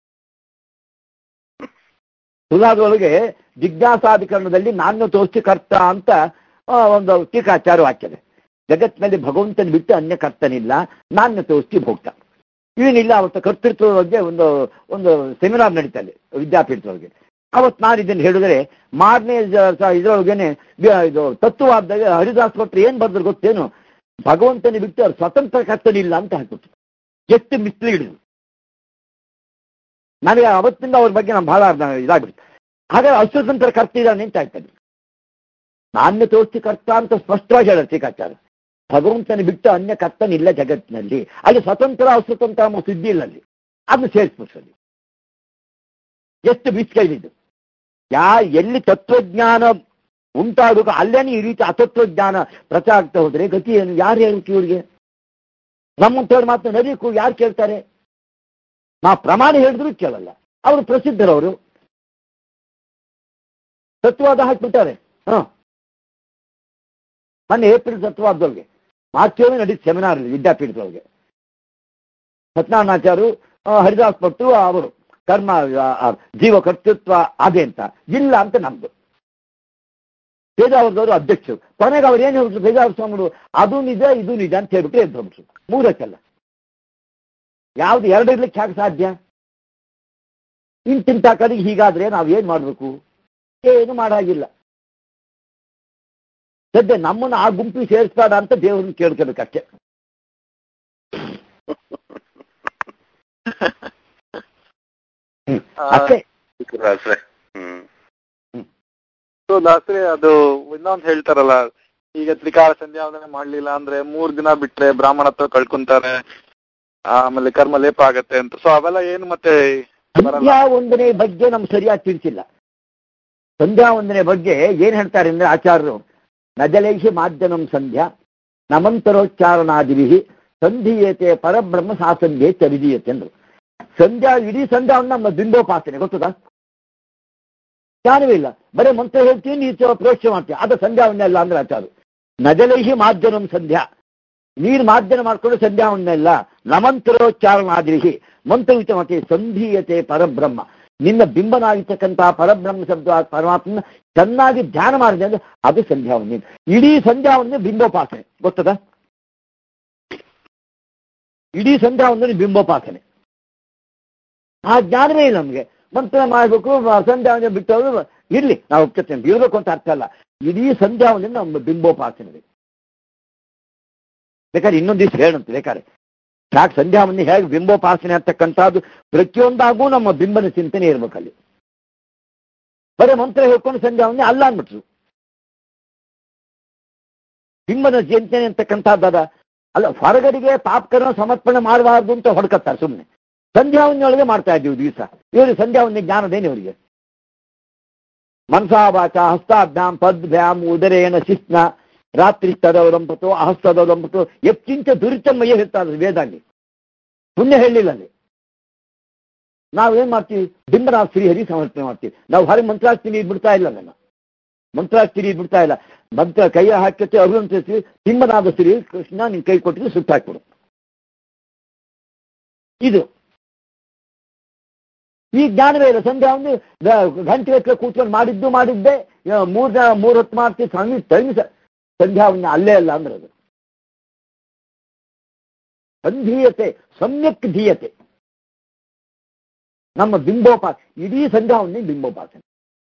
ಸುಧಾದೊಳಗೆ ಜಿಜ್ಞಾಸಾಧಿಕರಣದಲ್ಲಿ ನಾನು ತೋರಿಸಿ ಕರ್ತ ಅಂತ ಆ, ಒಂದು ಟೀಕಾಚಾರ ವಾಕ್ಯದೆ ಜಗತ್ತಿನಲ್ಲಿ ಭಗವಂತನ ಬಿಟ್ಟು ಅನ್ಯ ಕರ್ತನಿಲ್ಲ ನಾನು ತೋರಿಸಿ ಭೋಗ್ತ ಇವನಿಲ್ಲ ಅವತ್ತು ಕರ್ತೃತ್ವದ ಬಗ್ಗೆ ಒಂದು ಒಂದು ಸೆಮಿನಾರ್ ನಡೀತಾ ಇದೆ ವಿದ್ಯಾಪೀಠದೊಳಗೆ ಅವತ್ತು ನಾನು ಇದನ್ನು ಹೇಳಿದ್ರೆ ಮಾರನೇ ಇದರೊಳಗೇನೆ ಗ- ಇದು ತತ್ವವಾದಾಗ ಹರಿದಾಸ್ ಭಟ್ರು ಏನ್ ಬರ್ದ್ರು ಗೊತ್ತೇನು ಭಗವಂತನ ಬಿಟ್ಟು ಅವ್ರು ಸ್ವತಂತ್ರ ಕರ್ತನಿಲ್ಲ ಅಂತ ಹಾಕ್ಬಿಟ್ಟು ಎಷ್ಟು ಮಿಸ್ಲೀಡ್ ನನಗೆ ಅವತ್ತಿಂದ ಅವ್ರ ಬಗ್ಗೆ ನಾನು ಬಹಳ ಇದಾಗ್ಬಿಡ್ತು ಹಾಗಾದ್ರೆ ಅಸ್ವತಂತ್ರ ಕರ್ತ ಇದ್ದಾನೆ ಅಂತ ಆಗ್ತದೆ ನಾಣ್ಯ ತೋರಿಸಿ ಕರ್ತ ಅಂತ ಸ್ಪಷ್ಟವಾಗಿ ಹೇಳೋದು ಟೀಕಾಚಾರ ಭಗವಂತನ ಬಿಟ್ಟು ಅನ್ಯ ಕರ್ತನಿಲ್ಲ ಜಗತ್ತಿನಲ್ಲಿ ಅಲ್ಲಿ ಸ್ವತಂತ್ರ ಅಸ್ವತಂತ್ರ ಅನ್ನೋ ಸುದ್ದಿ ಇಲ್ಲ ಅಲ್ಲಿ ಅದನ್ನು ಸೇರಿಸ್ಬಿಡ್ಸಲ್ಲಿ ಎಷ್ಟು ಬಿಸ್ಕೈಲಿದು ಯಾ ಎಲ್ಲಿ ತತ್ವಜ್ಞಾನ ಉಂಟಾಗುವ ಅಲ್ಲೇನೆ ಈ ರೀತಿ ಅತತ್ವಜ್ಞಾನ ಪ್ರಚಾರ ಆಗ್ತಾ ಹೋದ್ರೆ ಗತಿ ಏನು ಯಾರು ಹೇಳಕ್ಕೆ ಇವ್ರಿಗೆ ನಮ್ಮಂತವ್ರ ಮಾತು ನಡೀಕು ಯಾರು ಕೇಳ್ತಾರೆ ನಾ ಪ್ರಮಾಣ ಹೇಳಿದ್ರು ಕೇಳಲ್ಲ ಅವರು ಪ್ರಸಿದ್ಧರವರು ತತ್ವಾದ ಹಾಕ್ಬಿಟ್ಟಾರೆ ಹ ಮೊನ್ನೆ ಏಪ್ರಿಲ್ ತತ್ವಾದೊಳಗೆ ಮಾರ್ಚ್ ಏಳು ನಡೀತು ಸೆಮಿನಾರ್ ವಿದ್ಯಾಪೀಠದೊಳಗೆ ಸತ್ಯನಾರಾಯಣಾಚಾರ್ಯರು ಆ, ಹರಿದಾಸ್ ಭಟ್ರು ಅವರು ಕರ್ಮ ಆ, ಆ, ಜೀವ ಕರ್ತೃತ್ವ ಅದೇ ಅಂತ ಇಲ್ಲ ಅಂತ ನಮ್ದು ಪೇಜಾವರದವರು ಅಧ್ಯಕ್ಷರು ಕೊನೆಗೆ ಅವ್ರು ಏನು ಹೇಳ್ಬಿಟ್ರು ಪೇಜಾವರ ಸ್ವಾಮಿಗಳು ಅದು ನಿಜ ಇದು ನಿಜ ಅಂತ ಹೇಳ್ಬಿಟ್ಟು ಎದ್ದು ಹೋಗ್ಬಿಟ್ರು ಮೂರಕ್ಕೆಲ್ಲ ಯಾವ್ದು ಎರಡು ಇರ್ಲಿಕ್ಕೆ ಹೇಗೆ ಸಾಧ್ಯ ಇಂತಿಂತ ಕಡೆಗೆ ಹೀಗಾದ್ರೆ ನಾವು ಏನ್ ಮಾಡ್ಬೇಕು ಏನು ಮಾಡಾಗಿಲ್ಲ ಸದ್ಯ ನಮ್ಮನ್ನ ಆ ಗುಂಪಿಗೆ ಸೇರಿಸ್ಬೇಡ ಅಂತ ದೇವ್ರನ್ನ ಕೇಳ್ಕೋಬೇಕಷ್ಟೇ ಹ್ಮ್. ಅಷ್ಟೇ ದಾಸ್ರೆ ಹ್ಮ್ ಸೊ ದಾಸರಿ ಅದು ಇನ್ನೊಂದು ಹೇಳ್ತಾರಲ್ಲ ಈಗ ತ್ರಿಕಾಲ ಸಂಧ್ಯಾವಂದನೆ ಮಾಡ್ಲಿಲ್ಲ ಅಂದ್ರೆ ಮೂರ್ ದಿನ ಬಿಟ್ರೆ ಬ್ರಾಹ್ಮಣತ್ವ ಕಳ್ಕೊಂತಾರೆ ಆಮೇಲೆ ಕರ್ಮ ಲೇಪ ಆಗತ್ತೆ ಅಂತ ಸೊ ಅವೆಲ್ಲ ಏನು ಮತ್ತೆ ಬರಲ್ಲ ಸಂಧ್ಯಾ ವಂದನೆ ಬಗ್ಗೆ ನಮ್ಗೆ ಸರಿಯಾಗಿ ತಿಳಿಸಿಲ್ಲ ಸಂಧ್ಯಾ ವಂದನೆ ಬಗ್ಗೆ ಏನ್ ಹೇಳ್ತಾರೆ ಅಂದ್ರೆ ಆಚಾರ್ಯರು ನಜಲೇಶಿ ಮಾಧ್ಯಮಂ ಸಂಧ್ಯಾ ನಮಂತರೋಚ್ಚಾರಣಾದಿವಿ ಸಂಧೀಯತೆ ಪರಬ್ರಹ್ಮ ಸಾಸಂಧ್ಯೆ ಚರಿದೀಯತೆ ಅಂದ್ರು ಸಂಧ್ಯಾ ಇಡೀ ಸಂಧ್ಯಾವನ್ನ ನಮ್ಮ ಬಿಂಬೋಪಾಸನೆ ಗೊತ್ತದ ಜ್ಞಾನವೇ ಇಲ್ಲ ಬರೀ ಮಂತ್ರ ಹೇಳ್ತೀನಿ ನೀರು ಪ್ರೋಕ್ಷೆ ಮಾಡ್ತೀವಿ ಅದು ಸಂಧ್ಯಾವನ್ನೇ ಅಲ್ಲ ಅಂದ್ರೆ ಆಚಾರ್ಯ ನಜಲೇಹಿ ಮಾಧ್ಯಮಂ ಸಂಧ್ಯಾ ನೀರು ಮಾಧ್ಯಮ ಮಾಡ್ಕೊಂಡು ಸಂಧ್ಯಾವನ್ನ ಇಲ್ಲ ನಮಂತರೋಚ್ಚಾರಣಾದಿರಿಹಿ ಮಂತ್ರಯುತ ಮತ್ತೆ ಸಂಧೀಯತೆ ಪರಬ್ರಹ್ಮ ನಿನ್ನ ಬಿಂಬನಾಗಿರ್ತಕ್ಕಂತಹ ಪರಬ್ರಹ್ಮ ಶಬ್ದ ಪರಮಾತ್ಮನ ಚೆನ್ನಾಗಿ ಧ್ಯಾನ ಮಾಡಿದೆ ಅಂದ್ರೆ ಅದು ಸಂಧ್ಯಾವನ್ನೇ ಇಡೀ ಸಂಧ್ಯಾವನ್ನೇ ಬಿಂಬೋಪಾಸನೆ ಗೊತ್ತದ ಇಡೀ ಸಂಧ್ಯಾವಂದನೆ ಬಿಂಬೋಪಾಸನೆ ಆ ಜ್ಞಾನವೇ ಇಲ್ಲ ನಮಗೆ ಮಂತ್ರ ಮಾಡಬೇಕು ಸಂಧ್ಯಾವಂದನೆ ಬಿಟ್ಟು ಇರ್ಲಿ ನಾವು ಒಪ್ಕೊತೇವೆ ಬೀಳ್ಬೇಕು ಅಂತ ಅರ್ಥ ಅಲ್ಲ ಇಡೀ ಸಂಧ್ಯಾವಂದನೆ ನಮ್ಮ ಬಿಂಬೋಪಾಸನೆ ಬೇಕಾದ್ರೆ ಇನ್ನೊಂದು ದಿವಸ ಹೇಳಂತ ಬೇಕಾದ್ರೆ ಯಾಕೆ ಸಂಧ್ಯಾವಂದನೆ ಹೇಗೆ ಬಿಂಬೋಪಾಸನೆ ಅಂತಕ್ಕಂಥದ್ದು ಪ್ರತಿಯೊಂದಾಗೂ ನಮ್ಮ ಬಿಂಬನ ಚಿಂತನೆ ಇರ್ಬೇಕಲ್ಲಿ ಬರೀ ಮಂತ್ರ ಹೇಳ್ಕೊಂಡು ಸಂಧ್ಯಾವಂದನೆ ಅಲ್ಲ ಅಂದ್ಬಿಟ್ರು ಬಿಂಬನ ಚಿಂತನೆ ಅಂತಕ್ಕಂಥದ್ದದ ಅಲ್ಲ ಹೊರಗಡೆಗೆ ಪಾಪಕರಣ ಸಮರ್ಪಣೆ ಮಾಡಬಾರ್ದು ಅಂತ ಹೊಡ್ಕತ್ತಾರೆ ಸುಮ್ಮನೆ ಸಂಧ್ಯಾವಂದನೆಯೊಳಗೆ ಮಾಡ್ತಾ ಇದ್ದೀವಿ ದಿವಸ ಇವರಿಗೆ ಸಂಧ್ಯಾವಂದನೆ ಜ್ಞಾನದೇನು ಇವರಿಗೆ ಮನಸಾವಾಚ ಹಸ್ತಾಭ್ಯಾಂ ಪದ್ಭ್ಯಾಂ ಉದರೇನ ಶಿಸ್ನ ರಾತ್ರಿ ತದವರಂಪತು ಅಹಸ್ತದವರಂಪತು ಎಕ್ಕಿಂಚ ದುರಿತಮಯ್ಯ ಹೇಳ್ತಾರೆ ವೇದಾಂಗಿ ಪುಣ್ಯ ಹೇಳಿಲ್ಲ ಅಲ್ಲಿ ನಾವೇನ್ ಮಾಡ್ತೀವಿ ಬಿಂಬನಾಥ ಶ್ರೀಹರಿ ಸಮರ್ಪಣೆ ಮಾಡ್ತೀವಿ ನಾವು ಹೊರಗೆ ಮಂತ್ರಾಸ್ತಿನಿ ಬಿಡ್ತಾ ಇಲ್ಲ ನನ್ನ ಮಂತ್ರಾಸ್ತಿನಿ ಬಿಡ್ತಾ ಇಲ್ಲ ಮಂತ್ರ ಕೈಯ ಹಾಕತ್ತೆ ಅಭಿನಂತಿಸ್ತೀವಿ ಬಿಂಬನಾದ ಶ್ರೀ ಕೃಷ್ಣ ನಿನ್ ಕೈ ಕೊಟ್ಟಿದ್ದು ಸುತ್ತಾಕ್ಬಿಡು ಇದು ಈ ಜ್ಞಾನವೇ ಇಲ್ಲ ಸಂಧ್ಯಾ ಒಂದು ಗಂಟೆ ಗಟ್ಟಲೆ ಕೂತ್ಕೊಂಡು ಮಾಡಿದ್ದು ಮಾಡಿದ್ದೆ ಆ, ಮೂರ್ ಜನ ಮೂರ್ ಹೊತ್ತು ಮಾಡ್ತೀವಿ ಸ್ವಾಮಿ ಟೈಮ್ ಸಂಧ್ಯಾ ಒಂದು ಅಲ್ಲೇ ಅಲ್ಲ ಅಂದ್ರೆ ಅದು ಸಂಧೀಯತೆ ಸಮ್ಯಕ್ ಧೀಯತೆ ನಮ್ಮ ಬಿಂಬೋಪಾಸ ಇಡೀ ಸಂಧ್ಯಾವನ್ನೇ ಬಿಂಬೋಪಾಸನೆ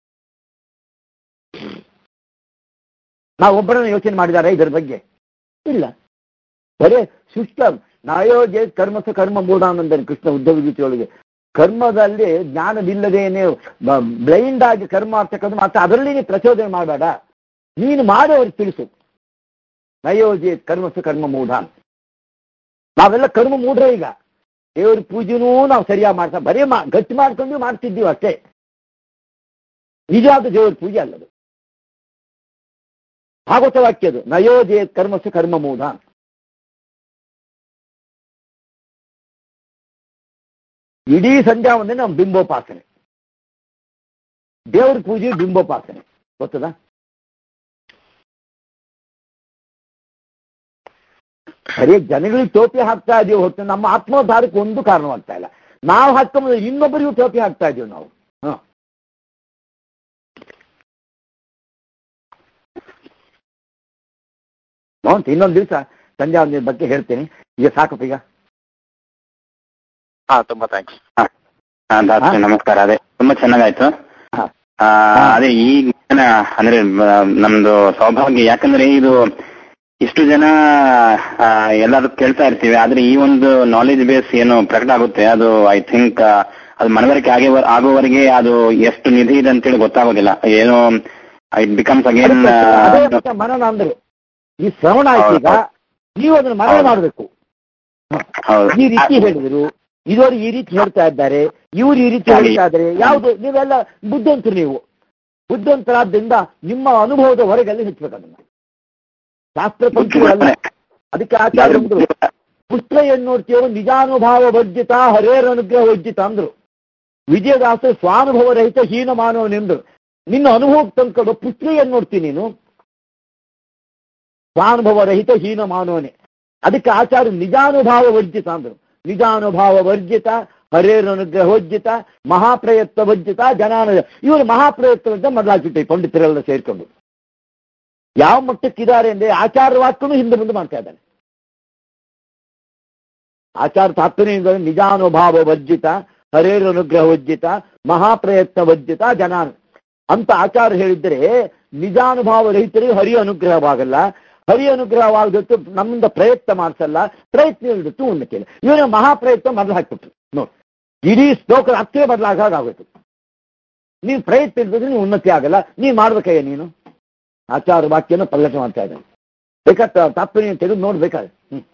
ನಾವೊಬ್ಬರನ್ನ ಯೋಚನೆ ಮಾಡಿದ್ದಾರೆ ಇದರ ಬಗ್ಗೆ ಇಲ್ಲ ಬರೇ ಶುಷ್ಕ ನಾಯೋಜೆ ಕರ್ಮಸ ಕರ್ಮ ಮೂಢಾನಂದನ್ ಕೃಷ್ಣ ಉದ್ಧವ ಗೀತೆಯೊಳಗೆ ಕರ್ಮದಲ್ಲಿ ಜ್ಞಾನವಿಲ್ಲದೇನೆ ಬ್ಲೈಂಡ್ ಆಗಿ ಕರ್ಮ ಆಗ್ತಕ್ಕಂಥ ಮತ್ತೆ ಅದರಲ್ಲಿ ನೀನು ಪ್ರಚೋದನೆ ಮಾಡಬೇಡ ನೀನು ಮಾಡಿ ಅವ್ರಿಗೆ ತಿಳಿಸು ನಯೋಜಿ ಕರ್ಮಸ ಕರ್ಮ ಮೂಢಾನ್ ನಾವೆಲ್ಲ ಕರ್ಮ ಮೂಢ್ರೆ ಈಗ ದೇವ್ರ ಪೂಜೆನೂ ನಾವು ಸರಿಯಾಗಿ ಮಾಡ್ತಾ ಬರೀ ಮಾ ಗಟ್ಟಿ ಮಾಡ್ಕೊಂಡು ಮಾಡ್ತಿದ್ದೀವಿ ಅಷ್ಟೇ ನಿಜವಾದ ದೇವ್ರ ಪೂಜೆ ಅಲ್ಲದು ಭಾಗವತ ವಾಕ್ಯ ಅದು ನಯೋಜೆ ಕರ್ಮಸ ಕರ್ಮ ಮೂಢಾನ್ ಇಡೀ ಸಂಧ್ಯಾವಂದನೆ ನಮ್ಮ ಬಿಂಬೋಪಾಸನೆ ದೇವ್ರ ಪೂಜೆ ಬಿಂಬೋಪಾಸನೆ ಗೊತ್ತದ ಬರೀ ಜನಗಳಿಗೆ ಟೋಪಿ ಹಾಕ್ತಾ ಇದೀವಿ ಹೊತ್ತು ನಮ್ಮ ಆತ್ಮೋದ್ಧಾರಕ್ಕೆ ಒಂದು ಕಾರಣವಾಗ್ತಾ ಇಲ್ಲ ನಾವು ಹಾಕೊಂಬ ಇನ್ನೊಬ್ಬರಿಗೂ ಟೋಪಿ ಹಾಕ್ತಾ ಇದೀವಿ ನಾವು ಹ ಮೌಂಟ್ ಇನ್ನೊಂದು ದಿವಸ ಸಂಧ್ಯಾವಂದನೆ ಬಗ್ಗೆ ಹೇಳ್ತೇನೆ ಈಗ ಸಾಕಪ್ಪ ಈಗ ಹಾ ತುಂಬಾ ಥ್ಯಾಂಕ್ಸ್ ಹಾ ದಾಸರೇ ನಮಸ್ಕಾರ ಅದೇ ತುಂಬಾ ಚೆನ್ನಾಗಾಯ್ತು ಹಾ. ಆ, ಅದೇ ಈ ಜ್ಞಾನ ಅಂದ್ರೆ ಆ, ನಮ್ದು ಸೌಭಾಗ್ಯ ಯಾಕಂದ್ರೆ ಇದು ಇಷ್ಟು ಜನ ಆ, ಎಲ್ಲರೂ ಕೇಳ್ತಾ ಇರ್ತೀವಿ ಆದ್ರೆ ಈ ಒಂದು ನಾಲೆಜ್ ಬೇಸ್ ಏನು ಪ್ರಕಟ ಆಗುತ್ತೆ ಅದು ಐ ಥಿಂಕ್ ಅದು ಮನವರಿಕೆ ಆಗಿ ಆಗುವವರೆಗೆ ಅದು ಎಷ್ಟು ನಿಧಿ ಇದೆ ಅಂತೇಳಿ ಗೊತ್ತಾಗೋದಿಲ್ಲ ಏನು ಇಟ್ ಬಿಕಮ್ಸ್ ಅಗೇನ್ ಅದೇ ಮತ್ತೆ ಮನನ ಅಂದ್ರು ಈ ಶ್ರವಣ ಆಯ್ತು ಈಗ ನೀವು ಅದನ್ನು ಮರಣ ಮಾಡಬೇಕು ಹೌದು ಈ ರೀತಿ ಹೇಳಿದರು ಇವರು ಈ ರೀತಿ ಹೇಳ್ತಾ ಇದ್ದಾರೆ ಇವರು ಈ ರೀತಿ ಹೇಳ್ತಾ ಇದ್ದಾರೆ ಯಾವುದು ನೀವೆಲ್ಲ ಬುದ್ಧಂತರು ನೀವು ಬುದ್ಧಂತರಾದ್ರಿಂದ ನಿಮ್ಮ ಅನುಭವದ ಹೊರಗೆಲ್ಲ ಹೆಚ್ಚಬೇಕು ಅದನ್ನ ಶಾಸ್ತ್ರ ಪಂಕ್ತಿಗಳಲ್ಲ ಅದಕ್ಕೆ ಆಚಾರ್ಯ ಅಂದ್ರು ಪುತ್ರ ಎನ್ನುಡ್ತೀಯವರು ನಿಜಾನುಭಾವ ವರ್ಜಿತ ಹರೇರ ಅನುಗ್ರಹ ವರ್ಜಿತ ಅಂದ್ರು ವಿಜಯದಾಸ ಸ್ವಾನುಭವ ರಹಿತ ಹೀನ ಮಾನವನೆಂದ್ರು ನಿನ್ನ ಅನುಭವಕ್ಕೆ ತಂದ್ಕೊಂಡು ಪುತ್ರ ಏನ್ ನೋಡ್ತೀನಿ ನೀನು ಸ್ವಾನುಭವ ರಹಿತ ಹೀನ ಮಾನವನೇ ಅದಕ್ಕೆ ಆಚಾರ್ಯ ನಿಜಾನುಭಾವ ವರ್ಜಿತ ಅಂದ್ರು ನಿಜಾನುಭಾವ ವರ್ಜಿತ ಹರೇರ ಅನುಗ್ರಹ ವರ್ಜಿತ ಮಹಾಪ್ರಯತ್ನ ವರ್ಜಿತ ಜನಾನ ಇವರು ಮಹಾಪ್ರಯತ್ನ ಅಂತ ಮೊದಲಾಗ್ಬಿಟ್ಟೆ ಪಂಡಿತರೆಲ್ಲ ಸೇರ್ಕೊಂಡು ಯಾವ ಮಟ್ಟಕ್ಕಿದ್ದಾರೆ ಅಂದ್ರೆ ಆಚಾರ ವಾಕ್ಯನೂ ಹಿಂದೆ ಮುಂದೆ ಮಾಡ್ತಾ ಇದ್ದಾನೆ ಆಚಾರ ತಾತ್ಪರ್ಯ ನಿಜಾನುಭಾವ ವರ್ಜಿತ ಹರೇರ ಅನುಗ್ರಹ ವರ್ಜಿತ ಮಹಾಪ್ರಯತ್ನ ವರ್ಜಿತ ಜನಾನ ಅಂತ ಆಚಾರ ಹೇಳಿದ್ರೆ ನಿಜಾನುಭಾವ ರಹಿತರಿಗೆ ಹರಿ ಅನುಗ್ರಹವಾಗಲ್ಲ ಹರಿ ಅನುಗ್ರಹವಾಗದತ್ತು ನಮ್ಮಿಂದ ಪ್ರಯತ್ನ ಮಾಡಿಸಲ್ಲ ಪ್ರಯತ್ನ ಇಲ್ದತ್ತು ಉನ್ನತಿ ಇಲ್ಲ ಇವನ ಮಹಾಪ್ರಯತ್ನ ಮೊದಲು ಹಾಕ್ಬಿಟ್ರು ನೋಡಿ ಇಡೀ ಶ್ಲೋಕದ ಅರ್ಥವೇ ಬದಲಾಗೋಯ್ತು ನೀನು ಪ್ರಯತ್ನ ಇಲ್ದಿದ್ರೆ ನೀವು ಉನ್ನತಿ ಆಗಲ್ಲ ನೀನು ಮಾಡ್ಬೇಕಯ್ಯ ನೀನು ಆಚಾರ ವಾಕ್ಯನ ಪಲ್ಲಟ ಮಾಡ್ತಾ ಇದ್ದಾನೆ ಬೇಕಾದ ತಾತ್ಪರ್ಯ ತೆಗೆದು ನೋಡ್ಬೇಕಾದ್ರೆ ಹ್ಮ್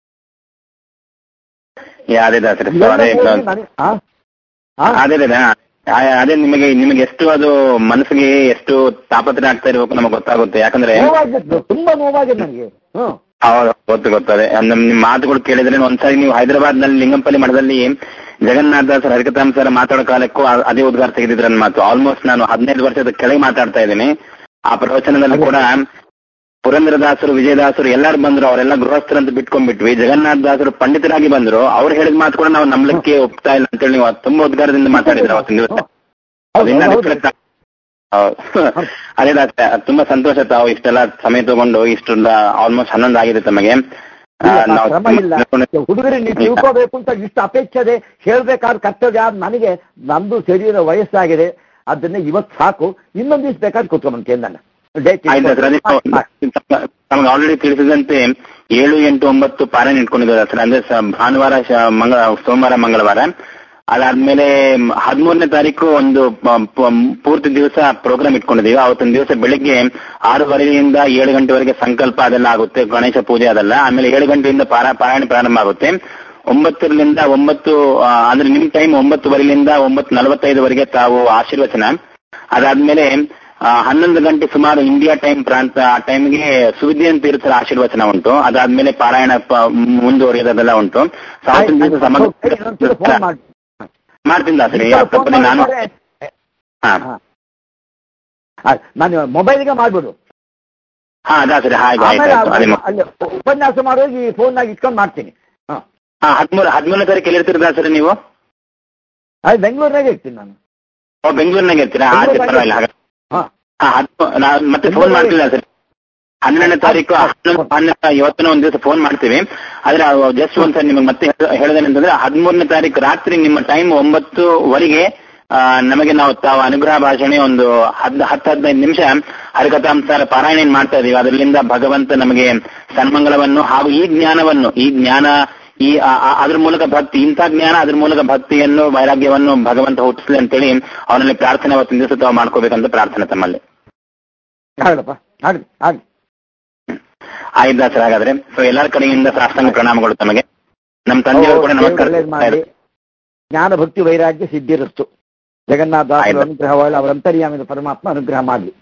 ಏ, ಅದೇ ದಾಸರೇ ಸೊ ಇವೆಲ್ಲ ಅದೇ ನೋಡಿ ನನಗೆ- ಆ? ಆ? ಅದೇ ಅದೇ ಆ- ಅದೇ ನಿಮಗೆ ನಿಮಗೆ ಎಷ್ಟು ಅದು ಮನಸ್ಸಿಗೆ ಎಷ್ಟು ತಾಪತ್ರೆ ಆಗ್ತಾ ಇರ್ಬೇಕು ನಮಗೆ ಗೊತ್ತಾಗುತ್ತೆ ಯಾಕಂದ್ರೆ ನೋವಾಗಿದ್ದು ತುಂಬಾ ನೋವಾಗಿದೆ ನನಗೆ ಹ್ಮ್ ಹೌದು ಗೊತ್ತು ಗೊತ್ತದೆ ನಮ್ ನಿಮ್ ಮಾತುಗಳು ಕೇಳಿದ್ರೆ ಒಂದ್ಸರಿ ನೀವು ಹೈದರಾಬಾದ್ ನಲ್ಲಿ ಲಿಂಗಂಪಲ್ಲಿ ಮಠದಲ್ಲಿ ಜಗನ್ನಾಥ ದಾಸರ ಹರಿಕತಾಮ್ ಸರ್ ಮಾತಾಡೋ ಕಾಲಕ್ಕೂ ಆ- ಅದೇ ಉದ್ಗಾರ ತೆಗೆದಿದ್ರ ನನ್ನ ಮಾತು ಆಲ್ಮೋಸ್ಟ್ ನಾನು ಹದಿನೈದು ವರ್ಷದ ಕೆಳಗೆ ಮಾತಾಡ್ತಾ ಇದ್ದೀನಿ ಆ ಪ್ರವಚನದಲ್ಲಿ ಕೂಡ ಪುರಂದರದಾಸರು ವಿಜಯದಾಸರು ಎಲ್ಲರೂ ಬಂದ್ರು ಅವರೆಲ್ಲ ಗೃಹಸ್ಥರಂತ ಬಿಟ್ಕೊಂಡ್ಬಿಟ್ವಿ ಜಗನ್ನಾಥ ದಾಸರು ಪಂಡಿತರಾಗಿ ಬಂದ್ರು ಅವ್ರು ಹೇಳಿದ ಮಾತು ಕೂಡ ನಾವು ನಂಬಲಿಕ್ಕೆ ಒಪ್ತಾ ಇಲ್ಲ ಅಂತೇಳಿ ನೀವು ಅದು ತುಂಬಾ ಉದ್ಗಾರದಿಂದ ಮಾತಾಡಿದ್ರು ಅವತ್ತಿನ ದಿವಸ ಹೌದು, ಅದರಿಂದ ಹೌದು, reflect ಆಗ್- ಹೌದು. ಅದೇ ದಾಸರೇ ತುಂಬಾ ಸಂತೋಷ ತಾವು ಇಷ್ಟೆಲ್ಲ ಸಮಯ ತಗೊಂಡು ಇಷ್ಟು ಆಲ್ಮೋಸ್ಟ್ ಹನ್ನೊಂದು ಆಗಿದೆ ತಮಗೆ ಆ, ಇಲ್ಲ, ನಾವು ಕ್ರಮ ಇಲ್ಲ ಹುಡುಗರು ನೀವು ತಿಳ್ಕೋಬೇಕು ಅಂತ ಇಷ್ಟು ಅಪೇಕ್ಷೆ ಇದೆ ಹೇಳ್ಬೇಕಾದ ಕರ್ತವ್ಯ ಆದ್ ನನಗೆ ನಮ್ದು ಶರೀರ ವಯಸ್ಸಾಗಿದೆ ಅದನ್ನ ಇವತ್ತು ಸಾಕು ಇನ್ನೊಂದು ದಿವಸ ಬೇಕಾದ್ರೆ ಕೂತ್ಕೊಂಡ್ ಕೇಂದ್ರ ಆಯ್ತು ಸರ್ ಅದೇ ತಮಗೆ ಆಲ್ರೆಡಿ ತಿಳಿಸಿದಂತೆ ಏಳು ಎಂಟು ಒಂಬತ್ತು ಪಾರಾಯಣ ಇಟ್ಕೊಂಡಿದ್ದಾರೆ ಸರ್ ಅಂದ್ರೆ ಸ- ಭಾನುವಾರ ಶ- ಮಂಗಳ ಸೋಮವಾರ ಮಂಗಳವಾರ ಅದಾದ್ಮೇಲೆ ಹದಿಮೂರನೇ ತಾರೀಕು ಒಂದು ಪ- ಪ- ಪೂರ್ತಿ ದಿವಸ ಪ್ರೋಗ್ರಾಮ್ ಇಟ್ಕೊಂಡಿದೀವಿ ಅವತ್ತೊಂದು ದಿವಸ ಬೆಳಿಗ್ಗೆ ಆರೂವರೆಯಿಂದ ಏಳು ಗಂಟೆವರೆಗೆ ಸಂಕಲ್ಪ ಅದೆಲ್ಲ ಆಗುತ್ತೆ ಗಣೇಶ ಪೂಜೆ ಅದೆಲ್ಲ ಆಮೇಲೆ ಏಳು ಗಂಟೆಯಿಂದ ಪಾರ ಪಾರಾಯಣ ಪ್ರಾರಂಭ ಆಗುತ್ತೆ ಒಂಬತ್ತರಿಂದ ಒಂಬತ್ತು ಆ, ಅಂದ್ರೆ ನಿಮ್ ಟೈಮ್ ಒಂಬತ್ತುವರೆಯಿಂದ ಒಂಬತ್ತು ನಲವತ್ತೈದುವರೆಗೆ ತಾವು ಆಶೀರ್ವಚನ ಅದಾದ್ಮೇಲೆ ಆ, ಹನ್ನೊಂದು ಗಂಟೆ ಸುಮಾರು ಇಂಡಿಯಾ ಟೈಮ್ ಪ್ರಾಂತ ಆ ಟೈಮ್ಗೆ ಸುವಿದ್ಯನ್ ತೀರ್ಥರ ಆಶೀರ್ವಚನ ಉಂಟು ಅದಾದ್ಮೇಲೆ ಪಾರಾಯಣ ಪ- ಮುಂದುವರಿಯೋದೆಲ್ಲ ಉಂಟು ಸಾವತ್ತಿನ ದಿವಸ ಸಮಗ್ರ ಫೋನ್ ಮಾಡಿ ಮಾಡ್ತೀನಿ ದಾಸರಿ ತಪ್ಪದೆ ನಾನು ಹಾ ನಾನು ಮೊಬೈಲ್ಗೆ ಮಾಡ್ಬಿಡು ಹಾ ದಾಸರಿ ಹಾಗೆ ಆಯ್ತು ಆಮೇಲೆ ಆಯ್ತು ಅದೇ ಮಾ- ಅಲ್ಲಿ ಉಪನ್ಯಾಸ ಮಾಡುವಾಗ ಈ ಫೋನ್ನಾಗ ಇಟ್ಕೊಂಡು ಮಾಡ್ತೀನಿ ಹಾ ಹಾ ಹದಿಮೂರು ಹದಿಮೂರನೇ ತಾರೀಕು ಎಲ್ಲಿರ್ತೀರಿ ದಾಸರಿ ನೀವು ಅದು ಬೆಂಗಳೂರಿನಾಗೆ ಇರ್ತೀನಿ ನಾನು ಓ ಬೆಂಗಳೂರಿನಾಗ ಇರ್ತೀರಾ ಆಯ್ತು ಪರವಾಗಿಲ್ಲ ಹಾಗಾದ್ರೆ ಹಾ ಹಾ ಹತ್ತು ನಾನು ಮತ್ತೆ ಫೋನ್ ಮಾಡ್ತಿಲ್ಲ ಸರ್ ಹನ್ನೆರಡನೇ ತಾರೀಕು ಹನ್ನೊಂದು ಹನ್ನೆರಡು ಇವತ್ತಿನ ಒಂದ್ ದಿವಸ ಫೋನ್ ಮಾಡ್ತೀವಿ ಆದ್ರೆ ಜಸ್ಟ್ ಒಂದ್ಸರಿ ನಿಮಗೆ ಮತ್ತೆ ಹೇಳೋದೇನಂತಂದ್ರೆ ಹದಿಮೂರನೇ ತಾರೀಕು ರಾತ್ರಿ ನಿಮ್ಮ ಟೈಮ್ ಒಂಬತ್ತುವರೆಗೆ ಆ, ನಮಗೆ ನಾವು ತಾವು ಅನುಗ್ರಹ ಭಾಷಣೆ ಒಂದು ಹದ್ ಹತ್ತು ಹದಿನೈದು ನಿಮಿಷ ಹರಿಕಥಾಂಸಾರ ಪಾರಾಯಣ ಏನ್ ಮಾಡ್ತಾ ಇದೀವಿ ಅದರಿಂದ ಭಗವಂತ ನಮಗೆ ಸನ್ಮಂಗಲವನ್ನು ಹಾಗೂ ಈ ಜ್ಞಾನವನ್ನು ಈ ಜ್ಞಾನ ಈ ಆ- ಆ- ಅದ್ರ ಮೂಲಕ ಭಕ್ತಿ ಇಂಥ ಜ್ಞಾನ ಅದ್ರ ಮೂಲಕ ಭಕ್ತಿಯನ್ನು ವೈರಾಗ್ಯವನ್ನು ಭಗವಂತ ಹುಟ್ಟಿಸ್ಲಿ ಅಂತೇಳಿ ಅವನಲ್ಲಿ ಪ್ರಾರ್ಥನೆ ಅವತ್ತಿನ ದಿವಸ ತಾವು ಮಾಡ್ಕೋಬೇಕಂತ ಪ್ರಾರ್ಥನೆ ತಮ್ಮಲ್ಲಿ ಆಗಲಪ್ಪ ಆಗಲಿ ಆಗಲಿ ಆಯ್ತು ದಾಸರ ಹಾಗಾದ್ರೆ ಸೊ ಎಲ್ಲರ ಕಡೆಯಿಂದ ಸಾಷ್ಟಾಂಗ ಪ್ರಣಾಮಗಳು ತಮಗೆ ನಮ್ಮ ತಂದೆಯವರು ಕೂಡ ನಮಸ್ಕಾರ ಒಳ್ಳೇದು ಮಾಡಿ ಜ್ಞಾನ ಭಕ್ತಿ ವೈರಾಗ್ಯ ಸಿದ್ಧಿರಸ್ತು ಜಗನ್ನಾಥ ದಾಸರ ಆಯ್ತು. ಅನುಗ್ರಹವಾಗಿ ಅವರ ಅಂತರ್ಯಾಮಿದ ಪರಮಾತ್ಮ ಅನುಗ್ರಹ ಮಾಡಲಿ